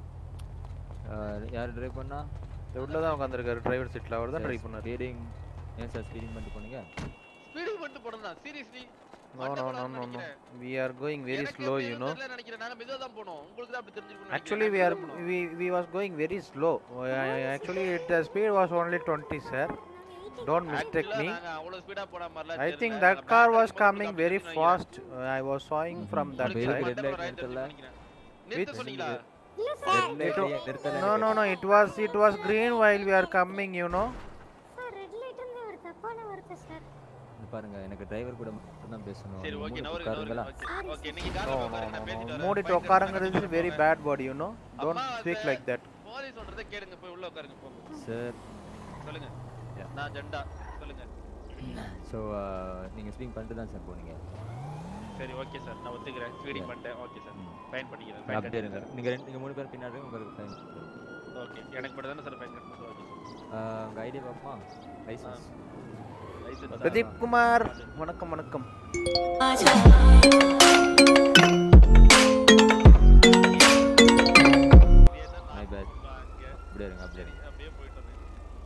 யார் டிரைவ் பண்ணா உள்ள தான் உட்காந்துருக்காரு டிரைவர் சீட்டில் அவர் தான் ட்ரை பண்ணார் ஸ்பீடிங் ஏன் சார் ஸ்பீடிங் பண்ணிட்டு போனீங்க ஸ்பீடிங் பண்ணிட்டு போறதா seriously no no no no no we are going very slow you know நினைக்கிறேன் நாங்க மெதுவா தான் போனோம் உங்களுக்கு தான் அப்படி தெரிஞ்சிருக்கும் Actually, we are we we was going very slow. Uh, actually, it, the speed was only 20, sir. Don't mistake me. நாங்க அவ்வளவு ஸ்பீடா போன மாதிரிலாம் I think that car was coming very fast. Uh, I was sawing from that அப்ப எதுக்கு side. red light நிறுத்தல நிறுத்த சொன்னீங்களா red light It- நிறுத்தல no, no, no. It was it was green while we are coming. You know. Sir red light இருந்து ஒரு தப்பான வார்த்தை sir இங்க பாருங்க எனக்கு டிரைவர் கூட மட்டும் தான் பேசணும் சரி நீங்க ஓகே மூணு நவரு உட்காருங்களா ஓகே ஓகே நீங்க No, கார்ல no, உட்காருங்க no, நான் பேசிட்டு no. வரேன் Mood it உட்காருங்கிறது is very bad word. You know. Don't அம்மா, speak அது- like that. போலீஸ் சொல்றதை கேளுங்க போய் உள்ள உட்காருங்க போங்க சார் சொல்லுங்க நான் ஜெண்டா சொல்லுங்க ஸோ நீங்கள் ஸ்பீக் பண்ணிட்டு தான் சார் போனீங்க சரி ஓகே சார் நான் ஒத்துக்கிறேன் ஸ்பீடிங் பண்ணிட்டேன் ஓகே சார் ஃபைன் பண்ணிக்கிறேன் ஃபைன் அப்படியே இருங்க நீங்கள் ரெண்டு நீங்கள் மூணு பேர் பின்னாடி உங்களுக்கு ஃபைன் ஓகே எனக்கு மட்டும் தானே சார் ஃபைன் கட்டணும் ஓகே உங்கள் ஐடி பார்ப்போமா லைசன்ஸ் லைசன்ஸ் பிரதீப் குமார் வணக்கம் வணக்கம் மை பேட் அப்படியே இருங்க அப்படியே இருங்க அப்படியே போயிட்டு வந்தேன்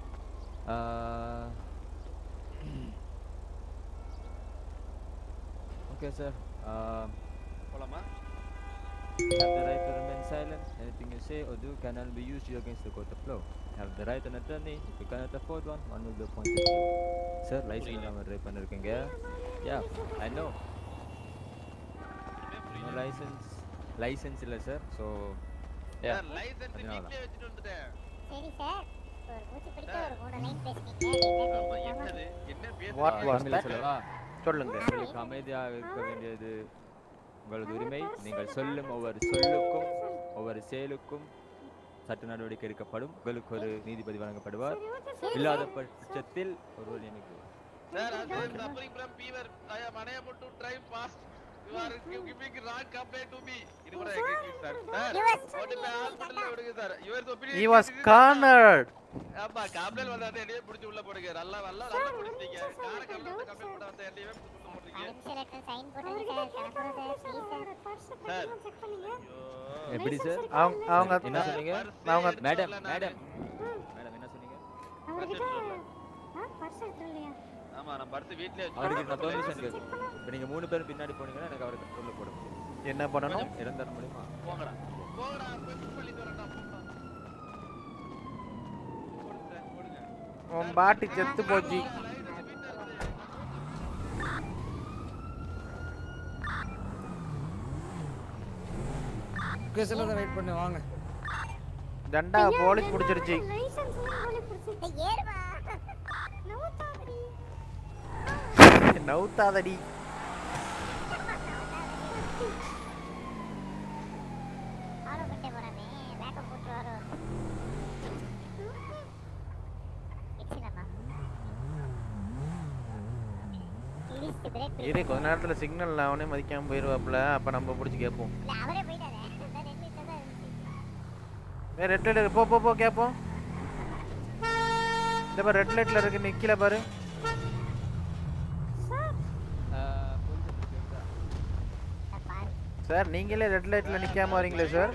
ஓகே சார் போலாமா Have the right to remain silent. Anything you say or do cannot be used against the court of law. Have the right to an attorney. If you cannot afford one, one will be appointed. to you. Sir, license இல்லாம drive பண்ணிருக்கீங்க. Yeah, I know. No license. License இல்ல சார். So, yeah. Sir license அதனால தான். வீட்லயே வச்சுட்டு வந்துட்டேன் சரி சார் ஒரு மூச்சு பிடிக்க ஒரு மூணு லைன் பேசுனீங்க ஆமா, என்ன என்னது என்ன What பேசுறீங்க was தமிழ்ல that? சொல்லவா? சொல்லுங்க உங்களுக்கு அமைதியாக இருக்க வேண்டியது உங்களது உரிமை நீங்கள் சொல்லும் ஒவ்வொரு சொல்லுக்கும் ஒவ்வொரு செயலுக்கும் சட்ட நடவடிக்கை எடுக்கப்படும் உங்களுக்கு ஒரு நீதிபதி வழங்கப்படுவார் இல்லாத பட்சத்தில் ஒருவர் நியமிக்குவார் Sir, I am suffering from fever. I am unable to drive fast. You are gi- giving wrong complaint to me. இது கூட எங்களுக்கு sir. Sir, கொண்டு போய் hospital ல விடுங்க sir. Your opinion he was is this, sir. cornered ஆமா, complaint வந்தாதான் என்னையே பிடிச்சு உள்ள போடுங்க. நல்லா நல்லா நல்லா பிடிச்சிட்டீங்க. கார complaint வந்து complaint போட வந்தா என்னையவே பிடிச்சு உள்ள போடுறீங்க. பர்மிஷன் லெட்டர் சைன் போடுங்க சார் கணக்கு சார் ப்ளீஸ் சார் Sir, எப்படி சார் அவங்க அவங்க என்ன சொன்னீங்க அவங்க மேடம் மேடம் மேடம் என்ன சொன்னீங்க ஆமா, நான் பர்ஸ் வீட்லயே அவருக்கு நான் வச்சிருக்கேன். பெர்மிஷன் இருக்கு இப்போ நீங்க மூணு பேர் பின்னாடி போனீங்கன்னா எனக்கு அவருக்கு உள்ள போட முடியும் என்ன பண்ணணும் இடம் தர முடியுமா போங்கடா. போங்கடா, போய் புக் பண்ணிட்டு வரேன்டா, போங்கடா. போடுங்க, போடுங்க. உன் பாட்டி செத்து போச்சு லொகேஷன்ல தான் வெயிட் பண்ணு வாங்க ஜண்டா போலீஸ் பிடிச்சிருச்சு ஏறுமா நவுத்தாதடி ஃபாலோ பண்ணிட்டே போறானே பேக்கப் போட்டு வரோம் இட்ஸினமா இடிச்சு பிரேக் இரு கொஞ்ச நேரத்துல சிக்னல் அவனே மதிக்காம போயிருவாப்ல அப்ப நம்ம பிடிச்சி கேட்போம் இல்ல அவரே போயிட்டாரே அதான் ரெண்டு நிமிஷம் தான் இருந்துச்சு ஏ ரெட் லைட் போ போ போ கேட்போம் இந்த பாரு ரெட் லைட்ல இருக்கு நிக்கல பாரு சார் நீங்களே ரெட் லைட்ல நிக்காம வரீங்களே சார்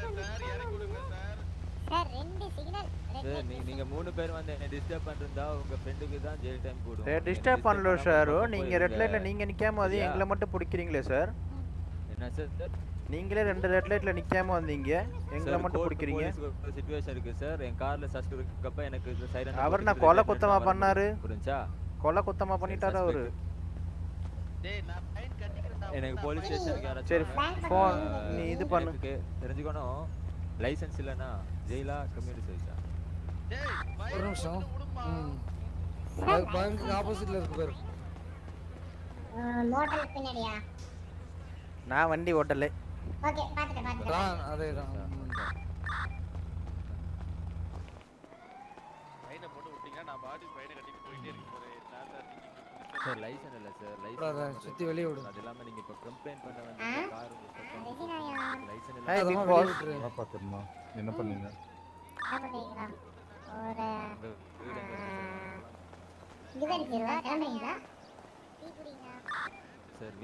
சார் ரெண்டு சிக்னல் சார் நீங்க நீங்க மூணு பேர் வந்து என்ன டிஸ்டர்ப் பண்ணிருந்தா உங்க ஃப்ரெண்டுக்கு தான் ஜெயில் டைம் போடும் டிஸ்டர்ப் பண்ணல சார் நீங்க ரெட் லைட்ல நீங்க நிக்காம வந்து சரியா? எங்களை மட்டும் பிடிக்கிறீங்களே சார் என்ன சார் சார் நீங்களே ரெண்டு ரெட் லைட்ல நிக்காம வந்தீங்க எங்களை மட்டும் பிடிக்கிறீங்க சிச்சுவேஷன் இருக்கு சார் என் கார்ல சஸ்ட் இருக்கப்ப எனக்கு சைரன் அவர் நான் கொலை குத்தமா பண்ணாரு புரிஞ்சா கொலை குத்தமா பண்ணிட்டாரு அவரு டேய், நான் fine கட்டிக்கிறேன்டா. எனக்கு போலீஸ் ஸ்டேஷனுக்கு யாராச்சும் சரி, phone நீ இது பண்ணு. எனக்கு தெரிஞ்சுக்கணும் லைசென்ஸ் இல்லனா ஜெயிலா கம்யூனிட்டி சர்வீஸா ஒரு நிமிஷம் ம் பேங்க்கு ஆப்போசிட்ல இருக்கு பேரு மோட்டல் பின்னாடியா நான் வண்டி ஓட்டல ஓகே பாத்துட்டேன் பாத்துட்டேன் தான் அதே தான் ஃபைனை போட்டு விட்டீங்கன்னா நான் பாட்டுக்கு ஃபைனை கட்டிட்டு போயிட்டே இருக்க போறேன். நான் தான் நீங்க சார் லைசென்ஸ் இல்ல சார் அதான், லைசென்ஸ் சுத்தி வெளிய விடு. அது இல்லாம நீங்க இப்ப கம்ப்ளைண்ட் பண்ண வந்து கார் லைசென்ஸ் Hi, இல்ல big boss. காப்பாத்துமா என்ன பண்ணீங்க என்ன பண்ணீங்களா ஒரு இங்கதான் இருக்கீங்களா கிளம்புறீங்களா டீ குடிங்க சார்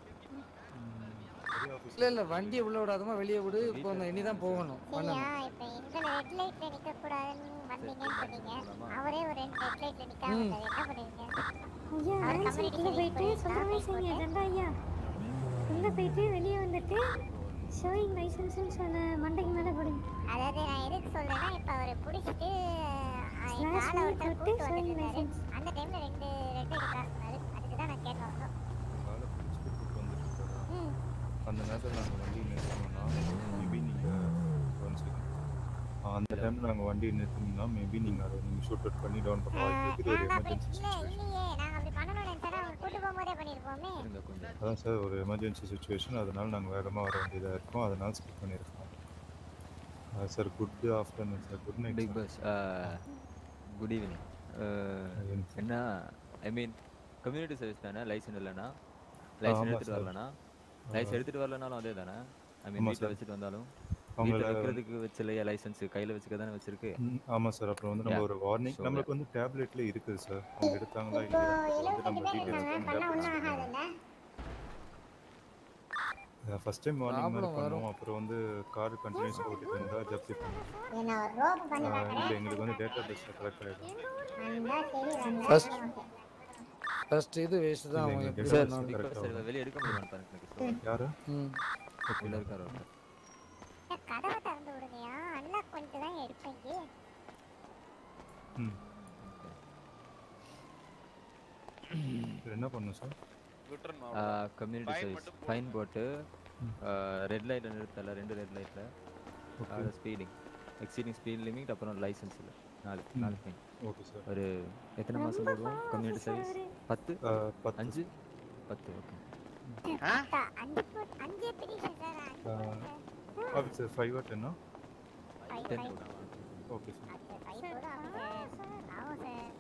இல்ல இல்ல வண்டியை உள்ள விடாதமா வெளியே விடு இப்போ அந்த இனி தான் போகணும் சரியா பண்ணணும் இப்ப எங்களை ரெட் லைட்ல நிக்க கூடாதுன்னு வந்தீங்கன்னு சொன்னீங்க அவரே ஒரு ரெண்டு ரெட் லைட்ல நிக்காம ம். இருந்தாரு என்ன பண்ணுவீங்க ஐயா அவர் நான் community உள்ள service போயிட்டு போலீஸ்னா சொல்றவே செய்யுங்க ஜெண்டா ஐயா உள்ள போயிட்டு வெளியே வந்துட்டு ஷோயிங் லைசன்ஸ்னு சொன்ன மண்டைக்கு மேல போடுங்க அதாவது நான் எதுக்கு சொல்றேன்னா இப்ப அவரை புடிச்சிட்டு அஹ், எங்க Slash ஆளை me ஒருத்தர் போட்டு கூட்டு showing வந்துட்டு இருந்தாரு. license. அந்த டைம்ல ரெண்டு ரெட் லைட் கிராஸ் பண்ணாரு அதுக்கு தான் நான் கேட்க வந்தோம் காலை பிடிச்சிட்டு கூட்டு வந்துருக்காரா ம். அந்த நேரத்தில் நாங்கள் வண்டி நிறுத்தணும்னா மேபி நீங்கள் ஒன் செகண்ட் அந்த டைமில் நாங்கள் வண்டி நிறுத்தினோம்னா மேபி நீங்கள் அதை நீங்கள் ஷூட் அவுட் பண்ணி டவுன் பண்ண வாய்ப்பு இருக்குது ஒரு நாங்க அப்படி எமர்ஜென்சி இல்ல இல்லையே நாங்க அப்படி பண்ணணும்னு நினைச்சா அவங்க கூட்டு போகும்போதே பண்ணிருப்போமே அதான் சார் ஒரு எமர்ஜென்சி சுச்சுவேஷன் அதனால நாங்கள் வேகமாக வர வேண்டியதாக இருக்கோம் அதனால ஸ்கிப் பண்ணியிருக்கோம் sir good afternoon sir good night big boss good evening என்ன ஐ மீன் கம்யூனிட்டி சர்வீஸ் தானே லைசன்ஸ் இல்லைனா லைசன்ஸ் ஆமா எடுத்துட்டு sir. வரலனா ஆ. லைசன்ஸ் எடுத்துட்டு வரலனாலும் அதே தானே ஐ மீன் ஆமா வீட்டில் sir. வச்சுட்டு வந்தாலும் அவங்கள- வீட்டில் வைக்கிறதுக்கு வச்சலையா லைசன்ஸ் கையில் வச்சுக்க தானே வச்சிருக்கு ம், ஆமா சார் அப்புறம் வந்து நம்ம Yeah. ஒரு வார்னிங் So, நம்மளுக்கு வந்து டேப்லெட்ல இருக்குது சார் அவங்க எடுத்தாங்களா இல்லையா வந்து நம்ம டீட்டெயில்ஸ் ஃபர்ஸ்ட் டைம் வார்னிங் மாதிரி Problem வரும். பண்ணுவோம் அப்புறம் வந்து கார் கண்டினியூஸ் ஓட்டிட்டு இருந்தா ஜப்தி பண்ணுவோம் என்ன ஒரு ரோப் பண்ணி ஆ, பார்க்கறேன் இல்ல எங்களுக்கு வந்து டேட்டா பேஸ் கரெக்ட் ஆயிடும் வந்தா சரி வந்தா First- okay. ஃபர்ஸ்ட் இது வேஸ்ட் தான் அவங்க இல்லைங்க, எப்படி data சார் base சொன்னாலும். பிக் correct பாஸ் ஆகும். வெளியே எடுக்க முடியுமான்னு பாருங்க எனக்கு சொல்லுங்க. யாரு ம் ஓகே உள்ள இருக்காரு ஒருத்தர். ஏன் கதவை திறந்து விடுங்கயா அன்லாக் பண்ணிட்டு தான் எடுப்பேங்க ம் இது என்ன பண்ணும் சார் விட்டுறணும் ஆ, அவ்வளவுதான். கம்யூனிட்டி Fine சர்வீஸ் மட்டும் ஃபைன் போட்டு ரெட் லைட்டில் நிறுத்தல ரெண்டு ரெட் லைட்டில் Okay. அது ஸ்பீடிங் எக்ஸீடிங் ஸ்பீட் லிமிட் அப்புறம் லைசன்ஸ் இல்லை நாலு நாலு ஃபைன் ஓகே சார் ஒரு எத்தனை மாதம் போடுவோம் கம்யூனிட்டி சர்வீஸ் பத்து ஆ, பத்து. அஞ்சு பத்து ஓகே அக்கா, அஞ்சு போட்- அஞ்சே பிடிச்சு சார் அஞ்சு ஓகே சார் ஃபைவ் ஆர் டென்னா five ten five okay sir five போதும் ஆஃபீஸர் ஆகும் சார்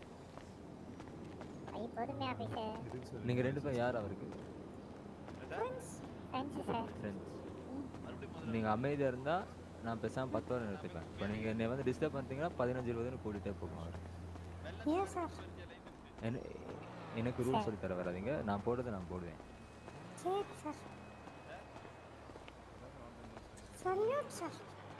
ஃபைவ் போதுமே ஆஃபீஸர் எதுக்கு சார் நீங்கள் ரெண்டு பேரும் யார் அவருக்கு ஃப்ரெண்ட்ஸ் சார் ஃப்ரெண்ட்ஸ் நீங்கள் அமைதியாக இருந்தால் நான் பேசாமல் பத்து வரை நிறுத்திப்பேன் இப்போ நீங்கள் என்னை வந்து டிஸ்டர்ப் பண்ணிட்டீங்கன்னா பதினஞ்சு இருபதுன்னு கூட்டிகிட்டே போகும் அவர் ஏன் சார் என்ன எனக்கு ரூல் சொல்லி தர வராதீங்க நான் போடுறதை நான் போடுவேன் சரி சார் சல்யூட் சார்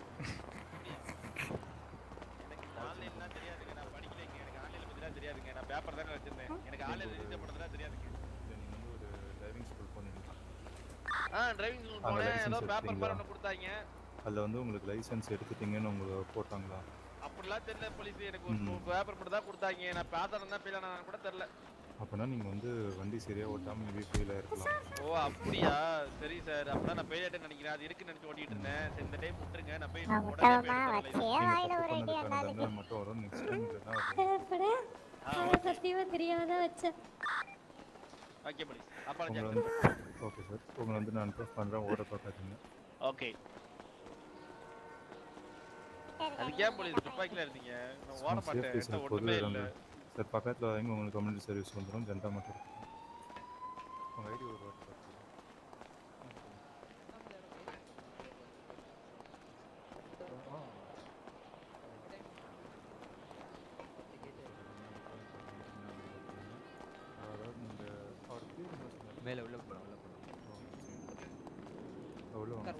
ஆன்லைன்லாம் தெரியாதுங்க நான் படிக்கலைங்க எனக்கு ஆன்லைன் பத்திலாம் தெரியாதுங்க நான் பேப்பர் தானே வச்சிருந்தேன் எனக்கு ஆன்லைன் ரிஜிஸ்டர் பண்ணதெல்லாம் தெரியாதுங்க நீங்க வந்து ஒரு டிரைவிங் ஸ்கூல் போனீங்க ஆ டிரைவிங் ஸ்கூல் அங்க போனேன் ஏதோ license பேப்பர் எடுத்தீங்களா? பாரு ஒன்று கொடுத்தாங்க அதில் வந்து உங்களுக்கு லைசன்ஸ் எடுத்துட்டீங்கன்னு உங்களுக்கு போட்டாங்களா அப்படிலாம் தெரியல போலீஸ் எனக்கு ஒரு ம். பேப்பர் மட்டும் தான் கொடுத்தாங்க நான் பேசறேன் தான் ஃபெயில் ஆனேன்னு கூட தெரியல அப்போனா நீங்கள் வந்து வண்டி சரியாக ஓட்டாமல் மேபி ஃபெயில் ஆயிருக்கலாம் ஓ அப்படியா சரி சார் அப்படின்னா நான் ஃபெயில் ஆயிட்டேன்னு நினைக்கிறேன் அது இருக்குன்னு நினைச்சு ஓட்டிட்டு இருந்தேன் சரி இந்த டைம் விட்டுருங்க நான் போய் நான் உடனே முட்டமா போய் வச்சே நீங்கள் வாயில தப்பு ஒரு இடி பண்ணதுக்கான வந்தாலும் தண்டனை மட்டும் வரும் நெக்ஸ்ட் டைம் இல்லைன்னா அது பயப்பட அதை சத்தியமா தெரியாத வச்சேன் ஓகே போலீஸ் அப்பா உங்களை வந்து ஓகே சார் உங்களை வந்து நான் ரிக்வஸ்ட் பண்ணுறேன் ஓட பார்க்காதீங்க ஓகே அதுக்கு ஏன் போலீஸ் துப்பாக்கில இருந்தீங்க நான் ஓட மாட்டேன் சேஃப்டி என்கிட்ட சார் பொது ஒண்ணுமே இல்ல இடங்கள் சார் பக்கத்தில் வாங்கி உங்களுக்கு கம்யூனிட்டி சர்வீஸ் வந்துடும் ஜென்டா மட்டும் இருக்கும் உங்கள் ஐடி ஒரு வாட்டி பார்த்துக்கோங்க. அதாவது நீங்க அவர் பேர் என்ன சொன்னாரு? மேலே உள்ள போகலாம் உள்ள போகலாம் உள்ள வாங்க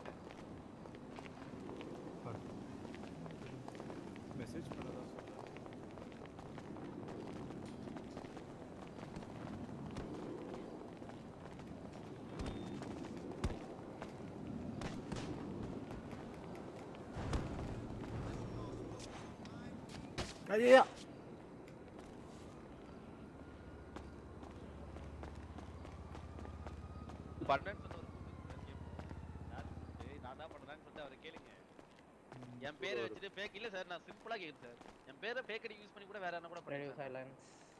மெசேஜ் பண்ணதா சொல்றாரு. ஐயா பண்ணேன்னு சொன்ன ஒரு யார் ஏய், நான் தான் பண்ணேன்னு சொல்லிட்டு அவரை கேளுங்க என் பேரை வச்சுட்டு fake இல்ல சார் நான் சிம்பிளா கேக்குது சார் என் பேரை fake ஐடி யூஸ் பண்ணி கூட வேற என்ன கூட ரேடியோ பண்ணுங்க சைலன்ஸ்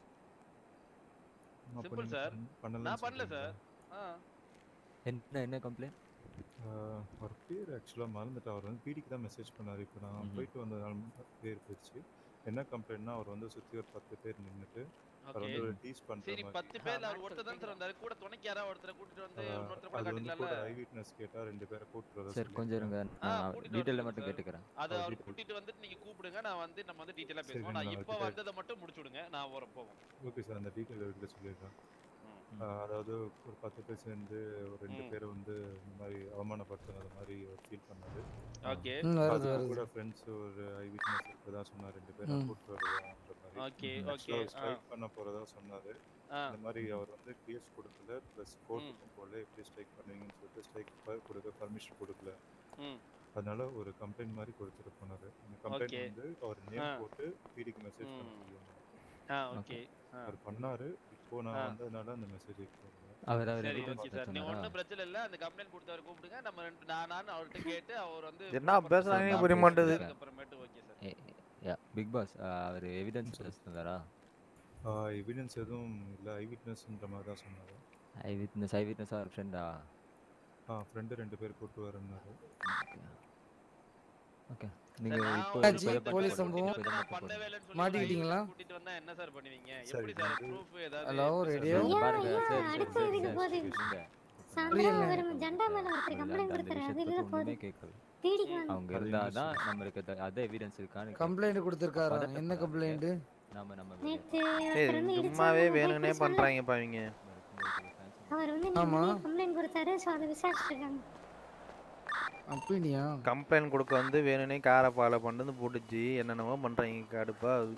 அப்ப சிம்பிள் நீங்க சார் பண்ண- பண்ணலன்னு நான் பண்ணல சொல்றீங்களா? சார் ஆ என்ன என்ன கம்ப்ளைண்ட் ஆஹ் அவர் பேர் ஆக்சுவலாக மறந்துட்டு அவர் வந்து பிடிக்கு தான் மெசேஜ் பண்ணார் இப்போ நான் ம்ஹும். போயிட்டு வந்ததுனால பேர் போயிடுச்சு என்ன கம்ப்ளைண்ட்னா அவர் வந்து சுற்றி ஒரு பத்து பேர் நின்றுட்டு அவர் ஓகே வந்து ஒரு டீஸ் பண்ணுற சரி மாதிரி பத்து பேர்ல அவர் ஒருத்தர் தான் சார் வந்தாரு கூட துணைக்கு யாராவது ஒருத்தரை கூட்டிட்டு வந்து ஆஹ் இன்னொருத்தர் கூட அது வந்து கூட காட்டிக்கலாம்ல ஐ விட்னஸ் கேட்டால் ரெண்டு பேரை கூப்பிட்டு வரதா சார் கொஞ்சம் இருங்க ஆ, நான் கூட்டிட்டு டீட்டெயிலில் வரேன் மட்டும் சார். கேட்டுக்கிறேன் அது ஆ, அவர் detail. கூட்டிட்டு வந்துட்டு நீங்க கூப்பிடுங்க நான் வந்து நம்ம வந்து டீட்டெயிலா சரி, பேசுவோம் நான் நான் இப்போ அவர்கிட்ட- வந்ததை மட்டும் முடிச்சு விடுங்க நான் வர போவோம் ஓகே சார் அந்த டீட்டெயில் எடுத்து சொல்லிடுறேன் ம். ஆஹ் அதாவது ஒரு பத்து பேர் சேர்ந்து ஒரு ரெண்டு ம். பேரை வந்து இந்த மாதிரி அவமானப்படுத்துனது மாதிரி ஃபீல் பண்ணாரு ஓகே ம் வருது அது வருது கூட ஃப்ரெண்ட்ஸ் ஒரு ஐ விட்னஸ் இருக்கதா சொன்னார் ரெண்டு பேரை ம். கூப்பிட்டு வருவான்ற மாதிரி ஓகே ஓகே ஆக்சுவலாக ஸ்ட்ரைக் பண்ண போறதா சொன்னாரு ஆ இந்த மாதிரி அவர் வந்து கேஸ் கொடுக்கல ப்ளஸ் கோர்ட்டுக்கும் போகல எப்படி ஸ்ட்ரைக் பண்ணுவீங்கன்னு சொல்லிட்டு ஸ்ட்ரைக் கொடுக்க பர்மிஷன் கொடுக்கல ம் அதனால ஒரு கம்ப்ளைண்ட் மாதிரி கொடுத்துட்டு போனாரு அந்த கம்ப்ளைண்ட் Okay. வந்து அவர் ஆ. நேம் போட்டு பிடிக்கு மெசேஜ் பண்ண ம். முடியும் ஆ ஓகே ஆ அவர் பண்ணாரு இப்போ நான் ஆ. வந்ததுனால அந்த மெசேஜ் அவர் அவர் சரி evidence ஓகே சார் நீ சொன்னாரா? ஒன்றும் பிரச்சனை இல்லை அந்த கம்ப்ளைண்ட் கொடுத்தவர் கூப்பிடுங்க நம்ம ரெண்டு நான் நான் அவர்கிட்ட கேட்டு அவர் வந்து என்ன proper பேசுறாங்கன்னே procedure புரிய மாட்டுது. அதுக்கப்புறமேட்டு okay sir yeah big boss அவர் எவிடன்ஸ் தந்தாரா எவிடன்ஸ் எதுவும் இல்லை ஐ விட்னஸ்ன்ற மாதிரி தான் சொன்னாரு ஐ விட்னஸ் ஐ விட்னஸா ஒரு ஃப்ரெண்டா ஆ ஃப்ரெண்டு ரெண்டு பேர் கூப்பிட்டு வரேன்னாரு ஓகே நீங்க இப்போ என்னாச்சு? இப்ப தான் போலீஸ் பண்ண சம்பவம் போறீங்க. இப்ப தான் பண்ண போறீங்க. மாட்டிக்கிட்டீங்களா கூட்டிட்டு வந்தா என்ன சார் பண்ணுவீங்க சார், எப்படி இது சார் வந்து- ப்ரூஃப் ஏதாவது ஹலோ ரேடியோ இங்க பாருங்க ஐயா, சரி சரி அடுத்து சரி இதுக்கு சரி போகுது. இருங்க. சாயந்தரம் ஒரு ஜெண்டா மேல ஒருத்தர் கம்ப்ளைண்ட் அந்த கொடுத்தாரு அது விஷயத்தை இதுல போகுது ஒண்ணுமே கேட்கல தேடிக்கு வாங்க அவங்க இருந்தாதான் நம்மளுக்கு அது- அதே எவிடன்ஸ் இருக்கான்னு கம்ப்ளைண்ட் கொடுத்துருக்காரா என்ன கம்ப்ளைண்ட் நாம நம்ம நேத்து ஏய் ஒருத்தர் வந்து சும்மாவே இடிச்சாங்க வேணும்னே ஹெல்ப்லெஸ் மேல. பண்றாங்கப்பா இவங்க அவர் வந்து ஆமா. நேத்து கம்ப்ளைண்ட் கொடுத்தாரு சோ அதை விசாரிச்சுட்டு இருக்காங்க அப்படியா கம்ப்ளைண்ட் கொடுக்க வந்து வேணும்னே காரை ஃபாலோ பண்ணது போட்டுச்சு என்னென்னமோ பண்றாங்க கடுப்பா அது.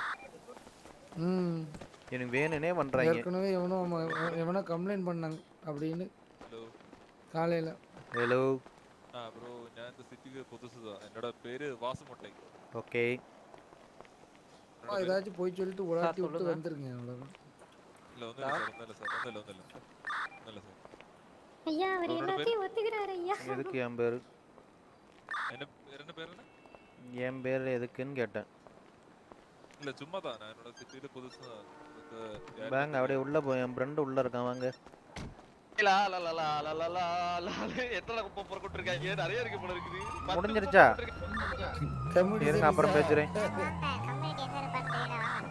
ம் எனக்கு வேணும்னே பண்றாங்க ஏற்கனவே எவனோ அவன் எவ- எவனோ கம்ப்ளைண்ட் பண்ணாங்க அப்படின்னு காலையில ஹலோ ആ ബ്രോ ഞാൻ இந்த சிட்டிக்கு புதுசுதான் என்னோட பேரு வாசுமொட்டை ஓகே அப்பா, ஏதாச்சும் போய் சொல்லிட்டு உலாட்டி விட்டு வந்துருங்க அவ்வளவுதான் இல்ல ஒண்ணும் இல்ல சார் ஒண்ணும் இல்ல சார் ஒண்ணும் இல்ல ஒண்ணும் இல்ல ஒண்ணும் இல்ல சார் ஐயா அவர் அவரோட பேர்? எல்லாத்தையும் ஒத்துக்கிறாரு ஐயா எதுக்கு என் பேர் என்ன என்ன பேர் என்ன என் பேர் எதுக்குன்னு கேட்டேன் இல்ல சும்மா தான் நான் என்னோட சிட்டில புதுசா எனக்கு யாருமே வாங்க அப்படியே உள்ள போய் என் ஃப்ரெண்டு உள்ள இருக்கான் வாங்க லா, லா, லா, லா, லா, லா, லா, லா, லா. எத்தனை குப்பை பொறுக்கிட்டு இருக்காங்க நிறைய இருக்கு போல இருக்குது பத்து முடிஞ்சிருச்சா கம்யூனிட்டி இருங்க அப்புறம் பேசுறேன் கம்யூனிட்டி எங்க இருப்பான்னு தெரியல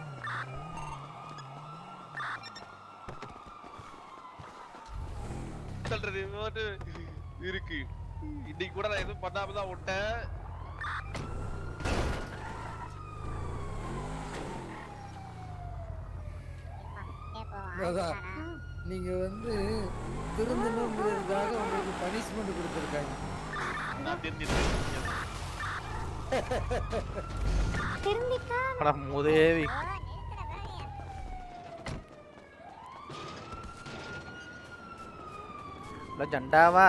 சொல்றது போட்டு இருக்கு இன்னைக்கு கூட நான் எதுவும் பண்ணாம தான் விட்டேன் அதான் நீங்க வந்து திருந்தணுங்கிறதுக்காக உங்களுக்கு பனிஷ்மெண்ட் கொடுத்துருக்காங்க நான் தெரிஞ்சிருக்கேன் திரும்பிட்டா அட முதேவி இல்ல ஜண்டாவா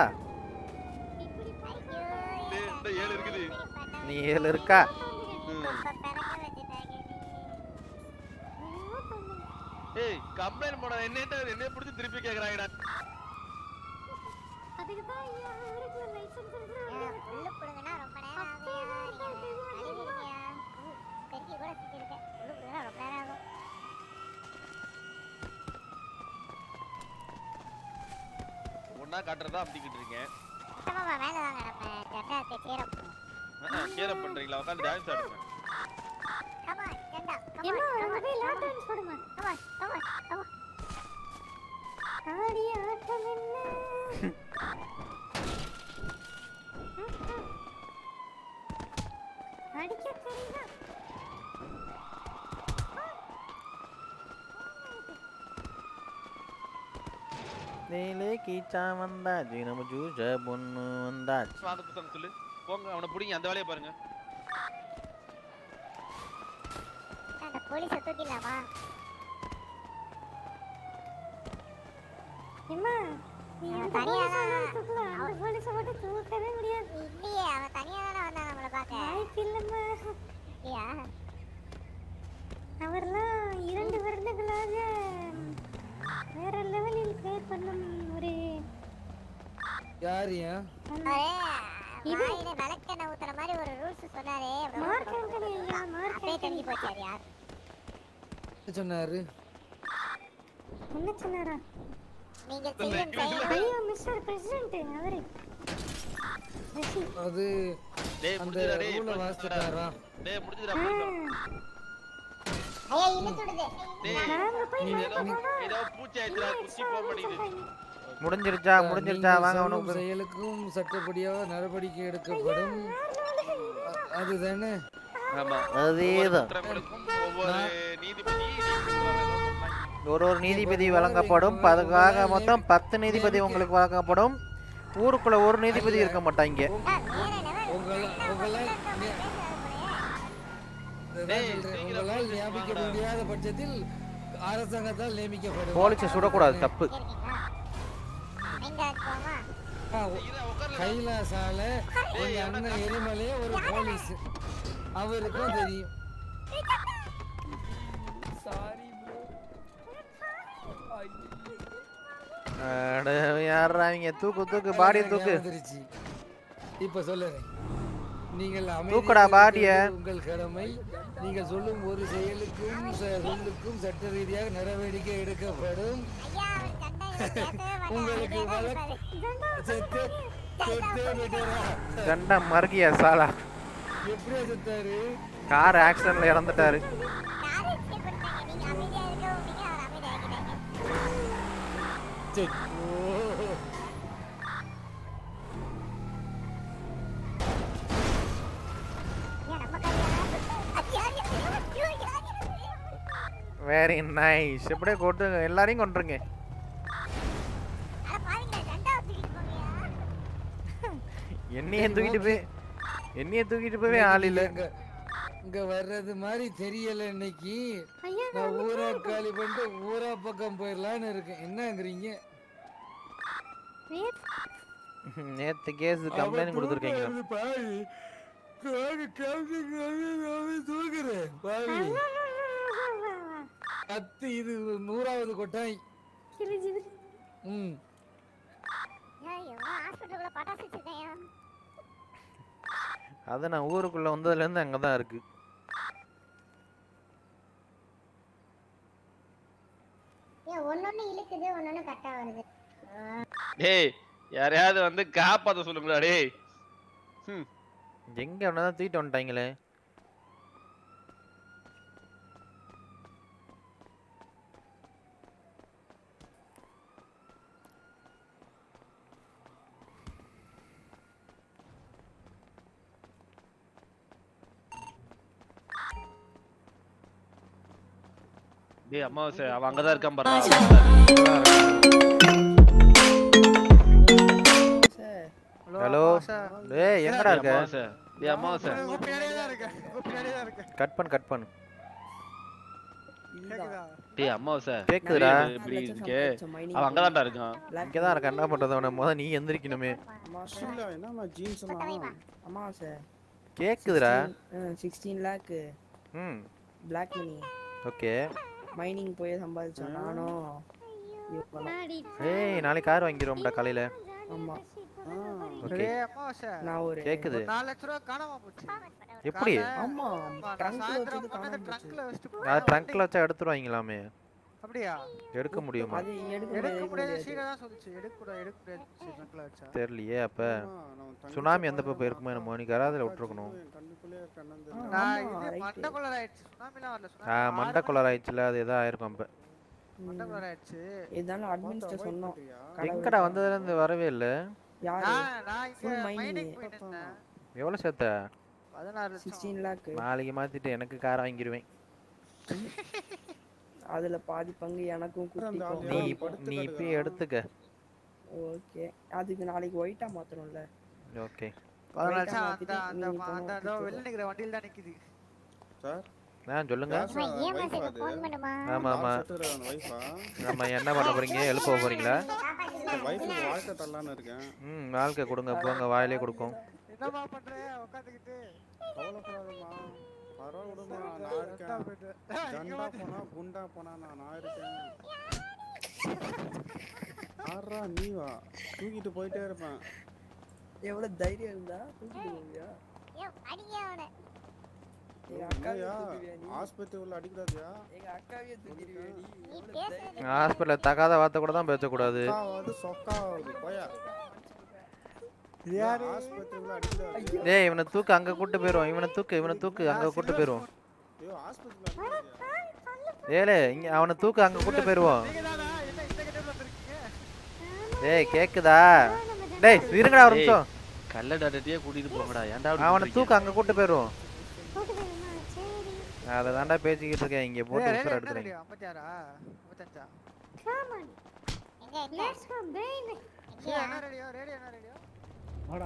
டேய், இந்த ஏழு இருக்குது நீ ஏழு இருக்கா ஏய் கம்ப்ளைண்ட் போட என்னட்ட என்னைய பிடிச்சி திருப்பி கேக்குறாங்கடா அதுக்கு தான் ஐயா அவருக்கு லைசென்ஸ் புல்லு புடுங்கன்னா ரொம்ப நேரம் ஆகும்யா. நீங்க கழுவிடுங்கயா. பெருக்கி கூட செஞ்சிருக்கேன். புல்லு புடுங்கினா ரொம்ப நேரம் ஆகும். ஒன்னா காட்டுறதா அப்படிக்கிட்டு இருக்கேன் சுத்தமாவா மேல வாங்க நம்ம ஜெண்டாக்கு சேரம் கேர பண்றீங்களா உட்காந்து டான்ஸ் ஆடுங்க கமா ஜெண்டா ஏம்மா அங்க போய் லாட்டான்ஸ் போடுமா கமா கமா கமா ஆடி ஆட்டம் என்ன அடிக்க தெரியுதா நீலே கீச்சா வந்தாச்சு நம்ம ஜூஜ பொண்ணு வந்தாச்சு வாங்க புத்தகம் சொல்லு போங்க அவனை பிடிங்க அந்த வேலையை பாருங்க அந்த போலீஸை தூக்கிடலாமா ஏம்மா நீ அவன் அந்த தனியா போலீஸை தான் மட்டும் தூக்கல அந்த போலீஸை மட்டும் தூக்கவே முடியாது இல்லையே அவன் தனியா தானே வந்தான் நம்மள பார்க்க வாய்ப்பு இல்லைம்மா இல்லையா அவர்லாம் இரண்டு வருடங்களாக வேற லெவலில் ப்ளே பண்ணும் ஒரு யார் ஏன் அவரே வாயில விளக்கெண்ணெய் ஊத்துற மாதிரி ஒரு ரூல்ஸ் சொன்னாரே அப்புறம் மார்க் ஆண்டனி ஐயா மார்க் அப்படியே தெரிஞ்சு போச்சு அது யார் என்ன சொன்னாரு என்ன சொன்னாரா நீங்க செய்யும் செயல் ஐயோ மிஸ்டர் பிரசிடென்ட் அவரு ரஷி அது டேய் அந்த முடிஞ்சுடா டேய் ரூலை வாசிச்சுட்டாரா டேய் முடிஞ்சுடா போலீஸ் ஐயா இழுத்துடுது டேய் நாங்க போய் நீ ஏதோ ஏதோ பூச்சி ஆயிடுச்சுடா குச்சி போக மாட்டேங்குது முடிஞ்சிருச்சா முடிஞ்சிருச்சா நீங்கள் வாங்க சொல்லும் அவனுக்கு செயலுக்கும் சட்டப்படியாக நடவடிக்கை எடுக்கப்படும் அ- அதுதானே ஆமா அதேதான் குற்றங்களுக்கும் ஒவ்வொரு நீதிபதி ஒரு ஒரு நீதிபதி வழங்கப்படும் இப்ப அதுக்காக மொத்தம் பத்து நீதிபதி உங்களுக்கு வழங்கப்படும் ஊருக்குள்ள ஒரு நீதிபதி இருக்க மாட்டாங்க உங்களை உங்களால் நி- அதான் சொல்றேன். உங்களால் நியமிக்க முடியாத பட்சத்தில் அரசாங்கத்தால் நியமிக்கப்படும் போலீஸை சுடக்கூடாது தப்பு எங்க போமா ஆ, ஒ- கைலாசால எங்க அண்ணன் எரிமலையே ஒரு போலீஸ் அவருக்கும் தெரியும் சாரி அட, யார்ரா அவங்க தூக்கு தூக்கு பாடி தூக்கு வந்துருச்சு இப்ப சொல்லுறேன் நீங்கள் தூக்குடா அமைதியாக பாடிய. இருப்பது உங்கள் கடமை நீங்கள் சொல்லும் ஒரு செயலுக்கும் ச- சொல்லுக்கும் சட்ட ரீதியாக நடவடிக்கை எடுக்கப்படும் உங்களுக்கு வழக்கு செத்து செத்து விடுறா கண்டம் மறுகியா சாலா எப்படியா செத்தாரு கார் ஆக்சிடென்ட்ல இறந்துட்டாரு வெரி நைஸ் எப்படியே கொண்டு எல்லாரையும் கொண்டுருங்க என்னையே தூக்கிட்டு போய் என்னையே தூக்கிட்டு போய் ஆள் இல்ல இங்க இங்க வர்றது மாதிரி தெரியல இன்னைக்கு ஐயா, நான் ஊரா காலி பண்ணிட்டு ஊரா பக்கம் போயிடலான்னு இருக்கேன் என்னங்கிறீங்க நேத்து கேஸ் கம்ப்ளைண்ட் கொடுத்துருக்கீங்க அவன் பாவி காடு காடு தூக்குறேன் பாவி பத்து இது நூறாவது கொட்டாய் ம் ஹாஸ்பிட்டலுக்குள்ள பட்டாசு வச்சிருக்கேன் அது நான் ஊருக்குள்ள வந்ததுல இருந்து அங்கதான் இருக்கு ஏன் ஒன்னொன்னு இழுக்குது ஒன்னொன்னு கட்டா வருது டேய் யாரையாவது வந்து காப்பாத்த சொல்லுங்களா டேய் ம் எங்க அவனதான் தூக்கிட்டு வந்துட்டாங்களே டேய் அம்மாவாசை அவன் அங்கதான் இருக்கான் பாரு ஹலோ டேய் எங்கடா இருக்க அம்மாவாசை டேய் அம்மாவாசை உங்க பின்னாடியே தான் இருக்கேன் உங்க பின்னாடியே தான் இருக்கேன் கட் பண்ணு கட் பண்ணு கேக்குதா டேய் அம்மாவாசை கேக்குதுடா. இப்படி இருக்கே அவன் அங்கதான்டா இருக்கான் இங்கதான் இருக்க என்ன பண்றது அவனை முத நீ எந்திரிக்கணுமே இல்ல என்னம்மா ஜீன்ஸ் எல்லாம் அமாவாசை கேக்குதுடா சிக்ஸ்டீன் லேக்கு ம் பிளாக் மணி ஓகே மைனிங் போய் சம்பாதிச்சோம் நானும் இவங்களும். ஏய் நாளைக்கு கார் வாங்கிடுவோம்டா காலையில ஆமா ஓகே டேய் அம்மாவாசை நான் ஒரு கேக்குது ஒரு நாலு லட்ச ரூபா காணாம போச்சு எப்படி காலை- ஆமா, ஆமா, நான் trunk ல சாயந்தரம் வச்சது கொண்டு வந்து காணாம trunk ல வச்சுட்டு அது போனேன். ட்ரங்க்ல வச்சா எடுத்துருவாங்களாமே அப்படியா எடுக்க முடியுமா அது எடுக்க எடுக்க முடியாது முடியாது சீடா தான் சொல்லுச்சு எடுக்க கூடாது எடுக்க முடியாது சொல்லுச்சு trunk ல வச்சா தெரியலையே அப்ப சுனாமி எந்த பக்கம் இருக்குமோ என்னமோ நீ கராதில் விட்டுருக்கணும் நான் இது மண்டை கொள்ளர் ஆயிடுச்சு சுனாமிலாம் வரல ஆ சுனாமி மண்டை கொலர் ஆயிடுச்சுல அது எதா ஆயிருக்கும் அப்ப மண்டை கொள்ளர் ஆயிடுச்சு இதனால அட்மின்ஸ்ட சொன்னோம் எங்கடா வந்ததுல இருந்து வரவே இல்ல யாரு நான் நான் இங்க Full mining. மைனிங் போயிட்டு இருந்தேன் எவ்வளவு சேர்த்த பதினாறு லட்சம் சிக்ஸ்டீன் லேக் நாளைக்கு மாத்திட்டு எனக்கு கார் வாங்கிடுவேன் அதுல பாதி பங்கு எனக்கும் குட்டிக்கும் நீ நீ இப்பயே எடுத்துக்க ஓகே அதுக்கு நாளைக்கு ஒயிட்டா மாத்தணும்ல ஓகே பதினாறு White ஆ லட்சம் அந்த மாத்திட்டு அந்த நீங்க அந்த போனா அதோ குட்டிக்கு வெளில நிக்கிற வண்டியில தான் நிக்குது சார் ஆ சொல்லுங்க ஃபோன் பண்ணுமா ஆமா ஆமா வைஃபா ஆமா என்ன பண்ண போறீங்க எழுப்ப போறீங்களா வைஃபுக்கு வாழ்க்கை தரலான்னு இருக்கேன் ம் வாழ்க்கை கொடுங்க போங்க வாயிலே கொடுக்கும் என்னமா பண்ற உட்காந்துக்கிட்டு கவலைப்படாதம்மா பரவாயில்லம்மா நான் இருக்கேன் ஜண்டா போனா குண்டா போனா நான் நான் இருக்கேன் ஆறா நீ வா தூக்கிட்டு போயிட்டே இருப்பேன் எவ்வளவு தைரியம் இருந்தா தூக்கிட்டு போவியா ஐயோ அடிங்க அவனை எங்க அக்காவையே என்னய்யா தூக்கிடுவியா நீ ஆஸ்பத்திரி உள்ள அடிக்கூடாதியா எங்க அக்காவையே தூக்கிடுவியா நீ நீ எவ்வளவு பேசுறது தைரியம் ஹாஸ்பிட்டல் தகாத வார்த்தை கூட தான் பேசக்கூடாது வந்து சொக்கா ஆகுது போயா யாரு ஆஸ்பத்திரி உள்ள அடிக்கூடாது டேய் இவனை தூக்கு அங்க கூட்டு போயிரும் இவனை தூக்கு இவனை தூக்கு அங்க கூட்டு போயிரும் ஐயோ ஆஸ்பத்திரியில் அடிக்கூடாதியா ஏலே இங்க அவனை தூக்கு அங்க கூட்டு போயிருவோம் நீங்கதானா என்ன இந்த கிட்ட வந்திருக்கீங்க டேய் கேக்குதா டேய் இருங்கடா ஒரு நிமிஷம் கல்ல டாட்டியே கூட்டிட்டு போங்கடா ஏன்டா அப்படி அவனை பண்றீங்க? தூக்கு அங்க கூட்டு போயிருவோம் போட்டு போயிருமா சரி அதை தாண்டா பேசிக்கிட்டு இருக்கேன் இங்க போட்டு ஏய், உசுர என்ன எடுத்துறேன் ரேடியோ 56 55 come on எங்க எங்க let's go baby ஏய், என்ன ரேடியோ ரேடியோ என்ன ரேடியோ வாடா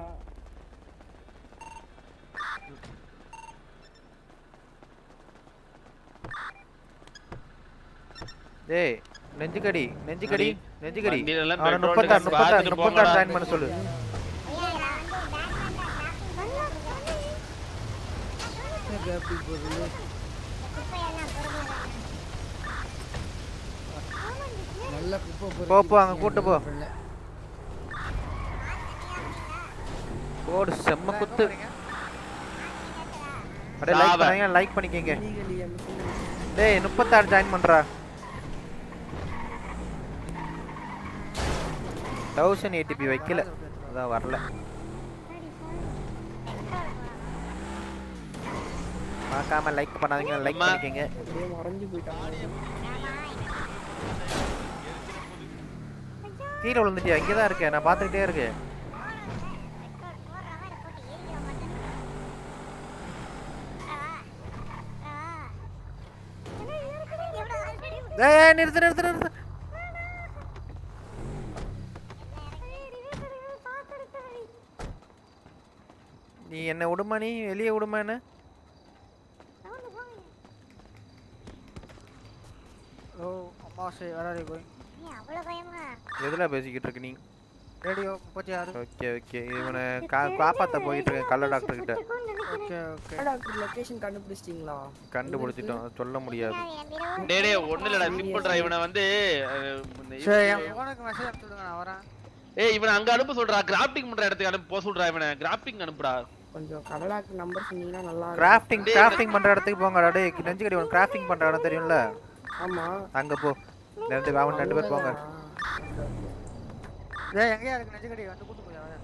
டேய் நெஞ்சுக்கடி நெஞ்சுக்கடி நெஞ்சுக்கடி வண்டியில எல்லாம் அவனை petrol முப்பத்தாறு tank முப்பத்தாறு பார்த்துட்டு முப்பத்தாறு போங்கடா. ஜாயின் பண்ண சொல்லு காப்பி பொருள் நல்ல குப்பை போ போ அங்க கூட்டு போ போடு செம்ம குத்து அப்படியே லைக் சாவ. பண்ணுங்க லைக் பண்ணிக்கங்க டேய் முப்பத்தாறு ஜாயின் பண்றா தௌசண்ட் ஏடிபி வைக்கல அதான் வரல மறக்காம லைக் பண்ணாதீங்க லைக் அம்மா. பண்ணிக்கங்க அப்படியே மறைஞ்சு போயிட்டாங்க கீழே விழுந்துட்டியா இங்கே தான் இருக்கேன் நான் பார்த்துக்கிட்டே இருக்கேன் ஏய் நிறுத்து நிறுத்து நிறுத்து நீ என்ன விடுமா நீ வெளியே விடுமா என்ன ஓ அமாவாசை வராடி போய் அவ்வளவு பயமா எதுல பேசிக்கிட்டு இருக்க நீ ரேடியோ முப்பத்தி ஆறு ஓகே ஓகே இவனை கா காப்பாத்த போயிட்டு இருக்கேன் கள்ள டாக்டர் கிட்ட ஓகே ஓகே டாக்டர் லொகேஷன் கண்டுபிடிச்சிட்டீங்களா கண்டுபிடிச்சிட்டோம் சொல்ல முடியாது டேய் டேய் ஒண்ணு இல்லடா சிம்பிள் டிரைவ் இவனை வந்து அஹ், இந்த இது- சரி என் ஃபோனுக்கு மெசேஜ் அனுப்பிச்சு விடுங்க நான் வரேன் ஏய் இவனை அங்க அனுப்ப சொல்றா கிராஃப்டிங் பண்ற இடத்துக்கு அனுப்ப போக சொல்றா இவனை கிராஃப்டிங் அனுப்புடா கொஞ்சம் கடலாக்கு நம்பர் சொன்னீங்கன்னா நல்லா இருக்கும். கிராஃப்டிங் கிராஃப்டிங் பண்ற இடத்துக்கு போங்கடா டேய் நெஞ்சுக்கடி உனக்கு கிராஃப்டிங் பண்ற இடம் தெரியும்ல ஆமா அங்க போ ரெண்டு அவன் ரெண்டு பேர் போங்க டேய் எங்கேயா இருக்கு நெஞ்சுக்கடி வந்து கூட்டு போய் வரேன்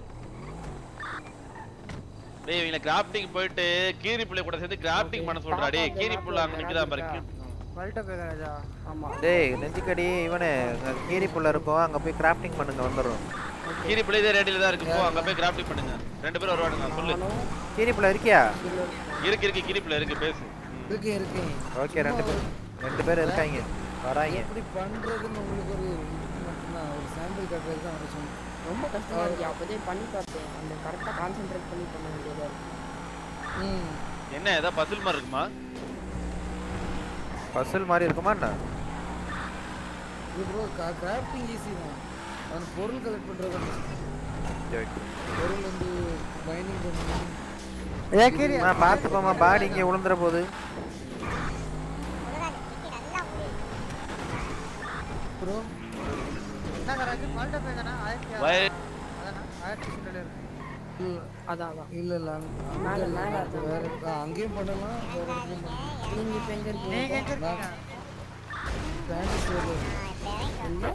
டேய் இவனை கிராஃப்டிங் போயிட்டு கீரி புள்ளை கூட சேர்ந்து கிராஃப்டிங் பண்ண சொல்றா டேய் கீரி புள்ள அங்க நிக்குதா பாரு வல்ட்ட போய் ராஜா ஆமா டேய் நெஞ்சுக்கடி இவனே கீரி புள்ள இருக்கும் அங்க போய் கிராஃப்டிங் பண்ணுங்க வந்துடும் கீரி புள்ளை இதே ரேடியில தான் இருக்கு போ அங்க போய் கிராஃப்டிங் பண்ணுங்க ரெண்டு பேரும் வருவானுங்க சொல்லு கீரி புள்ள இருக்கியா இருக்கு இருக்கு கீரி புள்ள இருக்கு பேசு இருக்கு இருக்கு ஓகே ரெண்டு பேர் ரெண்டு பேர் இருக்காங்க வராங்க எப்படி பண்றதுன்னு உங்களுக்கு ஒரு இது மட்டும்தான் ஒரு சாம்பிள் கட்டுறது தான் வர சொன்னேன் ரொம்ப கஷ்டமா இருக்கு அப்போதே பண்ணி பார்த்தேன் அந்த கரெக்டா கான்சென்ட்ரேட் பண்ணி பண்ண வேண்டியதா இருக்கு ம் என்ன ஏதாவது பசில் மாதிரி இருக்குமா பசில் மாதிரி இருக்குமா என்ன இது ப்ரோ கிராஃப்டிங் ஈஸி தான் அவன் பொருள் கலெக்ட் பண்றது ஓகே, ஓகே. பொருள் வந்து பைண்டிங் பண்ணணும் ஏ கீரி அம்மா, பார்த்துக்கோமா பாடி இங்கே விழுந்துற போகுது ப்ரோ என்ன கராஜ் வல்ட்ட போய் தானே ஆயிரத்தி ஆறு வய அதானே ஆயிரத்தி சில்லறை இருக்கு அதான் அதான் இல்ல இல்ல அங்க- அங்க மேல, இல்ல. மேல அது வேற ஆ, அங்கேயும் பண்ணலாம் வேற இடத்துலயும் பண்ணலாம் நீங்க இப்ப எங்க இருக்கீங்க நீங்க எங்க நான் இருக்கீங்க பேண்ட் ஸ்டோர்ல எங்க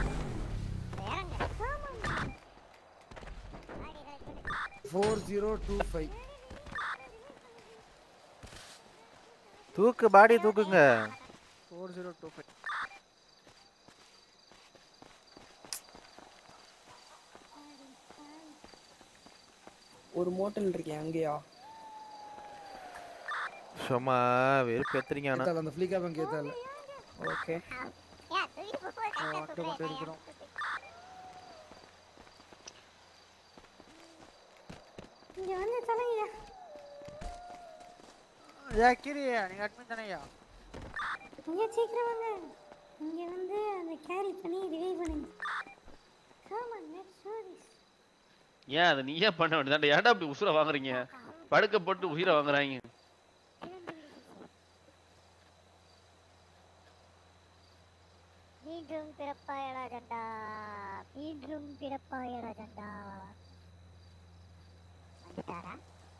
ஃபோர் ஜீரோ டூ ஃபைவ் தூக்கு பாடி தூக்குங்க ஃபோர் ஜீரோ டூ ஃபைவ் ஒரு மோட்டல் இருக்கேன் அங்கேயா சும்மா வெறுப்பு எத்துறீங்க ஆனா ஏத்தால அந்த ஃப்ளிகா பேங்க் ஏத்தால ஓகே மட்டும் மட்டும் இருக்கிறோம் இங்க வந்து தொலைங்க ஏ கீரி நீங்க அட்மின் தானேயா இங்க சீக்கிரம் வாங்க இங்க வந்து அதை கேரி பண்ணி ரிவைவ் பண்ணுங்க come on let's do this ஏன் அதை நீயே பண்ண வேண்டியதாண்டா ஏன்டா அப்படி உசுர வாங்குறீங்க படுக்க போட்டு உயிரை வாங்குறாங்க மீண்டும் பிறப்பாயடா ஜண்டா மீண்டும் பிறப்பாயடா ஜண்டா வந்துட்டாரா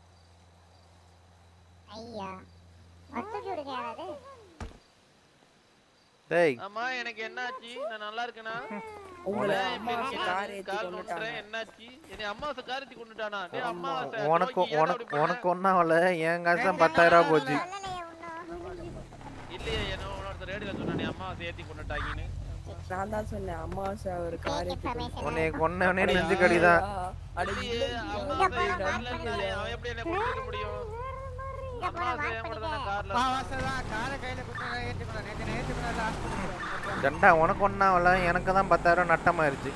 ஐயா வசதி விடுங்க யாராவது டேய் ஆமா எனக்கு என்னாச்சு நான் நல்லா இருக்கேனா உங்களை ஏன் இப்ப அம்மாவாசை நீங்க கார் ஏத்தி கால் கொண்டுட்டாங்க. நோண்டுறேன், என்னாச்சு என்னை அம்மாவாசை காரத்தி கொண்டுட்டானா டேய் அம்மாவாசை உனக்கு துரோகி, ஏன்டா உனக்கு அப்படி பண்ண? உனக்கு ஒன்றும் ஆகல என் காசு தான் பத்தாயிரம் ரூபா போச்சு இல்லையே என்ன ஒருத்தர் ரேடியோல சொன்னானே அம்மாவாசை ஏத்தி கொண்டுட்டாங்கன்னு நான் தான் சொன்னேன் அம்மாவாசை ஒரு கார் ஏத்தி கொண்டு- உன்னை கொன்னவனே நெஞ்சு கடிதான் அட இல்லையே அம்மாவாசை இல்லைன்னு அவன் எப்படி என்ன கொண்டிருக்க முடியும் அம்மாவாசை என் கூட தானே கார்ல வாசல் காரை கையில கொடுத்து ஏற்றி பண்ண நேற்று நேற்று பண்ண ஹாஸ்பிட்டல் ஜண்டா உனக்கு ஒன்றும் ஆகல எனக்கு தான் பத்தாயிரம் நட்டமாயிருச்சு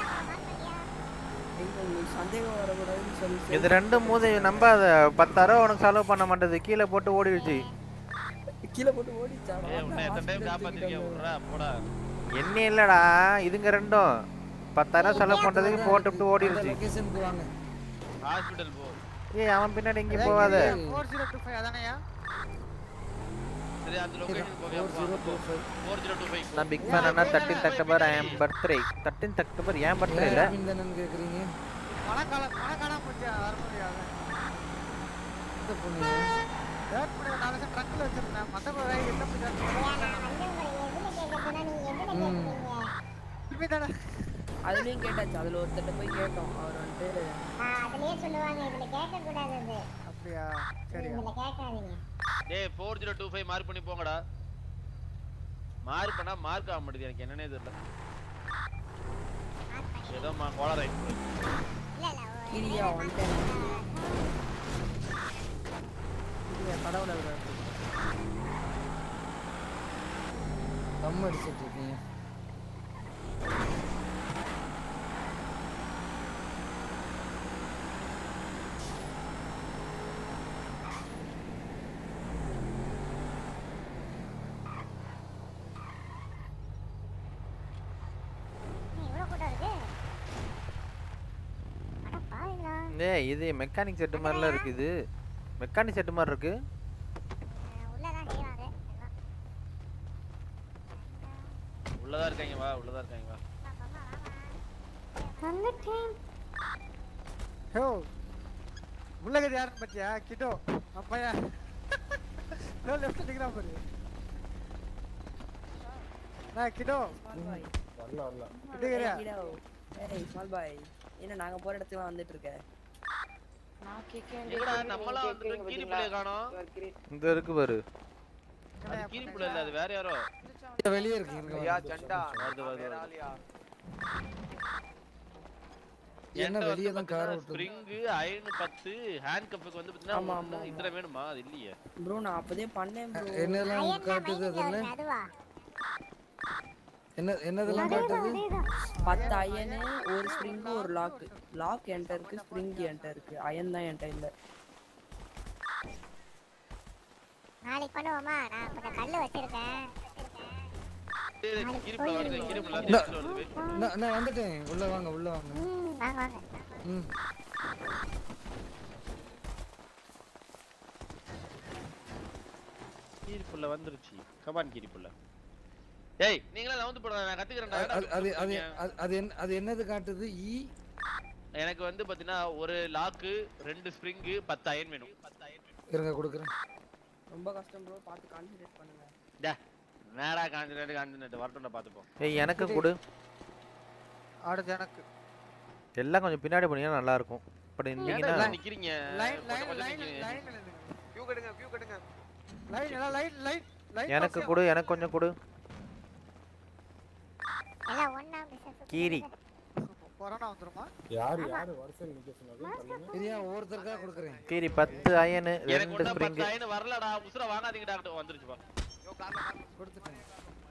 எங்க உங்களுக்கு சந்தேகம் வரக்கூடாதுன்னு சொல்லி இது ரெண்டும் மூதை நம்ப அதை பத்தாயிரம் உனக்கு செலவு பண்ண மாட்டேது கீழே போட்டு ஓடிடுச்சு கீழே போட்டு ஓடிச்சா ஏய் உன்னை எத்தனை டைம் காப்பாத்திருக்கேன் விட்றா போடா என்ன இல்லடா இதுங்க ரெண்டும் பத்தாயிரம் செலவு பண்றதுக்கு போட்டுவிட்டு ஓடிடுச்சு லொகேஷனுக்கு வாங்க ஹாஸ்பிடல் போ ஏய் அவன் பின்னாடி எங்கேயும் போகாத ஃபோர் ஜீரோ டூ ஃபைவ் அதானேயா சரி அந்த லொகேஷன் போவியா four zero two five four zero two five நான் பிக் மேன் அண்ணா thirteen October I am birthday thirteen October ஏன் பர்த்டே இல்ல தானேன்னு கேக்குறீங்க மழைக்காலம் மழைக்காலம் போச்சு வர முடியாது இந்த பொண்ணு தேர்ட் பண்ணி நாலு வருஷம் ட்ரக்கில் வச்சிருந்தேன் மற்றபடி என்ன பண்ணி தானே அதுலயும் கேட்டாச்சு அதுல ஒருத்தட்ட போய் கேட்டோம் அவர் வந்துட்டு அதுலயே சொல்லுவாங்க இதுல கேட்க கூடாது அது அப்படியா சரியா இதுல கேட்காதீங்க டேய் four zero two five mark பண்ணி போங்கடா மார்க் பண்ணா மார்க் ஆக மாட்டேது எனக்கு என்னன்னே தெரியல ஏதோ மா கோளாறு ஆயிடுச்சு இரியா வந்துட்டேன் இரியா கடவுளை விட தம் அடிச்சிட்டு இருக்கீங்க இவ்வளவு கூட்டம் இருக்கு அட பாருங்களா ஏய் இது மெக்கானிக் செட்டு மாதிரிலாம் இருக்கு இது மெக்கானிக் செட்டு மாதிரி இருக்கு உள்ளதான் செய்வாங்க எல்லாம் உள்ளதா இருக்காங்க வா உள்ளதா இருக்காங்க வா வந்துட்டேன் ஹோ உள்ளகது யாருன்னு பாத்தியா கிட்டோ அப்பையா நோ லெஃப்ட் நிக்கிறான் பாரு நான் கிட்டோ வரல வரல கிட்டோரியா ஏய் ஸ்மால் பாய் என்ன நாங்க போற இடத்துக்கு வந்துட்டு இருக்க நான் கேட்க எங்கடா நம்மலாம் வந்துட்டு கீரி புள்ளைய காணோம் இந்த இருக்கு பாரு அது கீரி புள்ள இல்ல அது வேற யாரோ வெளியே இருக்கு இருங்க, ஐயா, வாங்க. ஜண்டா. வருது, வருது, வருது. என்ன வெளியே தான் கார் ஓட்டுது ஸ்ப்ரிங் அயன் பத்து ஹேண்ட் கப்புக்கு வந்து ஆமா, ஆமா, பாத்தீங்கன்னா இதுல வேணுமா அது இல்லையே ப்ரோ நான் அப்பதே பண்ணேன் ப்ரோ என்னெல்லாம் காட்டுது அதில் அதுவா என்ன என்னதெல்லாம் காட்டுது பத்து அயனு ஒரு ஸ்ப்ரிங் ஒரு லாக் லாக் என்கிட்ட இருக்கு ஸ்ப்ரிங் என்கிட்ட இருக்கு அயன் தான் என்கிட்ட இல்ல நாளைக்கு பண்ணுவோமா நான் கொஞ்சம் கல்லு வச்சிருக்கேன் டேய், டேய், கீரி புள்ள வருது கீரி புள்ள நான் left ல வருது wait பண்ணு. நான் நான் வந்துட்டேன் உள்ள வாங்க உள்ள வாங்க ம் வாங்க வாங்க ம் கீரி புள்ள வந்துருச்சு கமான் கீரி புள்ள ஏய் நீங்களே நவுந்து போடுங்க நான் கத்துக்கிறேன்டா அது என்னடா அது இப்படி அது சொல்றீங்க? அது- அது என்ன அது என்னது காட்டுது இ எனக்கு வந்து பாத்தீங்கன்னா ஒரு லாக்கு ரெண்டு ஸ்ப்ரிங் பத்து அயன் வேணும் இருங்க கொடுக்குறேன் ரொம்ப கஷ்டம் ப்ரோ பார்த்து கான்சென்ட்ரேட் பண்ணுங்க டே நேரா காஞ்சினேட் காஞ்சினேட் வரட்டும்டா பாத்துப்போம் ஏய் எனக்கு கொடு அடுத்து எனக்கு எல்லாம் கொஞ்சம் பின்னாடி போனீங்கன்னா நல்லா இருக்கும் இப்படி ஏன்டா இருந்தீங்கன்னா இப்படி நிக்கிறீங்க லைன் லைன் கொஞ்சம் லைன் நிக்கிறீங்க. லைன் கியூ கட்டுங்க கியூ கட்டுங்க லைன் எல்லாம் லைன் லைன் லைன் எனக்கு கொடு எனக்கு கொஞ்சம் கொடு எல்லாம் ஒண்ணா மிஸ் கீரி கொரோனா வந்துருமா யாரு யாரு வரிசையில் நிக்க சொன்னது சொல்லுங்க சரியா ஒவ்வொருத்தருக்கா கொடுக்குறேன் கீரி பத்து அயனு எனக்கு ரெண்டு ஒண்ணா ஸ்ப்ரிங் பத்து அயன் வரலடா உசுர வாங்காதீங்கடா வந்துருச்சுப்பா கொடுத்துட்டேன்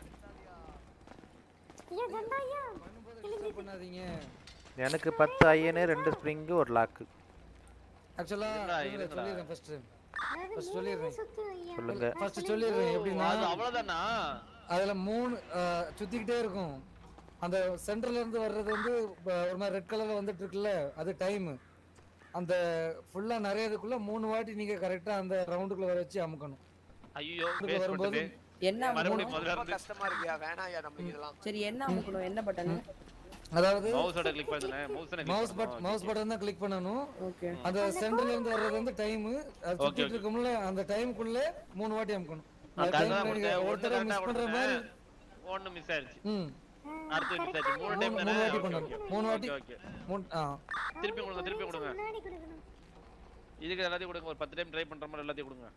ஐயா ஜண்டா ஐயா Disturb பண்ணாதீங்க எனக்கு பத்து அயனு ரெண்டு ஸ்ப்ரிங் ஒரு லாக்கு ஆக்சுவலா இருங்கடா, இருங்கடா. சொல்லிடுறேன் ஃபர்ஸ்ட் அதாவது ஃபர்ஸ்ட் மூணு சொல்லிடுறேன் சுத்து ஐயா சொல்லுங்க ஃபர்ஸ்ட் சொல்லிடுறேன் எப்படின்னா அது அவ்வளவுதானா அதுல மூணு அஹ், சுத்திக்கிட்டே இருக்கும் அந்த சென்டர்ல இருந்து வர்றது வந்து ப- ஒரு மாதிரி ரெட் கலர்ல வந்துட்டு இருக்குல்ல அது டைம் அந்த ஃபுல்லா நிறையதுக்குள்ள மூணு வாட்டி நீங்க கரெக்டா அந்த ரவுண்டுக்குள்ள வர வச்சு அமுக்கணும் ஐயோ இதுக்கு பேஸ் வரும்போது பண்ணிட்டு என்ன மறுபடியும் அமுக்கணும்? முதல்ல ரொம்ப இருந்து கஷ்டமா இருக்கியா வேணாயா நம்மளுக்கு இதெல்லாம் சரி என்ன அமுக்கணும் என்ன பட்டன் அதாவது மவுஸோட கிளிக் பண்ணுங்க mouse mouse but mouse button தான் கிளிக் பண்ணணும் ஓகே அந்த சென்டர்ல இருந்து வர்றது வந்து டைம் அது Okay, சுத்திட்டு okay. இருக்கும்ல அந்த டைம்க்குள்ள மூணு வாட்டி அமுக்கணும் நான் அந்த கரெக்டா time ல நீங்க கொடுத்தேன் ஒரு ஒண்ணு தடவை கரெக்டா மிஸ் பண்ற மாதிரி கொடுத்தேன் ஒண்ணு மிஸ் ஆயிடுச்சு ம் அடுத்து மிஸ் ஆயிடுச்சு மூணு டைம் மூணு தானே வாட்டி Okay, பண்ணணும் okay. மூணு வாட்டி Okay, okay. மூணு ஆ திருப்பி கொடுங்க திருப்பி கொடுங்க முன்னாடி கொடுக்கணும் இதுக்கு எல்லாத்தையும் கொடுங்க ஒரு பத்து டைம் ட்ரை பண்ற மாதிரி எல்லாத்தையும் கொடுங்க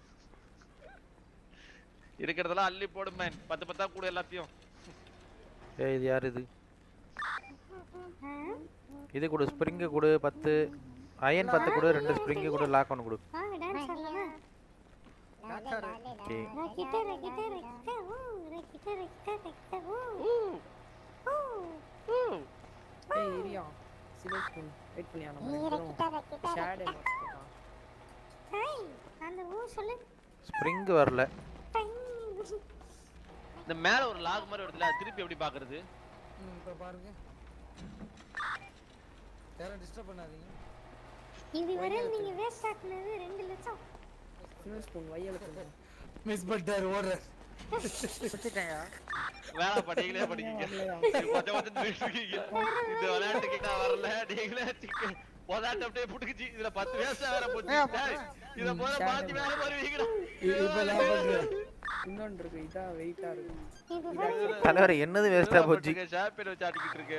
இருக்கிறதெல்லாம் அள்ளி போடு மேன் பத்து பத்தா கூட எல்லாத்தையும் ஏய் இது யார் இது இது கொடு ஸ்ப்ரிங்கு கொடு பத்து அயன் பத்து கொடு ரெண்டு ஸ்ப்ரிங்கு கொடு லாக் ஒன்று கொடு வாங்க டான்ஸ் ஆடலாம் ஓகே ரக்கிட்ட ரக்கிட்ட ரக்கிட்ட ஊ ரக்கிட்ட ரக்கிட்ட ரக்கிட்ட ஊ ஊ ஏய் இரியா சிலேஷ் பண்ணு வெயிட் பண்ணியா நம்ம நீ ரெண்டு ரக்கிட்ட ரக்கிட்ட பேரும் ஷேடே ஹாய் அந்த ஊ சொல்லு ஸ்ப்ரிங் வரல டைம் இந்த மேல ஒரு லாக் மாதிரி வருதுல அது திருப்பி எப்படி பாக்குறது ம், இப்ப பாருங்க யாரும் டிஸ்டர்ப் பண்ணாதீங்க இது வரை நீங்க வேஸ்ட் ஆக்குனது ரெண்டு லட்சம் சிலேஷ் பண்ணு வையலுக்கு மிஸ் பண்ணிட்டாரு ஓடுற வச்சுட்டேன்யா வேலை படிக்கலே படிக்கீங்க கொஞ்சம் கொஞ்சம் போயிட்டு இருக்கீங்க இந்த விளையாட்டுக்கு நான் வரல நீங்களே சிக்க- போதாட்ட அப்படியே புட்டுக்குச்சு இதுல பத்து வேஷம் வேற போச்சு ஏய், டேய், இத போல மாத்தி வேற வருவீங்கடா இப்ப லாபம் பண்றேன் இன்னொன்று இருக்கு இதான் வெயிட்டா இருக்கு இது வரை தலைவர் என்னது வேஸ்டா போச்சு ஷாப்பில் வச்சு ஆட்டிக்கிட்டு இருக்க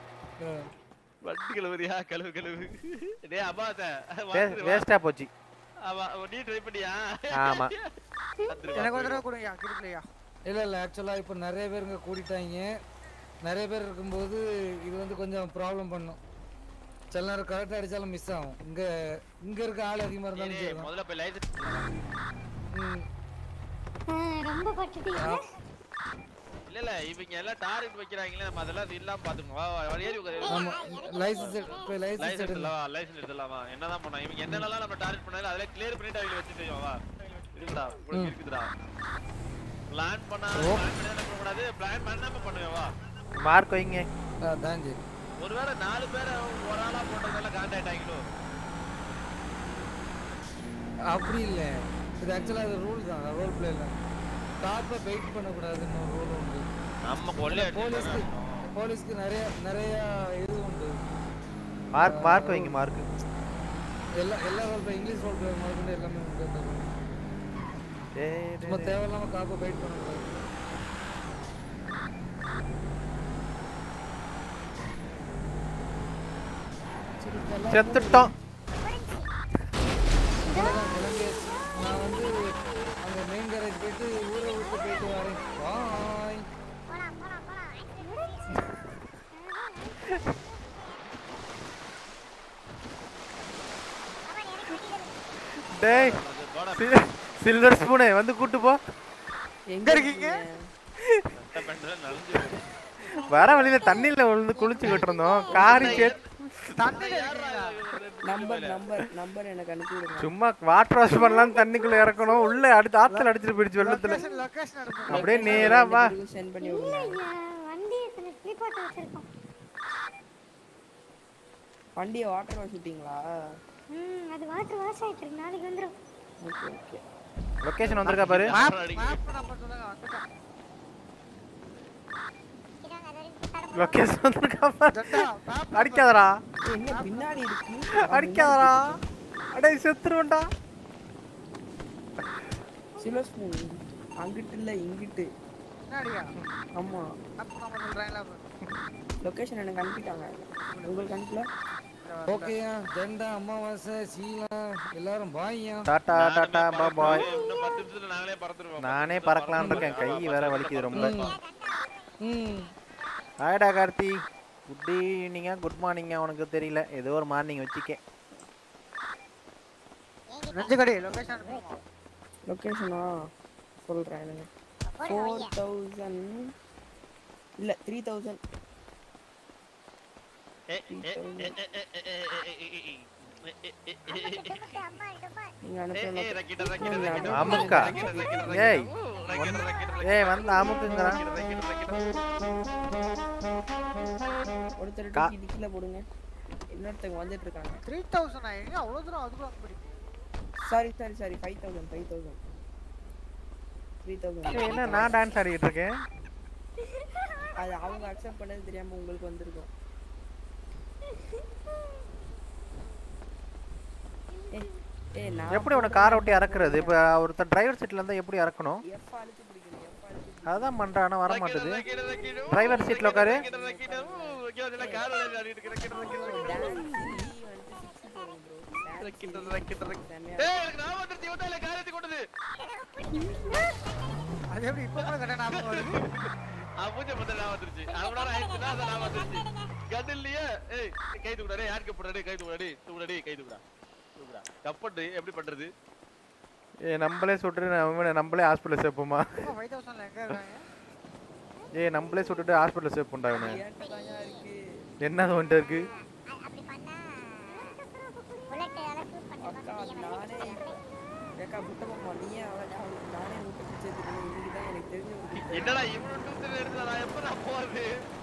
வண்டி கழுவுறியா கழுவு கழுவு டேய் அம்மாத்த வேஸ்டா போச்சு அவ அவ நீ ட்ரை பண்ணியா ஆமா. எனக்கு ஒரு தடவை கொடுங்க கிரிப்லையா இல்லை இல்லை ஆக்சுவலாக இப்போ நிறைய பேர் இங்கே கூட்டிட்டாங்க நிறைய பேர் இருக்கும்போது இது வந்து கொஞ்சம் ப்ராப்ளம் பண்ணும் சில நேரம் கரெக்டாக அடித்தாலும் மிஸ் ஆகும் இங்கே இங்கே இருக்க ஆள் அதிகமாக இருந்தாலும் சரி முதல்ல போய் லைசன்ஸ் ம் ரொம்ப பட்டுட்டீங்க இல்ல இல்ல இவங்க எல்லாம் டார்கெட் வைக்கிறாங்களே நம்ம அதெல்லாம் அது இல்லாம பாத்துக்கோங்க வா, வா, ஏறி உட்காரு. ஆமா லைசன்ஸ் இப்போ லைசன்ஸ் லைசன்ஸ் எடுங்க இல்லவா லைசன்ஸ் எடுத்துலாமா என்னதான் பண்ணோம் இவங்க என்னென்னலாம் நம்ம டார்கெட் பண்ணாலும் அதெல்லாம் கிளியர் பண்ணிட்டு அவங்க வச்சு செய்வோம் வா இருக்குடா உங்களுக்கு இருக்குதுடா பிளான் பண்ணா பிளான் பண்ணி தானே பண்ணக்கூடாது பிளான் பண்ணாம பண்ணுவேன் வா மார்க் வைங்க அதான் சரி ஒருவேளை நாலு பேரை ஒரு ஆளா போட்டதால காண்டாக்ட் ஆகிடும் அப்படி இல்லை இது ஆக்சுவலாக அது ரூல் தான் ரோல் பிளேல டாப்பை வெயிட் பண்ணக்கூடாதுன்னு ஒரு ரூல் உண்டு நம்ம கொள்ளை போலீஸ்க்கு போலீஸ்க்கு நிறைய நிறைய இது உண்டு மார்க் மார்க் வைங்க மார்க் எல்லா எல்லா role play English role play முதற்கொண்டு எல்லாமே உண்டு அந்த rule. சும்மா தேவையில்லாம காப்பை வெயிட் பண்ணக்கூடாது செத்துட்டோம் அவ்வளோதான் கிளம்பியாச்சு நான் வந்து அங்கே மெயின் கேரேஜ் போயிட்டு ஊரை விட்டு போயிட்டு வரேன் பாய் டேய் சில்வர் ஸ்பூனே வந்து கூட்டு போ எங்க இருக்கீங்க வர வழியில தண்ணியில விழுந்து குளிச்சுக்கிட்டு இருந்தோம் காரி சேத் நம்பர் நம்பர் நம்பர் எனக்கு அனுப்பி விடுங்க சும்மா வாட்டர் வாஷ் பண்ணலாம் தண்ணிக்குள்ள இறக்கணும் உள்ள அடுத்து ஆத்துல அடிச்சிட்டு போயிடுச்சு வெள்ளத்துல லொகேஷன் அனுப்புங்க அப்படியே நேரா வா சென்ட் பண்ணி விடுங்க ஐயா வண்டி எத்தனை கிளிப்பாட்டு வச்சிருக்கோம் வண்டியை வாட்டர் வாஷ் விட்டீங்களா ம் அது வாட்டர் வாஷ் ஆயிட்டு இருக்கு நாளைக்கு வந்துரும் ஓகே ஓகே லொகேஷன் வந்திருக்கா பாரு மேப் மேப் நம்பர் சொல்லுங்க வந்துட்டேன் லொகேஷன் வந்திருக்கா பாரு அடிக்காதடா என்ன பின்னாடி இருக்கு அடிக்காதடா அடே செத்துருவண்டா சில்வர் ஸ்பூன் அங்கிட்டு இல்ல இங்கிட்டு என்னடியா ஆமா மேப் நம்பர் சொல்றீங்களா லொகேஷன் எனக்கு அனுப்பிட்டாங்க உங்களுக்கு அனுப்பல ஓகேயா ஜெண்டா அமாவாசை சீலா எல்லாரும் பாய்யா டாடா டாடா பா பாய் இன்னும் பத்து நிமிஷத்துல நாங்களே பறந்துருவோம் நானே பறக்கலாம்னு இருக்கேன் கை வேற வலிக்குது ரொம்ப ம் ஹாய்டா கார்த்தி குட் ஈவினிங்கா குட் மார்னிங்கா உனக்கு தெரியல ஏதோ ஒரு மார்னிங் வச்சுக்கே நெஞ்சுக்கடி லொகேஷன் அனுப்புங்க லொகேஷனா சொல்றேன் எனக்கு ஃபோர் தௌசண்ட் இல்ல த்ரீ தௌசண்ட் நீங்க அனுப்ப அமுக்கா ஏய் ஏய் வந்து அமுக்குங்கிறான் ஒருத்தர் கா- டிக்கி டிக்கில போடுங்க இன்னொருத்தவங்க வந்துட்டு இருக்காங்க த்ரீ தௌசண்ட் ஆயிடுங்க அவ்வளோ தூரம் அதுக்குள்ள வந்து பிடிக்கும் sorry sorry sorry five thousand five thousand three ஏய், தௌசண்ட் என்ன நான் டான்ஸ் ஆடிட்டு இருக்கேன் அது அவங்க அக்செப்ட் பண்ணது தெரியாம உங்களுக்கு வந்திருக்கும் ஏய், ஏய், நான் எப்படி உன காரை விட்டு இறக்குறது இப்போ ஒருத்தர் டிரைவர் சீட்ல இருந்தா எப்படி இறக்கணும் F அழுத்தி பிடிக்கணும் F அழுத்தி அதான் பண்றான் ஆனா வர மாட்டுது டிரைவர் சீட்ல உட்காரு அது எப்படி இப்போ கூட கட்ட ஞாபகம் வருது பூஜை பத்த நான் வந்துருச்சு அவ்வளோ நேரம் ஆயிடுச்சுன்னா அதான் நான் வந்துருச்சு கது இல்லையே ஏய் கை தூக்குடா டேய் யாருக்கு போடுறா கை தூக்குடா டேய் தூக்குடா டேய் கை தூக்குடா தூக்குடா கப்பட்டு எப்படி பண்றது ஏ நம்மளே சுட்டு நம்ம நம்மளே ஹாஸ்பிட்டல் சேர்ப்போமா ஃபைவ் தௌசண்ட்ல எங்க இருக்காங்க ஏய் நம்மளே சுட்டுட்டு ஹாஸ்பிட்டல் சேவ் பண்ணா இவனை ஏட்டதாயா இருக்கு என்னது வந்துட்டு இருக்கு அக்கா நானே ஏக்கா புட்டமாமா நீயே அவன் அவன் நானே விட்டு பிடிச்சிருக்கேன் இன்னைக்கு தான் எனக்கு தெரிஞ்ச ஒரு gift. என்னடா இவ்வளவு டூத்துல எடுத்து நான் எப்ப நான் போறது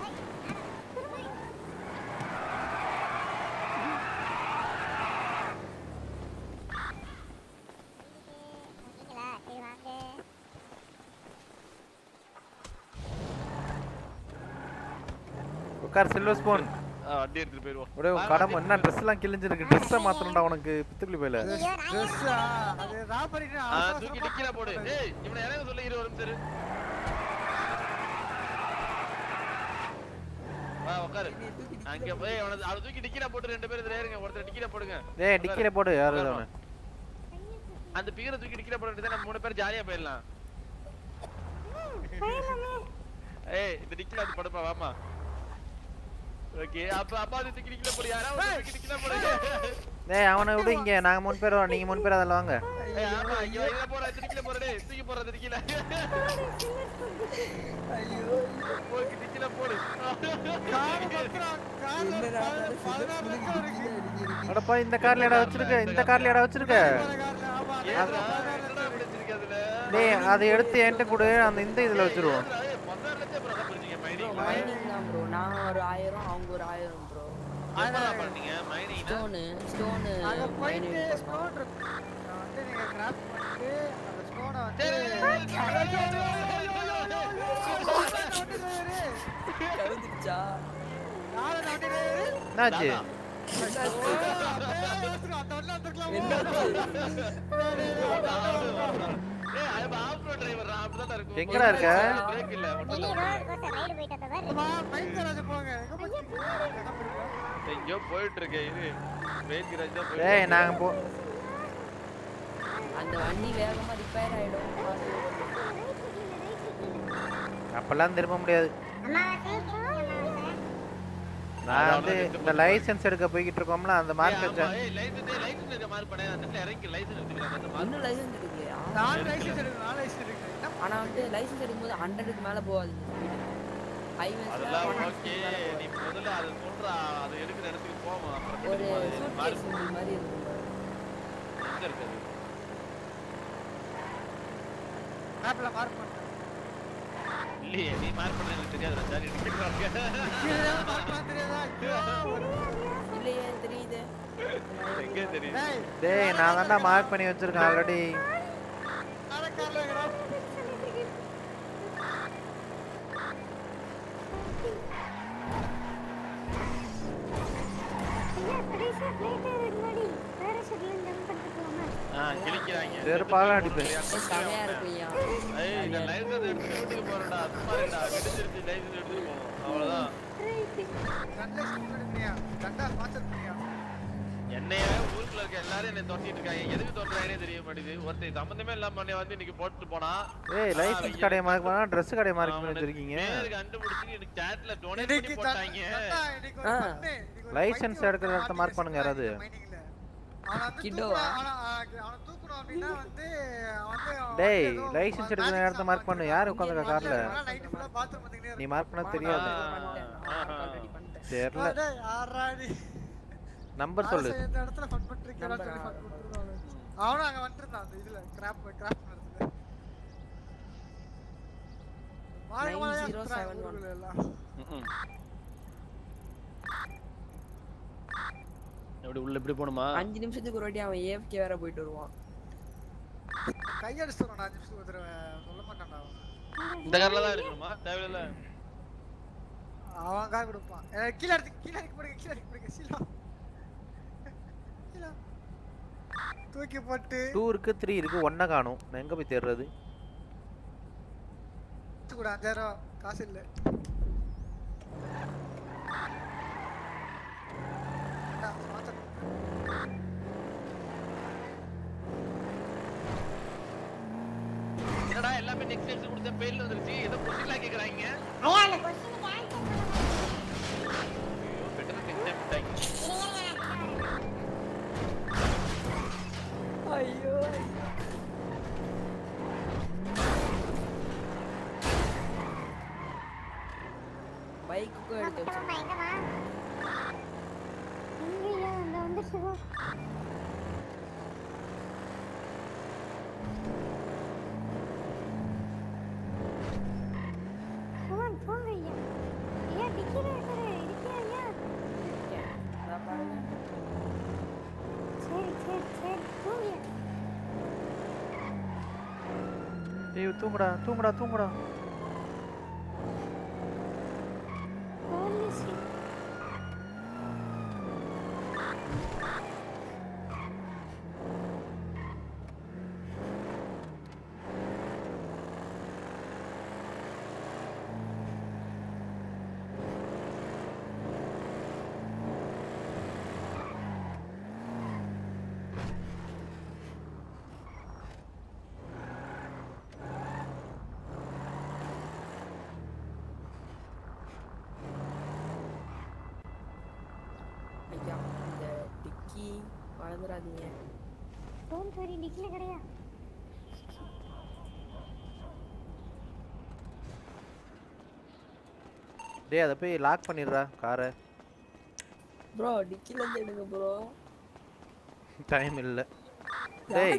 உட்கார் சில்வர் ஸ்பூன் ஆ, வண்டி எடுத்துட்டு போயிருவோம் ஒரே உன் கடமை என்ன ட்ரெஸ் எல்லாம் கிழிஞ்சிருக்கு ட்ரெஸ்ஸை மாத்தணும்டா உனக்கு பித்துக்குளி போயில ட்ரெஸ் அது ராபரி ஆ, தூக்கி டிக்கில போடு ஏய் இவனை எனக்கு சொல்லி இரு ஒரு நிமிஷம் இரு. வா உட்காரு அங்க போய் அவனை அவனை தூக்கி டிக்கில போட்டு ரெண்டு பேரும் இதுல ஏறுங்க ஒருத்தர் டிக்கில போடுங்க ஏய் டிக்கில போடு யாரு அவனு அந்த பீரை தூக்கி டிக்கில போட வேண்டியது நம்ம மூணு பேர் ஜாலியா போயிடலாம் ஏய் இந்த டிக்கில அது படுப்பா வாமா ஓகே அப்ப அப்பா அது தூக்கி டிக்கில போடு யாராவது தூக்கி டிக்கில போடு டேய் அவனை விடு இங்க நாங்க மூணு பேர் வரோம் நீங்க மூணு பேர் அதில் வாங்க ஏய் ஆமா இங்க இத போற டிக்கில போற டேய் தூக்கி போற டிக்கில ஐயோ போக்கு டிக்கில போடு அடப்பா இந்த கார்ல இடம் வச்சிருக்க இந்த கார்ல இடம் வச்சிருக்க ஏன்டா என்னடா இப்படி வச்சிருக்க அதுல டேய் அதை எடுத்து என்கிட்ட கொடு அந்த இந்த இதுல வச்சிருவோம் ஏய் மொத்த லட்சம் ப்ரோ தான் புரிஞ்சீங்க மைனிங் மைனிங் தான் ப்ரோ நான் ஒரு ஆயிரம் அவங்க ஒரு ஆயிரம் ப்ரோ என்னடா பண்ணீங்க மைனிங் ஸ்டோனு ஸ்டோனு அங்க மைனிங் போயிட்டு ஸ்டோன் இருக்கு நான் வந்து நீங்க கிராப் பண்ணிட்டு அந்த ஸ்டோனை வந்து கவுந்துச்சா யாரை நம்பிடுறாரு என்னாச்சு ஏய் அது ஆஃப் ரோட் டிரைவர் அப்படிதான் இருக்கும் எங்கடா இருக்க? பிரேக் இல்ல வெளியே ரோடு கோசம் ரைடு போயிட்டு வந்த பாரு மைக் கராஜ் போங்க எங்க போறீங்க எங்கயோ போயிட்டு இருக்கே இது வெயிட் கிராஜ் தான் டேய் போயிட்டு நாங்க போ அந்த வண்டி வேகமா ரிப்பேர் ஆயிடும் அப்பெல்லாம் திரும்ப முடியாது நான் வந்து இந்த லைசென்ஸ் எடுக்க போய்கிட்டு இருக்கோம்ல அந்த மார்க்கெட் ஏய் லைசென்ஸ் லைசென்ஸ் எடுக்க மாதிரி பண்ண அந்த இடத்துல இறங்கி லைசென்ஸ் எடுத்துக்கலாம் அந்த இன்னும் லைசென்ஸ் எடுக்கலையா நாலு லைசென்ஸ் எடுக்கு நாலு லைசென்ஸ் எடுக்கு ஆனா வந்து லைசென்ஸ் எடுக்கும்போது ஹண்ட்ரடுக்கு மேல போகாதீங்க அதெல்லாம் ஹைவேஸ்ல ஓகே நீ முதல்ல அது சொல்றா அது எடுக்கிற இடத்துக்கு போவோம் அப்புறம் ஒரு கண்டிப்பா அது சூட்கேஸ் மாறு. மாதிரி இருக்கும் எங்க இருக்கு அது மேப்ல மார்க் பண்ணு இல்லையே நீ மார்க் பண்ண எனக்கு தெரியாது நான் ஜாலி கீழே மார்க் பண்ண தெரியாதா ஐயோ. இல்லையே தெரியுது எங்க தெரியும் டேய் டேய் நான் தான்டா மார்க் பண்ணி வச்சிருக்கேன் ஆல்ரெடி அரை கார்ல எங்கடா ஐயா கடைசியா ஃப்ளைட் ஏறதுக்கு முன்னாடி பேராசூட்ல ஜம்ப் பண்ணிட்டு போமா ஆ கிழிக்கிறாங்க செருப்பால அடிப்பேன் செமையா இருக்குய்யா ஏய் இந்த லைசென்ஸ் எடுத்து வீட்டுக்கு போறடா சும்மா இருடா கிடைச்சிருச்சு லைசென்ஸ் எடுத்துட்டு போவோம் அவ்வளவுதான் கன் லைசென்ஸ் எடுக்கறியா கண்டா மாஸ்டர் பண்ணியா என்னைய ஊருக்குள்ள இருக்க எல்லாரும் என்னை தொட்டிட்டு இருக்காங்க எதுக்கு தொட்டுறாங்கன்னே தெரிய மாட்டேங்குது ஒருத்தர் சம்பந்தமே இல்லாம என்னை வந்து இன்னைக்கு போட்டுட்டு போனா ஏய் லைசென்ஸ் கடையை மார்க் பண்ணா ட்ரெஸ் கடையை மார்க் பண்ணி அவனை வச்சிருக்கீங்க பேரு கண்டுபிடிச்சு எனக்கு chatல donate இன்னைக்கு பண்ணி போட்டாங்க கண்டா இன்னைக்கு ஒரு ஆ. பண்ணு இன்னைக்கு ஒரு லைசென்ஸ் எடுக்கிற இடத்த மார்க் பண்ணுங்க யாராவது மைனிங்ல அவன வந்து கிட்டோவா? தூக்குறான் அவன அவன தூக்கணும் அப்படின்னா வந்து அவன் வந்து அவன் டேய் வந்து ஏதோ லைசென்ஸ் எடுக்கிற magic இடத்த மார்க் பண்ணு யார் உட்காந்துருக்க கார்ல ஆனா நைட் ஃபுல்லா பாத்ரூம் வந்துக்கிட்டே நீ மார்க் பண்ண தெரியாது ஆல்ரெடி பண்ணிட்டேன் தெரியல டேய் யாரா நீ நம்பர் சொல்லு ஆசை இந்த இடத்துல ஃபன் பண்ணிருக்கேடா சொல்லி ஃபன் பண்ணிருக்கான் அவனும் அங்க வந்துட்டான் அந்த இதுல கிராப் கிராப் நடத்துல மாலை மாலையா 9071. சுத்துறாங்க ஊருக்குள்ள எல்லாம் ம்ம். எப்படி உள்ள இப்படி போணுமா அஞ்சு நிமிஷத்துக்கு ஒரு வாட்டி அவன் ஏஎஃப்கே வேற போயிட்டு வருவான் கையடிச்சு வரணும் அஞ்சு நிமிஷத்துக்கு ஒரு தடவை சொல்ல மாட்டான்டா அவன் இந்த கார்ல தான் இருக்கணுமா தேவையில்ல அவன் கார் கொடுப்பான் ஏய், கீழே எடுத்து கீழே இறக்கி போடுங்க கீழே இறக்கி போடுங்க சீலா சீலா தூக்கி போட்டு டூ இருக்கு த்ரீ இருக்கு ஒன்றை காணும் நான் எங்க போய் தேடுறது கூட அஞ்சாயிரம் காசு இல்ல இந்தா, sponsor. என்னடா எல்லாமே நெக்ஸ்ட் எக்ஸ் கொடுத்த பெயில் வந்துருச்சு ஏதோ கொஸ்டின்லாம் கேக்குறாங்க ஐயா அந்த கொஸ்டினுக்கு ஆன்சர் பெட்டர் நெக்ஸ்ட் டைம் விட்டாங்க ஐயோ பைக்குக்கும் எடுத்து வச்சு அப்புறமா எங்கம்மா எங்கய்யா அந்த வந்துருச்சு வா. Come on, போங்க ஐயா ஐயா டிக்கில இருக்கிற இருக்கியா ஐயா நான் பாருங்க சரி சரி சரி தூங்கியா ஏய் தூங்குடா தூங்குடா தூங்குடா போலீஸ் வந்துடாதீங்க டோன்ட் வரி டிக்ல கிடையா டேய் அதை போய் லாக் பண்ணிடுறா காரை ப்ரோ டிக்கில இருந்து எடுங்க ப்ரோ டைம் இல்லை டேய்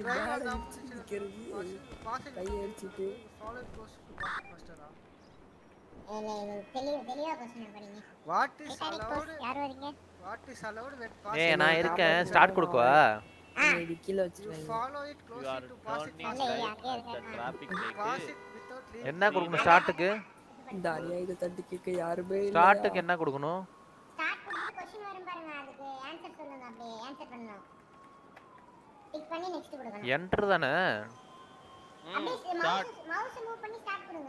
கையை அடிச்சிட்டு Solid close to pass faster ஆ? இல்ல இல்ல தெளிவா தெளிவா கொஸ்டின் படிங்க What is Titanic allowed? post யார் வரீங்க What is allowed when ஏய் passing? நான் இருக்கேன் ஸ்டார்ட் கொடுக்கவா டிக்கில You வச்சிருக்கேன் follow it closely to pass it turning faster. right at the traffic light. Pass it without leaving. என்ன கொடுக்கணும் ஸ்டார்ட்டுக்கு இந்த அநியாயத்தை தட்டி கேட்க யாருமே இல்லையா? ஸ்டார்ட்டுக்கு என்ன கொடுக்கணும் ஸ்டார்ட் கொடுத்து கொஸ்டின் வரும் பாருங்க அதுக்கு ஆன்சர் சொல்லுங்க அப்படியே ஆன்சர் பண்ணனும் டிக் பண்ணி நெக்ஸ்ட் கொடுக்கணும் என்ட்ரு தானே அப்படியே மவுஸ் மவுஸ் மூவ் பண்ணி ஸ்டார்ட் கொடுங்க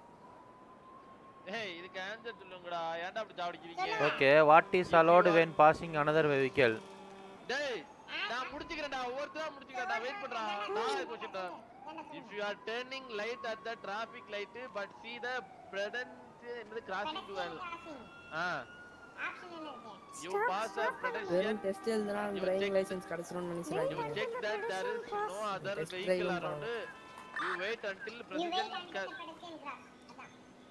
ஏய் இதுக்கு ஆன்சர் சொல்லுங்கடா ஏன்டா அப்படி சாவடிக்கிறீங்க okay what is allowed when passing another vehicle டேய் நான் முடிச்சுக்கிறேன்டா ஒவ்வொருத்தரா முடிச்சுக்கிறேன்டா வெயிட் பண்றா நான் கொஸ்டின்டா if you are turning light at the traffic light but see the pedant என்னது crossing to an ah you pass a pedestrian வெறும் டெஸ்ட் எழுதுனா driving licence கிடைச்சிரும்னு you நினைச்சாங்க check that there is no other Test vehicle drive around you wait until you wait president until ca- the pedestrian cross அதான்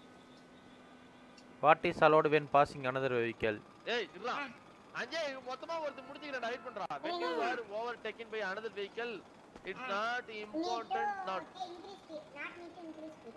what is allowed when passing another vehicle ஏய் இருடா அஞ்சே மொத்தமா ஒருத்தர் முடிச்சுக்கிறேன் wait பண்றா when you are overtaken by another vehicle it's not important not increase speed not need to increase speed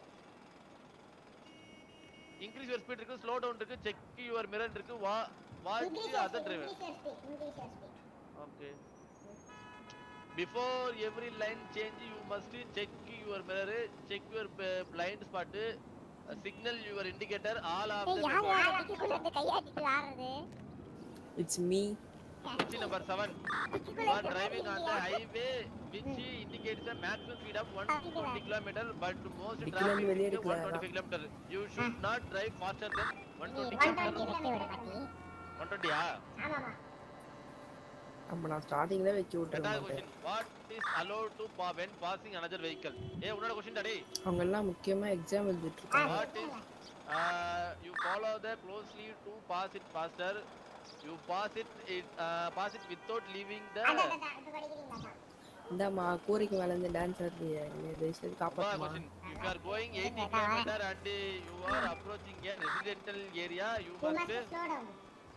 increase your speed இருக்கு slow down இருக்கு check your mirror இருக்கு வா watch increase the your other speed driver increase your speed increase your speed okay before every line change you must check your mirror check your b- blind spot uh, signal your indicator all of ஏய் them யார் யார் டிக்கிக்குள்ள இருந்து கையாட்டிட்டு ஆடுறது it's me Question number seven. You are driving on the highway which indicates a maximum speed of 120 km, but most Dikkila traffic இருந்து வெளியே is எடுக்கல, 125 km. You should not drive faster than 120 120 km. Kilometre பாட்டி 120 ஆ? ஆமாமா அப்ப நான் ஸ்டார்டிங்ல வச்சு எட்டாவது விட்டுருந்தேன் question. What is allowed to pa when passing another vehicle? ஏய் உன்னோட question டா டேய். அவங்க எல்லாம் முக்கியமா எக்ஸாம் எழுதிட்டு இருக்காங்க What is uh, you follow the closely to pass it faster. You pass it, it uh, pass it without leaving the அதான் அதான் இப்ப படிக்கிறீங்களா இந்தாம்மா கூரைக்கு மேல இருந்து டான்ஸ் ஆடுறிய நீ தயவு செய்து Abba காப்பாத்துமா question. If you are going 80 km and uh, you are approaching a residential area, you you must must slow down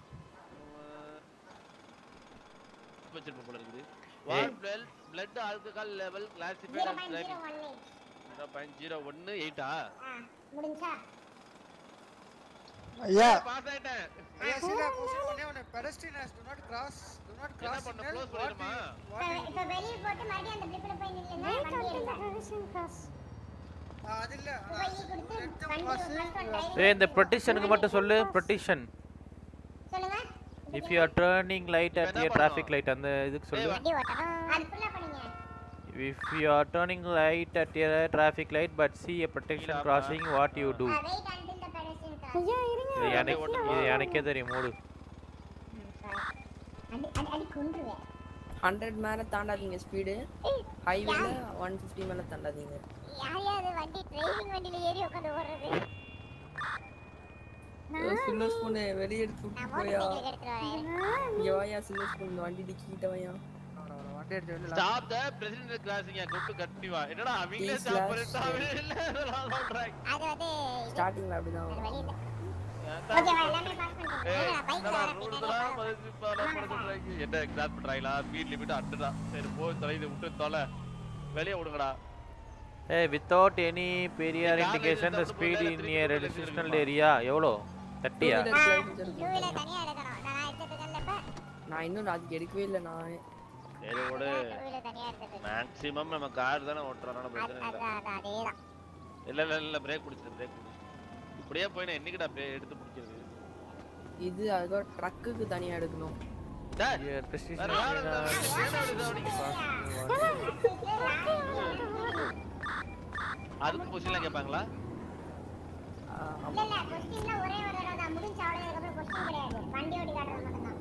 வச்சிருப்ப போல இருக்குது. What blood blood alcohol level classified as driving? 0.018 0.018 ஆ? ஆ முடிஞ்சா ஐயா பாஸ் ஆயிட்டேன். ஐயா Sita question பண்ணி அவனை pedestrian has do not cross do not என்ன cross பண்ண signal க்ளோஸ் what பண்ணிடுமா? we- what we- இப்ப வெளிய போட்டு மறுபடியும் அந்த பிளிப்ல போய் நில்லுங்க Wait வண்டி until the எடுங்க pedestrian cross. ஆ, அது இல்ல இப்ப வெளிய கொடுத்து வண்டி pass, first one driving ஏய் இந்த பெட்டிஷனுக்கு மட்டும் சொல்லு பெட்டிஷன் சொல்லுங்க if you are turning light at என்ன ஏ டிராஃபிக் லைட் அந்த இதுக்கு சொல்லு வண்டி ஓட்டணும் அது ஃபுல்லா பண்ணுங்க if you are turning light at a traffic light but see a protection crossing what you do wait until the pedestrian cross ஐயா இருங்க இது எனக்கு இது எனக்கே தெரியும் மூடு அடி அடி அடி கொன்றுவேன் ஹண்ட்ரட் மேல தாண்டாதீங்க ஸ்பீடு ஹைவேல ஒன் ஃபிஃப்டி மேல தாண்டாதீங்க யார் யார் வண்டி டிரைவிங் வண்டியில ஏறி உட்கார்ந்து ஓடுறது சில்வர் ஸ்பூன் வெளியே எடுத்து விட்டு நான் போயா மோட்டர் சைக்கிள் எடுத்துட்டு வரேன் இங்க வாயா சில்வர் ஸ்பூன் இந்த வண்டி டிக்கிட்ட வாயா வண்டி எடுத்து வெளில Stop the president crossing a good கட்டி வா. என்னடா அவங்களே T stop slash பண்ணிட்டாங்க. இல்ல நான் சொல்றேன். அது வந்து ஸ்டார்டிங்ல அப்படிதான் அது வரும். வெளியில ஏன்டா ஓகேவா எல்லாமே பாஸ் பண்ணிட்டீங்க ஏய், நான் பைக்ல என்னடா வரேன் rules பின்னாடி எல்லாம் follow மதிச்சு follow பண்ண சொல்றாங்க. என்ன கிராஸ் பண்றாங்களா ஸ்பீட் லிமிட் அட்டுடா சரி போய் தொலை இதை விட்டு தொலை வெளியே விடுங்கடா ஏய் வித்தவுட் எனி பெரியார் நீ car indication the license speed போடல, இன் திருப்பி ஏ போடல, ரெசிஸ்டன்ட் திருப்பி ஏரியா எவ்வளோ தட்டியா Two wheeler license டூ எடுக்கணும். வீலர் தனியா எடுக்கணும் நான் எடுத்துட்டு இருக்கேன்ல இப்ப நான் இன்னும் அதுக்கு எடுக்கவே இல்லை நான் சரி விடு டூ வீலர் தனியா எடுத்துட்டு இருக்கேன் மேக்ஸிமம் நம்ம கார் தானே ஓட்டுறோம் அது பிரச்சனை இல்லை அது அது அதேதான் இல்ல இல்ல இல்ல பிரேக் பிடிச்சிரு பிரேக் பிடிச்சிரு இப்படியே போய் நான் என்னைக்குடா பிரேக் எடுத்து பிடிக்கிறது இது அதுக்கு ட்ரக்குக்கு தனியா எடுக்கணும் டேய், Your precision வேற யாரும் இல்ல, வேற ஏன்டா இப்படி அதுக்கு கொஸ்டின்லாம் கேட்பாங்களா இல்ல இல்ல கொஸ்டின்ல ஒரே ஒரு தடவை தான் முடிஞ்ச அவ்வளவு அதுக்கப்புறம் கொஸ்டின் கிடையாது வண்டி ஓட்டி காட்டுறது மட்டும்தான்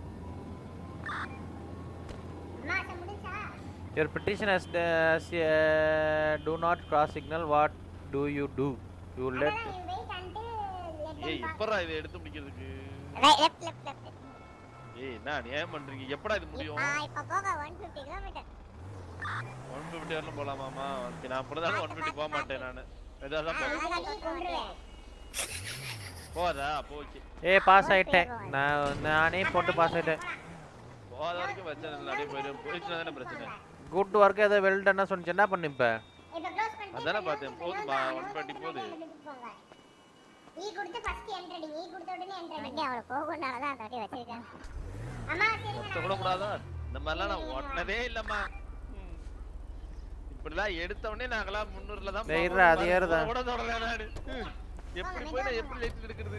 அம்மா அது முடிஞ்சா Your petition has, has a do not cross signal. What do you do? You let அதான் you wait until let them ஏய் pass எப்பறா இதை எடுத்து பிடிக்கிறதுக்கு right left left left ஏய் என்ன ஏன் பண்றீங்க எப்படா இது முடியும் ஆ இப்ப போக 150 கிலோமீட்டர் ஒன் ஃபிஃப்டி வரலும் போலாமாமா ஓகே நான் அப்படிதான் ஒன் ஃபிஃப்டி போக மாட்டேன் நான் ஏதாவது போவேன் போதா அப்போ ஓகே ஏய் பாஸ் ஆயிட்டேன் நான் நானே போட்டு பாஸ் ஆயிட்டேன் போகாத வரைக்கும் பிரச்சனை இல்லை அப்படியே போயிடும் போயிடுச்சுனா தானே பிரச்சனை குட் ஒர்க் ஏதோ வெல் டன்னா சொன்னிச்சு என்ன பண்ணு இப்ப இப்ப க்ளோஸ் பண்ணி அதானே பார்த்தேன் போதுமா ஒன் டுவெண்ட்டி போகுது ஈ கொடுத்து ஃபர்ஸ்ட் என்ட்ரடி ஈ கொடுத்த உடனே என்ட்ரடி வண்டி அவள போகணும்னால தான் அந்த வண்டி வச்சிருக்கேன் அம்மா சரி ஒத்த கூட கூடாதா இந்த மாதிரிலாம் நான் ஓட்டினதே இல்லம்மா இப்படிலாம் எடுத்த உடனே நாங்களாம் முன்னூறுல தான் டேய், போவோம். இருடா, அது ஏறுதா? கூட தொடல நானு ம். எப்படி போய் நான் எப்படி லைட் எடுக்கிறது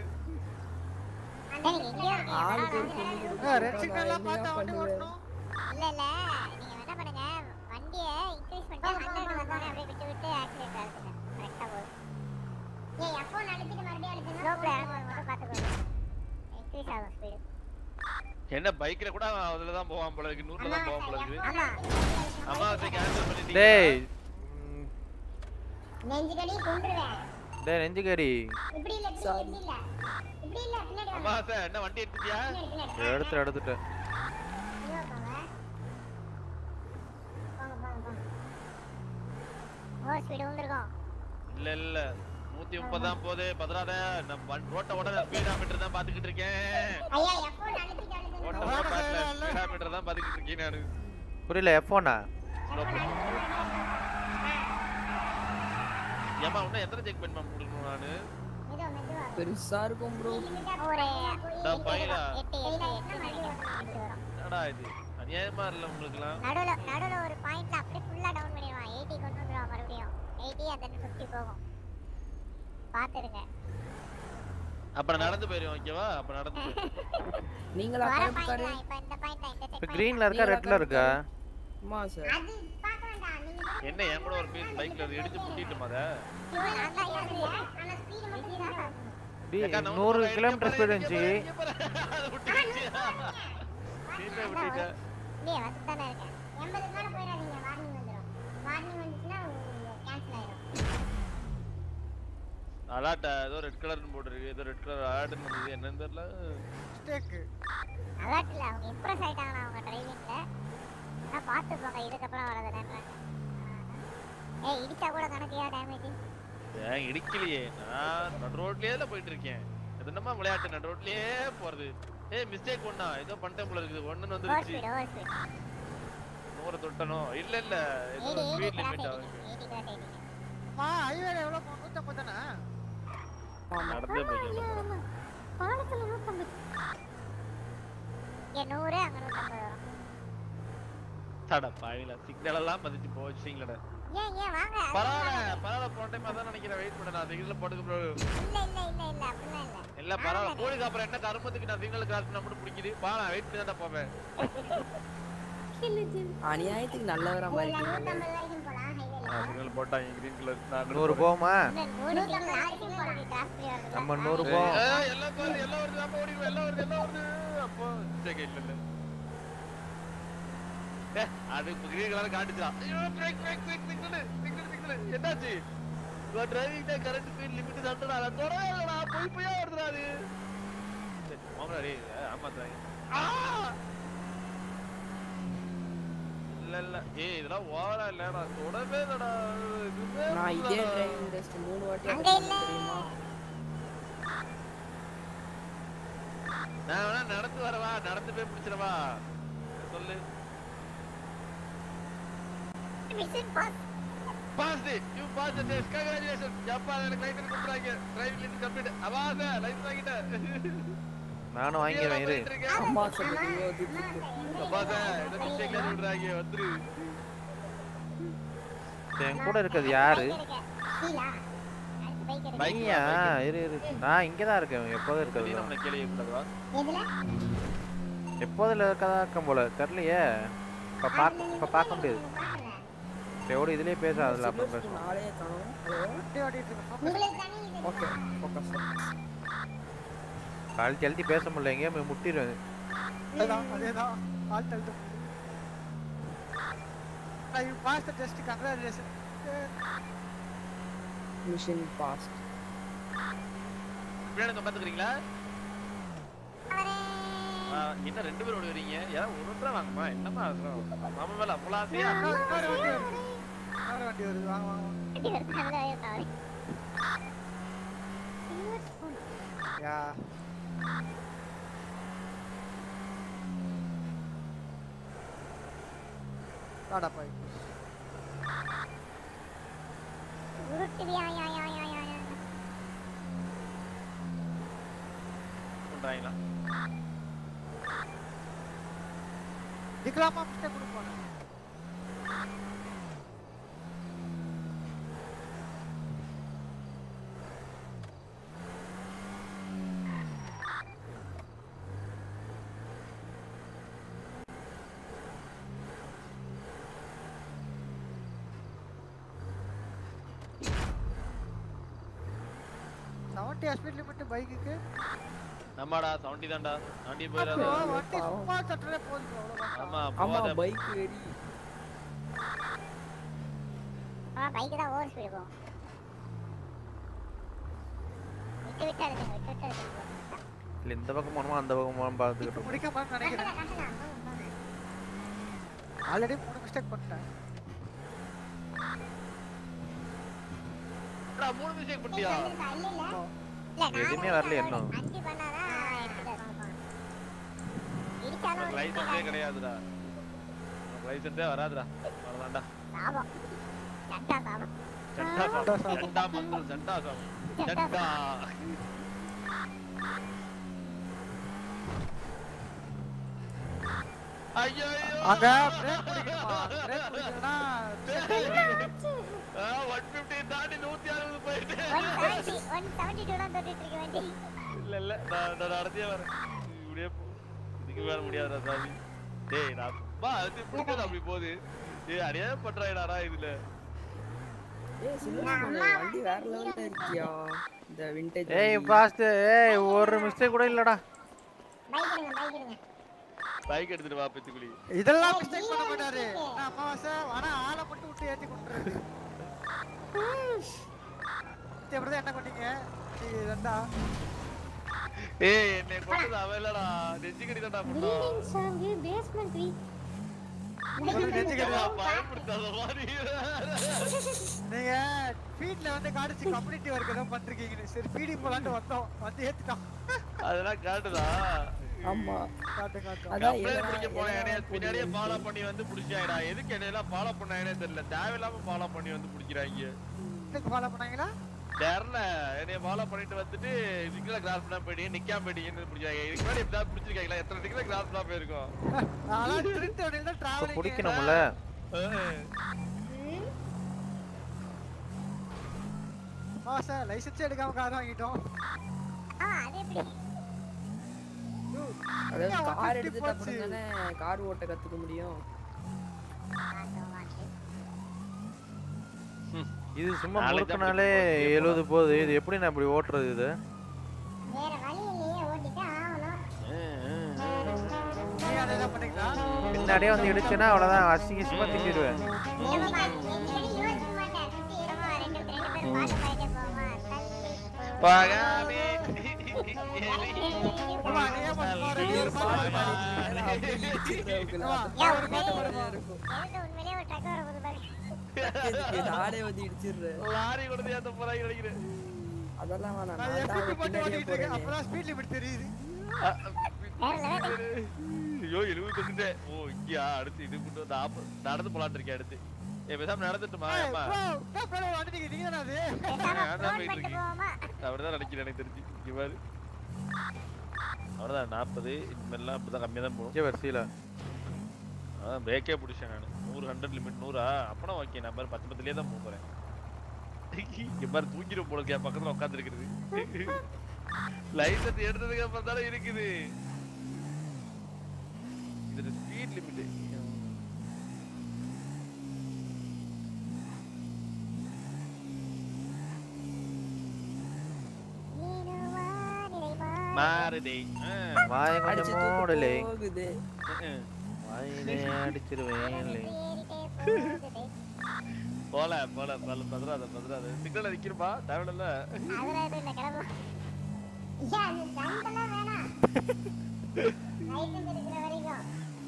ஆளுக்கு ஒரு பொண்ணு கொடுத்து ரெட் சிக்னல்லாம் பார்த்தா வண்டி ஓட்டணும் இல்ல இல்ல நீங்க என்ன பண்ணுங்க வண்டிய இன்க்ரீஸ் பண்ணிட்டு 100 வந்தோனே அப்படியே விட்டு விட்டு ஆக்சிலேட்டர் அழுத்துங்க கரெக்ட்டா போகும் ஏய் அப்போ அழுத்திட்டு மறுபடியும் அழுத்துங்க ஸ்லோப்ல இறங்கும்போது மட்டும் பாத்துக்கோங்க இன்க்ரீஸ் ஆகும் ஸ்பீடு என்ன பைக்ல கூட அவன் அதுல தான் போவான் போல இருக்கு நூறுல தான் போவான் போல இருக்கு ஆமா அமாவாசை கேன்சல் பண்ணிட்டீங்க டேய் நெஞ்சு கடி கொன்றுவேன் டேய் நெஞ்சுக்கடி இப்படி இல்ல இப்படி இல்ல இப்படி இல்ல பின்னாடி வாங்க அமாவாசை என்ன வண்டி எடுத்துட்டியா எடுத்து எடுத்துட்டேன் ஐயோ, போங்க. போங்க, போங்க, போங்க. ஓவர் ஸ்பீடு வந்திருக்கோம் இல்ல இல்ல நூத்தி முப்பது தான் போகுது பதறாத நான் வண்டி- ரோட்ட ஓட ஸ்பீடாமீட்டர் தான் பாத்துக்கிட்டு இருக்கேன் ஐயா எப்போ அழுத்திட்டு அழுத்துங்க ஓட்ட ஓட பாக்கல ஸ்பீடாமீட்டர் தான் பாத்துக்கிட்டு இருக்கேன் நானு புரியல எஃபோனா ஏமா இன்னும் எத்தனை செக் பண்ணி கொடுக்கணும் நானு மெதுவா மெதுவா பெருசா இருக்கும் ப்ரோ ஒரு நான் பையலா எட்டு எட்டு எட்டு மணி வண்டி வரும் என்னடா இது அநியாயமா இல்ல உங்களுக்குலாம் நடுவுல நடுவுல ஒரு பாயிண்ட்ல அப்படியே ஃபுல்லா டவுன் பண்ணிடுவான் 80 கொண்டு வந்துருவான் மறுபடியும் 80 and then 50 போகும் பாத்துருங்க அப்ப நான் நடந்து போயிருவேன் ஓகேவா அப்ப நடந்து போயிருவேன் நீங்களா வர கருப்பு காரு பாயிண்ட் இப்ப இந்த பாயிண்ட் இந்த இப்போ செக் கிரீன்ல இருக்கா ரெட்ல இருக்கா அம்மா சார் அது பார்க்க வேண்டாம் நீங்க என்ன என் கூட ஒரு பீஸ் பைக்ல இடிச்சு முட்டிட்டு மத நான் தான் ஏறுறீங்க ஆனா ஸ்பீடு மட்டும் தான் டேய், நூறு கிலோமீட்டர் ஸ்பீடு இருந்துச்சு சீட்டை விட்டுட்ட இல்லையே வந்து தானே இருக்கேன் 80 மேல போயிடாதீங்க வார்னிங் வந்துரும் வார்னிங் வந்துச்சுன்னா கேன்சல் ஆயிடும் அலாட்ட ஏதோ ரெட் கலர்னு போட்டுருக்கு ஏதோ ரெட் கலர் அலாட்னு வந்தது என்னன்னு தெரியல மிஸ்டேக் அலாட் இல்ல அவங்க இம்ப்ரெஸ் ஆயிட்டாங்களா அவங்க டிரைவிங்ல ஆனா பாத்து போங்க இதுக்கப்புறம் வரதுலன்றாங்க ஏய் இடிச்சா கூட கணக்கியா டேமேஜ் ஏன் இடிக்கலையே நான் நடு ரோட்லயே தான் போயிட்டு இருக்கேன் இது என்னமா விளையாட்டு நடு ரோட்லயே போறது ஏய் மிஸ்டேக் ஒண்ணா ஏதோ பண்ணிட்டேன் போல இருக்குது ஒண்ணுன்னு ஓவர் வந்துருச்சு ஸ்பீட் ஓவர் ஸ்பீட் நூறு தொட்டணும் இல்ல இல்ல ஏதோ eighty eighty speed cross limit eighty ஆகுது ஏடி கிராஸ் ஏடி மா ஹைவேல எவ்வளவு போகும்? 150 தானே நடந்தே போய்க்கலாம் பாலத்துல நூத்தம்பது இங்க நூறு அங்க நூத்தம்பது வரும் தட பாவில சிக்னல் எல்லாம் மதிச்சு போச்சுங்களடா ஏன் ஏன் வாங்க அது பரவாயில்ல பரவாயில்ல போன டைம் அதான் நினைக்கிறேன் வெயிட் பண்ண நான் சிக்னல் போட்டுக்க ப்ரோ இல்ல இல்ல இல்ல இல்ல அப்படிலாம் இல்ல இல்ல பரவாயில்ல போலீஸ் அப்புறம் என்ன கருமத்துக்கு நான் சிக்னல் கிராஸ் பண்ண மட்டும் பிடிக்குது பா நான் வெயிட் பண்ணி தான் போவேன் அநியாயத்துக்கு நல்லவரா மாதிரி இருக்கீங்க நூத்தம்பது வரைக்கும் போலாம் ஹைவேல சிக்னல் போட்டாங்க கிரீன் கலர் நான் நூறு போகுமா நூறு சிக்னல் ஆறு போலாம் கிராஸ் பண்ணி வரதுல நம்ம நூறு போவோம் ஏய், எல்லாம் வருது எல்லாம் வருது அப்ப ஓடிடுவோம் எல்லாம் வருது எல்லாம் வருது அப்போ சரி இல்ல இல்ல ஏ, அது இப்ப கிரீன் கலர் காட்டுச்சா ஐயோ brake brake brake signal signal signal என்னாச்சு your driving the current speed limit hundred அத தொடவே இல்லடா போய் போய் வருதுடா அது சரி மாமலா டேய் ஆமா தாங்க இல்ல இல்ல ஏய் இதெல்லாம் ஓவரா இல்ல நான் தொடவே இல்லடா இதுவே நான் இதே இல்லடா. டிரைவிங் டெஸ்ட் மூணு வாட்டி அங்க attend இல்ல. பண்ணேன் தெரியுமா நான் வேணா நடந்து வரவா நடந்து போய் பிடிச்சிடவா சொல்லு mission pass pass you pass the test congratulation எப்பா எனக்கு லைசன்ஸ் கொடுத்துறாங்க டிரைவிங் லைசன்ஸ் கம்ப்ளீட் அவாத லைசன்ஸ் வாங்கிட்டேன் நானும் வாங்கிக்கிறேன் இரு அம்மா சொல்லுங்க அப்பாத இந்த மிஸ்டேக்ல விடுறாங்க வந்துரு என் கூட இருக்கிறது யாரு கீழா அடுத்து பைக் எடுக்க பைக் நீயா இரு இரு நான் இங்கே தான் இருக்கேன் எப்போதும் நீ இருக்கிறது நம்மள கேள்வி கூடாதா எதுல எப்போதும் இருக்கதா இருக்கும் போல தெரியலையே இப்போ பார்க்க இப்போ பார்க்க முடியாது எவ்வளோ இதுலேயே பேச அதில் அப்புறம் பேசுவோம் நாளே காணோம் ஹலோ வண்டி ஓட்டிட்டு இருக்கேன் உங்களுக்கு தானே இது ஓகே ஃபோக்கஸ் கழுத்தி அழுத்தி பேச முடியல எங்கேயோ போய் முட்டிடுவேன் அதேதான் அதேதான் ஆல் தள்ளிட்டு நான் you pass the test congratulation mission pass பின்னாடி பாத்துக்கிறீங்களா ஆ, என்ன ரெண்டு பேரும் ஓடி வரீங்க யாராவது ஒரு ஒருத்தரா வாங்கம்மா என்னம்மா அவசரம்? மாமா மேல அவ்வளவு ஆசையா இன்னொரு இன்னொரு வண்டி வருது இன்னொரு வண்டி வருது வாங்க வாங்க யா வாடா போய் உருட்டுவியா யா யா யா யா யா பண்றாங்களா இதுக்கெல்லாமா மிஸ்டேக் கொடுப்பாங்க செவன்டி ஸ்பீட் லிமிட் பைக்குக்கு நம்மாடா சவுண்டி தான்டா தாண்டி போயிடாத ப்ரோ வண்டி சும்மா தட்டுறதே போதும் bro, அவ்வளவுதான் ஆமா ஆமா போகாத. பைக் வெடி ஆ பைக் தான் ஓவர் ஸ்பீடு போகும் விட்டு விட்டு எடுத்துங்க விட்டு விட்டு எடுத்துங்க இல்லை இந்த பக்கம் போகணுமா அந்த பக்கம் போகணும் பார்த்துக்கிட்டு இருக்கோம். முடிக்க மாட்டேன் நினைக்கிறேன் ஆல்ரெடி மூணு மிஸ்டேக் பண்ணிட்டேன் என்னடா, மூணு மிஸ்டேக் பண்ணிட்டியா எதுவுமே வரல இன்னும் அஞ்சு பண்ணாதான் எடுத்துட்டு வருவான். இடிச்சாலும் ஒரு லைசன்ஸே கிடையாதுடா லைசன்ஸே வராதுடா அவ்வளவுதான்டா சாபம் சட்டா சாபம் சட்டா சாபம் சட்டா மந்திரம் சட்டா சாபம் சட்டா ஐயோ அங்க பிரேக் பிடிக்கணுமா பிரேக் பிடிக்கலனா ஒன் பிப்டி தாண்டி நூத்தி அறுபது போயிட்டு one seventy one seventy two தான் தொட்டிட்டு இருக்க வண்டி இல்ல இல்ல நான் நான் நடத்தியே வரேன் இப்படியே போ இதுக்கு வேற முடியாதுடா சாமி டேய் நான் சும்மா அது பிடிக்காது அப்படி போகுது டேய் அடையே பண்றாயிடாடா இதுல ஏய் சில்வர் வண்டி வேற லெவல்ல இருக்கியா இந்த விண்டேஜ் ஏய் பாஸ்ட் ஏய் ஒரு மிஸ்டேக் கூட இல்லடா பைக் எடுங்க பைக் எடுங்க பைக் எடுத்துட்டு வா பெத்துக்குழி இதெல்லாம் மிஸ்டேக் பண்ண மாட்டாரு நான் அமாவாசை ஆனா ஆளை மட்டும் விட்டு ஏத்தி கொண்டுறாரு எப்படிதான் என்ன பண்ணீங்க நீங்க ரெண்டா ஏய் என்னை கொண்டது அவன் இல்லடா நெஞ்சுக்கடி தான்டா பண்ணோம் Greetings, sir. We basement week. பயப்படுத்தாத மாதிரி நீங்க ஃபீட்ல வந்து காடிச்சு கம்யூனிட்டி ஒர்க் ஏதோ பண்றீங்க சரி ஃபீடிங் போலான்னு வந்தோம் வந்து ஏத்திட்டோம் அதெல்லாம் காட்டுதா ஆமா காட்டு காட்டு அதான் கம்ப்ளைண்ட் எதனா- பிடிக்க போன எதனா என்னைய பின்னாடியே போடுது. ஃபாலோ பண்ணி வந்து பிடிச்சாயிடா எதுக்கு என்னையெல்லாம் ஃபாலோ பண்ணாங்கன்னே தெரியல தேவையில்லாம ஃபாலோ பண்ணி வந்து பிடிக்கிறாங்க இதுக்கு ஃபாலோ பண்ணாங்களா தெரியல என்னைய ஃபாலோ பண்ணிட்டு வந்துட்டு இதுக்குள்ள கிராஸ் பண்ணா போயிட்டீங்க நிக்காம போயிட்டீங்கன்னு பிடிச்சாங்க இதுக்கு முன்னாடி இப்படி பிடிச்சிருக்காங்களா எத்தனை டிகிரி கிராஸ் பண்ணா போயிருக்கோம் நான்லாம் திருட்டு வண்டியில தான் இப்போ டிராவலிங் பிடிக்கணும்ல அமாவாசை லைசென்ஸ் எடுக்காம கார் வாங்கிட்டோம் ஆ அது எப்படி அதாவது ஏன் கார் 150 எடுத்துட்டு போச்சு? அப்புறம் தானே கார் ஓட்ட கத்துக்க முடியும் இது சும்மா நாளைக்கு தான் முறுக்குனாலே எழுபது போகுது இது எப்படி நான் இப்படி ஓட்டுறது இது வேற வழி இல்லையே ஓட்டிட்டு ஆகணும் நீங்க அதை என்ன பண்ணீங்களா பின்னாடியே வந்து இடிச்சுன்னா அவ்வளோதான் அசிங்க சும்மா திட்டிடுவேன் ஏமாமா எங்கடி யோசிக்க மாட்டேன் சுத்தி ஏமா ரெண்டு ரெண்டு பேரும் பாட்டு பாடிட்டே போமா தள்ளி பகாமே ஆமா, நீங்க மட்டும் போற ரெண்டு பேரும் பாட்டு பாடி. ஆமா, யா ஒரு பாட்டு பாடுவோம். எனக்கு உண்மையிலேயே ஒரு டக்கு வர போது பாரு எதுக்கு? நானே வந்து இடிச்சிடுறேன் லாரி கொடுத்து ஏத்த போறாங்க நினைக்கிறேன் அதெல்லாம் வேணாம் நான் நான் என் தான் குட்டி பாட்டு பின்னாடியே ஓட்டிட்டு இருக்கேன் போறேனே. அப்பதான் ஸ்பீட் லிமிட் தெரியுது ஐயோ எழுபது வந்துட்டேன் ஓ இங்கயா அடுத்து இது கொண்டு வந்து ஆப்ப நடந்து போலான்னு இருக்கேன் அடுத்து ஏ பேசாம நடந்துட்டுமா ஏய், ஏம்மா bro, என்ன bro, வந்துட்டீங்க, நீங்க தானே அது? அதான் போயிட்டு இருக்கேன் அப்படிதான் நினைக்கிறேன் எனக்கு தெரிஞ்சு இங்க பாரு அவ்வளவுதான் நாற்பது இனிமேல்லாம் அப்படிதான் கம்மியா தான் போகும் இங்கே வரிசையில் அதான் பிரேக்கே பிடிச்சேன் நான் நூறு ஹண்ட்ரட் லிமிட் நூறா அப்பனா ஓகே நான் பாரு பத்து பத்துலயே தான் போக போறேன் இங்க பாரு தூக்கிடும் போல இருக்கே பக்கத்துல உட்கார்ந்து இருக்குது லைசன்ஸ் எடுத்ததுக்கு அப்புறம் தானே இருக்குது இதுல ஸ்பீட் லிமிட் மாறுதே வாய அடிச்சு கொஞ்சம் தூக்கு மூடலே போகுது வாயிலே அடிச்சிருவேன்லே போல போல போல பதறாத பதறாத சிக்னல் நிக்கிறப்பா தேவையில்ல அதெல்லாம் எதுவும் இல்லை கிளம்பு ஐயா அந்த தண்டெல்லாம் வேணாம் லைசன்ஸ் எடுக்கிற வரைக்கும்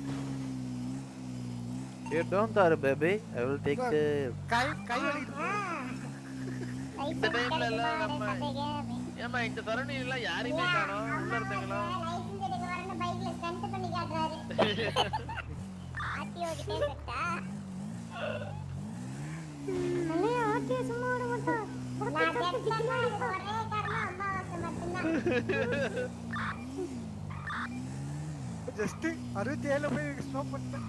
You don't worry, baby. I will take care. கை கை வலிக்குது இந்த டைம்ல எல்லாம் நம்ம ஏமா இந்த சரௌண்டிங் எல்லாம் யாரையுமே காணோம் உள்ள இருந்தீங்களா லைசன்ஸ் எடுக்க வரேன்னு பைக்ல ஸ்டண்ட் பண்ணி காட்டுறாரு ஆர்டிஓ கிட்டே செட்டா அண்ணையா ஆர்டிஓ சும்மா விட மாட்டான் நான் ஜெட்ல அதுக்கு ஒரே காரணம் அம்மாவாசை மட்டும்தான் ஜஸ்ட் அறுபத்தி ஏழுல போய் ஸ்டாப் பண்ணிட்டேன்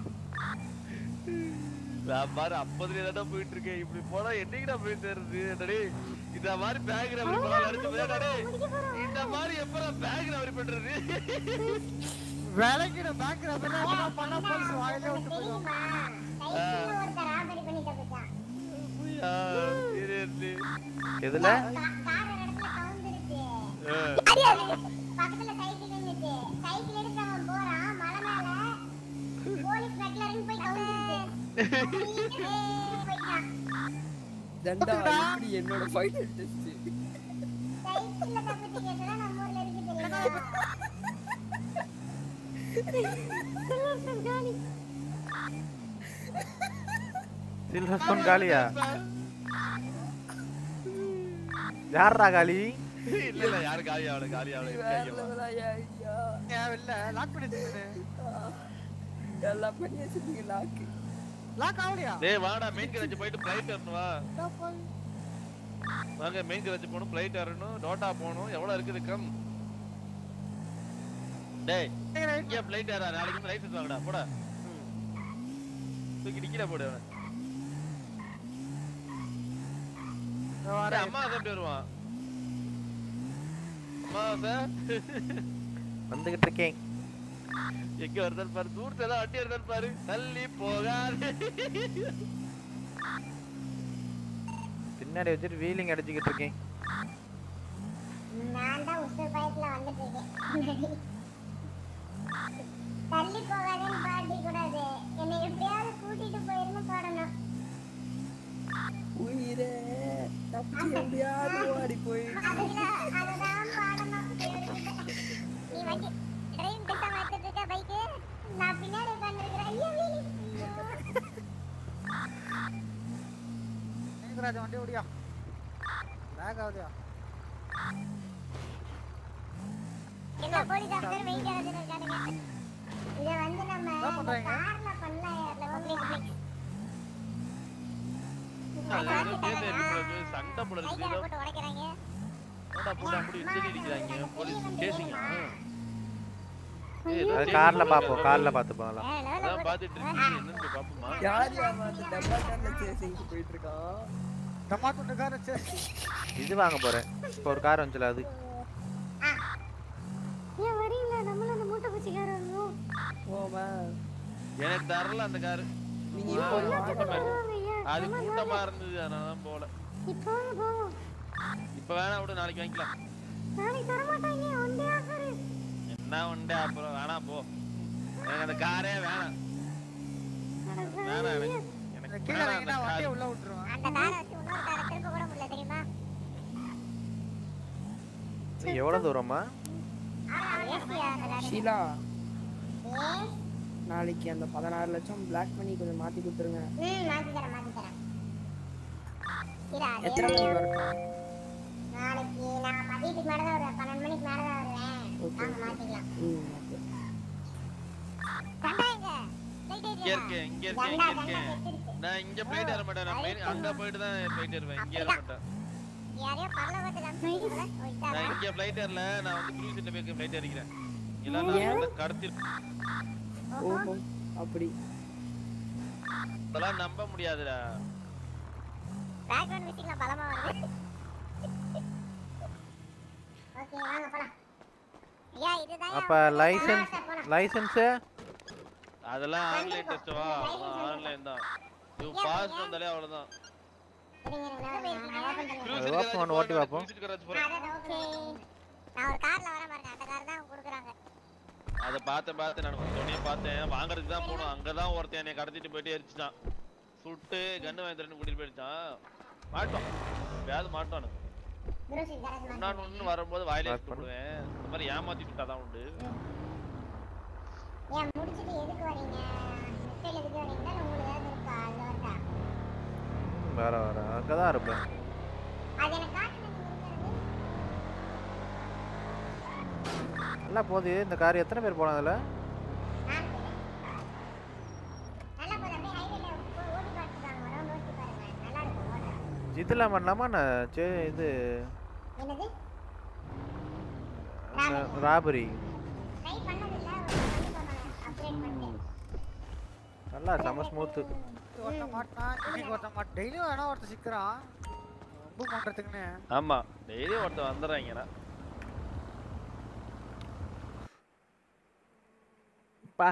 நான் பாரு அப்பதுல தான் போயிட்டு இருக்கேன் இப்படி போனா என்னைக்குடா போய் சேருது டேய் இந்த மாதிரி பேக்ல அப்படி போனா அடிச்சு போயா டேய் இந்த மாதிரி எப்பறா பேக்ல அப்படி பண்றது வேலைக்கு பேங்க்ல அப்படின்னா பண்ணா போலீஸ் வாயிலே விட்டு போயிடும் சைக்கிள்ல ஒருத்தர் ராபரி பண்ணி தப்பிச்சான் ஆ, seriously. எதுல கார் ஒரு இடத்துல கவுந்துருச்சு ஆ. பக்கத்துல சைக்கிள் இருந்துச்சு சைக்கிள் எடுத்து அவன் போறான் மலை மேல போலீஸ் மெட்லருந்து போய் கவுந்துருச்சு அப்படியே போயிட்டான் தண்டா இப்படி என்னோட ஃபைனல் டெஸ்ட் சைக்கிள்ல தப்பிச்சு கேட்டா நம்ம ஊர்ல இருக்கு தெரியுமா சில்வர் காலி சில்வர் ஸ்பூன் காலியா யார்ரா காலி இல்ல இல்ல யாரு காலி ஆவல காலி ஆவல இல்ல லாக் பண்ணி வச்சிருக்கேன் எல்லாம் பண்ணி வச்சிருக்கீங்க லாக்கு லாக் ஆகலையா டேய் வாடா மெயின் கேரேஜ் போயிட்டு ஃளைட் ஏறணும் வா வாங்க மெயின் கேரேஜ் போகணும் ஃளைட் ஏறணும் டோட்டா போகணும் எவ்வளவு இருக்குது கம் டேய் இங்க ஃளைட் ஏறா நாளைக்கு வந்து லைசென்ஸ் வாங்கடா போடா தூக்கி டிக்கில போடு அவனை டேய், அம்மா அதை எப்படி வருவான் அம்மா சார் வந்துகிட்டு இருக்கேன் எங்க வருதான்னு பாரு தூரத்துல ஏதாவது வண்டி வருதான்னு பாரு தள்ளி போகாது பின்னாடி வச்சுட்டு வீலிங் அடிச்சுக்கிட்டு இருக்கேன் நான் தான் உசுர் பயத்துல வந்துட்டு இருக்கேன் தள்ளி போகாதேன்னு பாடி கூடாது என்னை எப்படியாவது கூட்டிட்டு போயிருந்து பாடணும் உயிரே தப்பி எப்படியாவது ஓடி போய் அதுதான் அதுதான் பாடணும் நீ வண்டி டிரைவிங் டெஸ்ட் எடுத்துட்டு இருக்க பைக்கு நான் பின்னாடி உட்காந்துருக்கிறேன் ஐயோ வீலி. ராஜா வண்டி ஓடியா லேக் ஆகுதியா என்ன போலீஸ் ஆஃபீஸர் வெயிட் ஆகுதுன்னு இருக்கானுங்க இத வந்து நம்ம என்ன பண்றாங்க? கார்ல பண்ணலாம் பப்ளிக் பப்ளிக் சண்டை போல கைகார இருக்கு போட்டு உடைக்கிறாங்க டோட்டா போட்டு அப்படி இடிச்சு அடிக்கிறாங்க போலீஸ் கேசிங்க அது கார்ல பாப்போம் கார்ல பார்த்து போகலாம் அதான் பாத்துட்டு இருக்கீங்க என்னன்னு போய் பாப்போமா யார் யார் அந்த டப்பா கார்ல சேசிங் போயிட்டு இருக்கான் டமா துண்டு கார இது வாங்க போறேன் இப்போ ஒரு கார் வந்துச்சுல அது ஏன் வரீங்களா நம்மள அந்த மூட்டை பூச்சிக்கார வரணும் போமா எனக்கு தரல அந்த காரு நீங்க இப்போ போவாங்க ஐயா அது கூட்டமா இருந்தது அதனால தான் போல இப்போ வாங்க போவோம் இப்ப வேணா விடு நாளைக்கு வாங்கிக்கலாம் நாளைக்கு தர மாட்டாங்க ஒன் டே ஆஃபர் என்ன உண்டு அப்புறம் வேணாம் போ எனக்கு அந்த காரே வேணாம் வேணாம் எனக்கு எனக்கு கீழே வேணாம் அந்த வைங்கன்னா வண்டியை கார் உள்ள விட்டுருவான் அந்த காரை வச்சு இன்னொரு காரை திருப்ப கூட முடியல தெரியுமா நீ எவ்வளவு தூரமா ஏசியா அந்த காரு ஷீலா ஏஸ் நாளைக்கு அந்த பதினாறு லட்சம் பிளாக் பண்ணி கொஞ்சம் மாத்தி கொடுத்துருங்க ம் மாத்தி தரேன் மாத்தி தரேன் இரா, எத்தனை மணிக்கு வரட்டும் நாளைக்கு நான் மதியத்துக்கு மேல தான் வருவேன் பன்னெண்டு மணிக்கு மேல தான் வருவேன் Okay, வாங்க okay. மாத்திக்கலாம் ம் ஓகே சண்டா எங்க Flight இங்க ஏறியா? இருக்கேன் இங்க இருக்கேன் ஜண்டா, இங்க ஜண்டா இருக்கேன் செத்துடுச்சு. நான் இங்க போயிட்டு வர மாட்டேன் நான் main- அங்க போயிட்டு தான் போயிட்டு வருவேன் இங்க ஏற மாட்டேன் யாரையோ பரலோகத்துல அனுப்பிச்சிருக்கீங்களே? ஓ, இதானா? நான் இங்க ஃளைட் ஏறல நான் வந்து க்ரூஸ் போய் ஃளைட் ஏறிக்கிறேன் இல்ல நான் ஏன்? வந்து கடத்தி ஓஹோ அப்படி அதெல்லாம் நம்ப முடியாதுடா Background music எல்லாம் பலமா வருது. Okay, வாங்க போலாம். ஐயா, இதுதான் அப்ப லைசென்ஸ் லைசென்ஸ் அதெல்லாம் ஆன்லைன் டெஸ்ட் வா ஆன்லைன் தான் இது பாஸ் வந்தாலே அவ்வளவுதான் அது வாப்போம் ஒன்று ஓட்டி பார்ப்போம் நான் ஒரு கார்ல வரேன் பாருங்க அந்த கார் தான் கொடுக்குறாங்க அதை பார்த்தேன் பார்த்தேன் நான் வந்தோடனே பார்த்தேன் வாங்குறதுக்கு தான் போனோம் அங்கதான் ஒருத்தன் என்னை கடத்திட்டு போயிட்டு எரிச்சிட்டான் சுட்டு கண்ணு வாங்கிட்டு கூட்டிட்டு போயிடுச்சான் மாட்டோம் எப்பயாவது மாட்டோம் குருசி கரஸ் நான் ஒண்ணு வரும்போது வாயிலே Mark பண்ணு. போடுவேன் இந்த மாதிரி ஏமாத்தி விட்டாதான் உண்டு ஏன் முடிச்சிட்டு எதுக்கு வரீங்க மிஸ்டேல் எதுக்கு வரீங்களா இல்ல உங்களுக்கு ஏதாவது இருக்கா அதுல வருதா வேற வேற அங்கே தான் இருப்பேன் அது எனக்கு காட்டுங்க நீங்க இருக்கிறது நல்லா போகுது இந்த கார் எத்தனை பேர் போகலாம் அதில் நல்லா போதும் அப்படியே ஹைவேல ஓட்டி பார்த்துக்காங்க ரவுண்ட் ஓட்டி பாருங்க நல்லா இருக்கும் ஓட்ட இதெல்லாம் பண்ணலாமா நான் சே இது என்னது ராபரி ட்ரை பண்ணதில்ல ஒரு பண்ணி போனாங்க அப்கிரேட் பண்ணிட்டேன் நல்லா செம ஸ்மூத்து ஒருத்தன் மாட்டான் இன்னைக்கு ஒருத்தன் மாட்டான் டெய்லியும் வேணா ஒருத்தன் சிக்கிறான் ரொம்ப பண்றதுக்குன்னு ஆமா டெய்லி ஒருத்தன் வந்துடுறாங்கண்ணா பா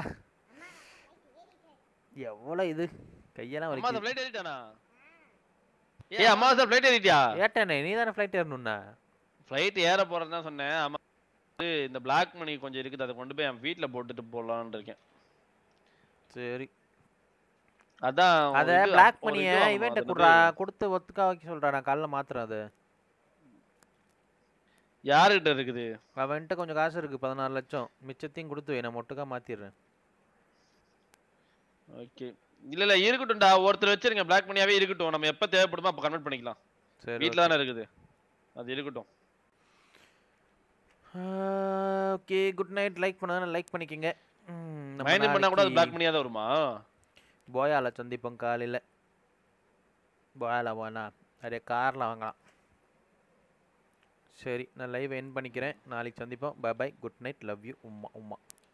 எவ்வளோ இது கையெல்லாம் அம்மா அந்த வலிக்குது ஃப்ளைட் ஏறிட்டானா ஏய் அம்மா சார் ஃப்ளைட் ஏறிட்டியா ஏட்டனே நீ தானே ஃப்ளைட் ஏறணும்னா ஃப்ளைட் ஏற போறேன்னு தான் சொன்னேன் ஆமா இது இந்த பிளாக் மணி கொஞ்சம் இருக்குது அதை கொண்டு போய் என் வீட்ல போட்டுட்டு போடலாம்னு இருக்கேன் சரி அதான் ஒரு அத இது பிளாக் ஒரு பண்ணிய இது வாங்கணும், இவன்ட்ட அது குடுறா வந்து கொடுத்து ஒத்துக்கா வைக்க சொல்றா நான் காலைல மாத்துறேன் அது யாருகிட்ட இருக்குது அவன்கிட்ட கொஞ்சம் காசு இருக்கு பதினாறு லட்சம் மிச்சத்தையும் கொடுத்து வை நான் ஒட்டுக்கா மாத்திடுறேன் ஓகே இல்ல இல்ல இருக்கட்டும்டா ஒருத்தர் வச்சிருங்க பிளாக் மணியாவே இருக்கட்டும் நம்ம எப்ப தேவைப்படுமோ அப்ப கன்வெர்ட் பண்ணிக்கலாம் சரி, வீட்ல தானே இருக்குது அது இருக்கட்டும் ஓகே குட் நைட் லைக் பண்ணா லைக் பண்ணிக்கங்க ம், நம்ம மைண்ட் பண்ணா கூட அது நாளைக்கு பிளாக் மணியா தான் வருமா போயால சந்திப்போம் காலையில் போயால போனா நிறைய காரில் வாங்கலாம் சரி நான் லைவ் என் பண்ணிக்கிறேன் நாளைக்கு சந்திப்போம் bye bye good night love you உம்மா உம்மா